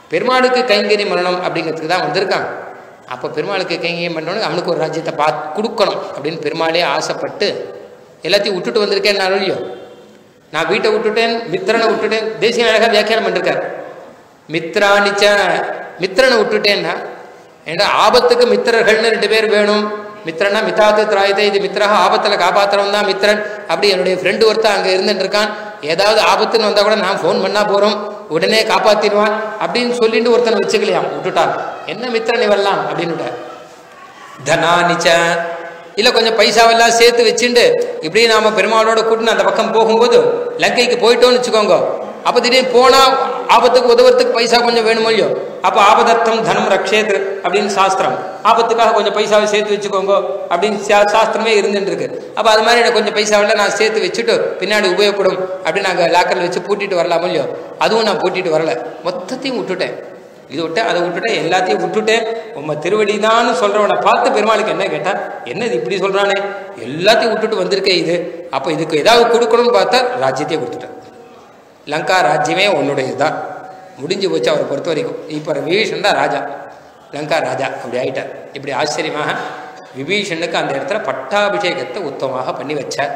பெருமாளுக்கு கைங்கரியம் பண்ணணும் அப்படிங்கிறதுக்கு தான் வந்திருக்கான் அப்போ பெருமாளுக்கு கைங்கரியம் பண்ணணும் அவனுக்கு ஒரு ராஜ்யத்தை பார்த்து கொடுக்கணும் அப்படின்னு பெருமாளே ஆசைப்பட்டு எல்லாத்தையும் விட்டுட்டு வந்திருக்கேன் நான் இல்லையோ நான் வீட்டை விட்டுட்டேன் மித்திரனை விட்டுட்டேன் தேசிய அழகாக வியாக்கியானம் பண்ணிருக்கார் மித்ராணிச்ச மித்திரனை விட்டுட்டேன்னா ஏன்னா ஆபத்துக்கு மித்திரர்கள்னு ரெண்டு பேர் வேணும் மித்திரனா மித்தாத்து திராயத்தை இது மித்திரா ஆபத்தில் காப்பாத்துறவன் தான் மித்திரன் அப்படி என்னுடைய ஃப்ரெண்டு ஒருத்தன் அங்கே இருந்துட்டு இருக்கான் ஏதாவது ஆபத்துன்னு வந்தால் கூட நான் ஃபோன் பண்ணால் போகிறோம் உடனே காப்பாற்றிடுவான் அப்படின்னு சொல்லிட்டு ஒருத்தனை வச்சுக்கலையாம் விட்டுட்டான் என்ன மித்திரன் இவெல்லாம் அப்படின்னு தனானிச்ச இல்லை கொஞ்சம் பைசாவெல்லாம் சேர்த்து வச்சுண்டு இப்படி நாம பெருமாளோட கூட்டின்னு அந்த பக்கம் போகும்போது லங்கைக்கு போயிட்டோம்னு வச்சுக்கோங்க அப்போ திடீர்னு போனால் ஆபத்துக்கு உதவுறதுக்கு பைசா கொஞ்சம் வேணுமோ இல்லையோ அப்போ ஆபதர்த்தம் தனம் ரக்ஷேத் அப்படின்னு சாஸ்திரம் ஆபத்துக்காக கொஞ்சம் பைசாவை சேர்த்து வச்சுக்கோங்க அப்படின்னு சா- சாஸ்திரமே இருந்துட்டு இருக்கு அப்போ அது மாதிரி எனக்கு கொஞ்சம் பைசாவெல்லாம் நான் சேர்த்து வச்சுட்டு பின்னாடி உபயோகப்படும் அப்படின்னு நாங்கள் லாக்கரில் வச்சு பூட்டிட்டு வரலாமோ இல்லையோ அதுவும் நான் பூட்டிட்டு வரல மொத்தத்தையும் விட்டுட்டேன் இது விட்டேன் அதை விட்டுட்டேன் எல்லாத்தையும் விட்டுட்டேன் உம்ம திருவடிதான்னு சொல்றவனை பார்த்து பெருமாளுக்கு என்ன கேட்டா என்ன இது இப்படி சொல்றானே எல்லாத்தையும் விட்டுட்டு வந்திருக்கே இது அப்போ இதுக்கு ஏதாவது கொடுக்கணும்னு பார்த்தா ராஜ்யத்தையே கொடுத்துட்டேன் லங்கா ராஜ்யமே உன்னுடையது தான் முடிஞ்சு போச்சு அவரை பொறுத்த வரைக்கும் இப்போ விபீஷன் தான் ராஜா லங்கா ராஜா அப்படி ஆயிட்டார் இப்படி ஆச்சரியமாக விபீஷனுக்கு அந்த இடத்துல பட்டாபிஷேகத்தை உத்தமமாக பண்ணி வச்சார்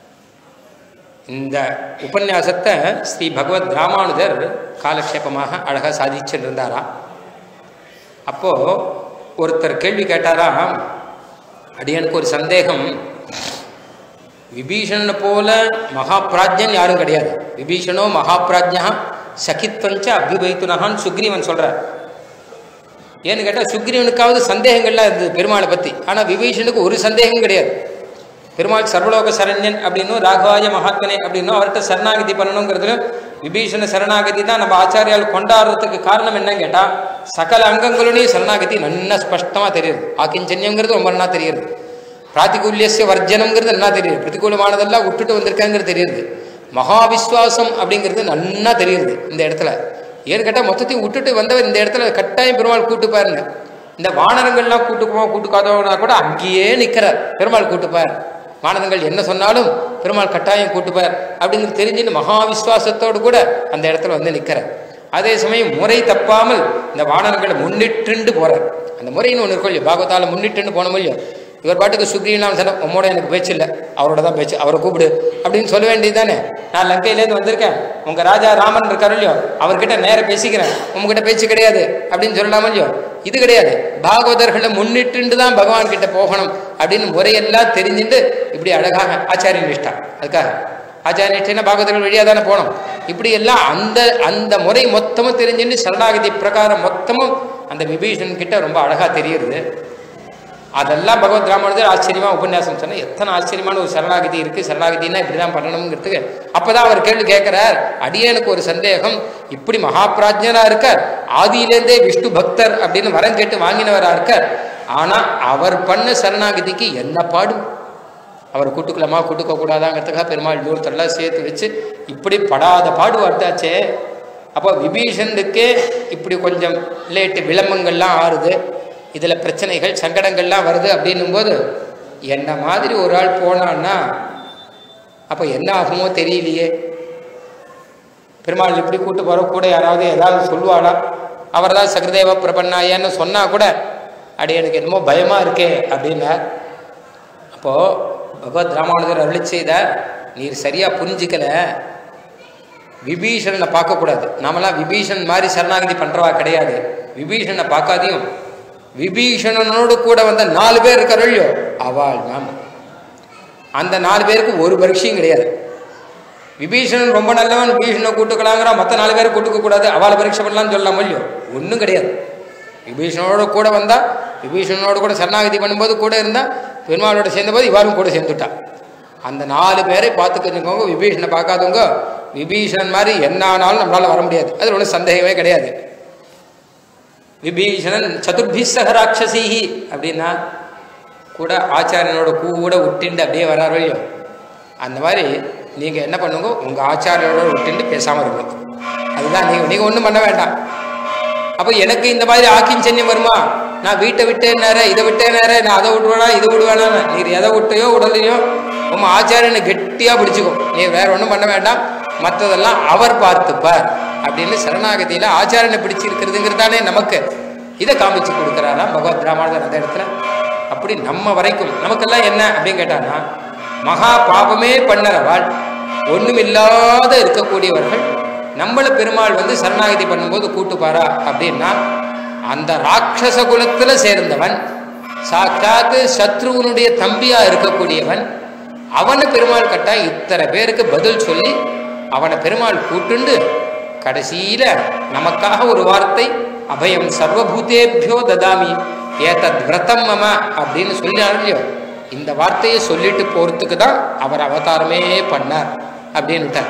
இந்த உபன்யாசத்தை ஸ்ரீ பகவத் ராமானுஜர் காலக்ஷேபமாக அழகாக சாதிச்சுட்டு இருந்தாராம் அப்போ ஒருத்தர் கேள்வி கேட்டாராம் அடியனுக்கு ஒரு சந்தேகம் விபீஷணனை போல மகாபிராஜ்யன் யாரும் கிடையாது விபீஷணோ மகாபிராஜ்யா சகித்வஞ்ச அபிபைத்துனகான்னு சுக்ரீவன் சொல்றார் ஏன்னு கேட்டால் சுக்ரீவனுக்காவது சந்தேகங்கள்லாம் இருந்தது பெருமாளை பற்றி ஆனால் விபீஷனுக்கு ஒரு சந்தேகம் கிடையாது பெருமாள் சர்வலோக சரண்யன் அப்படின்னும் ராகவாய மகாத்மனே அப்படின்னும் அவர்கிட்ட சரணாகதி பண்ணணுங்கிறதுல விபீஷண சரணாகதி தான் நம்ம ஆச்சாரியால் கொண்டாடுறதுக்கு காரணம் என்னன்னு கேட்டால் சகல அங்கங்களுடையும் சரணாகதி நல்லா ஸ்பஷ்டமாக தெரியுது ஆக்கிஞ்சன்யங்கிறது ரொம்ப நல்லா தெரியுது பிராத்திகூல்யசிய வர்ஜனம்ங்கிறது நல்லா தெரியுது பிரதிகூலமானதெல்லாம் விட்டுட்டு வந்திருக்காங்கிறது தெரியுது மகாவிஸ்வாசம் அப்படிங்கிறது நன்னா தெரியுது இந்த இடத்துல ஏன்னு கேட்டால் மொத்தத்தையும் விட்டுட்டு வந்தவர் இந்த இடத்துல கட்டாயம் பெருமாள் கூட்டுப்பாருன்னு இந்த வானரங்கள்லாம் கூட்டுக்குமோ கூட்டுக்காதவனா கூட அங்கேயே நிற்கிறார் பெருமாள் கூட்டுப்பார் வானரங்கள் என்ன சொன்னாலும் பெருமாள் கட்டாயம் கூட்டுப்பார் அப்படிங்கிறது தெரிஞ்சுன்னு மகா விசுவாசத்தோடு கூட அந்த இடத்துல வந்து நிற்கிறார் அதே சமயம் முறை தப்பாமல் இந்த வானரங்களை முன்னிட்டுண்டு போறார் அந்த முறைன்னு ஒன்று இருக்கும் இல்லையோ பாகவதால முன்னிட்டுன்னு போன இல்லையோ இவர் பாட்டுக்கு சுக்ரீவனாம் சொன்ன உம்மோட எனக்கு பேச்சு இல்லை அவரோட தான் பேச்சு அவரை கூப்பிடு அப்படின்னு சொல்ல வேண்டியது தானே நான் லங்கையிலேருந்து வந்திருக்கேன் உங்க ராஜா ராமன் இருக்காரு இல்லையோ அவர்கிட்ட நேர பேசிக்கிறேன் உங்ககிட்ட பேச்சு கிடையாது அப்படின்னு சொல்லலாமா இல்லையோ இது கிடையாது பாகவதர்களை முன்னிட்டு தான் பகவான் கிட்ட போகணும் அப்படின்னு முறையெல்லாம் தெரிஞ்சுட்டு இப்படி அழகாக ஆச்சாரிய நிஷ்டா அதுக்காக ஆச்சாரிய நிஷ்டைனா பாகவதர்கள் வழியாக தானே போனோம் இப்படி எல்லாம் அந்த அந்த முறை மொத்தமும் தெரிஞ்சுட்டு சரணாகதி பிரகாரம் மொத்தமும் அந்த விபீஷன் கிட்ட ரொம்ப அழகா தெரியுது அதெல்லாம் பகவத் ராமானுஜர் ஆச்சரியமா உபன்யாசம் சொன்னா எத்தனை ஆச்சரியமான ஒரு சரணாகதி இருக்கு சரணாகதினா இப்படிதான் பண்ணணுங்கிறதுக்கு அப்பதான் அவர் கேள்வி கேட்கிறார் அடியனுக்கு ஒரு சந்தேகம் இப்படி மகாபிராஜ்யனா இருக்கார் ஆதியிலேருந்தே விஷ்ணு பக்தர் அப்படின்னு வரம் கேட்டு வாங்கினவரா இருக்கார் ஆனா அவர் பண்ண சரணாகதிக்கு என்ன பாடு அவர் கூட்டுக்கலாமா கூட்டுக்க கூடாதாங்கிறதுக்காக பெருமாள் தூரத்தெல்லாம் சேர்த்து வச்சு இப்படி படாத பாடு வட்டாச்சே அப்போ விபீஷனுக்கே இப்படி கொஞ்சம் லேட்டு விளம்பங்கள்லாம் ஆறுது இதில் பிரச்சனைகள் சங்கடங்கள்லாம் வருது அப்படின்னும் போது என்ன மாதிரி ஒரு ஆள் போனான்னா அப்போ என்ன ஆகுமோ தெரியலையே பெருமாள் இப்படி கூட்டு போகிற கூட யாராவது ஏதாவது சொல்லுவாளா அவர் தான் சகதேவ பிரபன்னாயன்னு சொன்னால் கூட அடி எனக்கு என்னமோ பயமாக இருக்கே அப்படின்னார் அப்போது பகவத் ராமானுஜர் அருளி செய்த நீர் சரியாக புரிஞ்சிக்கல விபீஷணனை பார்க்கக்கூடாது நாமெல்லாம் விபீஷன் மாதிரி சரணாகதி பண்ணுறவா கிடையாது விபீஷணனை பார்க்காதையும் விபீஷணனோடு கூட வந்த நாலு பேர் இருக்காரோ இல்லையோ அவள் மேம் அந்த நாலு பேருக்கு ஒரு பரீட்சையும் கிடையாது விபீஷணன் ரொம்ப நல்லவன் விபீஷணனை கூட்டுக்கலாங்கிற மற்ற நாலு பேரை கூட்டுக்க கூடாது அவளை பரீட்சை பண்ணலாம்னு சொல்லலாம் இல்லையோ ஒன்றும் கிடையாது விபீஷணனோட கூட வந்தா விபீஷணனோட கூட சரணாகதி பண்ணும்போது கூட இருந்தா பெருமாளோட சேர்ந்தபோது இவாரும் கூட சேர்ந்துட்டா அந்த நாலு பேரை பார்த்துக்கோங்க விபீஷணனை பார்க்காதவங்க விபீஷணன் மாதிரி என்ன ஆனாலும் நம்மளால வர முடியாது அதில் ஒன்றும் சந்தேகமே கிடையாது விபீஷணன் சதுர்பிசக ராட்சசீஹி அப்படின்னா கூட ஆச்சாரியனோட கூட விட்டுண்டு அப்படியே வராரோ இல்லையோ அந்த மாதிரி நீங்கள் என்ன பண்ணுங்க உங்கள் ஆச்சாரியனோட விட்டுண்டு பேசாமல் இருக்கணும் அதுதான் நீங்கள் நீங்கள் ஒன்றும் பண்ண வேண்டாம் அப்போ எனக்கு இந்த மாதிரி ஆக்கிஞ்சன்யம் வருமா நான் வீட்டை விட்டேன் நேர இதை விட்டேன் நேர நான் அதை விடுவேனா இதை விடுவேனா நீர் எதை விட்டையோ உடலையோ உங்கள் ஆச்சாரியனை கெட்டியாக பிடிச்சிக்கும் நீ வேற ஒன்றும் பண்ண வேண்டாம் மற்றதெல்லாம் அவர் பார்த்துப்பார் அப்படின்னு சரணாகதியில ஆச்சாரனை பிடிச்சிருக்கிறதுங்கிறதானே நமக்கு இதை காமிச்சு கொடுக்குறாராம் பகவத் ராமானுஜர் அந்த இடத்துல அப்படி நம்ம வரைக்கும் நமக்கெல்லாம் என்ன அப்படின்னு கேட்டானா மகா பாபமே பண்ணறவாள் ஒண்ணுமில்லாத இருக்கக்கூடியவர்கள் நம்மள பெருமாள் வந்து சரணாகதி பண்ணும்போது கூட்டுப்பாரா அப்படின்னா அந்த ராட்சச குலத்துல சேர்ந்தவன் சாட்சாத்து சத்ருவனுடைய தம்பியா இருக்கக்கூடியவன் அவனை பெருமாள் கட்டா இத்தனை பேருக்கு பதில் சொல்லி அவனை பெருமாள் கூட்டுண்டு கடைசியில நமக்காக ஒரு வார்த்தை அபயம் சர்வபூதேபியோ ததாமி ஏதத் விரதம் மம அப்படின்னு சொல்லினார் இல்லையோ இந்த வார்த்தையை சொல்லிட்டு போறதுக்கு தான் அவர் அவதாரமே பண்ணார் அப்படின்னுட்டார்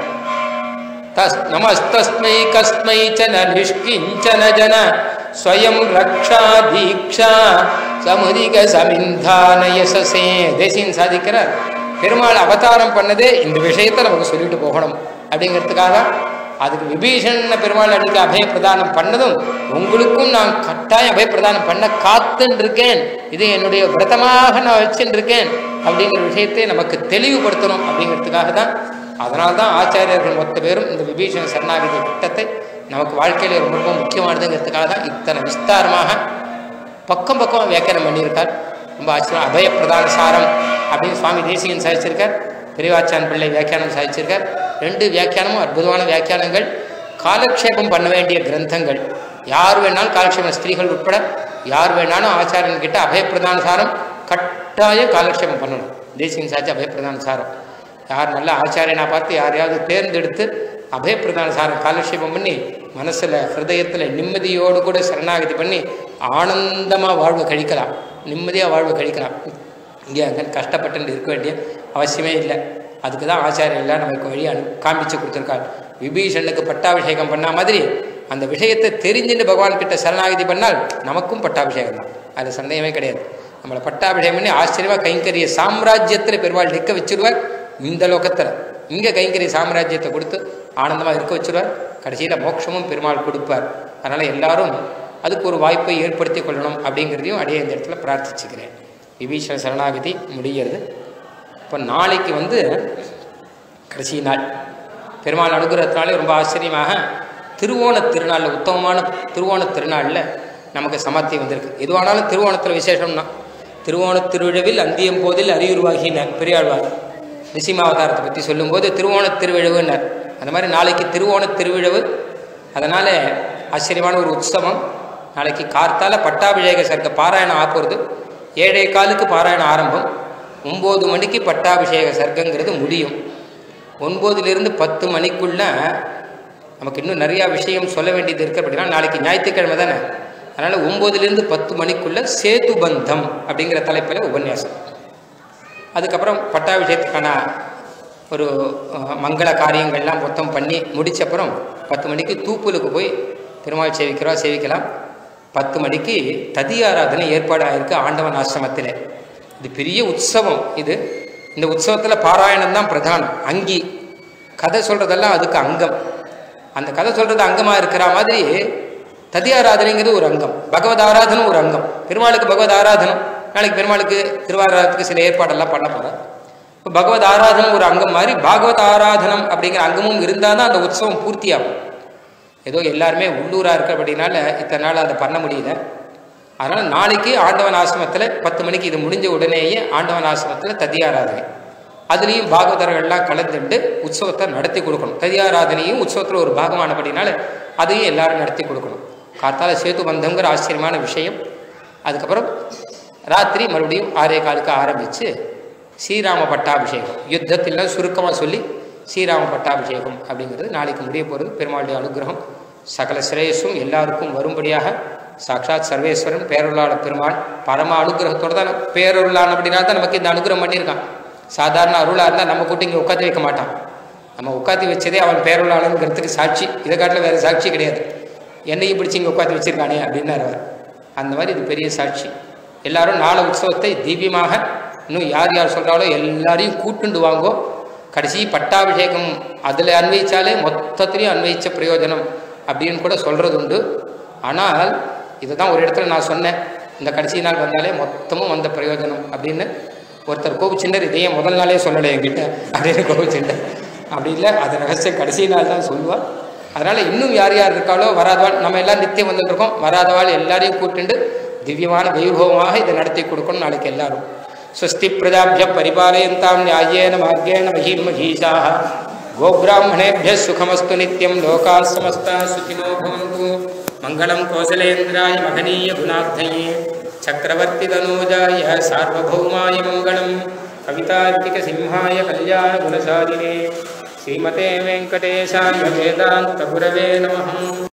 தஸ் நமஸ்தஸ்மை கஸ்மை ச ந நிஷ்கிஞ்சன ஜன ஸ்வயம் ரக்ஷா தீக்ஷா சமுதிக சமிந்தானயசசே தேசியம் சாதிக்கிறார் பெருமாள் அவதாரம் பண்ணதே இந்த விஷயத்தை நமக்கு சொல்லிட்டு போகணும் அப்படிங்கிறதுக்காக தான் அதுக்கு விபீஷண பெருமாள் அன்னைக்கு அபய பிரதானம் பண்ணதும் உங்களுக்கும் நான் கட்டாயம் அபய பிரதானம் பண்ண காத்துன்னு இருக்கேன் இது என்னுடைய விரதமாக நான் வச்சுட்டு இருக்கேன் அப்படிங்கிற விஷயத்தை நமக்கு தெளிவுபடுத்தணும் அப்படிங்கிறதுக்காக தான் அதனால தான் ஆச்சாரியர்கள் மொத்த பேரும் இந்த விபீஷண சரணாகதி திட்டத்தை நமக்கு வாழ்க்கையில ரொம்ப ரொம்ப முக்கியமானதுங்கிறதுக்காக தான் இத்தனை விஸ்தாரமாக பக்கம் பக்கம் வியாக்கியானம் பண்ணியிருக்கார் ரொம்ப ஆச்சரியம் அபய பிரதான சாரம் அப்படின்னு சுவாமி தேசிகன் சாதிச்சிருக்கார் பெரியவாச்சான் பிள்ளை வியாக்கியானம் சாதிச்சிருக்கார் ரெண்டு வியாக்கியானமும் அற்புதமான வியாக்கியானங்கள் காலக்ஷேபம் பண்ண வேண்டிய கிரந்தங்கள் யார் வேணாலும் காலக்ஷேபம் ஸ்திரீகள் உட்பட யார் வேணாலும் ஆச்சாரியன் கிட்ட அபயப்பிரதான சாரம் கட்டாயம் காலக்ஷேபம் பண்ணணும் தேசிகன் சாட்சி அபயப்பிரதான சாரம் யார் நல்ல ஆச்சாரியனா பார்த்து யாரையாவது தேர்ந்தெடுத்து அபயப்பிரதான சாரம் காலக்ஷேபம் பண்ணி மனசுல ஹிருதயத்துல நிம்மதியோடு கூட சரணாகதி பண்ணி ஆனந்தமா வாழ்வு கழிக்கலாம் நிம்மதியா வாழ்வு கழிக்கலாம் இங்கே அங்கே கஷ்டப்பட்டு இருக்க வேண்டிய அவசியமே இல்லை அதுக்கு தான் ஆச்சாரியெல்லாம் நமக்கு வழி அனு காண்பிச்சு கொடுத்துருக்காரு விபீஷனுக்கு பட்டாபிஷேகம் பண்ண மாதிரி அந்த விஷயத்தை தெரிஞ்சுட்டு பகவான் கிட்ட சரணாகதி பண்ணால் நமக்கும் பட்டாபிஷேகம் தான் அது சந்தேகமே கிடையாது நம்மளை பட்டாபிஷேகம் பண்ணி ஆச்சரியமா கைங்கரிய சாம்ராஜ்யத்தில் பெருமாள் நிற்க வச்சிருவார் இந்த லோகத்தில் இங்கே கைங்கரிய சாம்ராஜ்யத்தை கொடுத்து ஆனந்தமாக இருக்க வச்சிருவார் கடைசியில் மோட்சமும் பெருமாள் கொடுப்பார் அதனால் எல்லாரும் அதுக்கு ஒரு வாய்ப்பை ஏற்படுத்தி கொள்ளணும் அப்படிங்கிறதையும் அடைய இந்த இடத்துல பிரார்த்திச்சுக்கிறேன் விபீஷண சரணாகதி முடிகிறது இப்போ நாளைக்கு வந்து கடைசி நாள் பெருமாள் அனுகிரகத்தினாலே ரொம்ப ஆச்சரியமாக திருவோணத் திருநாளில் உத்தமமான திருவோணத் திருநாளில் நமக்கு சமர்த்தி வந்திருக்கு எதுவானாலும் திருவோணத்தில் விசேஷம்னா திருவோணத் திருவிழவில் அந்தியம் போதில் அறிவுருவாகினார் பெரியாழ்வார் நிசிமாவதாரத்தை பற்றி சொல்லும்போது திருவோணத் திருவிழவுன்னார் அந்த மாதிரி நாளைக்கு திருவோணத் திருவிழவு அதனால் ஆச்சரியமான ஒரு உற்சவம் நாளைக்கு கார்த்தால பட்டாபிஷேக சர்க்க பாராயணம் ஆப்போகிறது ஏழே காலுக்கு பாராயணம் ஆரம்பம் ஒம்பது மணிக்கு பட்டாபிஷேக சர்க்கங்கிறது முடியும் ஒன்பதுலேருந்து பத்து மணிக்குள்ள நமக்கு இன்னும் நிறையா விஷயம் சொல்ல வேண்டியது இருக்கு அப்படின்னா நாளைக்கு ஞாயிற்றுக்கிழமை தானே அதனால் ஒம்போதுலேருந்து பத்து மணிக்குள்ள சேது பந்தம் அப்படிங்கிற தலைப்பில் உபன்யாசம் அதுக்கப்புறம் பட்டாபிஷேகத்துக்கான ஒரு அஹ், மங்கள காரியங்கள்லாம் மொத்தம் பண்ணி முடிச்சப்புறம் பத்து மணிக்கு தூப்புலுக்கு போய் பெருமாள் சேவிக்கிறோம் சேவிக்கலாம் பத்து மணிக்கு ததி ஆராதனை ஏற்பாடு ஆயிருக்கு ஆண்டவன் ஆசிரமத்தில் இது பெரிய உற்சவம் இது இந்த உற்சவத்தில் பாராயணம் தான் பிரதானம் அங்கி கதை சொல்கிறதெல்லாம் அதுக்கு அங்கம் அந்த கதை சொல்கிறது அங்கமாக இருக்கிற மாதிரி ததி ஆராதனைங்கிறது ஒரு அங்கம் பகவத் ஆராதனம் ஒரு அங்கம் பெருமாளுக்கு பகவத் ஆராதனம் நாளைக்கு பெருமாளுக்கு திருவாராதத்துக்கு சில ஏற்பாடெல்லாம் பண்ண போகிறேன் இப்போ பகவத் ஆராதனம் ஒரு அங்கம் மாதிரி பாகவத் ஆராதனம் அப்படிங்கிற அங்கமும் இருந்தால் தான் அந்த உற்சவம் பூர்த்தியாகும் ஏதோ எல்லாருமே உள்ளூராக இருக்கிறபடினால இத்தனை நாள் அதை பண்ண முடியல அதனால் நாளைக்கு ஆண்டவன் ஆசிரமத்தில் பத்து மணிக்கு இது முடிஞ்ச உடனேயே ஆண்டவன் ஆசிரமத்தில் ததியாராதனை அதுலேயும் பாகவதர்கள்லாம் கலந்துட்டு உற்சவத்தை நடத்தி கொடுக்கணும் ததியாராதனையும் உற்சவத்தில் ஒரு பாகமானபடினால அதையும் எல்லாரும் நடத்தி கொடுக்கணும் காத்தால சேது பந்தங்கிற ஆச்சரியமான விஷயம் அதுக்கப்புறம் ராத்திரி மறுபடியும் ஆறே காலுக்கு ஆரம்பித்து ஸ்ரீராம பட்டாபிஷேகம் யுத்தத்திலாம் சுருக்கமாக சொல்லி ஸ்ரீராம பட்டாபிஷேகம் அப்படிங்கிறது நாளைக்கு முடிய போகிறது பெருமாளுடைய அனுகிரகம் சகல சிரேயஸும் எல்லாருக்கும் வரும்படியாக சாட்சாத் சர்வேஸ்வரன் பேரருளாள பெருமாள் பரம அனுகிரகத்தோட தான் பேரருளான் அப்படின்னா தான் நமக்கு இந்த அனுகிரகம் பண்ணியிருக்கான் சாதாரண அருளாக இருந்தால் நம்ம கூட்டி இங்கே உட்காந்து வைக்க மாட்டான் நம்ம உட்காந்து வச்சதே அவன் பேரருளாளனுங்கிறதுக்கு சாட்சி இதை காட்டில் வேறு சாட்சி கிடையாது என்னையும் பிடிச்சி இங்கே உட்காந்து வச்சிருக்கானே அப்படின்னாரு அவர் அந்த மாதிரி இது பெரிய சாட்சி எல்லாரும் நாளை உற்சவத்தை தீபியமாக இன்னும் யார் யார் சொல்கிறாலோ எல்லாரையும் கூட்டுண்டு வாங்கோ கடைசி பட்டாபிஷேகம் அதில் அன்வயிச்சாலே மொத்தத்திலையும் அன்வயிச்ச பிரயோஜனம் அப்படின்னு கூட சொல்கிறது உண்டு ஆனால் இதை தான் ஒரு இடத்துல நான் சொன்னேன் இந்த கடைசி நாள் வந்தாலே மொத்தமும் வந்த பிரயோஜனம் அப்படின்னு ஒருத்தர் கோபிச்சிண்டர் இதையே முதல் நாளே சொல்லலை என்கிட்ட அப்படின்னு கோபிச்சிண்டர் அப்படி இல்லை அது ரகசியம் கடைசி நாள் தான் சொல்லுவார் அதனால இன்னும் யார் யார் இருக்காளோ வராதவாள் நம்ம எல்லாம் நித்தியம் வந்துட்டு இருக்கோம் வராதவாள் எல்லாரையும் கூட்டிண்டு திவ்யமான வைபவமாக இதை நடத்தி கொடுக்கணும் நாளைக்கு எல்லாரும் ஸ்வஸ்தி பிரஜாபிய பரிபாலயந்தாம் நியாயேன மார்கேண மகீர் மகீஷாக गोब्राह्मणेभ्यः सुखमस्तु नित्यं लोकाः समस्ताः सुखिनो भवन्तु मङ्गलं कौसलेन्द्राय महनीयगुणार्थये चक्रवर्तितनूजाय सार्वभौमाय मङ्गलं कवितार्किकसिंहाय कल्याणगुणशालिने श्रीमते वेङ्कटेशाय वेदान्तगुरवे नमः